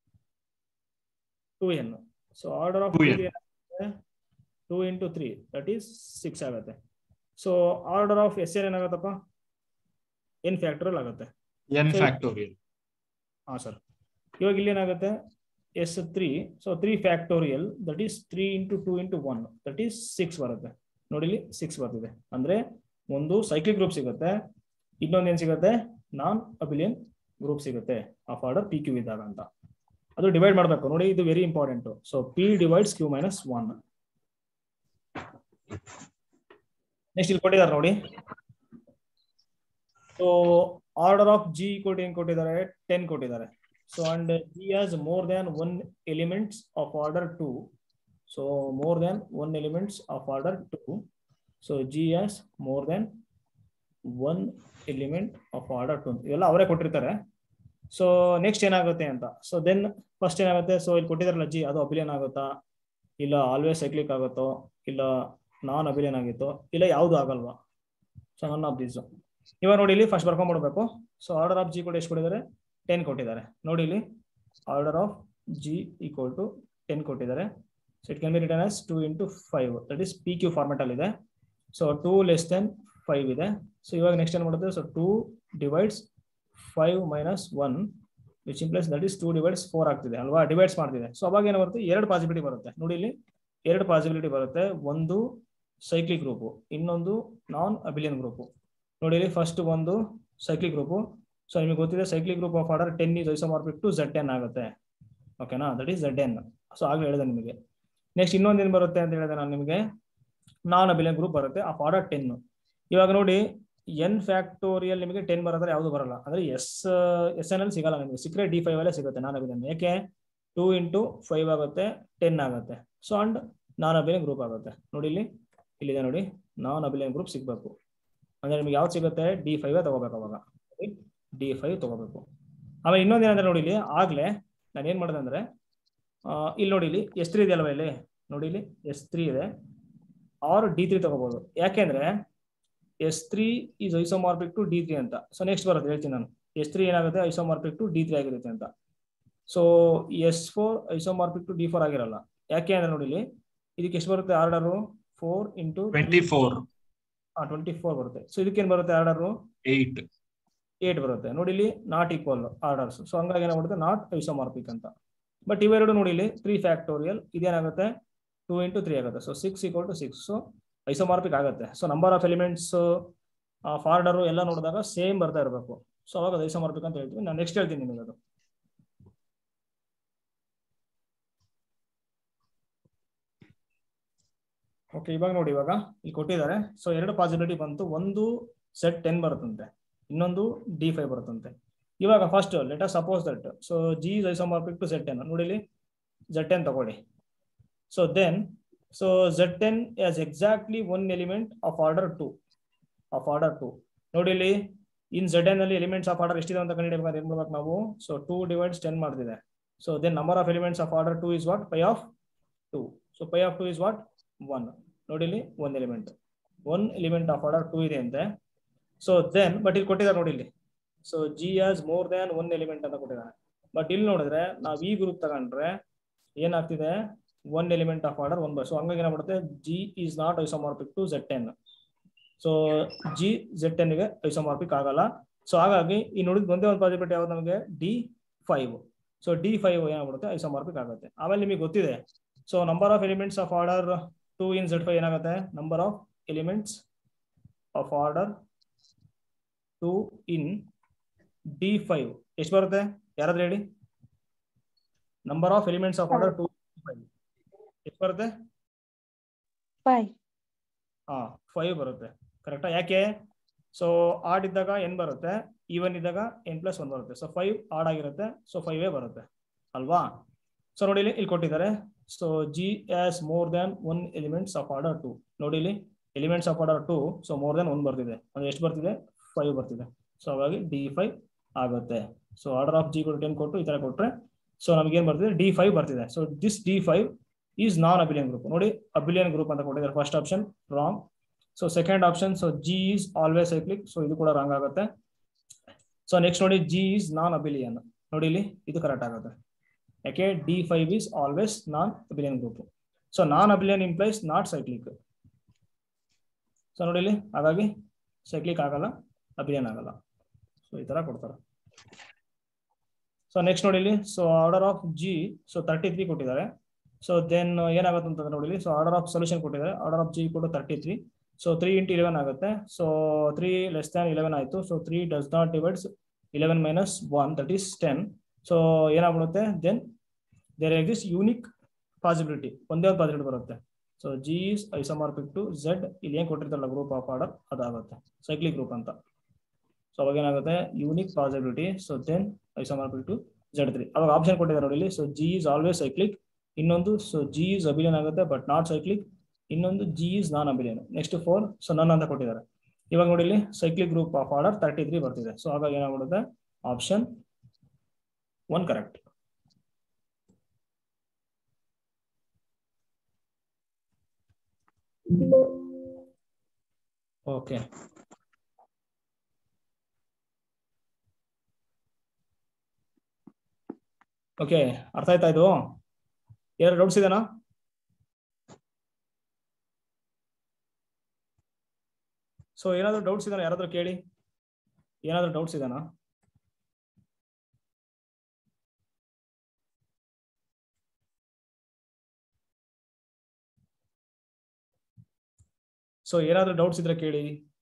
two N so order of 2n. Two into three that is six ಆಗುತ್ತೆ so order of S N ಏನಾಗುತ್ತಪ್ಪ ಎನ್ ಫ್ಯಾಕ್ಟರಲ್ ಆಗುತ್ತೆ N So- factorial ಹಾಂ sir ಇವಾಗ ಇಲ್ಲಿ ಏನಾಗುತ್ತೆ S three so three factorial that is three into two into one that is six ಬರುತ್ತೆ ನೋಡಿ ಇಲ್ಲಿ ಸಿಕ್ಸ್ ಬರ್ತಿದೆ ಅಂದ್ರೆ ಒಂದು ಸೈಕ್ಲಿಕ್ ಗ್ರೂಪ್ ಸಿಗುತ್ತೆ ಇನ್ನೊಂದು ಏನ್ ಸಿಗುತ್ತೆ ನಾನ್ ಅಬಿಲಿಯನ್ ಗ್ರೂಪ್ ಸಿಗುತ್ತೆ ಆಫ್ ಆರ್ಡರ್ ಪಿ ಕ್ಯೂ ಇದ್ದಾಗ ಅಂತ ಅದು ಡಿವೈಡ್ ಮಾಡಬೇಕು ನೋಡಿ ಇದು very important so P divides Q minus one next ಇಲ್ಲಿ ಕೊಟ್ಟಿದ್ದಾರೆ ನೋಡಿ so order of G equal ಏನ್ ಕೊಟ್ಟಿದ್ದಾರೆ ಟೆನ್ ಕೊಟ್ಟಿದ್ದಾರೆ so and G has more than one elements of order two so more than one elements of order two so G has more than one element of order two ಇವೆಲ್ಲ ಅವರೇ ಕೊಟ್ಟಿರ್ತಾರೆ so next ಏನಾಗುತ್ತೆ ಅಂತ so then first ಏನಾಗುತ್ತೆ so ಇಲ್ಲಿ ಕೊಟ್ಟಿದಾರಲ್ಲ G ಅದು Abelian ಆಗುತ್ತಾ ಇಲ್ಲ ಆಲ್ವೇಸ್ ಸೈಕ್ಲಿಕ್ ಆಗುತ್ತೋ ಇಲ್ಲ ನಾನ್ ಅಬಿಲಿಯನ್ ಆಗಿತ್ತೋ ಇಲ್ಲ ಯಾವುದು ಆಗಲ್ವಾ ಸೊ ನನ್ ಆಫ್ ದೀಸ್ ಇವಾಗ ನೋಡಿ ಇಲ್ಲಿ ಫಸ್ಟ್ ಬರ್ಕೊಂಡ್ಬಿಡ್ಬೇಕು ಸೊ ಆರ್ಡರ್ ಆಫ್ ಜಿ ಕೂಡ ಎಷ್ಟು ಕೊಟ್ಟಿದ್ದಾರೆ ಟೆನ್ ಕೊಟ್ಟಿದ್ದಾರೆ ನೋಡಿ ಇಲ್ಲಿ order of G equal to ten ಕೊಟ್ಟಿದ್ದಾರೆ so it can be written as two into five that is P Q format ಅಲ್ಲಿ ಇದೆ so two less than five ಇದೆ ಸೊ ಇವಾಗ ನೆಕ್ಸ್ಟ್ ಏನ್ ಮಾಡುತ್ತೆ so two divides five minus one which implies that is two divides four ಆಗ್ತಿದೆ ಅಲ್ವಾ divides ಮಾಡ್ತಿದೆ so ಅವಾಗ ಏನು ಬರುತ್ತೆ ಎರಡು ಪಾಸಿಬಿಲಿಟಿ ಬರುತ್ತೆ ನೋಡಿ ಇಲ್ಲಿ ಎರಡು ಪಾಸಿಬಿಲಿಟಿ ಬರುತ್ತೆ ಒಂದು ಸೈಕ್ಲಿಕ್ ಗ್ರೂಪು ಇನ್ನೊಂದು ನಾನ್ ಅಬಿಲಿಯನ್ ಗ್ರೂಪು ನೋಡಿ ಇಲ್ಲಿ ಫಸ್ಟ್ ಒಂದು ಸೈಕ್ಲಿಕ್ ಗ್ರೂಪು ಸೊ ನಿಮಗೆ ಗೊತ್ತಿದೆ cyclic group of order ten is isomorphic to Z ten ಆಗುತ್ತೆ ಓಕೆನಾ that is Z N so ಆಗಲೇ ಹೇಳಿದೆ ನಿಮಗೆ ನೆಕ್ಸ್ಟ್ ಇನ್ನೊಂದು ಏನು ಬರುತ್ತೆ ಅಂತ ಹೇಳಿದೆ ನಾನು ನಿಮಗೆ ನಾನ್ ಅಬಿಲಿಯನ್ ಗ್ರೂಪ್ ಬರುತ್ತೆ ಆಫ್ ಆರ್ಡರ್ ಟೆನ್ ಇವಾಗ ನೋಡಿ ಎನ್ ಫ್ಯಾಕ್ಟೋರಿಯಲ್ ನಿಮಗೆ ಟೆನ್ ಬರೋದ್ರೆ ಯಾವುದು ಬರಲ್ಲ ಅಂದ್ರೆ ಎಸ್ ಎಸ್ ಎನ್ ಎಲ್ ಸಿಗಲ್ಲ ನಿಮಗೆ ಸಿಕ್ಕರೆ ಡಿ ಫೈವ್ ಅಲ್ಲೇ ಸಿಗುತ್ತೆ ನಾನ್ ಅಬಿಲಿಯನ್ ಯಾಕೆ ಟೂ ಇಂಟು ಫೈವ್ ಆಗುತ್ತೆ ಟೆನ್ ಆಗುತ್ತೆ so and non abelian group ಆಗುತ್ತೆ ನೋಡಿ ಇಲ್ಲಿ ಇಲ್ಲಿದೆ ನೋಡಿ ನಾನ್ ಅಬಿಲಿಯನ್ ಗ್ರೂಪ್ ಸಿಗ್ಬೇಕು ಅಂದ್ರೆ ನಿಮ್ಗೆ ಯಾವ್ದು ಸಿಗುತ್ತೆ ಡಿ ಫೈವ್ ತಗೋಬೇಕು ಅವಾಗ ಡಿ ಫೈವ್ ತಗೋಬೇಕು ಆಮೇಲೆ ಇನ್ನೊಂದು ಏನಂದ್ರೆ ನೋಡಿ ಇಲ್ಲಿ ಆಗ್ಲೇ ನಾನು ಏನ್ ಮಾಡಿದೆ ಅಂದ್ರೆ ಆ, ಇಲ್ಲಿ ನೋಡಿ ಇಲ್ಲಿ ಎಸ್ ತ್ರೀ ಇದೆಯಲ್ವ ಇಲ್ಲಿ ನೋಡಿ ಇಲ್ಲಿ ಎಸ್ ತ್ರೀ ಇದೆ ಆರ್ ಡಿ ತ್ರೀ ತಗೋಬಹುದು ಯಾಕೆಂದ್ರೆ S three is isomorphic to D three ಅಂತ ಸೊ ನೆಕ್ಸ್ಟ್ ಬರುತ್ತೆ ಹೇಳ್ತೀನಿ ನಾನು ಎಸ್ ತ್ರೀ ಏನಾಗುತ್ತೆ ಐಸೋಮಾರ್ಪಿಕ್ ಟು ಡಿ ತ್ರೀ ಆಗಿರುತ್ತೆ ಅಂತ so S four isomorphic to D four ಆಗಿರಲ್ಲ ಯಾಕೆ ಅಂದ್ರೆ ನೋಡಿ ಇಲ್ಲಿ ಇದಕ್ಕೆ ಎಷ್ಟು ಬರುತ್ತೆ order four into twenty four twenty four ಬರುತ್ತೆ ಸೊ ಇದಕ್ಕೇನು ಬರುತ್ತೆ ಆರ್ಡರು ಏಟ್ ಏಟ್ ಬರುತ್ತೆ ನೋಡಿ ಇಲ್ಲಿ ನಾಟ್ ಈಕ್ವಲ್ ಆರ್ಡರ್ಸ್ ಸೊ ಹಂಗಾಗಿ ಏನಾಗ್ಬಿಡುತ್ತೆ ನಾಟ್ ಐಸೋಮಾರ್ಪಿಕ್ ಅಂತ ಬಟ್ ಇವೆರಡು ನೋಡಿ ಇಲ್ಲಿ ತ್ರೀ ಫ್ಯಾಕ್ಟೋರಿಯಲ್ ಇದೇನಾಗುತ್ತೆ ಟೂ ಇಂಟು ತ್ರೀ ಆಗುತ್ತೆ so six equal to six so isomorphic ಆಗುತ್ತೆ so number of elements of order ಎಲ್ಲ ನೋಡಿದಾಗ ಸೇಮ್ ಬರ್ತಾ ಇರಬೇಕು ಸೊ ಅವಾಗ ಅದು ಐಸೋಮಾರ್ಪಿಕ್ ಅಂತ ಹೇಳ್ತೀವಿ ನಾನು ನೆಕ್ಸ್ಟ್ ಹೇಳ್ತೀನಿ ನಿಮಗೆ ಅದು ಓಕೆ ಇವಾಗ ನೋಡಿ ಇವಾಗ ಇಲ್ಲಿ ಕೊಟ್ಟಿದ್ದಾರೆ ಸೊ ಎರಡು ಪಾಸಿಬಿಲಿಟಿ ಬಂತು ಒಂದು ಸೆಟ್ ಟೆನ್ ಬರುತ್ತಂತೆ ಇನ್ನೊಂದು ಡಿ ಫೈವ್ ಬರುತ್ತಂತೆ ಇವಾಗ first let us suppose that so G is isomorphic to Z ten ನೋಡಿ ಇಲ್ಲಿ ಝೆಡ್ ಟೆನ್ ತಗೊಳ್ಳಿ so then so Z ten has exactly one element of order two of order two ನೋಡಿ ಇಲ್ಲಿ in Z N ಅಲ್ಲಿ elements of order ಎಷ್ಟಿದೆ ಅಂತ ಕಂಡುಹಿಡಿಯಬೇಕಾದ್ರೆ ಏನ್ ಮಾಡ್ಬೇಕು ನಾವು ಸೊ ಟೂ ಡಿವೈಡ್ಸ್ ಟೆನ್ ಮಾಡ್ತಿದೆ so then number of elements of order two is what phi of two so pi of two is what one ನೋಡಿ ಇಲ್ಲಿ one element one element of order two ಇದೆ ಅಂತೆ so then but ಇಲ್ಲಿ ಕೊಟ್ಟಿದ್ದಾರೆ ನೋಡಿ ಇಲ್ಲಿ so G has more than one element ಅಂತ ಕೊಟ್ಟಿದ್ದಾರೆ ಬಟ್ ಇಲ್ಲಿ ನೋಡಿದ್ರೆ ನಾವು ಈ ಗ್ರೂಪ್ ತಗೊಂಡ್ರೆ ಏನಾಗ್ತಿದೆ one element of order one by so ಹಂಗಾಗಿ ಏನಾಗ್ಬಿಡುತ್ತೆ G is not isomorphic to Z ten so G Z ಟೆನ್ಗೆ ಐಸೋಮಾರ್ಪಿಕ್ ಆಗಲ್ಲ ಸೊ ಹಾಗಾಗಿ ಈ ನೋಡಿದ ಒಂದೇ ಒಂದು ಪಾಸಿಬಿಲಿಟಿ ಯಾವ್ದು ನಮಗೆ D five so D five ಏನಾಗ್ಬಿಡುತ್ತೆ ಐಸೋಮಾರ್ಪಿಕ್ ಆಗುತ್ತೆ ಆಮೇಲೆ ನಿಮಗೆ ಗೊತ್ತಿದೆ so number of elements of order two in Z five ಏನಾಗುತ್ತೆ number of elements of order two in D five ಎಷ್ಟು ಬರುತ್ತೆ ಯಾರಾದ್ರೂ ಹೇಳಿ number of elements of order two five ಎಷ್ಟು ಬರುತ್ತೆ ಫೈವ್ ಹಾ ಫೈವ್ ಬರುತ್ತೆ ಕರೆಕ್ಟಾ ಯಾಕೆ ಸೊ ಆಡ್ ಇದ್ದಾಗ ಎನ್ ಬರುತ್ತೆ ಈವನ್ ಇದ್ದಾಗ ಎನ್ ಪ್ಲಸ್ ಒನ್ ಬರುತ್ತೆ ಸೊ ಫೈವ್ ಆಡ್ ಆಗಿರುತ್ತೆ ಸೊ ಫೈವೇ ಬರುತ್ತೆ ಅಲ್ವಾ ಸೊ ನೋಡಿ ಇಲ್ಲಿ ಇಲ್ಲಿ ಕೊಟ್ಟಿದ್ದಾರೆ so G has more than one elements of order two ನೋಡಿ ಇಲ್ಲಿ elements of order two so more than one ಬರ್ತಿದೆ ಅಂದ್ರೆ ಎಷ್ಟು ಬರ್ತಿದೆ ಫೈವ್ ಬರ್ತಿದೆ ಸೊ ಹಾಗಾಗಿ ಡಿ ಫೈವ್ ಆಗುತ್ತೆ ಸೊ ಆರ್ಡರ್ ಆಫ್ ಜಿ ಕೊಟ್ಟು ಟೆನ್ ಕೊಟ್ಟು ಈ ತರ ಕೊಟ್ರೆ ಸೊ ನಮ್ಗೆ ಏನ್ ಬರ್ತಿದೆ ಡಿ ಫೈವ್ ಬರ್ತಿದೆ so this D five is non abelian group ನೋಡಿ ಅಬಿಲಿಯನ್ ಗ್ರೂಪ್ ಅಂತ ಕೊಟ್ಟಿದ್ದಾರೆ first option wrong so second option so G is always cyclic so ಇದು ಕೂಡ ರಾಂಗ್ ಆಗುತ್ತೆ ಸೊ ನೆಕ್ಸ್ಟ್ ನೋಡಿ ಜಿ ಈಸ್ ನಾನ್ ಅಬಿಲಿಯನ್ ನೋಡಿ ಇಲ್ಲಿ ಇದು ಕರೆಕ್ಟ್ ಆಗುತ್ತೆ ಯಾಕೆ D five is always non abelian group so non abelian implies not cyclic so ನೋಡಿ ಇಲ್ಲಿ ಹಾಗಾಗಿ ಸೈಕ್ಲಿಕ್ ಆಗಲ್ಲ ಅಬಿಲಿಯನ್ ಆಗಲ್ಲ ಸೊ ಈ ತರ ಕೊಡ್ತಾರೆ ಸೊ ನೆಕ್ಸ್ಟ್ ನೋಡಿ ಇಲ್ಲಿ so order of G so thirty three ಕೊಟ್ಟಿದ್ದಾರೆ ಸೊ ದೆನ್ ಏನಾಗುತ್ತೆ ಅಂತಂದ್ರೆ ನೋಡಿ ಇಲ್ಲಿ ಸೊ ಆರ್ಡರ್ ಆಫ್ ಸೊಲ್ಯೂಷನ್ ಕೊಟ್ಟಿದ್ದಾರೆ ಆರ್ಡರ್ ಆಫ್ ಜಿ ಕೊಟ್ಟು thirty three so three into eleven ಆಗುತ್ತೆ so three less than eleven ಆಯಿತು so three does not divides eleven minus one that is ten so ಏನಾಗ್ಬಿಡುತ್ತೆ then there exists unique possibility ಒಂದೇ ಒಂದು possibility ಬರುತ್ತೆ so G is isomorphic to Z ಇಲ್ಲಿ ಏನು ಕೊಟ್ಟಿರ್ತಾರಲ್ಲ group of order ಅದಾಗುತ್ತೆ cyclic group ಅಂತ so ಅವಾಗ ಏನಾಗುತ್ತೆ unique possibility so then isomorphic to Z three ಅವಾಗ ಆಪ್ಷನ್ ಕೊಟ್ಟಿದ್ದಾರೆ ನೋಡಿ ಇಲ್ಲಿ so G is always cyclic ಇನ್ನೊಂದು ಸೊ ಜಿ ಇಸ್ ಅಬಿಲಿಯನ್ ಆಗುತ್ತೆ ಬಟ್ ನಾಟ್ ಸೈಕ್ಲಿಕ್ ಇನ್ನೊಂದು G is non abelian next four so none ಅಂತ ಕೊಟ್ಟಿದ್ದಾರೆ ಇವಾಗ ನೋಡಿ ಇಲ್ಲಿ cyclic group of order thirty three ಬರ್ತಿದೆ ಸೊ ಹಾಗಾಗಿ ಏನಾಗ್ಬಿಡುತ್ತೆ option one correct okay okay ಅರ್ಥ ಆಯ್ತಾ ಇದು ಏನಾದ್ರು ಡೌಟ್ಸ್ ಇದೆನಾ ಸೊ ಏನಾದ್ರು ಡೌಟ್ಸ್ ಇದೆನಾ ಯಾರಾದ್ರೂ ಕೇಳಿ ಏನಾದ್ರು ಡೌಟ್ಸ್ ಇದೆನಾ ಸೊ ಏನಾದ್ರು ಡೌಟ್ಸ್ ಇದ್ರೆ ಕೇಳಿ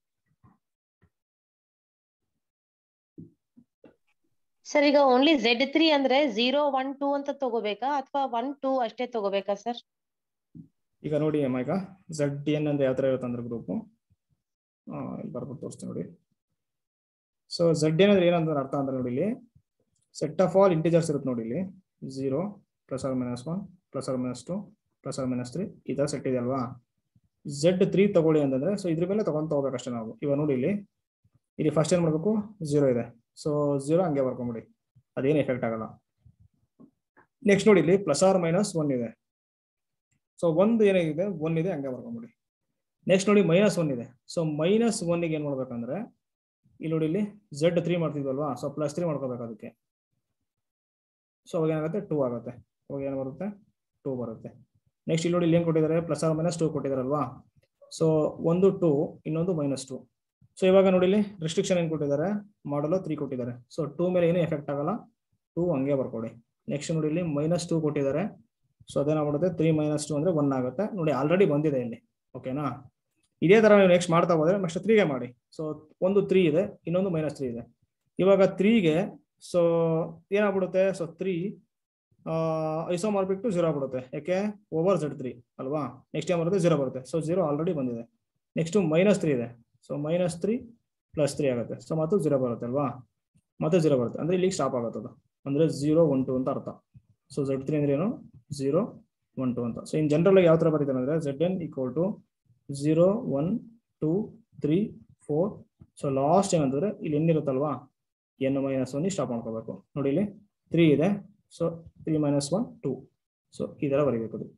ಸರ್ ಈಗ ಓನ್ಲಿ ಝೆಡ್ ತ್ರೀ ಅಂದ್ರೆ ಜೀರೋ ಒನ್ ಟೂ ಅಂತ ತಗೋಬೇಕಾ ಅಥವಾ ಒನ್ ಟೂ ಅಷ್ಟೇ ತಗೋಬೇಕಾ ಸರ್ ಈಗ ನೋಡಿ ಅಮ್ಮ ಈಗ ಝಡ್ ಎನ್ ಅಂದ್ರೆ ಯಾವ ತರ ಇರುತ್ತೆ ಅಂದ್ರೆ ಗ್ರೂಪು ಬರ್ಬಿಟ್ಟು ತೋರಿಸ್ತೀನಿ ನೋಡಿ ಸೊ ಝಡ್ ಎನ್ ಅಂದ್ರೆ ಏನಂತ ಅರ್ಥ ಅಂದ್ರೆ ನೋಡಿ ಇಲ್ಲಿ ಸೆಟ್ ಆಫ್ ಆಲ್ ಇಂಟಿಜರ್ಸ್ ಇರುತ್ತೆ ನೋಡಿ ಇಲ್ಲಿ zero plus or minus one plus or minus two plus or minus three ಈ ತರ ಸೆಟ್ ಇದೆ ಅಲ್ವಾ ಝೆಡ್ ತ್ರೀ ತಗೊಳ್ಳಿ ಅಂತಂದ್ರೆ ಸೊ ಇದ್ರ ಮೇಲೆ ತಗೊಂತ ಹೋಗ್ಬೇಕಷ್ಟೇ ನಾವು ಇವಾಗ ನೋಡಿ ಇಲ್ಲಿ ಇಲ್ಲಿ ಫಸ್ಟ್ ಏನ್ ಮಾಡ್ಬೇಕು ಝೀರೋ ಇದೆ ಸೊ ಝೀರೋ ಹಂಗೆ ಬರ್ಕೊಂಬಿಡಿ ಅದೇನು ಎಫೆಕ್ಟ್ ಆಗಲ್ಲ ನೆಕ್ಸ್ಟ್ ನೋಡಿ ಇಲ್ಲಿ ಪ್ಲಸ್ ಆರ್ ಮೈನಸ್ ಒನ್ ಇದೆ ಸೊ ಒಂದು ಏನಾಗಿದೆ ಒನ್ ಇದೆ ಹಂಗೆ ಬರ್ಕೊಂಬಿಡಿ ನೆಕ್ಸ್ಟ್ ನೋಡಿ ಮೈನಸ್ ಒನ್ ಇದೆ ಸೊ ಮೈನಸ್ ಒನ್ಗೆ ಏನ್ ಮಾಡ್ಬೇಕಂದ್ರೆ ಇಲ್ಲಿ ನೋಡಿ ಇಲ್ಲಿ ಝೆಡ್ ತ್ರೀ ಮಾಡ್ತಿದ್ವಲ್ವಾ ಸೊ ಪ್ಲಸ್ ತ್ರೀ ಮಾಡ್ಕೋಬೇಕು ಅದಕ್ಕೆ ಸೊ ಅವಾಗ ಏನಾಗುತ್ತೆ ಟೂ ಆಗುತ್ತೆ ಅವಾಗ ಏನು ಬರುತ್ತೆ ಟೂ ಬರುತ್ತೆ ನೆಕ್ಸ್ಟ್ ಇಲ್ಲಿ ನೋಡಿ ಇಲ್ಲಿ ಏನು ಕೊಟ್ಟಿದ್ದಾರೆ ಪ್ಲಸ್ ಆರ್ ಮೈನಸ್ ಟೂ ಕೊಟ್ಟಿದ್ದಾರಲ್ವಾ ಸೊ ಒಂದು ಟೂ ಇನ್ನೊಂದು ಮೈನಸ್ ಟೂ ಸೊ ಇವಾಗ ನೋಡಿ ಇಲ್ಲಿ ರೆಸ್ಟ್ರಿಕ್ಷನ್ ಏನು ಕೊಟ್ಟಿದ್ದಾರೆ ಮಾಡಲು ತ್ರೀ ಕೊಟ್ಟಿದ್ದಾರೆ ಸೊ ಟೂ ಮೇಲೆ ಏನು ಎಫೆಕ್ಟ್ ಆಗಲ್ಲ ಟೂ ಹಂಗೆ ಬರ್ಕೊಡಿ ನೆಕ್ಸ್ಟ್ ನೋಡಿ ಇಲ್ಲಿ ಮೈನಸ್ ಟೂ ಕೊಟ್ಟಿದ್ದಾರೆ ಸೊ ಅದೇನಾಗ್ಬಿಡುತ್ತೆ ತ್ರೀ ಮೈನಸ್ ಟು ಅಂದ್ರೆ ಒನ್ ಆಗುತ್ತೆ ನೋಡಿ ಆಲ್ರೆಡಿ ಬಂದಿದೆ ಇಲ್ಲಿ ಓಕೆನಾ ಇದೇ ತರ ನೀವು ನೆಕ್ಸ್ಟ್ ಮಾಡ್ತಾ ಹೋದ್ರೆ ನೆಕ್ಸ್ಟ್ ತ್ರೀಗೆ ಮಾಡಿ ಸೊ ಒಂದು ತ್ರೀ ಇದೆ ಇನ್ನೊಂದು ಮೈನಸ್ ತ್ರೀ ಇದೆ ಇವಾಗ ತ್ರೀಗೆ ಸೊ ಏನಾಗ್ಬಿಡುತ್ತೆ so three isomorphic to zero ಆಗ್ಬಿಡುತ್ತೆ ಯಾಕೆ ಓವರ್ ಝೆಡ್ ತ್ರೀ ಅಲ್ವಾ ನೆಕ್ಸ್ಟ್ ಏನ್ ಬರುತ್ತೆ ಜೀರೋ ಬರುತ್ತೆ ಸೊ ಜೀರೋ ಆಲ್ರೆಡಿ ಬಂದಿದೆ ನೆಕ್ಸ್ಟ್ ಮೈನಸ್ ತ್ರೀ ಇದೆ so minus three plus three ಆಗುತ್ತೆ ಸೊ ಮತ್ತು ಜೀರೋ ಬರುತ್ತೆ ಅಲ್ವಾ ಮತ್ತೆ ಜೀರೋ ಬರುತ್ತೆ ಅಂದ್ರೆ ಇಲ್ಲಿ ಸ್ಟಾಪ್ ಆಗುತ್ತೆ ಅದು ಅಂದ್ರೆ ಜೀರೋ ಒನ್ ಟು ಅಂತ ಅರ್ಥ ಸೊ ಝೆಡ್ ತ್ರೀ ಅಂದ್ರೆ ಏನು ಜೀರೋ ಒನ್ ಟು ಅಂತ ಸೊ ಇನ್ ಜನರಲ್ ಯಾವ ತರ ಬರೀತಾರೆ ಅಂದ್ರೆ Z N equal to zero one two three four so last ಏನಂತಂದ್ರೆ ಇಲ್ಲಿ ಎನ್ ಇರುತ್ತಲ್ವಾ ಎನ್ ಮೈನಸ್ ಒನ್ ಸ್ಟಾಪ್ ಮಾಡ್ಕೋಬೇಕು ನೋಡಿ ಇಲ್ಲಿ ತ್ರೀ ಇದೆ so three minus one two so ಈ ತರ ಬರೀಬೇಕು ಅದು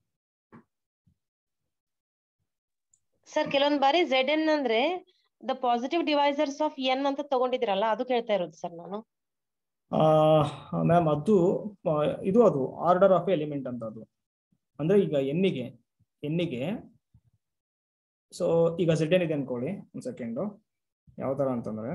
ಸರ್ ಕೆಲವೊಂದ್ ಬಾರಿ ಝೆಡ್ ಎನ್ ಅಂದ್ರೆ the positive divisors of n ಅಂತ ತಗೊಂಡಿದ್ರಲ್ಲ ಅದು ಕೇಳ್ತಾ ಇರೋದು ಸರ್ ನಾನು ಮ್ಯಾಮ್ ಅದು ಆ, ಇದು ಅದು ಆರ್ಡರ್ ಆಫ್ ಎಲಿಮೆಂಟ್ ಅಂತ ಅದು ಅಂದ್ರೆ ಈಗ ಎನ್ನಿಗೆ ಎನ್ನಿಗೆ ಸೊ ಈಗ ಝೆಡ್ ಏನಿದೆ ಅನ್ಕೊಳ್ಳಿ ಒಂದು ಸೆಕೆಂಡು ಯಾವ ತರ ಅಂತಂದ್ರೆ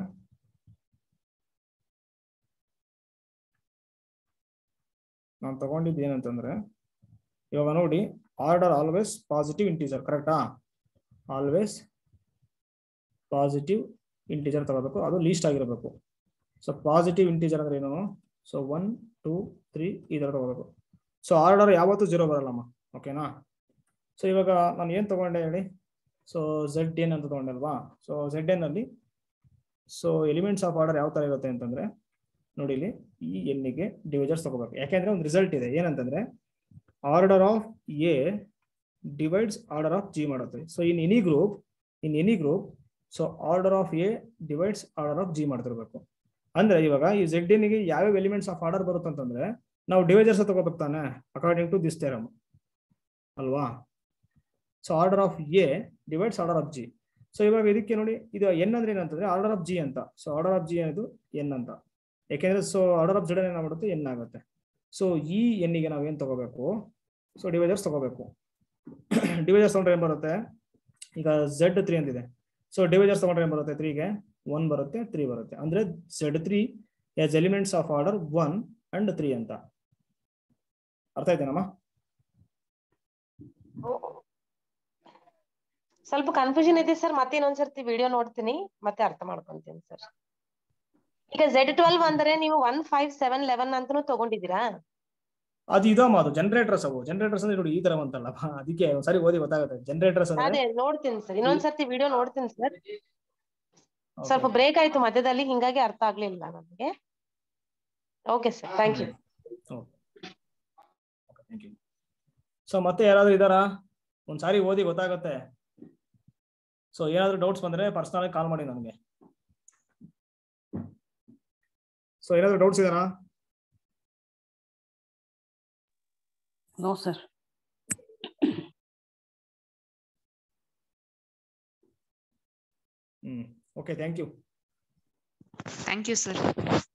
ನಾನು ತಗೊಂಡಿದ್ದು ಏನಂತಂದ್ರೆ ಇವಾಗ ನೋಡಿ ಆರ್ಡರ್ ಆಲ್ವೇಸ್ ಪಾಸಿಟಿವ್ ಇಂಟೀಜರ್ ಕರೆಕ್ಟಾ ಆಲ್ವೇಸ್ ಪಾಸಿಟಿವ್ ಇಂಟೀಜರ್ ತಗೋಬೇಕು ಅದು ಲೀಸ್ಟ್ ಆಗಿರಬೇಕು ಸೊ ಪಾಸಿಟಿವ್ ಇಂಟೀಜರ್ ಅಂದ್ರೆ ಏನು ಸೊ ಒನ್ ಟೂ ತ್ರೀ ಈ ತರ ತಗೋಬೇಕು ಸೊ ಆರ್ಡರ್ ಯಾವತ್ತೂ ಜೀರೋ ಬರಲ್ಲಮ್ಮ ಓಕೆನಾ ಸೊ ಇವಾಗ ನಾನು ಏನು ತಗೊಂಡೆ ಹೇಳಿ ಸೊ ಝೆಡ್ ಎನ್ ಅಂತ ತಗೊಂಡೆ ಅಲ್ವಾ ಸೊ ಝೆಡ್ ಎನ್ ಅಲ್ಲಿ ಸೊ ಎಲಿಮೆಂಟ್ಸ್ ಆಫ್ ಆರ್ಡರ್ ಯಾವ ತರ ಇರುತ್ತೆ ಅಂತಂದ್ರೆ ನೋಡಿ ಇಲ್ಲಿ ಈ ಎನ್ನಿಗೆ ಡಿವೈಸರ್ಸ್ ತಗೋಬೇಕು ಯಾಕೆಂದ್ರೆ ಒಂದು ರಿಸಲ್ಟ್ ಇದೆ ಏನಂತಂದ್ರೆ order of a divides order of G ಮಾಡುತ್ತೆ so in any group in any group so order of a divides order of G ಮಾಡ್ತಿರ್ಬೇಕು ಅಂದ್ರೆ ಇವಾಗ ಈ ಝೆಡ್ ಗೆ ಯಾವ್ಯಾವ ಎಲಿಮೆಂಟ್ಸ್ ಆಫ್ ಆರ್ಡರ್ ಬರುತ್ತೆ ಅಂತಂದ್ರೆ ನಾವು ಡಿವೈಸರ್ಸ್ ತಗೋಬೇಕು ತಾನೆ ಅಕಾರ್ಡಿಂಗ್ ಟು ದಿಸ್ ಥೆರಮ್ ಅಲ್ವಾ so order of a divides order of G so ಇವಾಗ ಇದಕ್ಕೆ ನೋಡಿ ಇದು ಎನ್ ಅಂದ್ರೆ ಏನಂತಂದ್ರೆ ಆರ್ಡರ್ ಆಫ್ ಜಿ ಅಂತ ಸೊ ಆರ್ಡರ್ ಆಫ್ ಜಿ ಅನ್ನೋದು ಎನ್ ಅಂತ ಯಾಕೆಂದ್ರೆ ಸೊ ಆರ್ಡರ್ ಆಫ್ ಜಡ್ ಏನಾಗ್ಬಿಡುತ್ತೆ ಎನ್ ಆಗುತ್ತೆ ಸೊ ಈ ಎನ್ನಿಗೆ ನಾವು ಏನ್ ತಗೋಬೇಕು ಸೊ ಡಿವೈಸರ್ಸ್ ತಗೋಬೇಕು ಡಿವೈಸರ್ಸ್ ತಗೊಂಡ್ರೆ ಏನ್ ಬರುತ್ತೆ ಈಗ ಝೆಡ್ ತ್ರೀ ಅಂತಿದೆ ಸೊ ಡಿವೈಸರ್ಸ್ ತಗೊಂಡ್ರೆ ಏನ್ ಬರುತ್ತೆ ತ್ರೀಗೆ ಒನ್ ಬರುತ್ತೆ ತ್ರೀ ಬರುತ್ತೆ ಅಂದ್ರೆ Z three has elements of order one and three ಅಂತ ಅರ್ಥ ಆಯ್ತೇನಮ್ಮ ಸ್ವಲ್ಪ ಕನ್ಫ್ಯೂಷನ್ ಇದೆ ಸರ್ ಮತ್ತೆ ಇನ್ನೊಂದ್ಸರ್ತಿ ವಿಡಿಯೋ ನೋಡ್ತೀನಿ ಮತ್ತೆ ಅರ್ಥ ಮಾಡ್ಕೊಂತೀನಿ ಸರ್ ಈಗ ಝೆಡ್ ಟ್ವೆಲ್ವ್ ಅಂದ್ರೆ ನೀವು ಒನ್ ಫೈವ್ ಸೆವೆನ್ ಲೆವೆನ್ ಅಂತಾನು ತಗೊಂಡಿದ್ದೀರಾ ಅದು ಇದಮ್ಮ ಅದು ಜನರೇಟರ್ಸ್ ಅವು ಜನರೇಟರ್ಸ್ ಅಂದ್ರೆ ನೋಡಿ ಈ ತರ ಅಂತಲ್ಲ ಅದಕ್ಕೆ ಒಂದ್ಸರಿ ಓದಿ ಗೊತ್ತಾಗುತ್ತೆ ಜನರೇಟರ್ಸ್ ಅಂದ್ರೆ ಅದೇ ನೋಡ್ತೀನಿ ಸರ್ ಇನ್ನೊಂದ್ಸರ್ತಿ ವಿಡಿಯೋ ನೋಡ್ತೀನಿ ಸರ್ ಸ್ವಲ್ಪ ಬ್ರೇಕ್ ಆಯ್ತು ಮಧ್ಯದಲ್ಲಿ ಹಿಂಗಾಗಿ ಅರ್ಥ ಆಗ್ಲಿಲ್ಲ ನನಗೆ okay sir thank you so ಮತ್ತೆ ಯಾರಾದ್ರೂ ಇದಾರಾ ಒಂದ್ಸಾರಿ ಓದಿ ಗೊತ್ತಾಗುತ್ತೆ ಸೊ ಏನಾದ್ರು ಡೌಟ್ಸ್ ಬಂದ್ರೆ ಪರ್ಸನಲ್ ಕಾಲ್ ಮಾಡಿ ನನಗೆ ಸೊ ಏನಾದ್ರು ಡೌಟ್ಸ್ ಇದಾರಾ No, sir. Hmm okay thank you Thank you, sir.